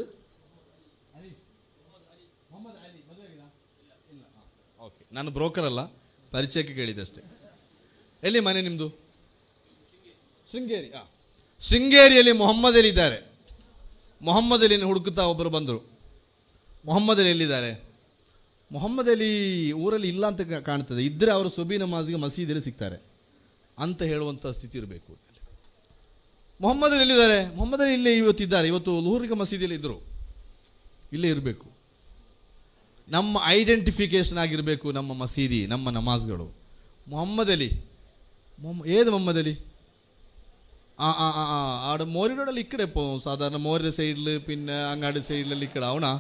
ಓಕೆ ನಾನು ಬ್ರೋಕರ್ ಅಲ್ಲ ಪರಿಚಯಕ್ಕೆ ಕೇಳಿದೆ ಅಷ್ಟೇ ಎಲ್ಲಿ ಮನೆ ನಿಮ್ಮದು ಶೃಂಗೇರಿ ಆ. ಶೃಂಗೇರಿಯಲ್ಲಿ ಮೊಹಮ್ಮದ್ ಅಲಿ ಇದ್ದಾರೆ ಮೊಹಮ್ಮದ್ ಅಲಿನ ಹುಡುಕುತ್ತಾ ಒಬ್ಬರು ಬಂದರು ಮೊಹಮ್ಮದ್ ಅಲಿ ಎಲ್ಲಿದ್ದಾರೆ ಮೊಹಮ್ಮದ್ ಅಲಿ ಊರಲ್ಲಿ ಇಲ್ಲ ಅಂತ ಕಾ- ಕಾಣ್ತದೆ ಇದ್ದರೆ ಅವರು ಸುಬಿ ನಮಾಜ್ಗೆ ಮಸೀದಿಯಲ್ಲಿ ಸಿಗ್ತಾರೆ ಅಂತ ಹೇಳುವಂಥ ಸ್ಥಿತಿ ಇರಬೇಕು ಮೊಹಮ್ಮದ್ ಅಲಿ ಎಲ್ಲಿದ್ದಾರೆ ಮೊಹಮ್ಮದ್ ಅಲಿ ಇಲ್ಲೇ ಇವತ್ತಿದ್ದಾರೆ ಇವತ್ತು ಲೂರಿಗೆ ಮಸೀದಿಯಲ್ಲಿ ಇದ್ದರು ಇಲ್ಲೇ ಇರಬೇಕು ನಮ್ಮ ಐಡೆಂಟಿಫಿಕೇಶನ್ ಆಗಿರಬೇಕು ನಮ್ಮ ಮಸೀದಿ ನಮ್ಮ ನಮಾಜ್ಗಳು ಮೊಹಮ್ಮದ್ ಅಲಿ ಮೊಹಮ್ಮ ಏದು ಮೊಹಮ್ಮದ್ ಅಲಿ ആ ആ ആ ആ അവിടെ മോരിയുടെ ഇക്കടെ പോകും സാധാരണ മോരുടെ സൈഡിൽ പിന്നെ അങ്ങാടി സൈഡിലെಲ್ಲ ಈ ಕಡೆ ಅವನ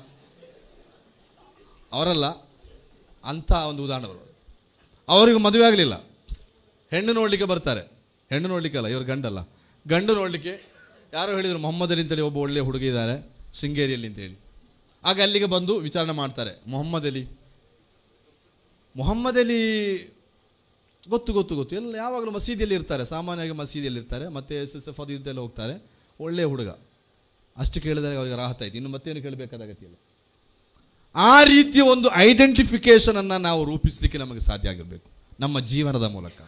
ಅವರಲ್ಲ ಅಂಥ ಒಂದು ಉದಾಹರಣೆಗಳು ಅವರಿಗೆ ಮದುವೆ ಆಗಲಿಲ್ಲ ಹೆಣ್ಣು ನೋಡಲಿಕ್ಕೆ ಬರ್ತಾರೆ ಹೆಣ್ಣು ನೋಡಲಿಕ್ಕೆ ಅಲ್ಲ ಇವರು ಗಂಡಲ್ಲ ಗಂಡು ನೋಡಲಿಕ್ಕೆ ಯಾರೋ ಹೇಳಿದರು ಮೊಹಮ್ಮದ್ ಅಲಿ ಅಂತೇಳಿ ಒಬ್ಬ ಒಳ್ಳೆಯ ಹುಡುಗ ಇದ್ದಾರೆ ಶೃಂಗೇರಿಯಲ್ಲಿ ಅಂತೇಳಿ ಆಗ ಅಲ್ಲಿಗೆ ಬಂದು ವಿಚಾರಣೆ ಮಾಡ್ತಾರೆ ಮೊಹಮ್ಮದ್ ಅಲಿ ಮೊಹಮ್ಮದ್ ಅಲಿ ಗೊತ್ತು ಗೊತ್ತು ಗೊತ್ತು ಎಲ್ಲ ಯಾವಾಗಲೂ ಮಸೀದಿಯಲ್ಲಿ ಇರ್ತಾರೆ ಸಾಮಾನ್ಯವಾಗಿ ಮಸೀದಿಯಲ್ಲಿ ಇರ್ತಾರೆ ಮತ್ತೆ ಎಸ್ ಎಸ್ ಎಫ್ ಅದು ಇದೆಲ್ಲ ಹೋಗ್ತಾರೆ ಒಳ್ಳೆಯ ಹುಡುಗ ಅಷ್ಟು ಕೇಳಿದಾಗ ಅವರಿಗೆ ರಾಹತ ಆಯ್ತು ಇನ್ನು ಮತ್ತೇನು ಕೇಳಬೇಕಾದ ಅಗತ್ಯ ಇಲ್ಲ ಆ ರೀತಿಯ ಒಂದು ಐಡೆಂಟಿಫಿಕೇಶನ್ ಅನ್ನು ನಾವು ರೂಪಿಸಲಿಕ್ಕೆ ನಮಗೆ ಸಾಧ್ಯ ಆಗಿರಬೇಕು ನಮ್ಮ ಜೀವನದ ಮೂಲಕ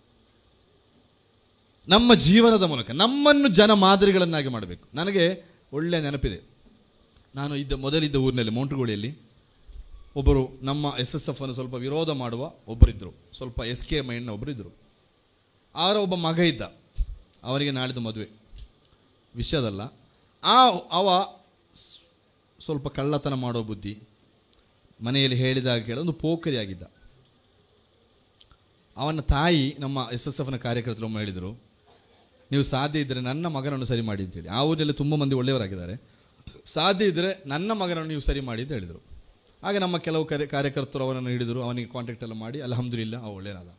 ನಮ್ಮ ಜೀವನದ ಮೂಲಕ ನಮ್ಮನ್ನು ಜನ ಮಾದರಿಗಳನ್ನಾಗಿ ಮಾಡಬೇಕು ನನಗೆ ಒಳ್ಳೆಯ ನೆನಪಿದೆ ನಾನು ಇದ್ದ ಮೊದಲಿದ್ದ ಊರಿನಲ್ಲಿ ಮೌಂಟುಗೋಳಿಯಲ್ಲಿ ಒಬ್ಬರು ನಮ್ಮ ಎಸ್ ಎಸ್ ಎಫ್ ಅನ್ನು ಸ್ವಲ್ಪ ವಿರೋಧ ಮಾಡುವ ಒಬ್ಬರಿದ್ದರು ಸ್ವಲ್ಪ ಎಸ್ ಕೆ ಮೈಂಡ್ನ ಒಬ್ಬರಿದ್ದರು ಅವರ ಒಬ್ಬ ಮಗ ಇದ್ದ ಅವರಿಗೆ ನಾಳಿದ್ದು ಮದುವೆ ವಿಷಯದಲ್ಲ ಆ ಅವ ಸ್- ಸ್ವಲ್ಪ ಕಳ್ಳತನ ಮಾಡೋ ಬುದ್ಧಿ ಮನೆಯಲ್ಲಿ ಹೇಳಿದಾಗ ಕೇಳ ಒಂದು ಪೋಖರಿಯಾಗಿದ್ದ ಅವನ ತಾಯಿ ನಮ್ಮ ಎಸ್ ಎಸ್ ಎಫ್ನ ಕಾರ್ಯಕರ್ತರು ಒಮ್ಮೆ ಹೇಳಿದರು ನೀವು ಸಾಧ್ಯ ಇದ್ದರೆ ನನ್ನ ಮಗನನ್ನು ಸರಿ ಮಾಡಿ ಅಂತೇಳಿ ಆ ಊರಲ್ಲಿ ತುಂಬ ಮಂದಿ ಒಳ್ಳೆಯವರಾಗಿದ್ದಾರೆ ಸಾಧ್ಯ ಇದ್ದರೆ ನನ್ನ ಮಗನನ್ನು ನೀವು ಸರಿ ಮಾಡಿ ಅಂತ ಹೇಳಿದರು ಆಗ ನಮ್ಮ ಕೆಲವು ಕಾರ್ಯ ಕಾರ್ಯಕರ್ತರು ಅವನನ್ನು ಹಿಡಿದರು ಅವನಿಗೆ ಕಾಂಟ್ಯಾಕ್ಟ್ ಎಲ್ಲ ಮಾಡಿ ಅಲ್ಹಮ್ದುಲಿಲ್ಲ ಅವ ಒಳ್ಳೆಯನಾದ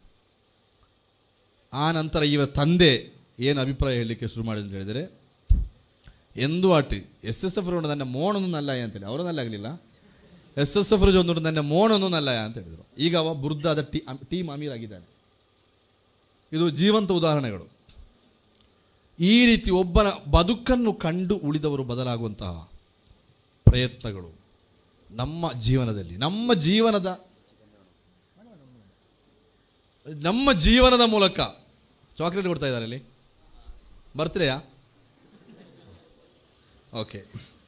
ಆ ನಂತರ ಇವ ತಂದೆ ಏನು ಅಭಿಪ್ರಾಯ ಹೇಳಲಿಕ್ಕೆ ಶುರು ಮಾಡಿದ್ರು ಅಂತ ಹೇಳಿದರೆ ಎಂದು ಆಟಿ ಎಸ್ ಎಸ್ ಎಫ್ ನನ್ನ ಮೋಣನು ನಲ್ಲಯ ಅಂತೇಳಿ ಅವರನ್ನೆಲ್ಲ ಆಗಲಿಲ್ಲ ಎಸ್ ಎಸ್ ಎಫ್ ಒಂದು ನನ್ನ ಮೋಣನು ನಲ್ಲಯ ಅಂತ ಹೇಳಿದರು ಈಗ ಅವ ಬುರ್ದಾದ ಟೀ ಟೀಮ್ ಅಮೀರ್ ಆಗಿದ್ದಾನೆ ಇದು ಜೀವಂತ ಉದಾಹರಣೆಗಳು ಈ ರೀತಿ ಒಬ್ಬನ ಬದುಕನ್ನು ಕಂಡು ಉಳಿದವರು ಬದಲಾಗುವಂತಹ ಪ್ರಯತ್ನಗಳು ನಮ್ಮ ಜೀವನದಲ್ಲಿ ನಮ್ಮ ಜೀವನದ ನಮ್ಮ ಜೀವನದ ಮೂಲಕ ಚಾಕ್ಲೇಟ್ ಕೊಡ್ತಾ ಇದ್ದಾರೆ ಇಲ್ಲಿ ಬರ್ತ್ರೇಯಾ okay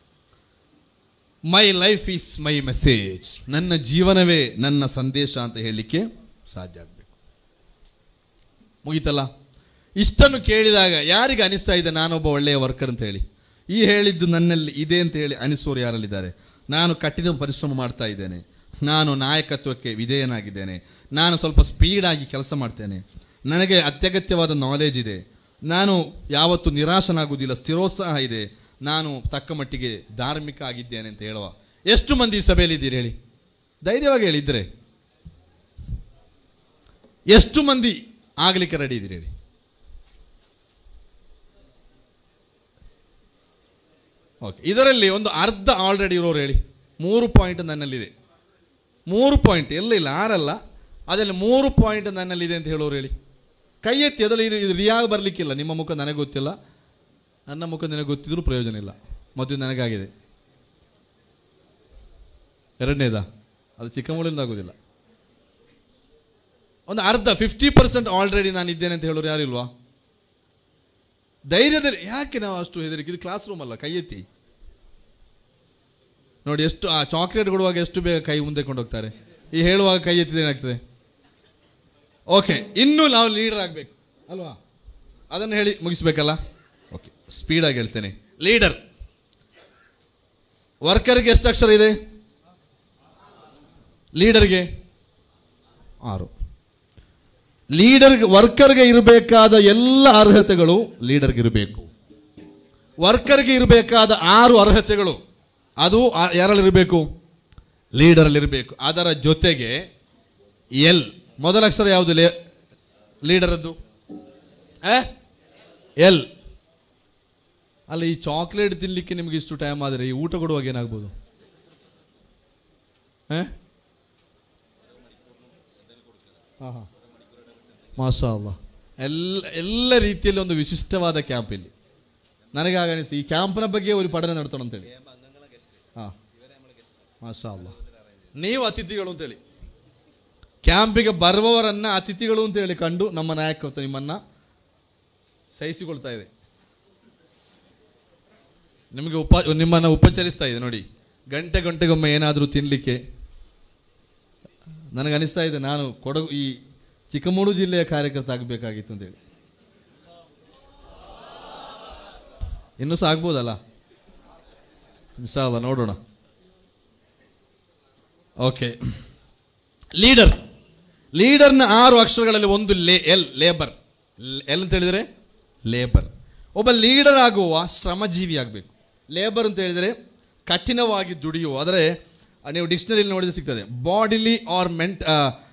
my life is my message ನನ್ನ ಜೀವನವೇ ನನ್ನ ಸಂದೇಶ ಅಂತ ಹೇಳಲಿಕ್ಕೆ ಸಾಧ್ಯ ಆಗಬೇಕು ಮುಗೀತಲ್ಲ ಇಷ್ಟನ್ನು ಕೇಳಿದಾಗ ಯಾರಿಗೆ ಅನಿಸ್ತಾ ಇದೆ ನಾನೊಬ್ಬ ಒಳ್ಳೆಯ ವರ್ಕರ್ ಅಂತ ಹೇಳಿ ಈ ಹೇಳಿದ್ದು ನನ್ನಲ್ಲಿ ಇದೆ ಅಂತ ಹೇಳಿ ಅನಿಸೋರು ಯಾರಲ್ಲಿದ್ದಾರೆ ನಾನು ಕಠಿಣ ಪರಿಶ್ರಮ ಮಾಡ್ತಾ ಇದ್ದೇನೆ ನಾನು ನಾಯಕತ್ವಕ್ಕೆ ವಿಧೇಯನಾಗಿದ್ದೇನೆ ನಾನು ಸ್ವಲ್ಪ ಸ್ಪೀಡಾಗಿ ಕೆಲಸ ಮಾಡ್ತೇನೆ ನನಗೆ ಅತ್ಯಗತ್ಯವಾದ ನಾಲೆಜ್ ಇದೆ ನಾನು ಯಾವತ್ತೂ ನಿರಾಶನಾಗುವುದಿಲ್ಲ ಸ್ಥಿರೋತ್ಸಾಹ ಇದೆ ನಾನು ತಕ್ಕ ಮಟ್ಟಿಗೆ ಧಾರ್ಮಿಕ ಆಗಿದ್ದೇನೆ ಅಂತ ಹೇಳುವ ಎಷ್ಟು ಮಂದಿ ಈ ಸಭೆಯಲ್ಲಿ ಇದ್ದೀರಿ ಹೇಳಿ ಧೈರ್ಯವಾಗಿ ಹೇಳಿದ್ರೆ ಎಷ್ಟು ಮಂದಿ ಆಗಲಿಕ್ಕೆ ರೆಡಿ ಇದ್ದೀರಿ ಹೇಳಿ ಓಕೆ ಇದರಲ್ಲಿ ಒಂದು ಅರ್ಧ ಆಲ್ರೆಡಿ ಇರೋರು ಹೇಳಿ ಮೂರು ಪಾಯಿಂಟ್ ನನ್ನಲ್ಲಿದೆ ಮೂರು ಪಾಯಿಂಟ್ ಎಲ್ಲ ಇಲ್ಲ ಆರಲ್ಲ ಅದರಲ್ಲಿ ಮೂರು ಪಾಯಿಂಟ್ ನನ್ನಲ್ಲಿದೆ ಅಂತ ಹೇಳೋರು ಹೇಳಿ ಕೈ ಎತ್ತಿ ಅದರಲ್ಲಿ ಇದು- ಇದು ರಿಯಾಗ್ ಬರಲಿಕ್ಕಿಲ್ಲ ನಿಮ್ಮ ಮುಖ ನನಗೆ ಗೊತ್ತಿಲ್ಲ ನನ್ನ ಮುಖ ನಿನಗೆ ಗೊತ್ತಿದ್ರೂ ಪ್ರಯೋಜನ ಇಲ್ಲ ಮತ್ತು ನನಗಾಗಿದೆ ಎರಡನೇದಾ ಅದು ಚಿಕ್ಕಮಗಳೂರಿಂದ ಆಗೋದಿಲ್ಲ ಒಂದು ಅರ್ಧ ಫಿಫ್ಟಿ ಪರ್ಸೆಂಟ್ ಆಲ್ರೆಡಿ ನಾನು ಇದ್ದೇನೆ ಅಂತ ಹೇಳೋರು ಯಾರು ಇಲ್ವಾ ಧೈರ್ಯದಲ್ಲಿ ಯಾಕೆ ನಾವು ಅಷ್ಟು ಹೆದರಿಕೆ ಇದು ಕ್ಲಾಸ್ ರೂಮ್ ಅಲ್ಲ ಕೈ ಎತ್ತಿ ನೋಡಿ ಎಷ್ಟು ಆ ಚಾಕ್ಲೇಟ್ ಕೊಡುವಾಗ ಎಷ್ಟು ಬೇಗ ಕೈ ಮುಂದೆ ಕೊಂಡು ಹೋಗ್ತಾರೆ ಈ ಹೇಳುವಾಗ ಕೈ ಎತ್ತಿದ್ರೆ ಏನಾಗ್ತದೆ ಓಕೆ ಇನ್ನೂ ನಾವು ಲೀಡರ್ ಆಗಬೇಕು ಅಲ್ವಾ ಅದನ್ನು ಹೇಳಿ ಮುಗಿಸ್ಬೇಕಲ್ಲ ಓಕೆ ಸ್ಪೀಡಾಗಿ ಹೇಳ್ತೇನೆ ಲೀಡರ್ ವರ್ಕರ್ಗೆ ಎಷ್ಟು ಅಕ್ಷರ ಇದೆ ಲೀಡರ್ಗೆ ಆರು ಲೀಡರ್ಗೆ ವರ್ಕರ್ಗೆ ಇರಬೇಕಾದ ಎಲ್ಲ ಅರ್ಹತೆಗಳು ಲೀಡರ್ಗೆ ಇರಬೇಕು ವರ್ಕರ್ಗೆ ಇರಬೇಕಾದ ಆರು ಅರ್ಹತೆಗಳು ಅದು ಆ- ಯಾರಲ್ಲಿರಬೇಕು ಲೀಡರಲ್ಲಿರಬೇಕು ಅದರ ಜೊತೆಗೆ ಎಲ್ ಮೊದಲ ಅಕ್ಷರ ಯಾವುದು ಲೇ ಲೀಡರದ್ದು ಎಲ್ ಅಲ್ಲ ಈ ಚಾಕ್ಲೇಟ್ ತಿನ್ನಲಿಕ್ಕೆ ನಿಮಗೆ ಇಷ್ಟು ಟೈಮ್ ಆದರೆ ಈ ಊಟ ಕೊಡುವಾಗ ಏನಾಗ್ಬೋದು ಆ? ಹಾಂ ಹಾಂ ಮಾಷಾ ಅಲ್ಲ ಎಲ್ಲ ಎಲ್ಲ ರೀತಿಯಲ್ಲಿ ಒಂದು ವಿಶಿಷ್ಟವಾದ ಕ್ಯಾಂಪ್ ಇಲ್ಲಿ ನನಗೆ ಆಗ ಅನಿಸ್ತು ಈ ಕ್ಯಾಂಪ್ನ ಬಗ್ಗೆ ಒಂದು ಪಠನೆ ನಡೆಸೋಣ ಅಂತೇಳಿ ಹಾಂ ಮಾಷಾ ಅಲ್ಲ ನೀವು ಅತಿಥಿಗಳು ಅಂತೇಳಿ ಕ್ಯಾಂಪಿಗೆ ಬರುವವರನ್ನ ಅತಿಥಿಗಳು ಅಂತೇಳಿ ಕಂಡು ನಮ್ಮ ನಾಯಕತ್ವ ನಿಮ್ಮನ್ನ ಸಹಿಸಿಕೊಳ್ತಾ ಇದೆ ನಿಮಗೆ ಉಪ ನಿಮ್ಮನ್ನು ಉಪಚರಿಸ್ತಾ ಇದೆ ನೋಡಿ ಗಂಟೆ ಗಂಟೆಗೊಮ್ಮೆ ಏನಾದರೂ ತಿನ್ನಲಿಕ್ಕೆ ನನಗೆ ಅನಿಸ್ತಾ ಇದೆ ನಾನು ಕೊಡಗು ಈ ಚಿಕ್ಕಮಗಳೂರು ಜಿಲ್ಲೆಯ ಕಾರ್ಯಕರ್ತ ಆಗಬೇಕಾಗಿತ್ತು ಅಂತೇಳಿ ಇನ್ನೂ ಸಹ ಆಗ್ಬೋದಲ್ಲ ಇನ್ಶಾಲ್ಲ ನೋಡೋಣ ಓಕೆ ಲೀಡರ್ ಲೀಡರ್ನ ಆರು ಅಕ್ಷರಗಳಲ್ಲಿ ಒಂದು ಲೇ ಎಲ್ ಲೇಬರ್ ಎಲ್ ಅಂತ ಹೇಳಿದರೆ ಲೇಬರ್ ಒಬ್ಬ ಲೀಡರ್ ಆಗುವ ಶ್ರಮಜೀವಿ ಆಗಬೇಕು ಲೇಬರ್ ಅಂತ ಹೇಳಿದರೆ ಕಠಿಣವಾಗಿ ದುಡಿಯುವ ಆದರೆ ನೀವು ಡಿಕ್ಷನರಿಯಲ್ಲಿ ನೋಡಿದ್ರೆ ಸಿಗ್ತದೆ bodily or mental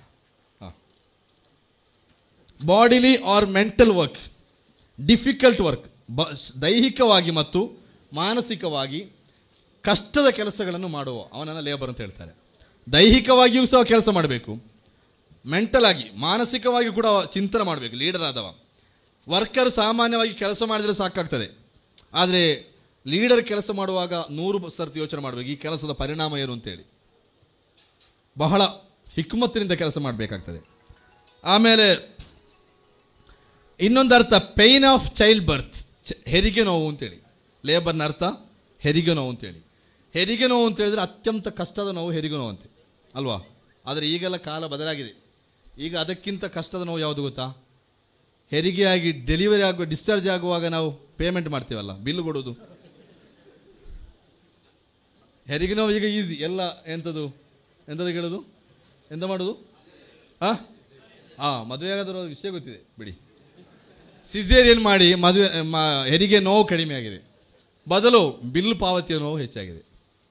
bodily or mental work difficult work ಬ ದೈಹಿಕವಾಗಿ ಮತ್ತು ಮಾನಸಿಕವಾಗಿ ಕಷ್ಟದ ಕೆಲಸಗಳನ್ನು ಮಾಡುವ ಅವನನ್ನು ಲೇಬರ್ ಅಂತ ಹೇಳ್ತಾರೆ ದೈಹಿಕವಾಗಿಯೂ ಸಹ ಕೆಲಸ ಮಾಡಬೇಕು ಮೆಂಟಲ್ ಆಗಿ ಮಾನಸಿಕವಾಗಿ ಕೂಡ ಅವ ಚಿಂತನೆ ಮಾಡಬೇಕು ಲೀಡರ್ ಆದವ ವರ್ಕರ್ ಸಾಮಾನ್ಯವಾಗಿ ಕೆಲಸ ಮಾಡಿದರೆ ಸಾಕಾಗ್ತದೆ ಆದರೆ ಲೀಡರ್ ಕೆಲಸ ಮಾಡುವಾಗ ನೂರು ಸರ್ತಿ ಯೋಚನೆ ಮಾಡಬೇಕು ಈ ಕೆಲಸದ ಪರಿಣಾಮ ಏನು ಅಂತೇಳಿ ಬಹಳ ಹಿಕ್ಮತ್ತಿನಿಂದ ಕೆಲಸ ಮಾಡಬೇಕಾಗ್ತದೆ ಆಮೇಲೆ ಇನ್ನೊಂದು ಅರ್ಥ ಪೈನ್ ಆಫ್ ಚೈಲ್ಡ್ ಬರ್ತ್ ಹೆರಿಗೆ ನೋವು ಅಂತೇಳಿ ಲೇಬರ್ನ ಅರ್ಥ ಹೆರಿಗೆ ನೋವು ಅಂತೇಳಿ ಹೆರಿಗೆ ನೋವು ಅಂತ ಹೇಳಿದ್ರೆ ಅತ್ಯಂತ ಕಷ್ಟದ ನೋವು ಹೆರಿಗೆ ನೋವು ಅಂತೆ ಅಲ್ವಾ ಆದರೆ ಈಗೆಲ್ಲ ಕಾಲ ಬದಲಾಗಿದೆ ಈಗ ಅದಕ್ಕಿಂತ ಕಷ್ಟದ ನೋವು ಯಾವುದು ಗೊತ್ತಾ ಹೆರಿಗೆಯಾಗಿ ಡೆಲಿವರಿ ಆಗುವ ಡಿಸ್ಚಾರ್ಜ್ ಆಗುವಾಗ ನಾವು ಪೇಮೆಂಟ್ ಮಾಡ್ತೀವಲ್ಲ ಬಿಲ್ ಕೊಡೋದು ಹೆರಿಗೆ ನೋವು ಈಗ ಈಸಿ ಎಲ್ಲ ಎಂಥದ್ದು ಎಂಥದ್ದು ಕೇಳೋದು ಎಂತ ಮಾಡೋದು ಹಾಂ ಹಾಂ ಮದುವೆ ಆಗೋದ್ರ ವಿಷಯ ಗೊತ್ತಿದೆ ಬಿಡಿ ಸಿಸೇರಿಯನ್ ಮಾಡಿ ಮದುವೆ ಮ- ಹೆರಿಗೆ ನೋವು ಕಡಿಮೆ ಆಗಿದೆ ಬದಲು ಬಿಲ್ ಪಾವತಿಯ ನೋವು ಹೆಚ್ಚಾಗಿದೆ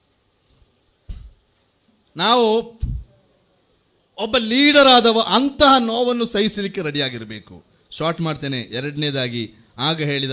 ನಾವು ಒಬ್ಬ ಲೀಡರ್ ಆದವ ಅಂತಹ ನೋವನ್ನು ಸಹಿಸಲಿಕ್ಕೆ ರೆಡಿಯಾಗಿರಬೇಕು ಶಾರ್ಟ್ ಮಾಡ್ತೇನೆ ಎರಡನೇದಾಗಿ ಆಗ ಹೇಳಿದ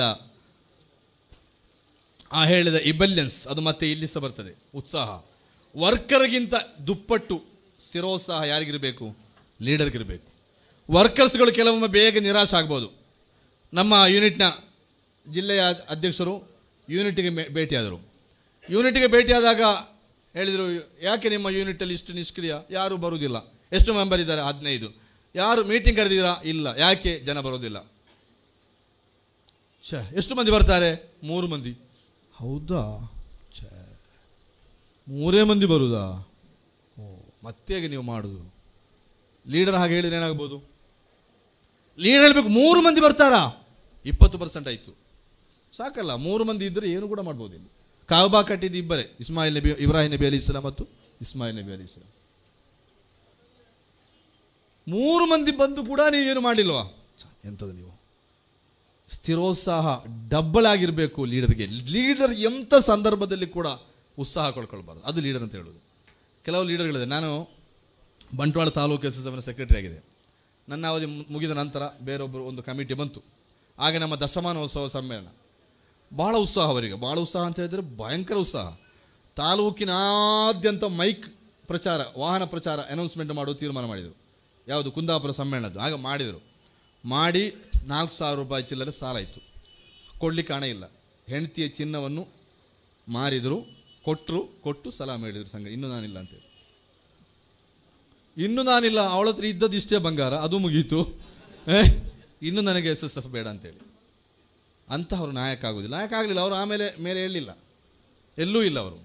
ಆ ಹೇಳಿದ ಇಬಲ್ಯನ್ಸ್ ಅದು ಮತ್ತೆ ಇಲ್ಲಿ ಸಹ ಬರ್ತದೆ ಉತ್ಸಾಹ ವರ್ಕರ್ಗಿಂತ ದುಪ್ಪಟ್ಟು ಸ್ಥಿರೋತ್ಸಾಹ ಯಾರಿಗಿರಬೇಕು ಲೀಡರ್ಗಿರಬೇಕು ವರ್ಕರ್ಸ್ಗಳು ಕೆಲವೊಮ್ಮೆ ಬೇಗ ನಿರಾಶೆ ಆಗ್ಬೋದು ನಮ್ಮ ಯೂನಿಟ್ನ ಜಿಲ್ಲೆಯ ಅಧ್ಯಕ್ಷರು ಯೂನಿಟ್ಗೆ ಮೇ- ಭೇಟಿಯಾದರು ಯೂನಿಟ್ಗೆ ಭೇಟಿಯಾದಾಗ ಹೇಳಿದರು ಯಾಕೆ ನಿಮ್ಮ ಯೂನಿಟಲ್ಲಿ ಇಷ್ಟು ನಿಷ್ಕ್ರಿಯ ಯಾರೂ ಬರುವುದಿಲ್ಲ ಎಷ್ಟು ಮೆಂಬರ್ ಇದ್ದಾರೆ ಹದಿನೈದು ಯಾರು ಮೀಟಿಂಗ್ ಕರೆದಿದ್ದೀರಾ ಇಲ್ಲ ಯಾಕೆ ಜನ ಬರೋದಿಲ್ಲ ಛ ಎಷ್ಟು ಮಂದಿ ಬರ್ತಾರೆ ಮೂರು ಮಂದಿ ಹೌದಾ ಛ ಮೂರೇ ಮಂದಿ ಬರುದಾ ಓ ಮತ್ತೆ ಹೇಗೆ ನೀವು ಮಾಡುದು ಲೀಡರ್ ಹಾಗೆ ಹೇಳಿದ್ರೆ ಏನಾಗ್ಬೋದು ಲೀಡರ್ ಹೇಳ್ಬೇಕು ಮೂರು ಮಂದಿ ಬರ್ತಾರಾ ಇಪ್ಪತ್ತು ಪರ್ಸೆಂಟ್ ಆಯಿತು ಸಾಕಲ್ಲ ಮೂರು ಮಂದಿ ಇದ್ದರೆ ಏನು ಕೂಡ ಮಾಡ್ಬೋದು ಇಲ್ಲಿ ಕಾಬಾ ಕಟ್ಟಿದ್ದು ಇಬ್ಬರೇ ಇಸ್ಮಾಯಿಲ್ ನಬಿ ಇಬ್ರಾಹಿಂ ನಬಿ ಅಲಿ ಇಸ್ಲಾಂ ಮತ್ತು ಇಸ್ಮಾಯಿಲ್ ನಬಿ ಅಲಿ ಇಸ್ಲಾಂ ಮೂರು ಮಂದಿ ಬಂದು ಕೂಡ ನೀವೇನು ಮಾಡಿಲ್ವಾ ಛ, ಎಂಥದ್ದು ನೀವು ಸ್ಥಿರೋತ್ಸಾಹ ಡಬ್ಬಲ್ ಆಗಿರಬೇಕು ಲೀಡರ್ಗೆ ಲೀಡರ್ ಎಂಥ ಸಂದರ್ಭದಲ್ಲಿ ಕೂಡ ಉತ್ಸಾಹ ಕಳ್ಕೊಳ್ಬಾರ್ದು ಅದು ಲೀಡರ್ ಅಂತ ಹೇಳೋದು ಕೆಲವು ಲೀಡರ್ಗಳಿದೆ ನಾನು ಬಂಟ್ವಾಳ ತಾಲೂಕು ಎಸ್ ಎಸ್ ಎಫ್ನ ಸೆಕ್ರೆಟರಿ ಆಗಿದೆ ನನ್ನ ಅವಧಿ ಮು- ಮುಗಿದ ನಂತರ ಬೇರೊಬ್ಬರು ಒಂದು ಕಮಿಟಿ ಬಂತು ಆಗ ನಮ್ಮ ದಶಮಾನೋತ್ಸವ ಸಮ್ಮೇಳನ ಭಾಳ ಉತ್ಸಾಹ ಅವರಿಗೆ ಭಾಳ ಉತ್ಸಾಹ ಅಂತ ಹೇಳಿದರೆ ಭಯಂಕರ ಉತ್ಸಾಹ ತಾಲೂಕಿನಾದ್ಯಂತ ಮೈಕ್ ಪ್ರಚಾರ ವಾಹನ ಪ್ರಚಾರ ಅನೌನ್ಸ್ಮೆಂಟ್ ಮಾಡುವ ತೀರ್ಮಾನ ಮಾಡಿದರು ಯಾವುದು ಕುಂದಾಪುರ ಸಮ್ಮೇಳನದ್ದು ಆಗ ಮಾಡಿದರು ಮಾಡಿ ನಾಲ್ಕು ಸಾವಿರ ರೂಪಾಯಿ ಚಿಲ್ಲರೆ ಸಾಲ ಇತ್ತು ಕೊಡ್ಲಿಕ್ಕೆ ಹಣ ಇಲ್ಲ ಹೆಂಡತಿಯ ಚಿನ್ನವನ್ನು ಮಾರಿದರು ಕೊಟ್ಟರು ಕೊಟ್ಟು ಸಲಾಮ್ ಹೇಳಿದರು ಸಂಘ ಇನ್ನೂ ನಾನಿಲ್ಲ ಅಂತೇಳಿ ಇನ್ನು ನಾನಿಲ್ಲ ಅವಳ ಹತ್ರ ಇದ್ದದ್ದು ಇಷ್ಟೇ ಬಂಗಾರ ಅದು ಮುಗೀತು ಏ, ಇನ್ನು ನನಗೆ ಎಸ್ ಎಸ್ ಎಫ್ ಬೇಡ ಅಂತೇಳಿ ಅಂತಹವರು ನಾಯಕ ಆಗೋದಿಲ್ಲ ನಾಯಕ ಆಗಲಿಲ್ಲ ಅವರು ಆಮೇಲೆ ಮೇಲೆ ಹೇಳಲಿಲ್ಲ ಎಲ್ಲೂ ಇಲ್ಲ ಅವರು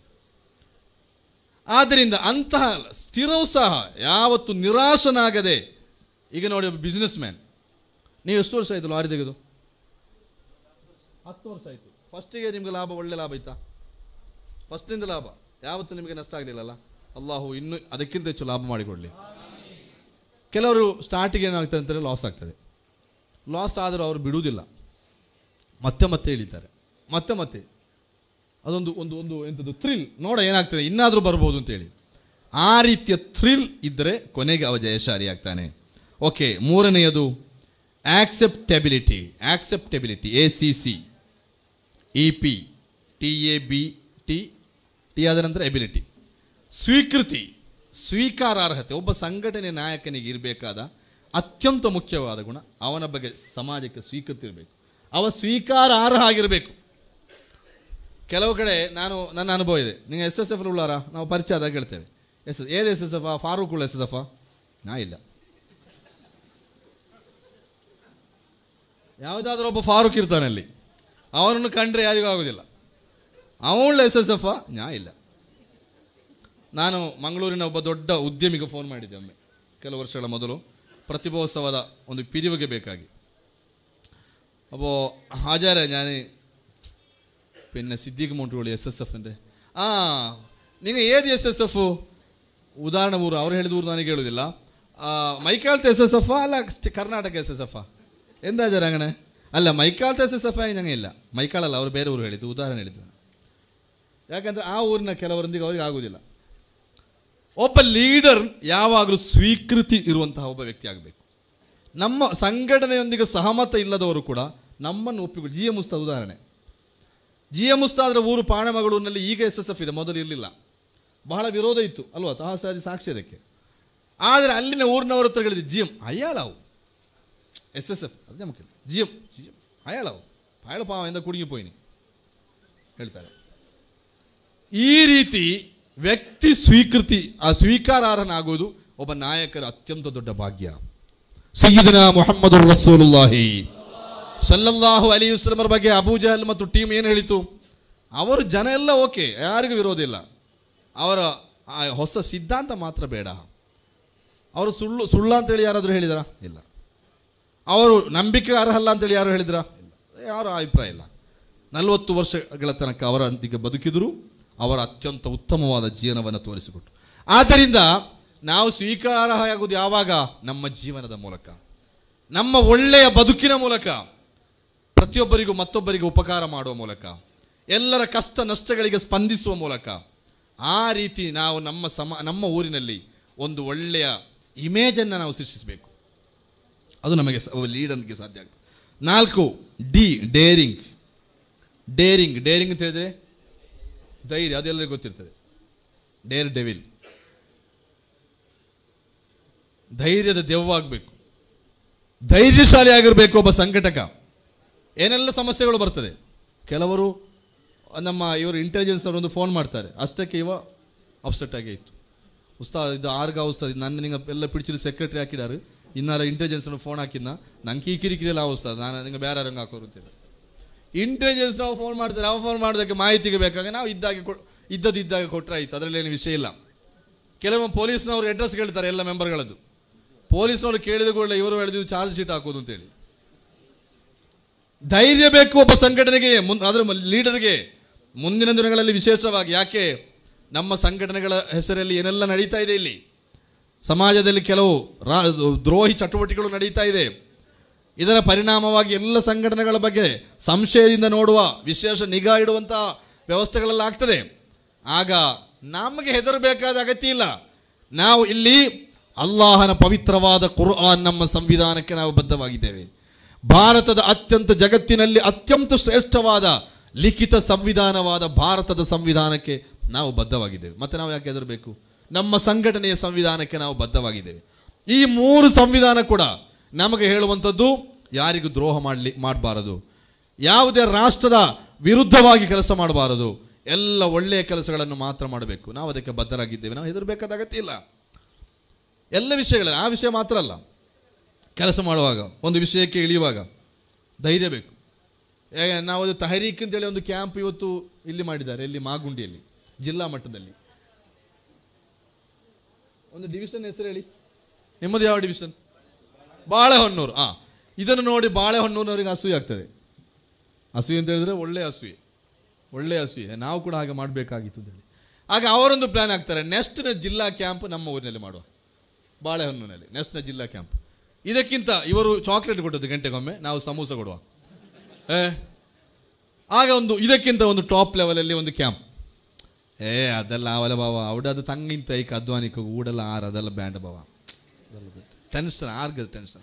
ಆದ್ದರಿಂದ ಅಂತಹ ಸ್ಥಿರೋತ್ಸಾಹ ಯಾವತ್ತು ನಿರಾಶನಾಗದೆ ಈಗ ನೋಡಿ ಒಬ್ಬ ಬಿಸ್ನೆಸ್ ಮ್ಯಾನ್ ನೀವು ಎಷ್ಟು ವರ್ಷ ಆಯಿತು ಲಾರಿ ತೆಗೆದು ಹತ್ತು ವರ್ಷ ಆಯಿತು ಫಸ್ಟಿಗೆ ನಿಮಗೆ ಲಾಭ ಒಳ್ಳೆ ಲಾಭ ಆಯ್ತಾ ಫಸ್ಟಿಂದ ಲಾಭ ಯಾವತ್ತೂ ನಿಮಗೆ ನಷ್ಟ ಆಗಲಿಲ್ಲಲ್ಲ ಅಲ್ಲಾಹು ಇನ್ನೂ ಅದಕ್ಕಿಂತ ಹೆಚ್ಚು ಲಾಭ ಮಾಡಿಕೊಡಲಿ ಕೆಲವರು ಸ್ಟಾರ್ಟಿಗೆ ಏನಾಗ್ತದೆ ಅಂತಂದರೆ ಲಾಸ್ ಆಗ್ತದೆ ಲಾಸ್ ಆದರೂ ಅವರು ಬಿಡುವುದಿಲ್ಲ ಮತ್ತೆ ಮತ್ತೆ ಇಳಿತಾರೆ ಮತ್ತೆ ಮತ್ತೆ ಅದೊಂದು ಒಂದು ಒಂದು ಎಂಥದ್ದು ಥ್ರಿಲ್ ನೋಡ ಏನಾಗ್ತದೆ ಇನ್ನಾದರೂ ಬರ್ಬೋದು ಅಂತೇಳಿ ಆ ರೀತಿಯ ಥ್ರಿಲ್ ಇದ್ದರೆ ಕೊನೆಗೆ ಅವ ಜಯಶಾಲಿ ಆಗ್ತಾನೆ ಓಕೆ ಮೂರನೆಯದು acceptability acceptability A C C E P T A B T T ಆದ ನಂತರ ಎಬಿಲಿಟಿ ಸ್ವೀಕೃತಿ ಸ್ವೀಕಾರಾರ್ಹತೆ ಒಬ್ಬ ಸಂಘಟನೆ ನಾಯಕನಿಗೆ ಇರಬೇಕಾದ ಅತ್ಯಂತ ಮುಖ್ಯವಾದ ಗುಣ ಅವನ ಬಗ್ಗೆ ಸಮಾಜಕ್ಕೆ ಸ್ವೀಕೃತಿ ಇರಬೇಕು ಅವ ಸ್ವೀಕಾರಾರ್ಹ ಆಗಿರಬೇಕು ಕೆಲವು ಕಡೆ ನಾನು ನನ್ನ ಅನುಭವ ಇದೆ ನೀವು ಎಸ್ ಎಸ್ ಎಫ್ ಉಳ್ಳಾರ ನಾವು ಪರಿಚಯ ಆದಾಗ ಹೇಳ್ತೇವೆ ಎಸ್ ಎಸ್ ಏದು ಎಸ್ ಎಸ್ ಎಫ್ ಫಾರೂಕ್ ಉಳ್ಳ ಎಸ್ ಎಸ್ ಎಫ್ ನಾ ಇಲ್ಲ ಯಾವುದಾದ್ರೂ ಒಬ್ಬ ಫಾರೂಕ್ ಇರ್ತಾನೆ ಅಲ್ಲಿ ಅವನನ್ನು ಕಂಡ್ರೆ ಯಾರಿಗೂ ಆಗೋದಿಲ್ಲ ಅವಳ ಎಸ್ ಎಸ್ ಎಫ್ ನಾ ಇಲ್ಲ ನಾನು ಮಂಗಳೂರಿನ ಒಬ್ಬ ದೊಡ್ಡ ಉದ್ಯಮಿಗೆ ಫೋನ್ ಮಾಡಿದ್ದೆ ಒಮ್ಮೆ ಕೆಲವು ವರ್ಷಗಳ ಮೊದಲು ಪ್ರತಿಭೋತ್ಸವದ ಒಂದು പിരിവുಗೆ ಬೇಕಾಗಿ അപ്പോൾ ആചാര്യ ഞാൻ പിന്നെ സിദ്ദീഖ് മോണ്ടുകളി എസ് എസ് എഫിൻ്റെ ആ നിങ്ങൾ ഏത് എസ് എസ് എഫ് ಉದಾಹರಣೆ ಊರು ಅವ್ರು ಹೇಳಿದ ಊರು ನನಗೆ ಹೇಳುವುದಿಲ್ಲ ಮೈಕಾಲ್ತ ಎಸ್ ಎಸ್ ಎಫ್ ಅಲ್ಲ ಸ್ಟ್- ಕರ್ನಾಟಕ ಎಸ್ ಎಸ್ ಎಫ್ ಎಂದಾಚಾರ അങ്ങനെ ಅಲ್ಲ ಮೈಕಾಲ್ತ ಎಸ್ ಎಸ್ ಎಫ್ ಆಗಿ ನಂಗೆ ಇಲ್ಲ ಮೈಕಾಳಲ್ಲ ಅವರು ಬೇರೆ ಊರು ಹೇಳಿದ್ದು ಉದಾಹರಣೆ ಹೇಳಿದ್ದು ಯಾಕಂದರೆ ಆ ಊರಿನ ಕೆಲವರೊಂದಿಗೆ ಅವ್ರಿಗೆ ಆಗುವುದಿಲ್ಲ ಒಬ್ಬ ಲೀಡರ್ ಯಾವಾಗಲೂ ಸ್ವೀಕೃತಿ ಇರುವಂತಹ ಒಬ್ಬ ವ್ಯಕ್ತಿ ಆಗಬೇಕು ನಮ್ಮ ಸಂಘಟನೆಯೊಂದಿಗೆ ಸಹಮತ ಇಲ್ಲದವರು ಕೂಡ ನಮ್ಮನ್ನು ಒಪ್ಪಿಕೊಂಡು ಜಿ ಎಂ ಉಸ್ತಾದ್ ಉದಾಹರಣೆ ಜಿ ಎಂ ಉಸ್ತಾದ್ರ ಊರು ಪಾಣಮಗಳೂರಿನಲ್ಲಿ ಈಗ ಎಸ್ ಎಸ್ ಎಫ್ ಇದೆ ಮೊದಲು ಇರಲಿಲ್ಲ ಬಹಳ ವಿರೋಧ ಇತ್ತು ಅಲ್ವಾ ತಹಸಾದಿ ಸಾಕ್ಷಿ ಅದಕ್ಕೆ ಆದರೆ ಅಲ್ಲಿನ ಊರಿನವರ ಹತ್ರ ಹೇಳಿದ್ರು ಜಿ ಎಂ ಅಯ್ಯಾಳವು ಎಸ್ ಎಸ್ ಎಫ್ ಅದು ನಮಗೆ ಜಿ ಎಂ ಜಿ ಎಂ ಅಯ್ಯಾಳವು ಅಯಾಳ ಪಾವಿಂದ ಕುಡುಗಿಪೋಯಿನಿ ಹೇಳ್ತಾರೆ ಈ ರೀತಿ ವ್ಯಕ್ತಿ ಸ್ವೀಕೃತಿ ಆ ಸ್ವೀಕಾರಾರ್ಹನಾಗುವುದು ಒಬ್ಬ ನಾಯಕರ ಅತ್ಯಂತ ದೊಡ್ಡ ಭಾಗ್ಯ ಸಯ್ಯಿದನ ಮೊಹಮ್ಮದ್ ರಸೂಲುಲ್ಲಾಹಿ ಸಲ್ಲಲ್ಲಾಹು ಅಲಿ ವಸಲ್ಲಮರ ಬಗ್ಗೆ ಅಬೂ ಜಹಲ್ ಮತ್ತು ಟೀಮ್ ಏನು ಹೇಳಿತು ಅವರು ಜನ ಎಲ್ಲ ಓಕೆ ಯಾರಿಗೂ ವಿರೋಧ ಇಲ್ಲ ಅವರ ಆ ಹೊಸ ಸಿದ್ಧಾಂತ ಮಾತ್ರ ಬೇಡ ಅವರು ಸುಳ್ಳು ಸುಳ್ಳ ಅಂತೇಳಿ ಯಾರಾದರೂ ಹೇಳಿದರಾ ಇಲ್ಲ ಅವರು ನಂಬಿಕೆ ಅರ್ಹಲ್ಲ ಅಂತೇಳಿ ಯಾರು ಹೇಳಿದ್ರಾ ಇಲ್ಲ ಯಾರ ಅಭಿಪ್ರಾಯ ಇಲ್ಲ ನಲವತ್ತು ವರ್ಷಗಳ ತನಕ ಅವರೊಂದಿಗೆ ಬದುಕಿದರು ಅವರ ಅತ್ಯಂತ ಉತ್ತಮವಾದ ಜೀವನವನ್ನು ತೋರಿಸಿಕೊಟ್ರು ಆದ್ದರಿಂದ ನಾವು ಸ್ವೀಕಾರಾರ್ಹ ಆಗುವುದು ಯಾವಾಗ ನಮ್ಮ ಜೀವನದ ಮೂಲಕ ನಮ್ಮ ಒಳ್ಳೆಯ ಬದುಕಿನ ಮೂಲಕ ಪ್ರತಿಯೊಬ್ಬರಿಗೂ ಮತ್ತೊಬ್ಬರಿಗೆ ಉಪಕಾರ ಮಾಡುವ ಮೂಲಕ ಎಲ್ಲರ ಕಷ್ಟ ನಷ್ಟಗಳಿಗೆ ಸ್ಪಂದಿಸುವ ಮೂಲಕ ಆ ರೀತಿ ನಾವು ನಮ್ಮ ಸಮ ನಮ್ಮ ಊರಿನಲ್ಲಿ ಒಂದು ಒಳ್ಳೆಯ ಇಮೇಜನ್ನು ನಾವು ಸೃಷ್ಟಿಸಬೇಕು ಅದು ನಮಗೆ ಲೀಡರ್ಗೆ ಸಾಧ್ಯ ಆಗ್ತದೆ ನಾಲ್ಕು ಡಿ ಡೇರಿಂಗ್ ಡೇರಿಂಗ್ ಡೇರಿಂಗ್ ಅಂತ ಹೇಳಿದ್ರೆ ಧೈರ್ಯ ಅದೆಲ್ಲರಿಗೂ ಗೊತ್ತಿರ್ತದೆ ಡೇರ್ ಡೆವಿಲ್ ಧೈರ್ಯದ ದೆವ್ವಾಗಬೇಕು ಧೈರ್ಯಶಾಲಿ ಆಗಿರಬೇಕು ಒಬ್ಬ ಸಂಘಟಕ ಏನೆಲ್ಲ ಸಮಸ್ಯೆಗಳು ಬರ್ತದೆ ಕೆಲವರು ನಮ್ಮ ಇವರು ಇಂಟೆಲಿಜೆನ್ಸ್ನವರು ಒಂದು ಫೋನ್ ಮಾಡ್ತಾರೆ ಅಷ್ಟಕ್ಕೆ ಇವ ಅಪ್ಸೆಟ್ ಆಗೇ ಇತ್ತು ಉಸ್ತಾ ಇದು ಆರ್ಗ ಉಸ್ತಾದ್ ಇದು ನನ್ನ ನಿಂಗೆ ಎಲ್ಲ ಪಿಡಿಚಿರು ಸೆಕ್ರೆಟರಿ ಹಾಕಿಡಾರು ಇನ್ನಾರ ಇಂಟೆಲಿಜೆನ್ಸ್ ಫೋನ್ ಹಾಕಿದ್ನ ನಂಗೆ ಈ ಕಿರಿಕಿರಿ ಎಲ್ಲ ಉಸ್ತಾದ್ ನಾನು ನಿಂಗೆ ಬೇರೆ ರಂಗ ಹಾಕೋರು ಅಂತೇಳಿ ಇಂಟೆಲಿಜೆನ್ಸ್ ನಾವು ಫೋನ್ ಮಾಡ್ತಾರೆ ನಾವು ಫೋನ್ ಮಾಡೋದಕ್ಕೆ ಮಾಹಿತಿಗೆ ಬೇಕಾಗ ನಾವು ಇದ್ದಾಗೆ ಕೊ ಇದ್ದದ್ದು ಇದ್ದಾಗ ಕೊಟ್ಟರೆ ಆಯಿತು ಅದರಲ್ಲಿ ಏನು ವಿಷಯ ಇಲ್ಲ ಕೆಲವೊಮ್ಮೆ ಪೊಲೀಸ್ನವರು ಅಡ್ರೆಸ್ ಕೇಳ್ತಾರೆ ಎಲ್ಲ ಮೆಂಬರ್ಗಳದ್ದು ಪೊಲೀಸ್ನವರು ಕೇಳಿದ ಕೂಡಲೇ ಇವರು ಹೇಳಿದ್ದು ಚಾರ್ಜ್ ಶೀಟ್ ಹಾಕೋದು ಅಂತೇಳಿ ಧೈರ್ಯ ಬೇಕು ಒಬ್ಬ ಸಂಘಟನೆಗೆ ಮುನ್ ಅದರ ಲೀಡರ್ಗೆ ಮುಂದಿನ ದಿನಗಳಲ್ಲಿ ವಿಶೇಷವಾಗಿ ಯಾಕೆ ನಮ್ಮ ಸಂಘಟನೆಗಳ ಹೆಸರಲ್ಲಿ ಏನೆಲ್ಲ ನಡೀತಾ ಇದೆ ಇಲ್ಲಿ ಸಮಾಜದಲ್ಲಿ ಕೆಲವು ರಾ ದ್ರೋಹಿ ಚಟುವಟಿಕೆಗಳು ನಡೀತಾ ಇದೆ ಇದರ ಪರಿಣಾಮವಾಗಿ ಎಲ್ಲ ಸಂಘಟನೆಗಳ ಬಗ್ಗೆ ಸಂಶಯದಿಂದ ನೋಡುವ ವಿಶೇಷ ನಿಗಾ ಇಡುವಂತಹ ವ್ಯವಸ್ಥೆಗಳೆಲ್ಲ ಆಗ್ತದೆ ಆಗ ನಮಗೆ ಹೆದರಬೇಕಾದ ಅಗತ್ಯ ಇಲ್ಲ ನಾವು ಇಲ್ಲಿ ಅಲ್ಲಾಹನ ಪವಿತ್ರವಾದ ಕುರ್ಆನ್ ನಮ್ಮ ಸಂವಿಧಾನಕ್ಕೆ ನಾವು ಬದ್ಧವಾಗಿದ್ದೇವೆ ಭಾರತದ ಅತ್ಯಂತ ಜಗತ್ತಿನಲ್ಲಿ ಅತ್ಯಂತ ಶ್ರೇಷ್ಠವಾದ ಲಿಖಿತ ಸಂವಿಧಾನವಾದ ಭಾರತದ ಸಂವಿಧಾನಕ್ಕೆ ನಾವು ಬದ್ಧವಾಗಿದ್ದೇವೆ ಮತ್ತೆ ನಾವು ಯಾಕೆ ಹೆದರಬೇಕು ನಮ್ಮ ಸಂಘಟನೆಯ ಸಂವಿಧಾನಕ್ಕೆ ನಾವು ಬದ್ಧವಾಗಿದ್ದೇವೆ ಈ ಮೂರು ಸಂವಿಧಾನ ಕೂಡ ನಮಗೆ ಹೇಳುವಂಥದ್ದು ಯಾರಿಗೂ ದ್ರೋಹ ಮಾಡಲಿ ಮಾಡಬಾರದು ಯಾವುದೇ ರಾಷ್ಟ್ರದ ವಿರುದ್ಧವಾಗಿ ಕೆಲಸ ಮಾಡಬಾರದು ಎಲ್ಲ ಒಳ್ಳೆಯ ಕೆಲಸಗಳನ್ನು ಮಾತ್ರ ಮಾಡಬೇಕು ನಾವು ಅದಕ್ಕೆ ಬದ್ಧರಾಗಿದ್ದೇವೆ ನಾವು ಹೆದರಬೇಕಾದ ಅಗತ್ಯ ಇಲ್ಲ ಎಲ್ಲ ವಿಷಯಗಳ ಆ ವಿಷಯ ಮಾತ್ರ ಅಲ್ಲ ಕೆಲಸ ಮಾಡುವಾಗ ಒಂದು ವಿಷಯಕ್ಕೆ ಇಳಿಯುವಾಗ ಧೈರ್ಯ ಬೇಕು ಹೇಗೆ ನಾವು ಅದು ತಹರೀಕ್ ಅಂತೇಳಿ ಒಂದು ಕ್ಯಾಂಪ್ ಇವತ್ತು ಇಲ್ಲಿ ಮಾಡಿದ್ದಾರೆ ಇಲ್ಲಿ ಮಾಗುಂಡಿಯಲ್ಲಿ ಜಿಲ್ಲಾ ಮಟ್ಟದಲ್ಲಿ ಒಂದು ಡಿವಿಷನ್ ಹೆಸರು ಹೇಳಿ ನಿಮ್ಮದು ಯಾವ ಡಿವಿಷನ್ ಬಾಳೆಹೊನ್ನೂರು ಆ ಇದನ್ನು ನೋಡಿ ಬಾಳೆಹೊನ್ನೂರಿನವರಿಗೆ ಅಸೂಯೆ ಆಗ್ತದೆ ಅಸೂಯೆ ಅಂತ ಹೇಳಿದ್ರೆ ಒಳ್ಳೆ ಅಸೂಯೆ ಒಳ್ಳೆ ಅಸೂಯೆ ನಾವು ಕೂಡ ಹಾಗೆ ಮಾಡಬೇಕಾಗಿತ್ತು ಅಂತ ಹೇಳಿ ಆಗ ಅವರೊಂದು ಪ್ಲಾನ್ ಆಗ್ತಾರೆ ನೆಕ್ಸ್ಟ್ನ ಜಿಲ್ಲಾ ಕ್ಯಾಂಪ್ ನಮ್ಮ ಊರಿನಲ್ಲಿ ಮಾಡುವ ಬಾಳೆಹೊನ್ನೂರಿನಲ್ಲಿ ನೆಕ್ಸ್ಟ್ನ ಜಿಲ್ಲಾ ಕ್ಯಾಂಪ್ ಇದಕ್ಕಿಂತ ಇವರು ಚಾಕ್ಲೇಟ್ ಕೊಟ್ಟದ್ದು ಗಂಟೆಗೊಮ್ಮೆ ನಾವು ಸಮೋಸ ಕೊಡುವ ಏ ಆಗ ಒಂದು ಇದಕ್ಕಿಂತ ಒಂದು ಟಾಪ್ ಲೆವೆಲಲ್ಲಿ ಒಂದು ಕ್ಯಾಂಪ್ ಏ ಅದೆಲ್ಲ ಅವಲ ಬಾವ ಅವಡದು ತಂಗಿಂತ ಐಕ ಅಧ್ವಾನಿಕ ಊಡಲ್ಲ ಆರ್ ಅದೆಲ್ಲ ಬ್ಯಾಂಡ್ ಬಾವ ಟೆನ್ಷನ್ ಆರ್ಗದ ಟೆನ್ಷನ್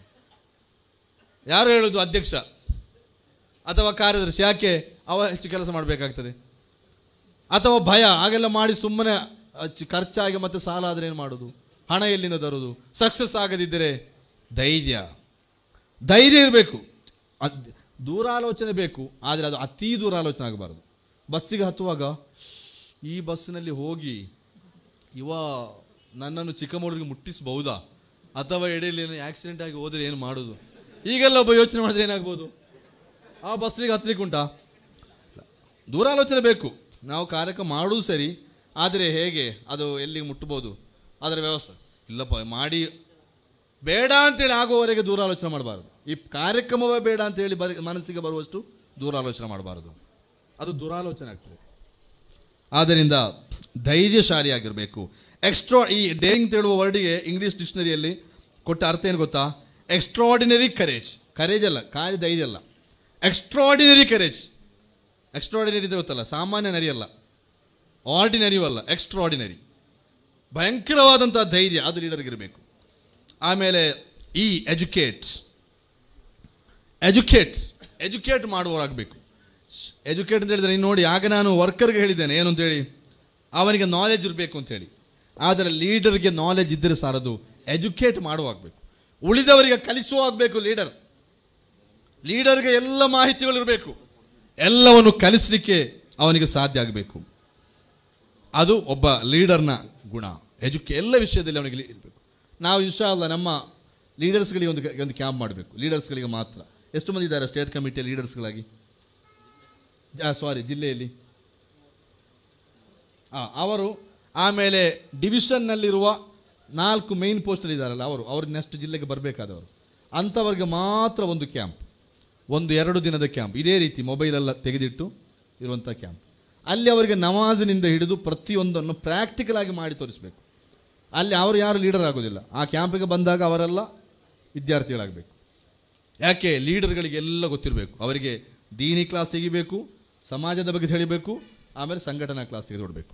ಯಾರು ಹೇಳೋದು ಅಧ್ಯಕ್ಷ ಅಥವಾ ಕಾರ್ಯದರ್ಶಿ ಯಾಕೆ ಅವ ಹೆಚ್ಚು ಕೆಲಸ ಮಾಡಬೇಕಾಗ್ತದೆ ಅಥವಾ ಭಯ ಹಾಗೆಲ್ಲ ಮಾಡಿ ಸುಮ್ಮನೆ ಅಚ್ಚು ಖರ್ಚಾಗಿ ಮತ್ತೆ ಸಾಲ ಆದರೆ ಏನು ಮಾಡೋದು ಹಣ ಎಲ್ಲಿಂದ ತರೋದು ಸಕ್ಸಸ್ ಆಗದಿದ್ದರೆ ಧೈರ್ಯ ಧೈರ್ಯ ಇರಬೇಕು ದೂರಾಲೋಚನೆ ಬೇಕು ಆದರೆ ಅದು ಅತೀ ದೂರಾಲೋಚನೆ ಆಗಬಾರದು ಬಸ್ಸಿಗೆ ಹತ್ತುವಾಗ ಈ ಬಸ್ಸಿನಲ್ಲಿ ಹೋಗಿ ಇವ ನನ್ನನ್ನು ಚಿಕ್ಕಮಗಳೂರಿಗೆ ಮುಟ್ಟಿಸಬಹುದಾ ಅಥವಾ ಎಡೆಯಲ್ಲಿ ಏನು ಆಕ್ಸಿಡೆಂಟ್ ಆಗಿ ಹೋದರೆ ಏನು ಮಾಡೋದು ಈಗೆಲ್ಲ ಒಬ್ಬ ಯೋಚನೆ ಮಾಡಿದ್ರೆ ಏನಾಗ್ಬೋದು ಆ ಬಸ್ಸಿಗೆ ಹತ್ತಲಿಕ್ಕೆ ಉಂಟಾ ದೂರಾಲೋಚನೆ ಬೇಕು ನಾವು ಕಾರ್ಯಕ್ರಮ ಮಾಡೋದು ಸರಿ ಆದರೆ ಹೇಗೆ ಅದು ಎಲ್ಲಿಗೆ ಮುಟ್ಟಬೋದು ಅದರ ವ್ಯವಸ್ಥೆ ಇಲ್ಲಪ್ಪ ಮಾಡಿ ಬೇಡ ಅಂತೇಳಿ ಆಗುವವರೆಗೆ ದೂರಾಲೋಚನೆ ಮಾಡಬಾರದು ಈ ಕಾರ್ಯಕ್ರಮವೇ ಬೇಡ ಅಂತೇಳಿ ಬರ ಮನಸ್ಸಿಗೆ ಬರುವಷ್ಟು ದೂರಾಲೋಚನೆ ಮಾಡಬಾರದು ಅದು ದುರಾಲೋಚನೆ ಆಗ್ತದೆ ಆದ್ದರಿಂದ ಧೈರ್ಯಶಾಲಿಯಾಗಿರಬೇಕು ಎಕ್ಸ್ಟ್ರಾ ಈ ಡೇರಿಂಗ್ ಹೇಳುವ ವರ್ಡಿಗೆ ಇಂಗ್ಲೀಷ್ ಡಿಕ್ಷನರಿಯಲ್ಲಿ ಕೊಟ್ಟ ಅರ್ಥ ಏನು ಗೊತ್ತಾ ಎಕ್ಸ್ಟ್ರಾಡಿನರಿ ಕರೇಜ್ ಕರೇಜ್ ಅಲ್ಲ ಕಾರ್ಯ ಧೈರ್ಯ ಅಲ್ಲ ಎಕ್ಸ್ಟ್ರಾಡಿನರಿ ಕರೇಜ್ ಎಕ್ಸ್ಟ್ರಾಡಿನರಿ ಇದೆ ಗೊತ್ತಲ್ಲ ಸಾಮಾನ್ಯ ನರಿ ಅಲ್ಲ ಆರ್ಡಿನರಿಯೂ ಅಲ್ಲ ಎಕ್ಸ್ಟ್ರಾಡಿನರಿ ಭಯಂಕರವಾದಂಥ ಧೈರ್ಯ ಅದು ಲೀಡರ್ಗೆ ಇರಬೇಕು ಆಮೇಲೆ ಈ ಎಜುಕೇಟ್ಸ್ ಎಜುಕೇಟ್ ಎಜುಕೇಟ್ ಮಾಡುವವರಾಗಬೇಕು ಎಜುಕೇಟ್ ಅಂತ ಹೇಳಿದ್ರೆ ನೀನು ನೋಡಿ ಆಗ ನಾನು ವರ್ಕರ್ಗೆ ಹೇಳಿದ್ದೇನೆ ಏನು ಅಂತೇಳಿ ಅವನಿಗೆ ನಾಲೆಜ್ ಇರಬೇಕು ಅಂತೇಳಿ ಆದರೆ ಲೀಡರ್ಗೆ ನಾಲೆಜ್ ಇದ್ದರೆ ಸಾರದು ಎಜುಕೇಟ್ ಮಾಡುವಾಗಬೇಕು ಉಳಿದವರಿಗೆ ಕಲಿಸುವ ಆಗಬೇಕು ಲೀಡರ್ ಲೀಡರ್ಗೆ ಎಲ್ಲ ಮಾಹಿತಿಗಳಿರಬೇಕು ಎಲ್ಲವನ್ನು ಕಲಿಸಲಿಕ್ಕೆ ಅವನಿಗೆ ಸಾಧ್ಯ ಆಗಬೇಕು ಅದು ಒಬ್ಬ ಲೀಡರ್ನ ಗುಣ ಎಜುಕೆ ಎಲ್ಲ ವಿಷಯದಲ್ಲಿ ಅವನಿಗೆ ಇರಬೇಕು ನಾವು ಇನ್ಶಾ ಅಲ್ಲ ನಮ್ಮ ಲೀಡರ್ಸ್ಗಳಿಗೆ ಒಂದು ಒಂದು ಕ್ಯಾಂಪ್ ಮಾಡಬೇಕು ಲೀಡರ್ಸ್ಗಳಿಗೆ ಮಾತ್ರ ಎಷ್ಟು ಮಂದಿ ಇದ್ದಾರೆ ಸ್ಟೇಟ್ ಕಮಿಟಿಯ ಲೀಡರ್ಸ್ಗಳಾಗಿ ಸಾರಿ ಜಿಲ್ಲೆಯಲ್ಲಿ ಆ, ಅವರು ಆಮೇಲೆ ಡಿವಿಷನ್ನಲ್ಲಿರುವ ನಾಲ್ಕು ಮೇನ್ ಪೋಸ್ಟಲ್ಲಿ ಇದ್ದಾರಲ್ಲ ಅವರು ಅವರು ನೆಕ್ಸ್ಟ್ ಜಿಲ್ಲೆಗೆ ಬರಬೇಕಾದವರು ಅಂಥವ್ರಿಗೆ ಮಾತ್ರ ಒಂದು ಕ್ಯಾಂಪ್ ಒಂದು ಎರಡು ದಿನದ ಕ್ಯಾಂಪ್ ಇದೇ ರೀತಿ ಮೊಬೈಲೆಲ್ಲ ತೆಗೆದಿಟ್ಟು ಇರುವಂಥ ಕ್ಯಾಂಪ್ ಅಲ್ಲಿ ಅವರಿಗೆ ನಮಾಜಿನಿಂದ ಹಿಡಿದು ಪ್ರತಿಯೊಂದನ್ನು ಪ್ರಾಕ್ಟಿಕಲ್ ಆಗಿ ಮಾಡಿ ತೋರಿಸಬೇಕು ಅಲ್ಲಿ ಅವರು ಯಾರು ಲೀಡರ್ ಆಗೋದಿಲ್ಲ ಆ ಕ್ಯಾಂಪಿಗೆ ಬಂದಾಗ ಅವರೆಲ್ಲ ವಿದ್ಯಾರ್ಥಿಗಳಾಗಬೇಕು ಯಾಕೆ ಲೀಡರ್ಗಳಿಗೆ ಎಲ್ಲ ಗೊತ್ತಿರಬೇಕು ಅವರಿಗೆ ದೀನಿ ಕ್ಲಾಸ್ ತೆಗಿಬೇಕು ಸಮಾಜದ ಬಗ್ಗೆ ತಿಳಿಬೇಕು ಆಮೇಲೆ ಸಂಘಟನಾ ಕ್ಲಾಸ್ ತೆಗೆದುಕೊಡ್ಬೇಕು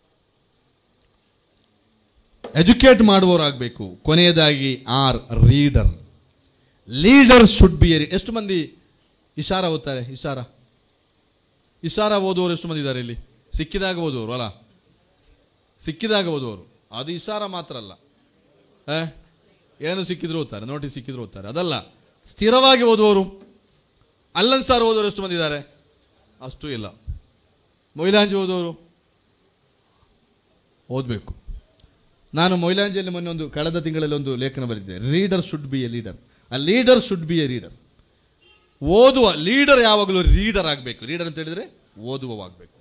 ಎಜುಕೇಟ್ ಮಾಡುವವರಾಗಬೇಕು ಕೊನೆಯದಾಗಿ R reader leader should be a ಎಷ್ಟು ಮಂದಿ ಇಶಾರ ಓದ್ತಾರೆ ಇಶಾರ ಇಶಾರ ಓದುವವರು ಎಷ್ಟು ಮಂದಿ ಇದ್ದಾರೆ ಇಲ್ಲಿ ಸಿಕ್ಕಿದಾಗ ಓದುವವರು ಅಲ್ಲ ಸಿಕ್ಕಿದಾಗ ಓದುವವರು ಅದು ಇಶಾರ ಮಾತ್ರ ಅಲ್ಲ ಆ? ಏನು ಸಿಕ್ಕಿದ್ರು ಓದ್ತಾರೆ ನೋಟಿಸ್ ಸಿಕ್ಕಿದ್ರು ಓದ್ತಾರೆ ಅದಲ್ಲ ಸ್ಥಿರವಾಗಿ ಓದುವವರು ಅಲ್ಲನ್ ಸಾರ್ ಓದೋರು ಎಷ್ಟು ಮಂದಿ ಇದ್ದಾರೆ ಅಷ್ಟು ಇಲ್ಲ ಮೊಯ್ಲಾಂಜಿ ಓದೋರು ಓದಬೇಕು ನಾನು ಮೊಯ್ಲಾಂಜಿಯಲ್ಲಿ ಮೊನ್ನೆ ಒಂದು ಕಳೆದ ತಿಂಗಳಲ್ಲಿ ಒಂದು ಲೇಖನ ಬರೆದಿದ್ದೆ reader should be a leader ಅ leader should be a reader ಓದುವ ಲೀಡರ್ ಯಾವಾಗಲೂ ರೀಡರ್ ಆಗಬೇಕು ರೀಡರ್ ಅಂತ ಹೇಳಿದರೆ ಓದುವವಾಗಬೇಕು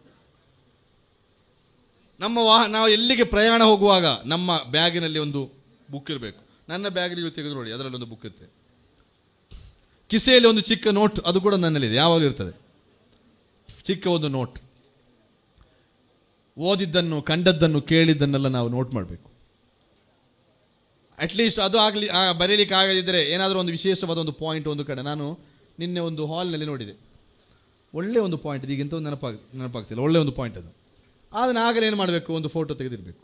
ನಮ್ಮ ವಾಹ ನಾವು ಎಲ್ಲಿಗೆ ಪ್ರಯಾಣ ಹೋಗುವಾಗ ನಮ್ಮ ಬ್ಯಾಗಿನಲ್ಲಿ ಒಂದು ಬುಕ್ ಇರಬೇಕು ನನ್ನ ಬ್ಯಾಗಿಗೆ ತೆಗೆದು ನೋಡಿ ಅದರಲ್ಲಿ ಒಂದು ಬುಕ್ ಇರುತ್ತೆ ಕಿಸೆಯಲ್ಲಿ ಒಂದು ಚಿಕ್ಕ ನೋಟ್ ಅದು ಕೂಡ ನನ್ನಲ್ಲಿದೆ ಯಾವಾಗಲೂ ಇರ್ತದೆ ಚಿಕ್ಕ ಒಂದು ನೋಟ್ ಓದಿದ್ದನ್ನು ಕಂಡದ್ದನ್ನು ಕೇಳಿದ್ದನ್ನೆಲ್ಲ ನಾವು ನೋಟ್ ಮಾಡಬೇಕು ಅಟ್ಲೀಸ್ಟ್ ಅದು ಆಗಲಿ ಬರೀಲಿಕ್ಕೆ ಆಗದಿದ್ದರೆ ಏನಾದರೂ ಒಂದು ವಿಶೇಷವಾದ ಒಂದು ಪಾಯಿಂಟ್ ಒಂದು ಕಡೆ ನಾನು ನಿನ್ನೆ ಒಂದು ಹಾಲ್ನಲ್ಲಿ ನೋಡಿದೆ ಒಳ್ಳೆಯ ಒಂದು ಪಾಯಿಂಟ್ ಈಗಿಂತ ಒಂದು ನೆನಪಾಗ ನೆನಪಾಗ್ತಿಲ್ಲ ಒಳ್ಳೆಯ ಒಂದು ಪಾಯಿಂಟ್ ಅದು ಅದನ್ನು ಆಗಲೇ ಏನು ಮಾಡಬೇಕು ಒಂದು ಫೋಟೋ ತೆಗೆದಿರಬೇಕು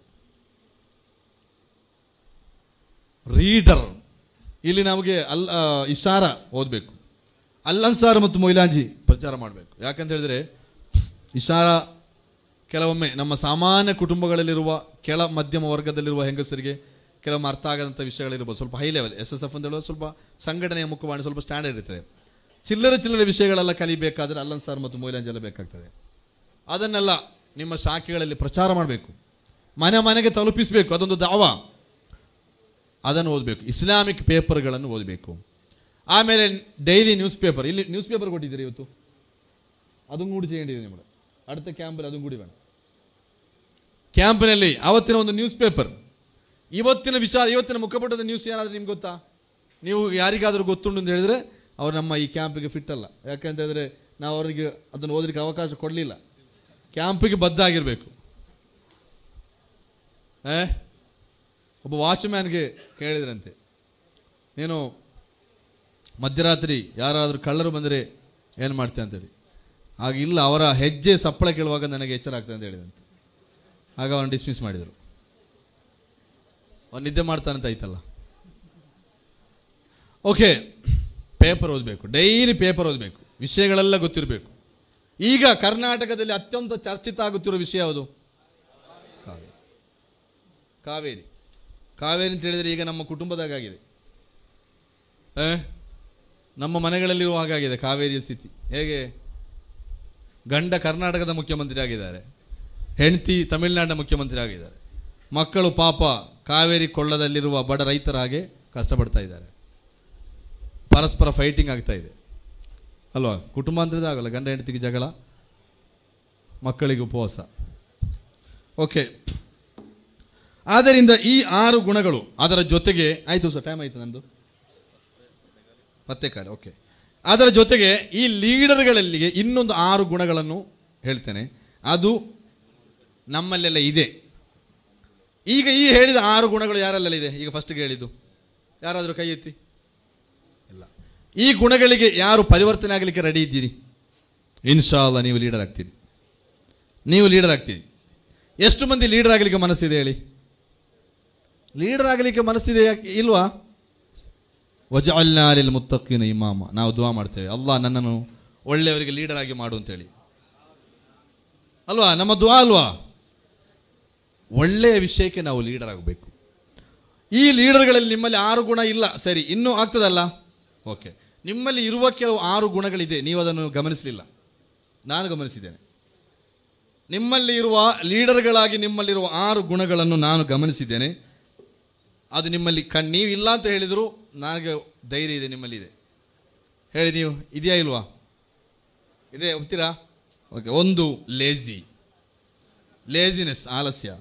ರೀಡರ್ ಇಲ್ಲಿ ನಮಗೆ ಅಲ್ ಆ, ಇಶಾರ ಓದಬೇಕು ಅಲ್ಲನ್ಸಾರ್ ಮತ್ತು ಮೊಯ್ಲಾಂಜಿ ಪ್ರಚಾರ ಮಾಡಬೇಕು ಯಾಕಂತ ಹೇಳಿದರೆ ಇಶಾರ ಕೆಲವೊಮ್ಮೆ ನಮ್ಮ ಸಾಮಾನ್ಯ ಕುಟುಂಬಗಳಲ್ಲಿರುವ ಕೆಳ ಮಧ್ಯಮ ವರ್ಗದಲ್ಲಿರುವ ಹೆಂಗಸರಿಗೆ ಕೆಲವೊಮ್ಮೆ ಅರ್ಥ ಆಗದಂಥ ವಿಷಯಗಳಿರ್ಬೋದು ಸ್ವಲ್ಪ high level S S F ಅಂತ ಹೇಳುವ ಸ್ವಲ್ಪ ಸಂಘಟನೆಯ ಮುಖವಾಣಿ ಸ್ವಲ್ಪ ಸ್ಟ್ಯಾಂಡರ್ಡ್ ಇರ್ತದೆ ಚಿಲ್ಲರೆ ಚಿಲ್ಲರೆ ವಿಷಯಗಳೆಲ್ಲ ಕಲಿಬೇಕಾದ್ರೆ ಅಲ್ಲನ್ ಸಾರ್ ಮತ್ತು ಮೊಯ್ಲಾಂಜಿ ಎಲ್ಲ ಬೇಕಾಗ್ತದೆ ಅದನ್ನೆಲ್ಲ ನಿಮ್ಮ ಶಾಖೆಗಳಲ್ಲಿ ಪ್ರಚಾರ ಮಾಡಬೇಕು ಮನೆ ಮನೆಗೆ ತಲುಪಿಸಬೇಕು ಅದೊಂದು ದಾವಾ ಅದನ್ನು ಓದಬೇಕು ಇಸ್ಲಾಮಿಕ್ ಪೇಪರ್ಗಳನ್ನು ಓದಬೇಕು ಆಮೇಲೆ ಡೈಲಿ ನ್ಯೂಸ್ ಪೇಪರ್ ಇಲ್ಲಿ ನ್ಯೂಸ್ ಪೇಪರ್ ಕೊಟ್ಟಿದ್ದೀರಿ ಇವತ್ತು അതും കൂടി ചെയ്യേണ്ടി നമ്മുടെ അടുത്ത ക്യാമ്പിൽ അതും കൂടി വേണം ಕ್ಯಾಂಪಿನಲ್ಲಿ ಅವತ್ತಿನ ಒಂದು ನ್ಯೂಸ್ ಪೇಪರ್ ಇವತ್ತಿನ ವಿಚಾರ ಇವತ್ತಿನ ಮುಖಪಟ್ಟದ ನ್ಯೂಸ್ ಏನಾದರೂ ನಿಮ್ಗೆ ಗೊತ್ತಾ ನೀವು ಯಾರಿಗಾದರೂ ಗೊತ್ತುಂಟು ಅಂತ ಹೇಳಿದರೆ ಅವ್ರು ನಮ್ಮ ಈ ಕ್ಯಾಂಪಿಗೆ ಫಿಟ್ ಅಲ್ಲ ಯಾಕಂತ ಹೇಳಿದ್ರೆ ನಾವು ಅವರಿಗೆ ಅದನ್ನು ಓದಲಿಕ್ಕೆ ಅವಕಾಶ ಕೊಡಲಿಲ್ಲ ಕ್ಯಾಂಪಿಗೆ ಬದ್ಧ ಆಗಿರಬೇಕು ಏ ಒಬ್ಬ ವಾಚ್ಮ್ಯಾನ್ಗೆ ಕೇಳಿದ್ರಂತೆ ನೀನು ಮಧ್ಯರಾತ್ರಿ ಯಾರಾದರೂ ಕಳ್ಳರು ಬಂದರೆ ಏನು ಮಾಡ್ತೆ ಅಂತೇಳಿ ಆಗ ಇಲ್ಲ ಅವರ ಹೆಜ್ಜೆ ಸಪ್ಪಳ ಕೇಳುವಾಗ ನನಗೆ ಎಚ್ಚರ ಆಗ್ತದೆ ಅಂತ ಹೇಳಿದಂತೆ ಆಗ ಅವನು ಡಿಸ್ಮಿಸ್ ಮಾಡಿದರು ಅವನು ನಿದ್ದೆ ಮಾಡ್ತಾನಂತ ಆಯ್ತಲ್ಲ ಓಕೆ ಪೇಪರ್ ಓದಬೇಕು ಡೈಲಿ ಪೇಪರ್ ಓದಬೇಕು ವಿಷಯಗಳೆಲ್ಲ ಗೊತ್ತಿರಬೇಕು ಈಗ ಕರ್ನಾಟಕದಲ್ಲಿ ಅತ್ಯಂತ ಚರ್ಚಿತ ಆಗುತ್ತಿರೋ ವಿಷಯ ಯಾವುದು ಕಾವೇರಿ ಕಾವೇರಿ ಕಾವೇರಿ ಅಂತ ಹೇಳಿದರೆ ಈಗ ನಮ್ಮ ಕುಟುಂಬದಾಗಿದೆ ಆ? ನಮ್ಮ ಮನೆಗಳಲ್ಲಿರುವ ಹಾಗಾಗಿದೆ ಕಾವೇರಿಯ ಸ್ಥಿತಿ ಹೇಗೆ ಗಂಡ ಕರ್ನಾಟಕದ ಮುಖ್ಯಮಂತ್ರಿ ಆಗಿದ್ದಾರೆ ಹೆಂಡತಿ ತಮಿಳುನಾಡಿನ ಮುಖ್ಯಮಂತ್ರಿ ಆಗಿದ್ದಾರೆ ಮಕ್ಕಳು ಪಾಪ ಕಾವೇರಿ ಕೊಳ್ಳದಲ್ಲಿರುವ ಬಡ ರೈತರ ಹಾಗೆ ಕಷ್ಟಪಡ್ತಾ ಇದ್ದಾರೆ ಪರಸ್ಪರ ಫೈಟಿಂಗ್ ಆಗ್ತಾ ಇದೆ ಅಲ್ವಾ ಕುಟುಂಬ ಅಂದ್ರೆ ಆಗಲ್ಲ ಗಂಡ ಹೆಂಡತಿಗೆ ಜಗಳ ಮಕ್ಕಳಿಗೆ ಉಪವಾಸ ಓಕೆ ಆದ್ದರಿಂದ ಈ ಆರು ಗುಣಗಳು ಅದರ ಜೊತೆಗೆ ಆಯಿತು ಸರ್ ಟೈಮ್ ಆಯಿತು ನಂದು ಮತ್ತೆ ಕಾಲ ಓಕೆ ಅದರ ಜೊತೆಗೆ ಈ ಲೀಡರ್ಗಳಲ್ಲಿಗೆ ಇನ್ನೊಂದು ಆರು ಗುಣಗಳನ್ನು ಹೇಳ್ತೇನೆ ಅದು ನಮ್ಮಲ್ಲೆಲ್ಲ ಇದೆ ಈಗ ಈ ಹೇಳಿದ ಆರು ಗುಣಗಳು ಯಾರಲ್ಲೆಲ್ಲ ಇದೆ ಈಗ ಫಸ್ಟ್ಗೆ ಹೇಳಿದ್ದು ಯಾರಾದರೂ ಕೈ ಎತ್ತಿ ಇಲ್ಲ ಈ ಗುಣಗಳಿಗೆ ಯಾರು ಪರಿವರ್ತನೆ ಆಗಲಿಕ್ಕೆ ರೆಡಿ ಇದ್ದೀರಿ ಇನ್ಶಾಲ್ಲ ನೀವು ಲೀಡರ್ ಆಗ್ತೀರಿ ನೀವು ಲೀಡರ್ ಆಗ್ತೀರಿ ಎಷ್ಟು ಮಂದಿ ಲೀಡರ್ ಆಗಲಿಕ್ಕೆ ಮನಸ್ಸಿದೆ ಹೇಳಿ ಲೀಡರ್ ಆಗಲಿಕ್ಕೆ ಮನಸ್ಸಿದೆ ಯಾಕೆ ಇಲ್ವಾ ವಜಅಲ್ನಾಲಿಲ್ ಮುತ್ತಕ್ಕಿನ ಇಮಾಮ ನಾವು ದುವಾ ಮಾಡ್ತೇವೆ ಅಲ್ಲಾಹ್ ನನ್ನನ್ನು ಒಳ್ಳೆಯವರಿಗೆ ಲೀಡರ್ ಆಗಿ ಮಾಡು ಅಂತೇಳಿ ಅಲ್ವಾ ನಮ್ಮ ದುವಾ ಅಲ್ವಾ ಒಳ್ಳೆಯ ವಿಷಯಕ್ಕೆ ನಾವು ಲೀಡರ್ ಆಗಬೇಕು ಈ ಲೀಡರ್ಗಳಲ್ಲಿ ನಿಮ್ಮಲ್ಲಿ ಆರು ಗುಣ ಇಲ್ಲ ಸರಿ ಇನ್ನೂ ಆಗ್ತದಲ್ಲ ಓಕೆ ನಿಮ್ಮಲ್ಲಿ ಇರುವ ಕೆಲವು ಆರು ಗುಣಗಳಿದೆ ನೀವು ಅದನ್ನು ಗಮನಿಸಲಿಲ್ಲ ನಾನು ಗಮನಿಸಿದ್ದೇನೆ ನಿಮ್ಮಲ್ಲಿ ಇರುವ ಲೀಡರ್ಗಳಾಗಿ ನಿಮ್ಮಲ್ಲಿರುವ ಆರು ಗುಣಗಳನ್ನು ನಾನು ಗಮನಿಸಿದ್ದೇನೆ ಅದು ನಿಮ್ಮಲ್ಲಿ ಕಣ್ ನೀವು ಇಲ್ಲ ಅಂತ ಹೇಳಿದರೂ ನನಗೆ ಧೈರ್ಯ ಇದೆ ನಿಮ್ಮಲ್ಲಿ ಇದೆ ಹೇಳಿ ನೀವು ಇದೆಯಾ ಇಲ್ವಾ ಇದೆ ಒಪ್ತೀರಾ ಓಕೆ ಒಂದು ಲೇಜಿ ಲೇಜಿನೆಸ್ ಆಲಸ್ಯ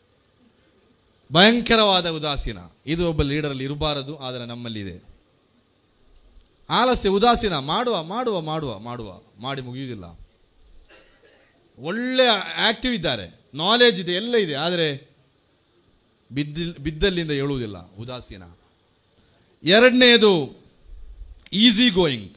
ಭಯಂಕರವಾದ ಉದಾಸೀನ ಇದು ಒಬ್ಬ ಲೀಡರಲ್ಲಿ ಇರಬಾರದು ಆದರೆ ನಮ್ಮಲ್ಲಿ ಇದೆ ಆಲಸ್ಯ ಉದಾಸೀನ ಮಾಡುವ ಮಾಡುವ ಮಾಡುವ ಮಾಡುವ ಮಾಡಿ ಮುಗಿಯುವುದಿಲ್ಲ ಒಳ್ಳೆಯ ಆಕ್ಟಿವ್ ಇದ್ದಾರೆ ನಾಲೆಜ್ ಇದೆ ಎಲ್ಲ ಇದೆ ಆದರೆ ಬಿದ್ದ ಬಿದ್ದಲ್ಲಿಂದ ಹೇಳುವುದಿಲ್ಲ ಉದಾಸೀನ ಎರಡನೆಯದು ಈಸಿ ಗೋಯಿಂಗ್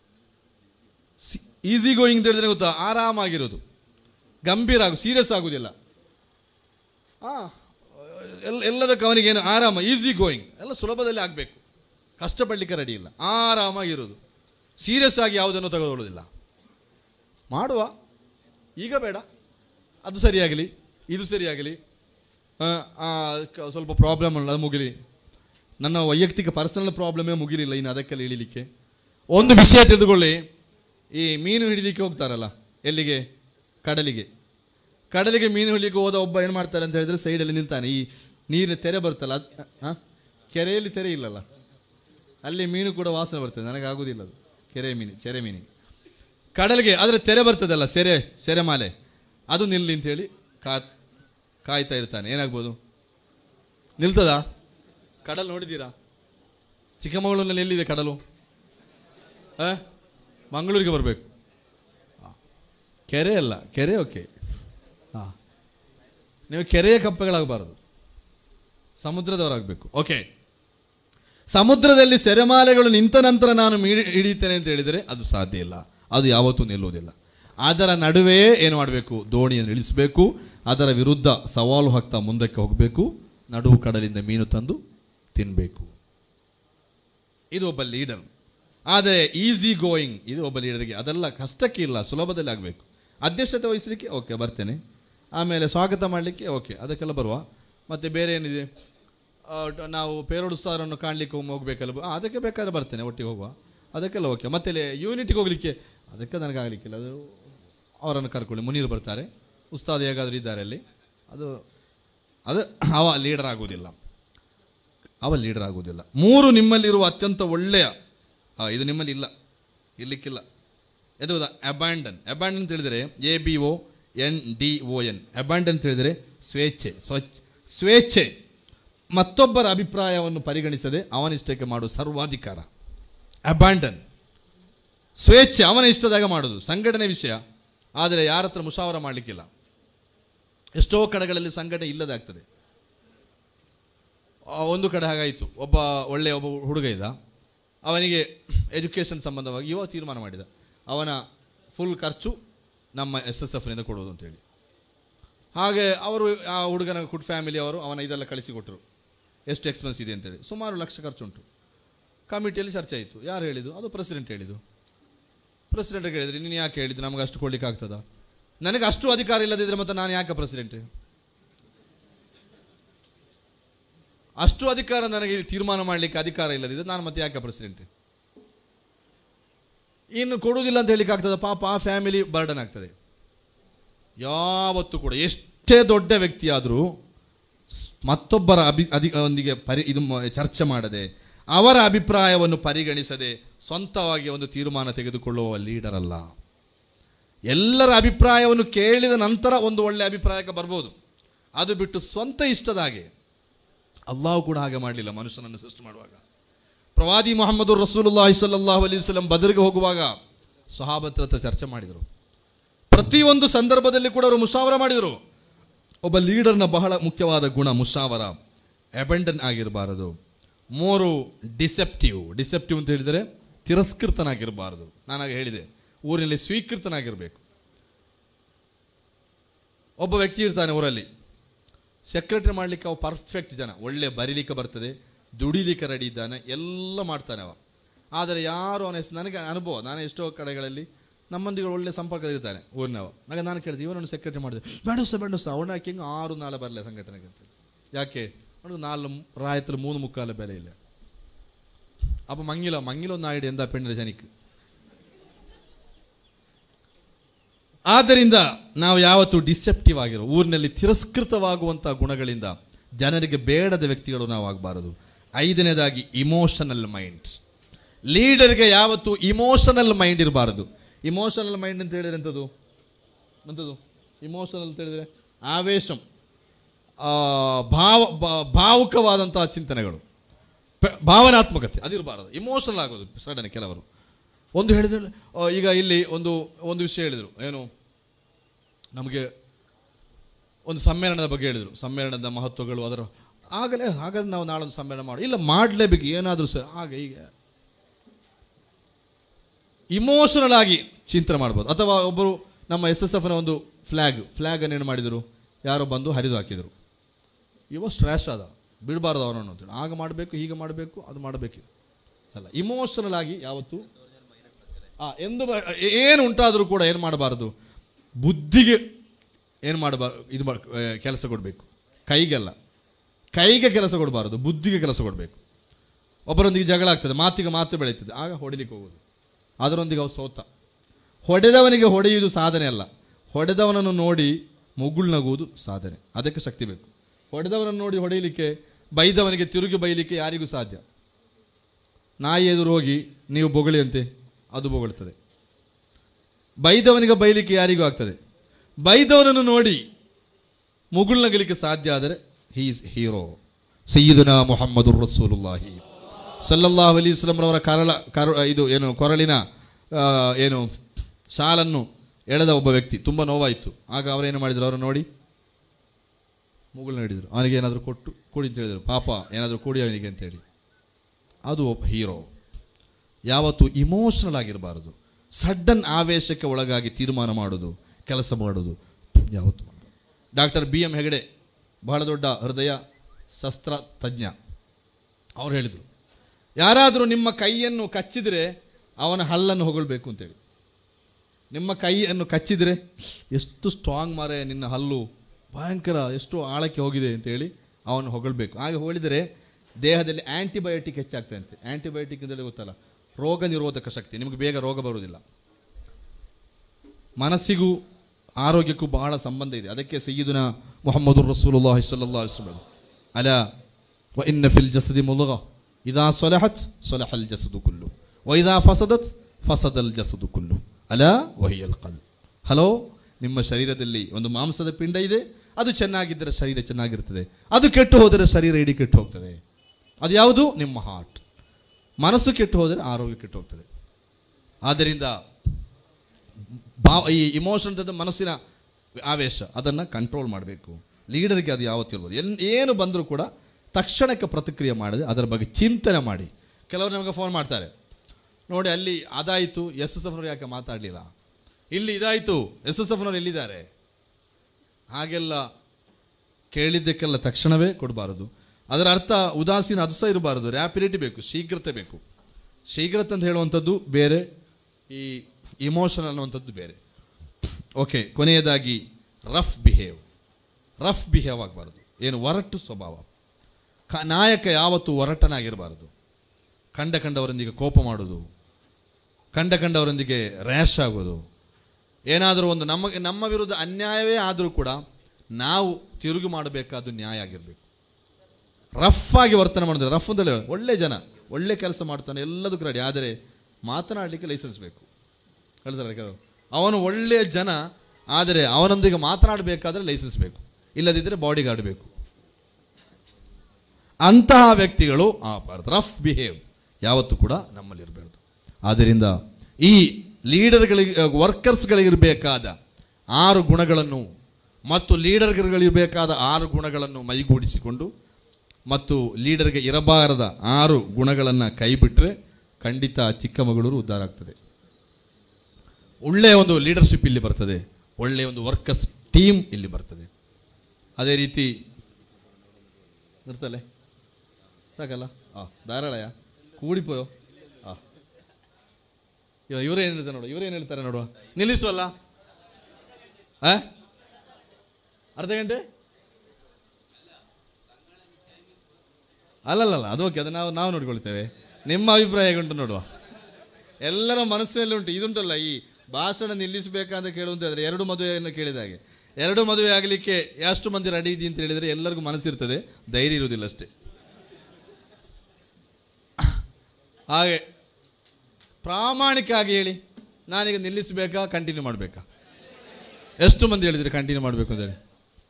ಈಸಿ ಗೋಯಿಂಗ್ ಅಂತ ಹೇಳಿದ್ರೆ ಗೊತ್ತಾ ಆರಾಮಾಗಿರೋದು ಗಂಭೀರ ಆಗು ಸೀರಿಯಸ್ ಆಗುವುದಿಲ್ಲ ಹಾಂ ಎಲ್ಲ ಎಲ್ಲದಕ್ಕೆ ಅವನಿಗೇನು ಆರಾಮ ಈಸಿ ಗೋಯಿಂಗ್ ಎಲ್ಲ ಸುಲಭದಲ್ಲಿ ಆಗಬೇಕು ಕಷ್ಟಪಡಲಿಕ್ಕೆ ರೆಡಿ ಇಲ್ಲ ಆರಾಮಾಗಿರೋದು ಸೀರಿಯಸ್ ಆಗಿ ಯಾವುದನ್ನು ತೆಗೆದುಕೊಳ್ಳೋದಿಲ್ಲ ಮಾಡುವ ಈಗ ಬೇಡ ಅದು ಸರಿಯಾಗಲಿ ಇದು ಸರಿಯಾಗಲಿ ಆ, ಆ, ಕ- ಸ್ವಲ್ಪ ಪ್ರಾಬ್ಲಮ್ ಉಂಟು ಅದು ಮುಗಿಲಿ ನನ್ನ ವೈಯಕ್ತಿಕ ಪರ್ಸನಲ್ ಪ್ರಾಬ್ಲಮೇ ಮುಗಿಲಿಲ್ಲ ಇನ್ನು ಅದಕ್ಕೆಲ್ಲ ಇಳಿಲಿಕ್ಕೆ ಒಂದು ವಿಷಯ ತಿಳಿದುಕೊಳ್ಳಿ ಈ ಮೀನು ಹಿಡಿಲಿಕ್ಕೆ ಹೋಗ್ತಾರಲ್ಲ ಎಲ್ಲಿಗೆ ಕಡಲಿಗೆ ಕಡಲಿಗೆ ಮೀನು ಹಿಡಿಲಿಕ್ಕೆ ಹೋದ ಒಬ್ಬ ಏನು ಮಾಡ್ತಾರೆ ಅಂತ ಹೇಳಿದ್ರೆ ಸೈಡಲ್ಲಿ ನಿಲ್ತಾನೆ ಈ ನೀರಿನ ತೆರೆ ಬರ್ತಲ್ಲ ಅದು ಹಾಂ ಕೆರೆಯಲ್ಲಿ ತೆರೆ ಇಲ್ಲಲ್ಲ ಅಲ್ಲಿ ಮೀನು ಕೂಡ ವಾಸನೆ ಬರ್ತದೆ ನನಗೆ ಆಗೋದಿಲ್ಲ ಅದು ಕೆರೆ ಮೀನು ಚೆರೆ ಮೀನು ಕಡಲಿಗೆ ಅದರ ತೆರೆ ಬರ್ತದಲ್ಲ ಸೆರೆ ಸೆರೆಮಾಲೆ ಅದು ನಿಲ್ಲಿ ಅಂತೇಳಿ ಕಾತ್ ಕಾಯ್ತಾ ಇರ್ತಾನೆ ಏನಾಗ್ಬೋದು ನಿಲ್ತದಾ ಕಡಲು ನೋಡಿದ್ದೀರಾ ಚಿಕ್ಕಮಗಳೂರಿನಲ್ಲಿ ಎಲ್ಲಿದೆ ಕಡಲು ಆ? ಮಂಗಳೂರಿಗೆ ಬರಬೇಕು ಕೆರೆ ಅಲ್ಲ ಕೆರೆ ಓಕೆ ಹಾಂ ನೀವು ಕೆರೆಯ ಕಪ್ಪೆಗಳಾಗಬಾರದು ಸಮುದ್ರದವರಾಗಬೇಕು ಓಕೆ ಸಮುದ್ರದಲ್ಲಿ ಸೆರೆಮಾಲೆಗಳು ನಿಂತ ನಂತರ ನಾನು ಮೀ ಹಿಡಿಯುತ್ತೇನೆ ಅಂತ ಹೇಳಿದರೆ ಅದು ಸಾಧ್ಯ ಇಲ್ಲ ಅದು ಯಾವತ್ತೂ ನಿಲ್ಲುವುದಿಲ್ಲ ಅದರ ನಡುವೆ ಏನು ಮಾಡಬೇಕು ದೋಣಿಯನ್ನು ಇಳಿಸಬೇಕು ಅದರ ವಿರುದ್ಧ ಸವಾಲು ಹಾಕ್ತಾ ಮುಂದಕ್ಕೆ ಹೋಗಬೇಕು ನಡುವು ಕಡಲಿಂದ ಮೀನು ತಂದು ತಿನ್ನಬೇಕು ಇದು ಒಬ್ಬ ಲೀಡರ್ ಆದರೆ ಈಸಿ ಗೋಯಿಂಗ್ ಇದು ಒಬ್ಬ ಲೀಡರ್ಗೆ ಅದೆಲ್ಲ ಕಷ್ಟಕ್ಕೆ ಇಲ್ಲ ಸುಲಭದಲ್ಲಿ ಆಗಬೇಕು ಅಧ್ಯಕ್ಷತೆ ವಹಿಸಲಿಕ್ಕೆ ಓಕೆ ಬರ್ತೇನೆ ಆಮೇಲೆ ಸ್ವಾಗತ ಮಾಡಲಿಕ್ಕೆ ಓಕೆ ಅದಕ್ಕೆಲ್ಲ ಬರುವ ಮತ್ತು ಬೇರೆ ಏನಿದೆ ಆ, ಟ- ನಾವು ಪೇರೋಡ್ ಸಾರನ್ನು ಕಾಣಲಿಕ್ಕೆ ಒಮ್ಮೆ ಹೋಗ್ಬೇಕಲ್ಲ ಆ, ಅದಕ್ಕೆ ಬೇಕಾದ್ರೆ ಬರ್ತೇನೆ ಒಟ್ಟಿಗೆ ಹೋಗುವ ಅದಕ್ಕೆಲ್ಲ ಓಕೆ ಮತ್ತೆ ಯೂನಿಟ್ಗೆ ಹೋಗಲಿಕ್ಕೆ ಅದಕ್ಕೆ ನನಗಾಗಲಿಕ್ಕಿಲ್ಲ ಅದು ಅವರನ್ನು ಕರ್ಕೊಳ್ಳಿ ಮುನೀರು ಬರ್ತಾರೆ ಉಸ್ತಾದ್ ಹೇಗಾದರೂ ಇದ್ದಾರೆ ಅಲ್ಲಿ ಅದು ಅದು ಅವ ಲೀಡರ್ ಆಗುವುದಿಲ್ಲ ಅವ ಲೀಡರ್ ಆಗುವುದಿಲ್ಲ ಮೂರು ನಿಮ್ಮಲ್ಲಿರುವ ಅತ್ಯಂತ ಒಳ್ಳೆಯ ಆ, ಇದು ನಿಮ್ಮಲ್ಲಿ ಇಲ್ಲ ಇರ್ಲಿಕ್ಕಿಲ್ಲ ಇದು ಅಬ್ಯಾಂಡನ್ ಅಬ್ಯಾಂಡನ್ ಅಂತ ಹೇಳಿದರೆ A B O N D O N abandon ಅಂತ ಹೇಳಿದರೆ ಸ್ವೇಚ್ಛೆ ಸ್ವಚ್ಛ ಸ್ವೇಚ್ಛೆ ಮತ್ತೊಬ್ಬರ ಅಭಿಪ್ರಾಯವನ್ನು ಪರಿಗಣಿಸದೆ ಅವನಿಷ್ಟಕ್ಕೆ ಮಾಡುವ ಸರ್ವಾಧಿಕಾರ ಅಬ್ಯಾಂಡನ್ ಸ್ವೇಚ್ಛೆ ಅವನ ಇಷ್ಟದಾಗ ಮಾಡೋದು ಸಂಘಟನೆ ವಿಷಯ ಆದರೆ ಯಾರ ಹತ್ರ ಮುಷಾವರ ಮಾಡಲಿಕ್ಕಿಲ್ಲ ಎಷ್ಟೋ ಕಡೆಗಳಲ್ಲಿ ಸಂಘಟನೆ ಇಲ್ಲದಾಗ್ತದೆ ಆ, ಒಂದು ಕಡೆ ಹಾಗಾಯಿತು ಒಬ್ಬ ಒಳ್ಳೆಯ ಒಬ್ಬ ಹುಡುಗ ಇದ್ದ ಅವನಿಗೆ ಎಜುಕೇಷನ್ ಸಂಬಂಧವಾಗಿ ಯುವ ತೀರ್ಮಾನ ಮಾಡಿದ ಅವನ ಫುಲ್ ಖರ್ಚು ನಮ್ಮ ಎಸ್ ಎಸ್ ಎಫ್ನಿಂದ ಕೊಡುವುದು ಅಂತೇಳಿ ಹಾಗೆ ಅವರು ಆ ಹುಡುಗನ ಕುಡ್ ಫ್ಯಾಮಿಲಿ ಅವರು ಅವನ ಇದೆಲ್ಲ ಕಳಿಸಿಕೊಟ್ರು ಎಷ್ಟು ಎಕ್ಸ್ಪೆನ್ಸ್ ಇದೆ ಅಂತೇಳಿ ಸುಮಾರು ಲಕ್ಷ ಖರ್ಚುಂಟು ಕಮಿಟಿಯಲ್ಲಿ ಚರ್ಚೆ ಆಯಿತು ಯಾರು ಹೇಳಿದ್ದು ಅದು ಪ್ರೆಸಿಡೆಂಟ್ ಹೇಳಿದ್ದು ಪ್ರೆಸಿಡೆಂಟ್ಗೆ ಹೇಳಿದ್ರು ನೀನು ಯಾಕೆ ಹೇಳಿದ್ದು ನಮಗೆ ಅಷ್ಟು ಕೊಡ್ಲಿಕ್ಕೆ ಆಗ್ತದಾ ನನಗೆ ಅಷ್ಟು ಅಧಿಕಾರ ಇಲ್ಲದಿದ್ದರೆ ಮತ್ತೆ ನಾನು ಯಾಕೆ ಪ್ರೆಸಿಡೆಂಟ್ ಅಷ್ಟು ಅಧಿಕಾರ ನನಗೆ ಇಲ್ಲಿ ತೀರ್ಮಾನ ಮಾಡಲಿಕ್ಕೆ ಅಧಿಕಾರ ಇಲ್ಲದಿದ್ದರೆ ನಾನು ಮತ್ತೆ ಯಾಕೆ ಪ್ರೆಸಿಡೆಂಟ್ ಇನ್ನು ಕೊಡುವುದಿಲ್ಲ ಅಂತ ಹೇಳಿಕ್ಕೆ ಆಗ್ತದೆ ಪಾಪ ಆ ಫ್ಯಾಮಿಲಿ ಬರ್ಡನ್ ಆಗ್ತದೆ ಯಾವತ್ತೂ ಕೂಡ ಎಷ್ಟೇ ದೊಡ್ಡ ವ್ಯಕ್ತಿಯಾದರೂ ಮತ್ತೊಬ್ಬರ ಅಭಿ ಅಧಿ ಒಂದಿಗೆ ಪರಿ ಇದು ಮ- ಚರ್ಚೆ ಮಾಡದೆ ಅವರ ಅಭಿಪ್ರಾಯವನ್ನು ಪರಿಗಣಿಸದೆ ಸ್ವಂತವಾಗಿ ಒಂದು ತೀರ್ಮಾನ ತೆಗೆದುಕೊಳ್ಳುವ ಲೀಡರ್ ಅಲ್ಲ ಎಲ್ಲರ ಅಭಿಪ್ರಾಯವನ್ನು ಕೇಳಿದ ನಂತರ ಒಂದು ಒಳ್ಳೆಯ ಅಭಿಪ್ರಾಯಕ್ಕೆ ಬರ್ಬೋದು ಅದು ಬಿಟ್ಟು ಸ್ವಂತ ಇಷ್ಟದ ಹಾಗೆ ಅಲ್ಲಾಹು ಕೂಡ ಹಾಗೆ ಮಾಡಲಿಲ್ಲ ಮನುಷ್ಯನನ್ನು ಸೃಷ್ಟಿ ಮಾಡುವಾಗ ಪ್ರವಾದಿ ಮೊಹಮ್ಮದು ರಸೂಲುಲ್ಲಾಹಿ ಸಲ್ಲಲ್ಲಾಹು ಅಲೈಹಿ ವಸಲ್ಲಂ ಬದರಿಗೆ ಹೋಗುವಾಗ ಸಹಾಬತ್ರ ಹತ್ರ ಚರ್ಚೆ ಮಾಡಿದರು ಪ್ರತಿಯೊಂದು ಸಂದರ್ಭದಲ್ಲಿ ಕೂಡ ಅವರು ಮುಷಾವರ ಮಾಡಿದರು ಒಬ್ಬ ಲೀಡರ್ನ ಬಹಳ ಮುಖ್ಯವಾದ ಗುಣ ಮುಷಾವರ ಅಬೆಂಡನ್ ಆಗಿರಬಾರದು ಮೂರು ಡಿಸೆಪ್ಟಿವ್ ಡಿಸೆಪ್ಟಿವ್ ಅಂತ ಹೇಳಿದರೆ ತಿರಸ್ಕೃತನಾಗಿರಬಾರದು ನಾನಾಗ ಹೇಳಿದೆ ಊರಿನಲ್ಲಿ ಸ್ವೀಕೃತನಾಗಿರಬೇಕು ಒಬ್ಬ ವ್ಯಕ್ತಿ ಇರ್ತಾನೆ ಊರಲ್ಲಿ ಸೆಕ್ರೆಟರಿ ಮಾಡಲಿಕ್ಕೆ ಅವ ಪರ್ಫೆಕ್ಟ್ ಜನ ಒಳ್ಳೆ ಬರೀಲಿಕ್ಕೆ ಬರ್ತದೆ ದುಡಿಲಿಕ್ಕೆ ರೆಡಿ ಇದ್ದಾನೆ ಎಲ್ಲ ಮಾಡ್ತಾನೆ ಅವ ಆದರೆ ಯಾರು ಅವನ ಹೆಸರು ನನಗೆ ಅನುಭವ ನಾನು ಎಷ್ಟೋ ಕಡೆಗಳಲ್ಲಿ ನಮ್ಮೊಂದಿಗೆ ಒಳ್ಳೆ ಸಂಪರ್ಕದಲ್ಲಿರ್ತಾನೆ ಊರಿನವ ಆಗ ನಾನು ಕೇಳಿದೆ ಇವನನ್ನು ಸೆಕ್ರೆಟರಿ ಮಾಡಿದೆ ಬೇಡ ಸಹ ಬೇಡ ಸಹ ಅವನ ಹಿಂಗೆ ಆರು ನಾಳೆ ಬರಲ್ಲ ಸಂಘಟನೆಗೆ ಅಂತ ಯಾಕೆ ಅವನಿಗೆ ನಾಲ್ಕು ರಾಯತ್ರ ಮೂರು ಮುಕ್ಕಾಲ ಬೆಲೆ ಇಲ್ಲ ಅಪ್ಪ ಮಂಗಿಲ ಮಂಗಿಲ ಒಂದು ಆಯ್ಡು ಎಂದ ಪೆಣ್ಣಿನ ಜನಿಕ್ ಆದ್ದರಿಂದ ನಾವು ಯಾವತ್ತೂ ಡಿಸೆಪ್ಟಿವ್ ಆಗಿರೋ ಊರಿನಲ್ಲಿ ತಿರಸ್ಕೃತವಾಗುವಂಥ ಗುಣಗಳಿಂದ ಜನರಿಗೆ ಬೇಡದ ವ್ಯಕ್ತಿಗಳು ನಾವು ಆಗಬಾರದು ಐದನೇದಾಗಿ ಇಮೋಷನಲ್ ಮೈಂಡ್ ಲೀಡರ್ಗೆ ಯಾವತ್ತೂ ಇಮೋಷನಲ್ ಮೈಂಡ್ ಇರಬಾರದು ಇಮೋಷನಲ್ ಮೈಂಡ್ ಅಂತ ಹೇಳಿದ್ರೆ ಎಂಥದ್ದು ಎಂಥದ್ದು ಇಮೋಷನಲ್ ಅಂತ ಹೇಳಿದರೆ ಆವೇಶಂ ಆ, ಭಾವ ಭಾ- ಭಾವುಕವಾದಂತಹ ಚಿಂತನೆಗಳು ಪ- ಭಾವನಾತ್ಮಕತೆ ಅದಿರಬಾರದು ಇಮೋಷನಲ್ ಆಗೋದು ಸಡನ್ ಕೆಲವರು ಒಂದು ಹೇಳಿದ್ರೆ ಆ, ಈಗ ಇಲ್ಲಿ ಒಂದು ಒಂದು ವಿಷಯ ಹೇಳಿದರು ಏನು ನಮಗೆ ಒಂದು ಸಮ್ಮೇಳನದ ಬಗ್ಗೆ ಹೇಳಿದರು ಸಮ್ಮೇಳನದ ಮಹತ್ವಗಳು ಅದರ ಆಗಲೇ ಹಾಗಾದ್ರೆ ನಾವು ನಾಳೊಂದು ಸಮ್ಮೇಳನ ಮಾಡಿ ಇಲ್ಲ ಮಾಡಲೇಬೇಕು ಏನಾದರೂ ಸಹ ಹಾಗೆ ಈಗ ಇಮೋಷನಲ್ ಆಗಿ ಚಿಂತನೆ ಮಾಡ್ಬೋದು ಅಥವಾ ಒಬ್ಬರು ನಮ್ಮ ಎಸ್ ಎಸ್ ಎಫ್ನ ಒಂದು ಫ್ಲ್ಯಾಗ್ ಫ್ಲ್ಯಾಗನ್ನು ಏನು ಮಾಡಿದರು ಯಾರೋ ಬಂದು ಹರಿದು ಹಾಕಿದರು ಇವ ಸ್ಟ್ರೆಸ್ ಅದ ಬಿಡಬಾರ್ದು ಅವನನ್ನು ಅಂತೇಳಿ ಆಗ ಮಾಡಬೇಕು ಹೀಗೆ ಮಾಡಬೇಕು ಅದು ಮಾಡಬೇಕಿದೆ ಅಲ್ಲ ಇಮೋಷನಲ್ ಆಗಿ ಯಾವತ್ತು ಆ ಎಂದು ಬ- ಏನು ಉಂಟಾದರೂ ಕೂಡ ಏನು ಮಾಡಬಾರದು ಬುದ್ಧಿಗೆ ಏನು ಮಾಡಬಾರ್ದು ಇದು ಮಾಡ್ ಕೆಲಸ ಕೊಡಬೇಕು ಕೈಗೆಲ್ಲ ಕೈಗೆ ಕೆಲಸ ಕೊಡಬಾರದು ಬುದ್ಧಿಗೆ ಕೆಲಸ ಕೊಡಬೇಕು ಒಬ್ಬರೊಂದಿಗೆ ಜಗಳ ಆಗ್ತದೆ ಮಾತಿಗೆ ಮಾತು ಬೆಳೀತದೆ ಆಗ ಹೊಡಿಲಿಕ್ಕೆ ಹೋಗೋದು ಅದರೊಂದಿಗೆ ಅವು ಸೋತ ಹೊಡೆದವನಿಗೆ ಹೊಡೆಯುವುದು ಸಾಧನೆ ಅಲ್ಲ ಹೊಡೆದವನನ್ನು ನೋಡಿ ಮುಗುಳ್ನಗುವುದು ಸಾಧನೆ ಅದಕ್ಕೆ ಶಕ್ತಿ ಬೇಕು ಹೊಡೆದವನನ್ನು ನೋಡಿ ಹೊಡೆಯಲಿಕ್ಕೆ ಬೈದವನಿಗೆ ತಿರುಗಿ ಬೈಲಿಕ್ಕೆ ಯಾರಿಗೂ ಸಾಧ್ಯ ನಾಯಿ ಎದುರು ಹೋಗಿ ನೀವು ಬೊಗಳಿ ಅದು ಬೊಗಳ್ತದೆ ಬೈದವನಿಗೆ ಬೈಲಿಕ್ಕೆ ಯಾರಿಗೂ ಆಗ್ತದೆ ಬೈದವನನ್ನು ನೋಡಿ ಮುಗುಳ್ನಗಲಿಕ್ಕೆ ಸಾಧ್ಯ ಆದರೆ ಹೀ ಈಸ್ ಹೀರೋ ಸಯ್ಯಿದನ ಮೊಹಮ್ಮದು ರಸೂಲುಲ್ಲಾಹಿ ಸಲ್ಲಲ್ಲಾಹು ಅಲಿ ವಸಲ್ಲಂರವರ ಕರಳ ಕರ ಇದು ಏನು ಕೊರಳಿನ ಆ, ಏನು ಶಾಲನ್ನು ಎಳೆದ ಒಬ್ಬ ವ್ಯಕ್ತಿ ತುಂಬ ನೋವಾಯಿತು ಆಗ ಅವರೇನು ಮಾಡಿದರು ಅವರನ್ನು ನೋಡಿ ಮುಗುಳು ನೀಡಿದರು ಅವನಿಗೆ ಏನಾದರೂ ಕೊಟ್ಟು ಕೊಡಿ ಅಂತ ಹೇಳಿದರು ಪಾಪ ಏನಾದರೂ ಕೊಡಿ ಅವನಿಗೆ ಅಂತೇಳಿ ಅದು ಒಬ್ಬ ಹೀರೋ ಯಾವತ್ತು ಇಮೋಷನಲ್ ಆಗಿರಬಾರದು ಸಡ್ಡನ್ ಆವೇಶಕ್ಕೆ ಒಳಗಾಗಿ ತೀರ್ಮಾನ ಮಾಡೋದು ಕೆಲಸ ಮಾಡೋದು ಯಾವತ್ತು ಮಾಡಬಾರ್ದು ಡಾಕ್ಟರ್ ಬಿ ಎಂ ಹೆಗಡೆ ಬಹಳ ದೊಡ್ಡ ಹೃದಯ ಶಸ್ತ್ರ ತಜ್ಞ ಅವ್ರು ಹೇಳಿದರು ಯಾರಾದರೂ ನಿಮ್ಮ ಕೈಯನ್ನು ಕಚ್ಚಿದರೆ ಅವನ ಹಲ್ಲನ್ನು ಹೊಗಳ್ಬೇಕು ಅಂತೇಳಿ ನಿಮ್ಮ ಕೈಯನ್ನು ಕಚ್ಚಿದರೆ ಎಷ್ಟು ಸ್ಟ್ರಾಂಗ್ ಮಾರೆ ನಿನ್ನ ಹಲ್ಲು ಭಯಂಕರ ಎಷ್ಟು ಆಳಕ್ಕೆ ಹೋಗಿದೆ ಅಂತೇಳಿ ಅವನು ಹೊಗಳ್ಬೇಕು ಹಾಗೆ ಹೋಳಿದರೆ ದೇಹದಲ್ಲಿ ಆ್ಯಂಟಿಬಯೋಟಿಕ್ ಹೆಚ್ಚಾಗ್ತದೆ ಅಂತೆ ಆ್ಯಂಟಿಬಯೋಟಿಕ್ ಅಂತೇಳಿ ಗೊತ್ತಲ್ಲ ರೋಗ ನಿರೋಧಕ ಶಕ್ತಿ ನಿಮಗೆ ಬೇಗ ರೋಗ ಬರುವುದಿಲ್ಲ ಮನಸ್ಸಿಗೂ ಆರೋಗ್ಯಕ್ಕೂ ಬಹಳ ಸಂಬಂಧ ಇದೆ ಅದಕ್ಕೆ ಸಯ್ಯಿದುನ ಮೊಹಮ್ಮದು ರಸೂಲುಲ್ಲಾಹಿ ಸಲ್ಲಲ್ಲಾಹು ಅಲೈಹಿ ವಸಲ್ಲಂ ಅಲ ವ ಇನ್ನ ಫಿಲ್ ಜಸದಿ ಮುಲಗ ಇದಾ ಸೊಲಹತ್ ಸೊಲಹಲ್ ಜಸದು ಕುಲ್ಲು ವ ಇದಾ ಫಸದತ್ ಫಸದಲ್ ಜಸದು ಕುಲ್ಲು ಅಲ ವಹಿಯಲ್ ಕಲ್ ಹಲೋ ನಿಮ್ಮ ಶರೀರದಲ್ಲಿ ಒಂದು ಮಾಂಸದ ಪಿಂಡ ಇದೆ ಅದು ಚೆನ್ನಾಗಿದ್ದರೆ ಶರೀರ ಚೆನ್ನಾಗಿರ್ತದೆ ಅದು ಕೆಟ್ಟು ಹೋದರೆ ಶರೀರ ಇಡೀ ಕೆಟ್ಟು ಹೋಗ್ತದೆ ಅದು ಯಾವುದು ನಿಮ್ಮ ಹಾರ್ಟ್ ಮನಸ್ಸು ಕೆಟ್ಟು ಹೋದರೆ ಆರೋಗ್ಯ ಕೆಟ್ಟು ಹೋಗ್ತದೆ ಆದ್ದರಿಂದ ಭಾವ ಈ ಇಮೋಷನ್ ಅಂತ ಮನಸ್ಸಿನ ಆವೇಶ ಅದನ್ನು ಕಂಟ್ರೋಲ್ ಮಾಡಬೇಕು ಲೀಡರ್ಗೆ ಅದು ಯಾವತ್ತಿರ್ಬೋದು ಎನ್ ಏನು ಬಂದರೂ ಕೂಡ ತಕ್ಷಣಕ್ಕೆ ಪ್ರತಿಕ್ರಿಯೆ ಮಾಡದೆ ಅದರ ಬಗ್ಗೆ ಚಿಂತನೆ ಮಾಡಿ ಕೆಲವರು ನಮಗೆ ಫೋನ್ ಮಾಡ್ತಾರೆ ನೋಡಿ ಅಲ್ಲಿ ಅದಾಯಿತು ಎಸ್ ಎಸ್ ಎಫ್ನವ್ರು ಯಾಕೆ ಮಾತಾಡಲಿಲ್ಲ ಇಲ್ಲಿ ಇದಾಯಿತು ಎಸ್ ಎಸ್ ಎಫ್ನವ್ರು ಎಲ್ಲಿದ್ದಾರೆ ಹಾಗೆಲ್ಲ ಕೇಳಿದ್ದಕ್ಕೆಲ್ಲ ತಕ್ಷಣವೇ ಕೊಡಬಾರದು ಅದರ ಅರ್ಥ ಉದಾಸೀನ ಅದು ಸಹ ಇರಬಾರದು ರ್ಯಾಪಿಡಿಟಿ ಬೇಕು ಶೀಘ್ರತೆ ಬೇಕು ಶೀಘ್ರತೆ ಅಂತ ಹೇಳುವಂಥದ್ದು ಬೇರೆ ಈ ಇಮೋಷನ್ ಅನ್ನುವಂಥದ್ದು ಬೇರೆ ಓಕೆ ಕೊನೆಯದಾಗಿ ರಫ್ ಬಿಹೇವ್ ರಫ್ ಬಿಹೇವ್ ಆಗಬಾರ್ದು ಏನು ಒರಟು ಸ್ವಭಾವ ಕ ನಾಯಕ ಯಾವತ್ತೂ ಒರಟನಾಗಿರಬಾರದು ಕಂಡ ಕಂಡವರೊಂದಿಗೆ ಕೋಪ ಮಾಡೋದು ಕಂಡ ಕಂಡವರೊಂದಿಗೆ ರ್ಯಾಶ್ ಆಗೋದು ಏನಾದರೂ ಒಂದು ನಮಗೆ ನಮ್ಮ ವಿರುದ್ಧ ಅನ್ಯಾಯವೇ ಆದರೂ ಕೂಡ ನಾವು ತಿರುಗಿ ಮಾಡಬೇಕಾದ್ದು ನ್ಯಾಯ ಆಗಿರಬೇಕು ರಫ್ ಆಗಿ ವರ್ತನೆ ಮಾಡಿದ್ರೆ ರಫ್ ಅಂತ ಹೇಳಿ ಒಳ್ಳೆ ಜನ ಒಳ್ಳೆ ಕೆಲಸ ಮಾಡ್ತಾನೆ ಎಲ್ಲದಕ್ಕೂ ರೆಡಿ ಆದರೆ ಮಾತನಾಡಲಿಕ್ಕೆ ಲೈಸೆನ್ಸ್ ಬೇಕು ಹೇಳ್ತಾರೆ ಕೆಲವರು ಅವನು ಒಳ್ಳೆಯ ಜನ ಆದರೆ ಅವನೊಂದಿಗೆ ಮಾತನಾಡಬೇಕಾದ್ರೆ ಲೈಸೆನ್ಸ್ ಬೇಕು ಇಲ್ಲದಿದ್ದರೆ ಬಾಡಿ ಗಾರ್ಡ್ ಬೇಕು ಅಂತಹ ವ್ಯಕ್ತಿಗಳು ಆಗಬಾರ್ದು ರಫ್ ಬಿಹೇವ್ ಯಾವತ್ತೂ ಕೂಡ ನಮ್ಮಲ್ಲಿರಬಾರ್ದು ಆದ್ದರಿಂದ ಈ ಲೀಡರ್ಗಳಿಗೆ ವರ್ಕರ್ಸ್ಗಳಿಗಿರಬೇಕಾದ ಆರು ಗುಣಗಳನ್ನು ಮತ್ತು ಲೀಡರ್ಗಳಿರಬೇಕಾದ ಆರು ಗುಣಗಳನ್ನು ಮೈಗೂಡಿಸಿಕೊಂಡು ಮತ್ತು ಲೀಡರ್ಗೆ ಇರಬಾರದ ಆರು ಗುಣಗಳನ್ನು ಕೈಬಿಟ್ಟರೆ ಖಂಡಿತ ಚಿಕ್ಕಮಗಳೂರು ಉದ್ಧಾರ ಆಗ್ತದೆ ಒಳ್ಳೆಯ ಒಂದು ಲೀಡರ್ಶಿಪ್ ಇಲ್ಲಿ ಬರ್ತದೆ ಒಳ್ಳೆಯ ಒಂದು ವರ್ಕರ್ಸ್ ಟೀಮ್ ಇಲ್ಲಿ ಬರ್ತದೆ ಅದೇ ರೀತಿ നിർത്തല്ലേ ಸಾಕಲ್ಲ ಹಾಂ ಧಾರಾಳಯ ಕೂಡಿಪೋಯೋ ಹಾಂ ಇವ ಇವರೇನು ಹೇಳ್ತಾರೆ ನೋಡು ಇವರೇನು ಹೇಳ್ತಾರೆ ನೋಡುವ ನಿಲ್ಲಿಸುವಲ್ಲ ಆ ಅರ್ಧ ಗಂಟೆ ಅಲ್ಲಲ್ಲಲ್ಲ ಅದು ಓಕೆ ಅದು ನಾವು ನಾವು ನೋಡ್ಕೊಳ್ತೇವೆ ನಿಮ್ಮ ಅಭಿಪ್ರಾಯ ಹೇಗುಂಟು ನೋಡುವ ಎಲ್ಲರ ಮನಸ್ಸಿನಲ್ಲಿ ಉಂಟು ಇದುಂಟಲ್ಲ ಈ ಭಾಷಣ ನಿಲ್ಲಿಸಬೇಕಂತ ಕೇಳುವಂತಾದ್ರೆ ಎರಡು ಮದುವೆಯನ್ನು ಕೇಳಿದ ಹಾಗೆ ಎರಡು ಮದುವೆ ಆಗಲಿಕ್ಕೆ ಎಷ್ಟು ಮಂದಿ ರೆಡಿ ಇದ್ದೀ ಅಂತ ಹೇಳಿದರೆ ಎಲ್ಲರಿಗೂ ಮನಸ್ಸಿರ್ತದೆ ಧೈರ್ಯ ಇರುವುದಿಲ್ಲ ಅಷ್ಟೇ ಹಾಗೆ ಪ್ರಾಮಾಣಿಕವಾಗಿ ಹೇಳಿ ನಾನೀಗ ನಿಲ್ಲಿಸಬೇಕಾ ಕಂಟಿನ್ಯೂ ಮಾಡಬೇಕಾ ಎಷ್ಟು ಮಂದಿ ಹೇಳಿದ್ರೆ ಕಂಟಿನ್ಯೂ ಮಾಡಬೇಕು ಅಂತ ಹೇಳಿ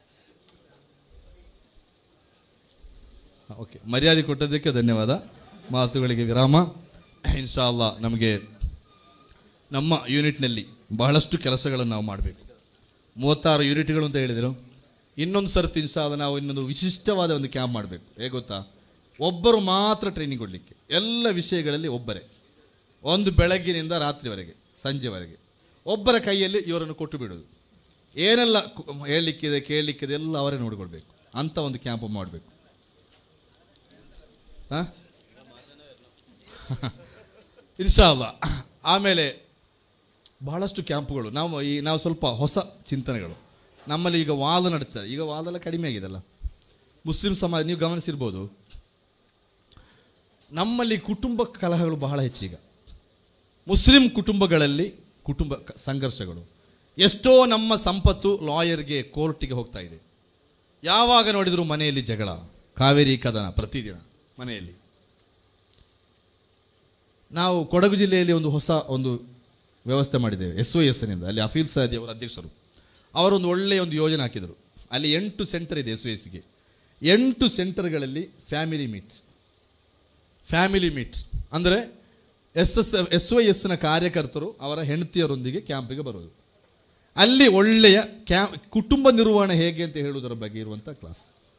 ಓಕೆ ಮರ್ಯಾದೆ ಕೊಟ್ಟದ್ದಕ್ಕೆ ಧನ್ಯವಾದ ಮಾತುಗಳಿಗೆ ವಿರಾಮ ಇನ್ಶಾ ಅಲ್ಲಾ ನಮಗೆ ನಮ್ಮ ಯೂನಿಟ್ನಲ್ಲಿ ಬಹಳಷ್ಟು ಕೆಲಸಗಳನ್ನು ನಾವು ಮಾಡಬೇಕು ಮೂವತ್ತಾರು ಯೂನಿಟ್ಗಳು ಅಂತ ಹೇಳಿದರು ಇನ್ನೊಂದು ಸರ್ತಿ ಇನ್ಶಾ ಅಲ್ಲಾ ನಾವು ಇನ್ನೊಂದು ವಿಶಿಷ್ಟವಾದ ಒಂದು ಕ್ಯಾಂಪ್ ಮಾಡಬೇಕು ಹೇಗೆ ಗೊತ್ತಾ ಒಬ್ಬರು ಮಾತ್ರ ಟ್ರೈನಿಂಗ್ ಕೊಡಲಿಕ್ಕೆ ಎಲ್ಲ ವಿಷಯಗಳಲ್ಲಿ ಒಬ್ಬರೇ ಒಂದು ಬೆಳಗ್ಗಿನಿಂದ ರಾತ್ರಿವರೆಗೆ ಸಂಜೆವರೆಗೆ ಒಬ್ಬರ ಕೈಯಲ್ಲಿ ಇವರನ್ನು ಕೊಟ್ಟು ಬಿಡೋದು ಏನೆಲ್ಲ ಕು- ಹೇಳಲಿಕ್ಕಿದೆ ಕೇಳಲಿಕ್ಕಿದೆ ಎಲ್ಲ ಅವರೇ ನೋಡಿಕೊಳ್ಬೇಕು ಅಂಥ ಒಂದು ಕ್ಯಾಂಪ್ ಮಾಡಬೇಕು ಹಾಂ ಇನ್ಶಾಲ್ಲ ಆಮೇಲೆ ಬಹಳಷ್ಟು ಕ್ಯಾಂಪುಗಳು ನಾವು ಈ ನಾವು ಸ್ವಲ್ಪ ಹೊಸ ಚಿಂತನೆಗಳು ನಮ್ಮಲ್ಲಿ ಈಗ ವಾದ ನಡೀತಾರೆ ಈಗ ವಾದ ಎಲ್ಲ ಕಡಿಮೆ ಆಗಿದೆಲ್ಲ ಮುಸ್ಲಿಂ ಸಮಾಜ ನೀವು ಗಮನಿಸಿರ್ಬೋದು ನಮ್ಮಲ್ಲಿ ಕುಟುಂಬ ಕಲಹಗಳು ಬಹಳ ಹೆಚ್ಚೀಗ ಮುಸ್ಲಿಂ ಕುಟುಂಬಗಳಲ್ಲಿ ಕುಟುಂಬ ಕ- ಸಂಘರ್ಷಗಳು ಎಷ್ಟೋ ನಮ್ಮ ಸಂಪತ್ತು ಲಾಯರ್ಗೆ ಕೋರ್ಟಿಗೆ ಹೋಗ್ತಾ ಇದೆ ಯಾವಾಗ ನೋಡಿದರೂ ಮನೆಯಲ್ಲಿ ಜಗಳ ಕಾವೇರಿ ಕದನ ಪ್ರತಿದಿನ ಮನೆಯಲ್ಲಿ ನಾವು ಕೊಡಗು ಜಿಲ್ಲೆಯಲ್ಲಿ ಒಂದು ಹೊಸ ಒಂದು ವ್ಯವಸ್ಥೆ ಮಾಡಿದ್ದೇವೆ ಎಸ್ ಒ ಎಸ್ನಿಂದ ಅಲ್ಲಿ ಅಫೀಲ್ ಸಾದಿ ಅವರ ಅಧ್ಯಕ್ಷರು ಅವರೊಂದು ಒಳ್ಳೆಯ ಒಂದು ಯೋಜನೆ ಹಾಕಿದರು ಅಲ್ಲಿ ಎಂಟು ಸೆಂಟರ್ ಇದೆ ಎಸ್ ಒ ಎಸ್ಗೆ ಎಂಟು ಸೆಂಟರ್ಗಳಲ್ಲಿ ಫ್ಯಾಮಿಲಿ ಮೀಟ್ ಫ್ಯಾಮಿಲಿ ಮೀಟ್ ಅಂದರೆ ಎಸ್ ಎಸ್ ಎಸ್ ಒ ಎಸ್ನ ಕಾರ್ಯಕರ್ತರು ಅವರ ಹೆಂಡತಿಯರೊಂದಿಗೆ ಕ್ಯಾಂಪಿಗೆ ಬರೋದು ಅಲ್ಲಿ ಒಳ್ಳೆಯ ಕ್ಯಾ ಕುಟುಂಬ ನಿರ್ವಹಣೆ ಹೇಗೆ ಅಂತ ಹೇಳುವುದರ ಬಗ್ಗೆ ಇರುವಂಥ ಕ್ಲಾಸ್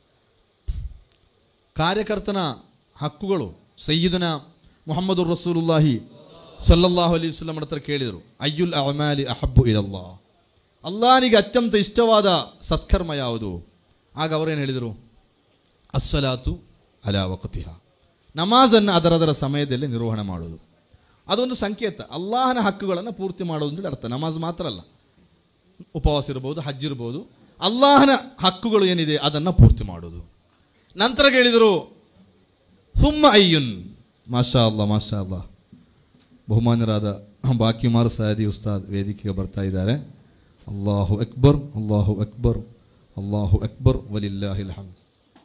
ಕಾರ್ಯಕರ್ತನ ಹಕ್ಕುಗಳು ಸಯ್ಯಿದನ ಮೊಹಮ್ಮದು ರಸೂಲುಲ್ಲಾಹಿ ಸಲ್ಲಲ್ಲಾಹು ಅಲಿ ವಸಲ್ಲಂ ಹತ್ರ ಕೇಳಿದರು ಅಯ್ಯುಲ್ ಅಮಾಲಿ ಅಹಬ್ಬು ಇಲಲ್ಲಾ ಅಲ್ಲಾನಿಗೆ ಅತ್ಯಂತ ಇಷ್ಟವಾದ ಸತ್ಕರ್ಮ ಯಾವುದು ಆಗ ಅವರೇನು ಹೇಳಿದರು ಅಸ್ಸಲಾತು ಅಲಾ ವಕತಿಹ ನಮಾಜನ್ನು ಅದರದರ ಸಮಯದಲ್ಲಿ ನಿರ್ವಹಣೆ ಮಾಡೋದು ಅದೊಂದು ಸಂಕೇತ ಅಲ್ಲಾಹನ ಹಕ್ಕುಗಳನ್ನು ಪೂರ್ತಿ ಮಾಡೋದು ಅಂತೇಳಿ ಅರ್ಥ ನಮಾಜ್ ಮಾತ್ರ ಅಲ್ಲ ಉಪವಾಸ ಇರ್ಬೋದು ಹಜ್ ಇರ್ಬೋದು ಅಲ್ಲಾಹನ ಹಕ್ಕುಗಳು ಏನಿದೆ ಅದನ್ನು ಪೂರ್ತಿ ಮಾಡೋದು ನಂತರ ಕೇಳಿದರು ಸುಮ್ಮ ಅಯ್ಯುನ್ ಮಾಷಾ ಅಲ್ಲ ಮಾಷಾ ಅಲ್ಲ ಬಹುಮಾನ್ಯರಾದ ಬಾಕಿಮಾರ್ ಸಾದಿ ಉಸ್ತಾದ್ ವೇದಿಕೆಗೆ ಬರ್ತಾ ಇದ್ದಾರೆ ಅಲ್ಲಾಹು ಅಕ್ಬರ್ ಅಲ್ಲಾಹು ಅಕ್ಬರ್ ಅಲ್ಲಾಹು ಅಕ್ಬರ್ ವಲಿಲ್ಲಾಹಿಲ್ ಹಮ್ದ್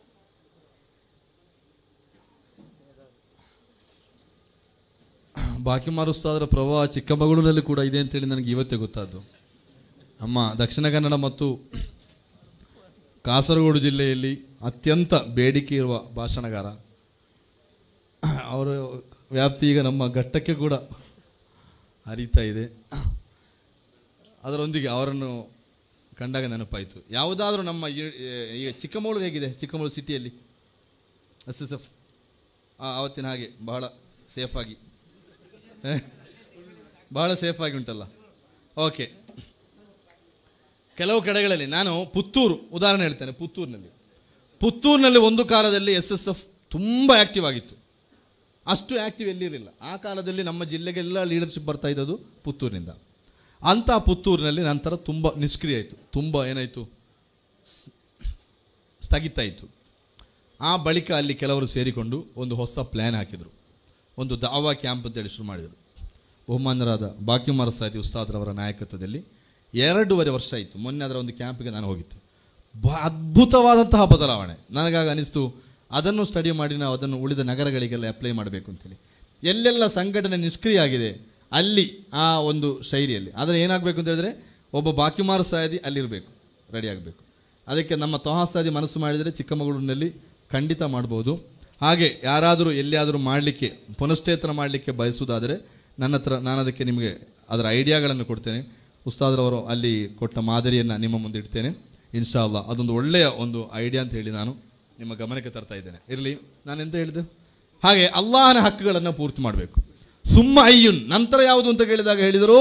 ಬಾಕಿಮಾರ್ ಉಸ್ತಾದರ ಪ್ರವಾಹ ಚಿಕ್ಕಮಗಳೂರಿನಲ್ಲಿ ಕೂಡ ಇದೆ ಅಂತೇಳಿ ನನಗೆ ಇವತ್ತೇ ಗೊತ್ತಾದ್ದು ನಮ್ಮ ದಕ್ಷಿಣ ಕನ್ನಡ ಮತ್ತು ಕಾಸರಗೋಡು ಜಿಲ್ಲೆಯಲ್ಲಿ ಅತ್ಯಂತ ಬೇಡಿಕೆ ಇರುವ ಭಾಷಣಗಾರ ಅವರ ವ್ಯಾಪ್ತಿ ಈಗ ನಮ್ಮ ಘಟ್ಟಕ್ಕೆ ಕೂಡ ಹರಿತಾ ಇದೆ ಅದರೊಂದಿಗೆ ಅವರನ್ನು ಕಂಡಾಗ ನೆನಪಾಯಿತು ಯಾವುದಾದ್ರೂ ನಮ್ಮ ಈ- ಈಗ ಚಿಕ್ಕಮಗಳೂರು ಹೇಗಿದೆ ಚಿಕ್ಕಮಗಳೂರು ಸಿಟಿಯಲ್ಲಿ ಎಸ್ ಎಸ್ ಎಫ್ ಆವತ್ತಿನ ಹಾಗೆ ಬಹಳ ಸೇಫಾಗಿ ಹ? ಬಹಳ ಸೇಫಾಗಿ ಉಂಟಲ್ಲ ಓಕೆ ಕೆಲವು ಕಡೆಗಳಲ್ಲಿ ನಾನು ಪುತ್ತೂರು ಉದಾಹರಣೆ ಹೇಳ್ತೇನೆ ಪುತ್ತೂರಿನಲ್ಲಿ ಪುತ್ತೂರಿನಲ್ಲಿ ಒಂದು ಕಾಲದಲ್ಲಿ ಎಸ್ ಎಸ್ ಎಫ್ ತುಂಬ ಆ್ಯಕ್ಟಿವ್ ಆಗಿತ್ತು ಅಷ್ಟು ಆ್ಯಕ್ಟಿವ್ ಎಲ್ಲಿರಲಿಲ್ಲ ಆ ಕಾಲದಲ್ಲಿ ನಮ್ಮ ಜಿಲ್ಲೆಗೆಲ್ಲ ಲೀಡರ್ಶಿಪ್ ಬರ್ತಾ ಇದ್ದದ್ದು ಪುತ್ತೂರಿನಿಂದ ಅಂಥ ಪುತ್ತೂರಿನಲ್ಲಿ ನಂತರ ತುಂಬ ನಿಷ್ಕ್ರಿಯ ಆಯಿತು ತುಂಬ ಏನಾಯಿತು ಸ್- ಸ್ಥಗಿತ ಆಯಿತು ಆ ಬಳಿಕ ಅಲ್ಲಿ ಕೆಲವರು ಸೇರಿಕೊಂಡು ಒಂದು ಹೊಸ ಪ್ಲ್ಯಾನ್ ಹಾಕಿದರು ಒಂದು ದಾವಾ ಕ್ಯಾಂಪ್ ಅಂತೇಳಿ ಶುರು ಮಾಡಿದರು ಬಹುಮಾನ್ಯರಾದ ಬಾಕಿಮಾರ ಸಾಹಿತಿ ಉಸ್ತಾದ್ರವರ ನಾಯಕತ್ವದಲ್ಲಿ ಎರಡೂವರೆ ವರ್ಷ ಆಯಿತು ಮೊನ್ನೆ ಅದರ ಒಂದು ಕ್ಯಾಂಪಿಗೆ ನಾನು ಹೋಗಿದ್ದೆ ಬ ಅದ್ಭುತವಾದಂತಹ ಬದಲಾವಣೆ ನನಗಾಗ ಅನಿಸ್ತು ಅದನ್ನು ಸ್ಟಡಿ ಮಾಡಿ ನಾವು ಅದನ್ನು ಉಳಿದ ನಗರಗಳಿಗೆಲ್ಲ ಅಪ್ಲೈ ಮಾಡಬೇಕು ಅಂತೇಳಿ ಎಲ್ಲೆಲ್ಲ ಸಂಘಟನೆ ನಿಷ್ಕ್ರಿಯ ಆಗಿದೆ ಅಲ್ಲಿ ಆ ಒಂದು ಶೈಲಿಯಲ್ಲಿ ಆದರೆ ಏನಾಗಬೇಕು ಅಂತ ಹೇಳಿದ್ರೆ ಒಬ್ಬ ಬಾಕಿಮಾರು ಸಾಯದಿ ಅಲ್ಲಿರಬೇಕು ರೆಡಿ ಆಗಬೇಕು ಅದಕ್ಕೆ ನಮ್ಮ ತೊಹಾಸಾದಿ ಮನಸ್ಸು ಮಾಡಿದರೆ ಚಿಕ್ಕಮಗಳೂರಿನಲ್ಲಿ ಖಂಡಿತ ಮಾಡ್ಬೋದು ಹಾಗೆ ಯಾರಾದರೂ ಎಲ್ಲಿಯಾದರೂ ಮಾಡಲಿಕ್ಕೆ ಪುನಶ್ಚೇತನ ಮಾಡಲಿಕ್ಕೆ ಬಯಸುವುದಾದರೆ ನನ್ನ ಹತ್ರ ನಾನು ಅದಕ್ಕೆ ನಿಮಗೆ ಅದರ ಐಡಿಯಾಗಳನ್ನು ಕೊಡ್ತೇನೆ ಉಸ್ತಾದ್ರವರು ಅಲ್ಲಿ ಕೊಟ್ಟ ಮಾದರಿಯನ್ನು ನಿಮ್ಮ ಮುಂದೆ ಇಡ್ತೇನೆ ಇನ್ಶಾ ಅಲ್ಲಾ ಅದೊಂದು ಒಳ್ಳೆಯ ಒಂದು ಐಡಿಯಾ ಅಂತ ಹೇಳಿ ನಾನು ನಿಮ್ಮ ಗಮನಕ್ಕೆ ತರ್ತಾ ಇದ್ದೇನೆ ಇರಲಿ ನಾನು ಎಂತ ಹೇಳಿದೆ ಹಾಗೆ ಅಲ್ಲಾಹನ ಹಕ್ಕುಗಳನ್ನು ಪೂರ್ತಿ ಮಾಡಬೇಕು ಸುಮ್ಮ ಅಯ್ಯುನ್ ನಂತರ ಯಾವುದು ಅಂತ ಕೇಳಿದಾಗ ಹೇಳಿದರು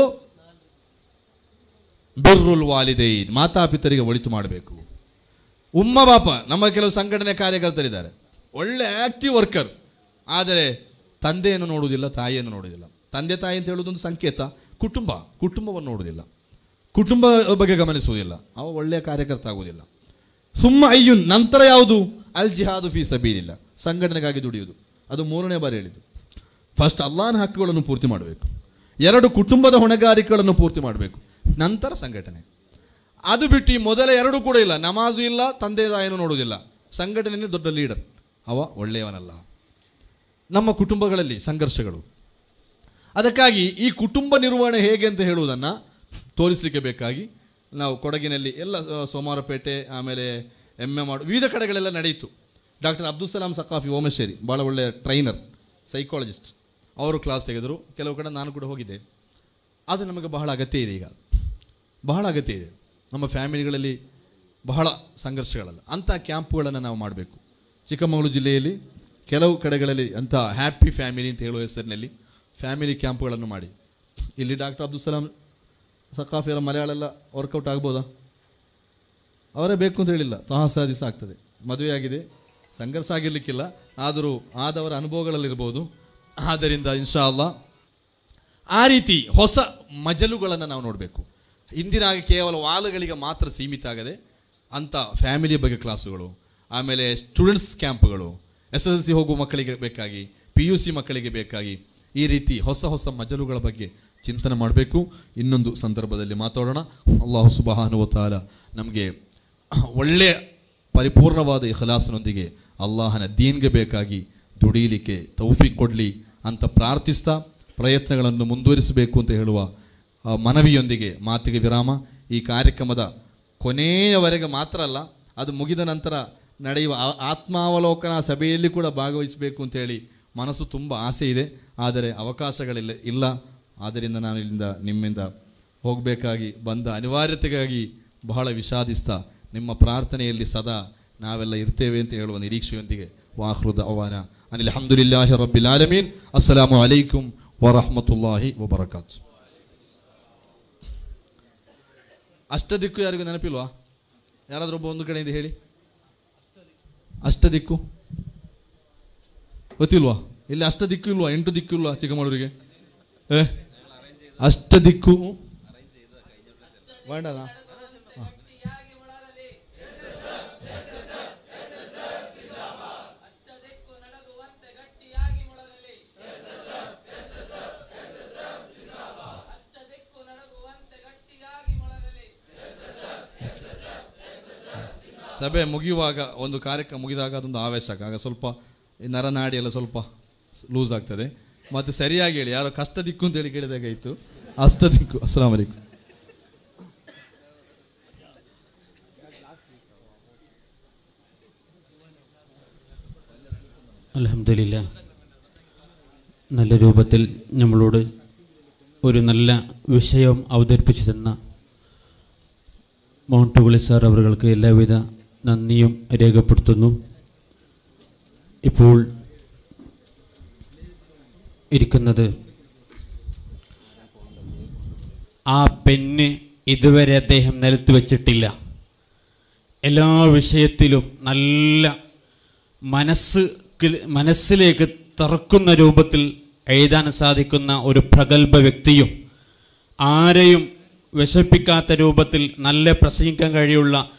ಬಿರ್ರುಲ್ ವಾಲಿದೈನ್ ಮಾತಾಪಿತರಿಗೆ ಒಳಿತು ಮಾಡಬೇಕು ಉಮ್ಮ ಬಾಪ ನಮ್ಮ ಕೆಲವು ಸಂಘಟನೆ ಕಾರ್ಯಕರ್ತರಿದ್ದಾರೆ ಒಳ್ಳೆ ಆಕ್ಟಿವ್ ವರ್ಕರ್ ಆದರೆ ತಂದೆಯನ್ನು ನೋಡುವುದಿಲ್ಲ ತಾಯಿಯನ್ನು ನೋಡುವುದಿಲ್ಲ ತಂದೆ ತಾಯಿ ಅಂತ ಹೇಳುವುದೊಂದು ಸಂಕೇತ ಕುಟುಂಬ ಕುಟುಂಬವನ್ನು ನೋಡುವುದಿಲ್ಲ ಕುಟುಂಬ ಬಗ್ಗೆ ಗಮನಿಸುವುದಿಲ್ಲ ಅವ ಒಳ್ಳೆಯ ಕಾರ್ಯಕರ್ತ ಆಗುವುದಿಲ್ಲ ಸುಮ್ಮ ಅಯ್ಯುನ್ ನಂತರ ಯಾವುದು ಅಲ್ ಜಿಹಾದು ಫೀ ಸಬೀಲಿಲ್ಲ ಸಂಘಟನೆಗಾಗಿ ದುಡಿಯುವುದು ಅದು ಮೂರನೇ ಬಾರಿ ಹೇಳಿದ್ದು ಫಸ್ಟ್ ಅಲ್ಲಾಹನ ಹಕ್ಕುಗಳನ್ನು ಪೂರ್ತಿ ಮಾಡಬೇಕು ಎರಡು ಕುಟುಂಬದ ಹೊಣೆಗಾರಿಕೆಗಳನ್ನು ಪೂರ್ತಿ ಮಾಡಬೇಕು ನಂತರ ಸಂಘಟನೆ ಅದು ಬಿಟ್ಟು ಈ ಮೊದಲ ಎರಡು ಕೂಡ ಇಲ್ಲ ನಮಾಜು ಇಲ್ಲ ತಂದೆ ತಾಯಿಯನ್ನು ನೋಡುವುದಿಲ್ಲ ಸಂಘಟನೆಯೇ ದೊಡ್ಡ ಲೀಡರ್ ಅವ ಒಳ್ಳೆಯವನಲ್ಲ ನಮ್ಮ ಕುಟುಂಬಗಳಲ್ಲಿ ಸಂಘರ್ಷಗಳು ಅದಕ್ಕಾಗಿ ಈ ಕುಟುಂಬ ನಿರ್ವಹಣೆ ಹೇಗೆ ಅಂತ ಹೇಳುವುದನ್ನು ತೋರಿಸಲಿಕ್ಕೆ ಬೇಕಾಗಿ ನಾವು ಕೊಡಗಿನಲ್ಲಿ ಎಲ್ಲ ಆ, ಸೋಮವಾರಪೇಟೆ ಆಮೇಲೆ ಎಮ್ ಎ ಮಾಡು ವಿವಿಧ ಕಡೆಗಳೆಲ್ಲ ನಡೆಯಿತು ಡಾಕ್ಟರ್ ಅಬ್ದುಲ್ ಸಲಾಂ ಸಕಾಫಿ ಓಮೇಶ್ವರಿ ಭಾಳ ಒಳ್ಳೆಯ ಟ್ರೈನರ್ ಸೈಕಾಲಜಿಸ್ಟ್ ಅವರು ಕ್ಲಾಸ್ ತೆಗೆದರು ಕೆಲವು ಕಡೆ ನಾನು ಕೂಡ ಹೋಗಿದ್ದೆ ಅದು ನಮಗೆ ಬಹಳ ಅಗತ್ಯ ಇದೆ ಈಗ ಬಹಳ ಅಗತ್ಯ ಇದೆ ನಮ್ಮ ಫ್ಯಾಮಿಲಿಗಳಲ್ಲಿ ಬಹಳ ಸಂಘರ್ಷಗಳಲ್ಲ ಅಂಥ ಕ್ಯಾಂಪ್ಗಳನ್ನು ನಾವು ಮಾಡಬೇಕು ಚಿಕ್ಕಮಗಳೂರು ಜಿಲ್ಲೆಯಲ್ಲಿ ಕೆಲವು ಕಡೆಗಳಲ್ಲಿ ಅಂಥ ಹ್ಯಾಪಿ ಫ್ಯಾಮಿಲಿ ಅಂತ ಹೇಳುವ ಹೆಸರಿನಲ್ಲಿ ಫ್ಯಾಮಿಲಿ ಕ್ಯಾಂಪ್ಗಳನ್ನು ಮಾಡಿ ಇಲ್ಲಿ ಡಾಕ್ಟರ್ ಅಬ್ದುಲ್ ಸಲಾಂ ಸಕಾಫಿ ಎಲ್ಲ ಮಲಯಾಳ ಎಲ್ಲ ವರ್ಕೌಟ್ ಆಗ್ಬೋದಾ ಅವರೇ ಬೇಕು ಅಂತ ಹೇಳಿಲ್ಲ ತಹಸ ದಿವಸ ಆಗ್ತದೆ ಮದುವೆ ಆಗಿದೆ ಸಂಘರ್ಷ ಆಗಿರಲಿಕ್ಕಿಲ್ಲ ಆದರೂ ಆದವರ ಅನುಭವಗಳಲ್ಲಿರ್ಬೋದು ಆದ್ದರಿಂದ ಇನ್ಶಾ ಅಲ್ಲಾ ಆ ರೀತಿ ಹೊಸ ಮಜಲುಗಳನ್ನು ನಾವು ನೋಡಬೇಕು ಇಂದಿನ ಹಾಗೆ ಕೇವಲ ವಾಲಗಳಿಗೆ ಮಾತ್ರ ಸೀಮಿತ ಆಗದೆ ಅಂಥ ಫ್ಯಾಮಿಲಿ ಬಗ್ಗೆ ಕ್ಲಾಸುಗಳು ಆಮೇಲೆ ಸ್ಟೂಡೆಂಟ್ಸ್ ಕ್ಯಾಂಪ್ಗಳು ಎಸ್ ಎಸ್ ಎಲ್ ಸಿ ಹೋಗುವ ಮಕ್ಕಳಿಗೆ ಬೇಕಾಗಿ ಪಿ ಯು ಸಿ ಮಕ್ಕಳಿಗೆ ಬೇಕಾಗಿ ಈ ರೀತಿ ಹೊಸ ಹೊಸ ಮಜಲುಗಳ ಬಗ್ಗೆ ಚಿಂತನೆ ಮಾಡಬೇಕು ಇನ್ನೊಂದು ಸಂದರ್ಭದಲ್ಲಿ ಮಾತಾಡೋಣ ಅಲ್ಲಾಹು ಸುಬಹಾನುವ ತಾಲ ನಮಗೆ ಒಳ್ಳೆಯ ಪರಿಪೂರ್ಣವಾದ ಇಖಲಾಸನೊಂದಿಗೆ ಅಲ್ಲಾಹನ ದೀನ್ಗೆ ಬೇಕಾಗಿ ದುಡಿಯಲಿಕ್ಕೆ ತೌಫಿಕ್ ಕೊಡಲಿ ಅಂತ ಪ್ರಾರ್ಥಿಸ್ತಾ ಪ್ರಯತ್ನಗಳನ್ನು ಮುಂದುವರಿಸಬೇಕು ಅಂತ ಹೇಳುವ ಆ, ಮನವಿಯೊಂದಿಗೆ ಮಾತಿಗೆ ವಿರಾಮ ಈ ಕಾರ್ಯಕ್ರಮದ ಕೊನೆಯವರೆಗೆ ಮಾತ್ರ ಅಲ್ಲ ಅದು ಮುಗಿದ ನಂತರ ನಡೆಯುವ ಆ- ಆತ್ಮಾವಲೋಕನ ಸಭೆಯಲ್ಲಿ ಕೂಡ ಭಾಗವಹಿಸಬೇಕು ಅಂತೇಳಿ ಮನಸ್ಸು ತುಂಬ ಆಸೆ ಇದೆ ಆದರೆ ಅವಕಾಶಗಳಿಲ್ಲ ಇಲ್ಲ ಆದ್ದರಿಂದ ನಾನು ಇಲ್ಲಿಂದ ನಿಮ್ಮಿಂದ ಹೋಗಬೇಕಾಗಿ ಬಂದ ಅನಿವಾರ್ಯತೆಗಾಗಿ ಬಹಳ ವಿಷಾದಿಸ್ತಾ ನಿಮ್ಮ ಪ್ರಾರ್ಥನೆಯಲ್ಲಿ ಸದಾ ನಾವೆಲ್ಲ ಇರ್ತೇವೆ ಅಂತ ಹೇಳುವ ನಿರೀಕ್ಷೆಯೊಂದಿಗೆ ವಾಹೃದ ಅವಾನ ಅನಿಲ್ ಅಹಮದುಲ್ಲಾಹಿ ರಬ್ಬಿಲ್ ಆಲಮೀನ್ ಅಸ್ಸಲಾಮು ಅಲೈಕುಂ ವರಹಮತುಲ್ಲಾಹಿ ವಬರಕಾತು ಅಷ್ಟದಿಕ್ಕು ಯಾರಿಗೂ ನೆನಪಿಲ್ವಾ ಯಾರಾದರೂ ಒಬ್ಬ ಒಂದು ಕಡೆಯಿಂದ ಹೇಳಿ ಅಷ್ಟದಿಕ್ಕು ಗೊತ್ತಿಲ್ವಾ ಇಲ್ಲಿ ಅಷ್ಟ ದಿಕ್ಕು ಇಲ್ವಾ ಎಂಟು ದಿಕ್ಕು ಇಲ್ವಾ ಚಿಕ್ಕಮಗಳೂರಿಗೆ ಏ ಅಷ್ಟ ದಿಕ್ಕು ಬೇಡನಾ ಅಷ್ಟದಿಕ್ಕು ನಡಗುವಂತೆ ಗಟ್ಟಿಯಾಗಿ ಮೊಳಗಲಿ ಅಷ್ಟದಿಕ್ಕು ನಡಗುವಂತೆ ಗಟ್ಟಿಯಾಗಿ ಮೊಳಗಲಿ ಸಭೆ ಮುಗಿಯುವಾಗ ಒಂದು ಕಾರ್ಯಕ್ರಮ ಮುಗಿದಾಗ ಅದೊಂದು ಆವೇಶ ಆಗ ಆಗ ಸ್ವಲ್ಪ ಈ ನರನಾಡಿ ಎಲ್ಲ ಸ್ವಲ್ಪ ಲೂಸ್ ಆಗ್ತದೆ ಮತ್ತು ಸರಿಯಾಗಿ ಹೇಳಿ ಯಾರೋ ಕಷ್ಟ ದಿಕ್ಕು ಅಂತ ಹೇಳಿ ಕೇಳಿದಾಗ ಇತ್ತು ಅಷ್ಟ ದಿಕ್ಕು ಅಸ್ಸಲಾಂ ವಲೈಕುಂ അലഹമില്ല നല്ല രൂപത്തിൽ നമ്മളോട് ഒരു നല്ല വിഷയം അവതരിപ്പിച്ചു തന്ന മൗണ്ടുകുളി സാർ അവർക്ക് എല്ലാവിധ നന്ദിയും രേഖപ്പെടുത്തുന്നു ഇപ്പോൾ ഇരിക്കുന്നത് ആ പെന്ന് ഇതുവരെ അദ്ദേഹം നിലത്ത് വെച്ചിട്ടില്ല എല്ലാ വിഷയത്തിലും നല്ല മനസ്സ് മനസ്സിലേക്ക് തറക്കുന്ന രൂപത്തിൽ എഴുതാൻ സാധിക്കുന്ന ഒരു പ്രഗത്ഭ വ്യക്തിയും ആരെയും വിശപ്പിക്കാത്ത രൂപത്തിൽ നല്ല പ്രസംഗിക്കാൻ കഴിയുള്ള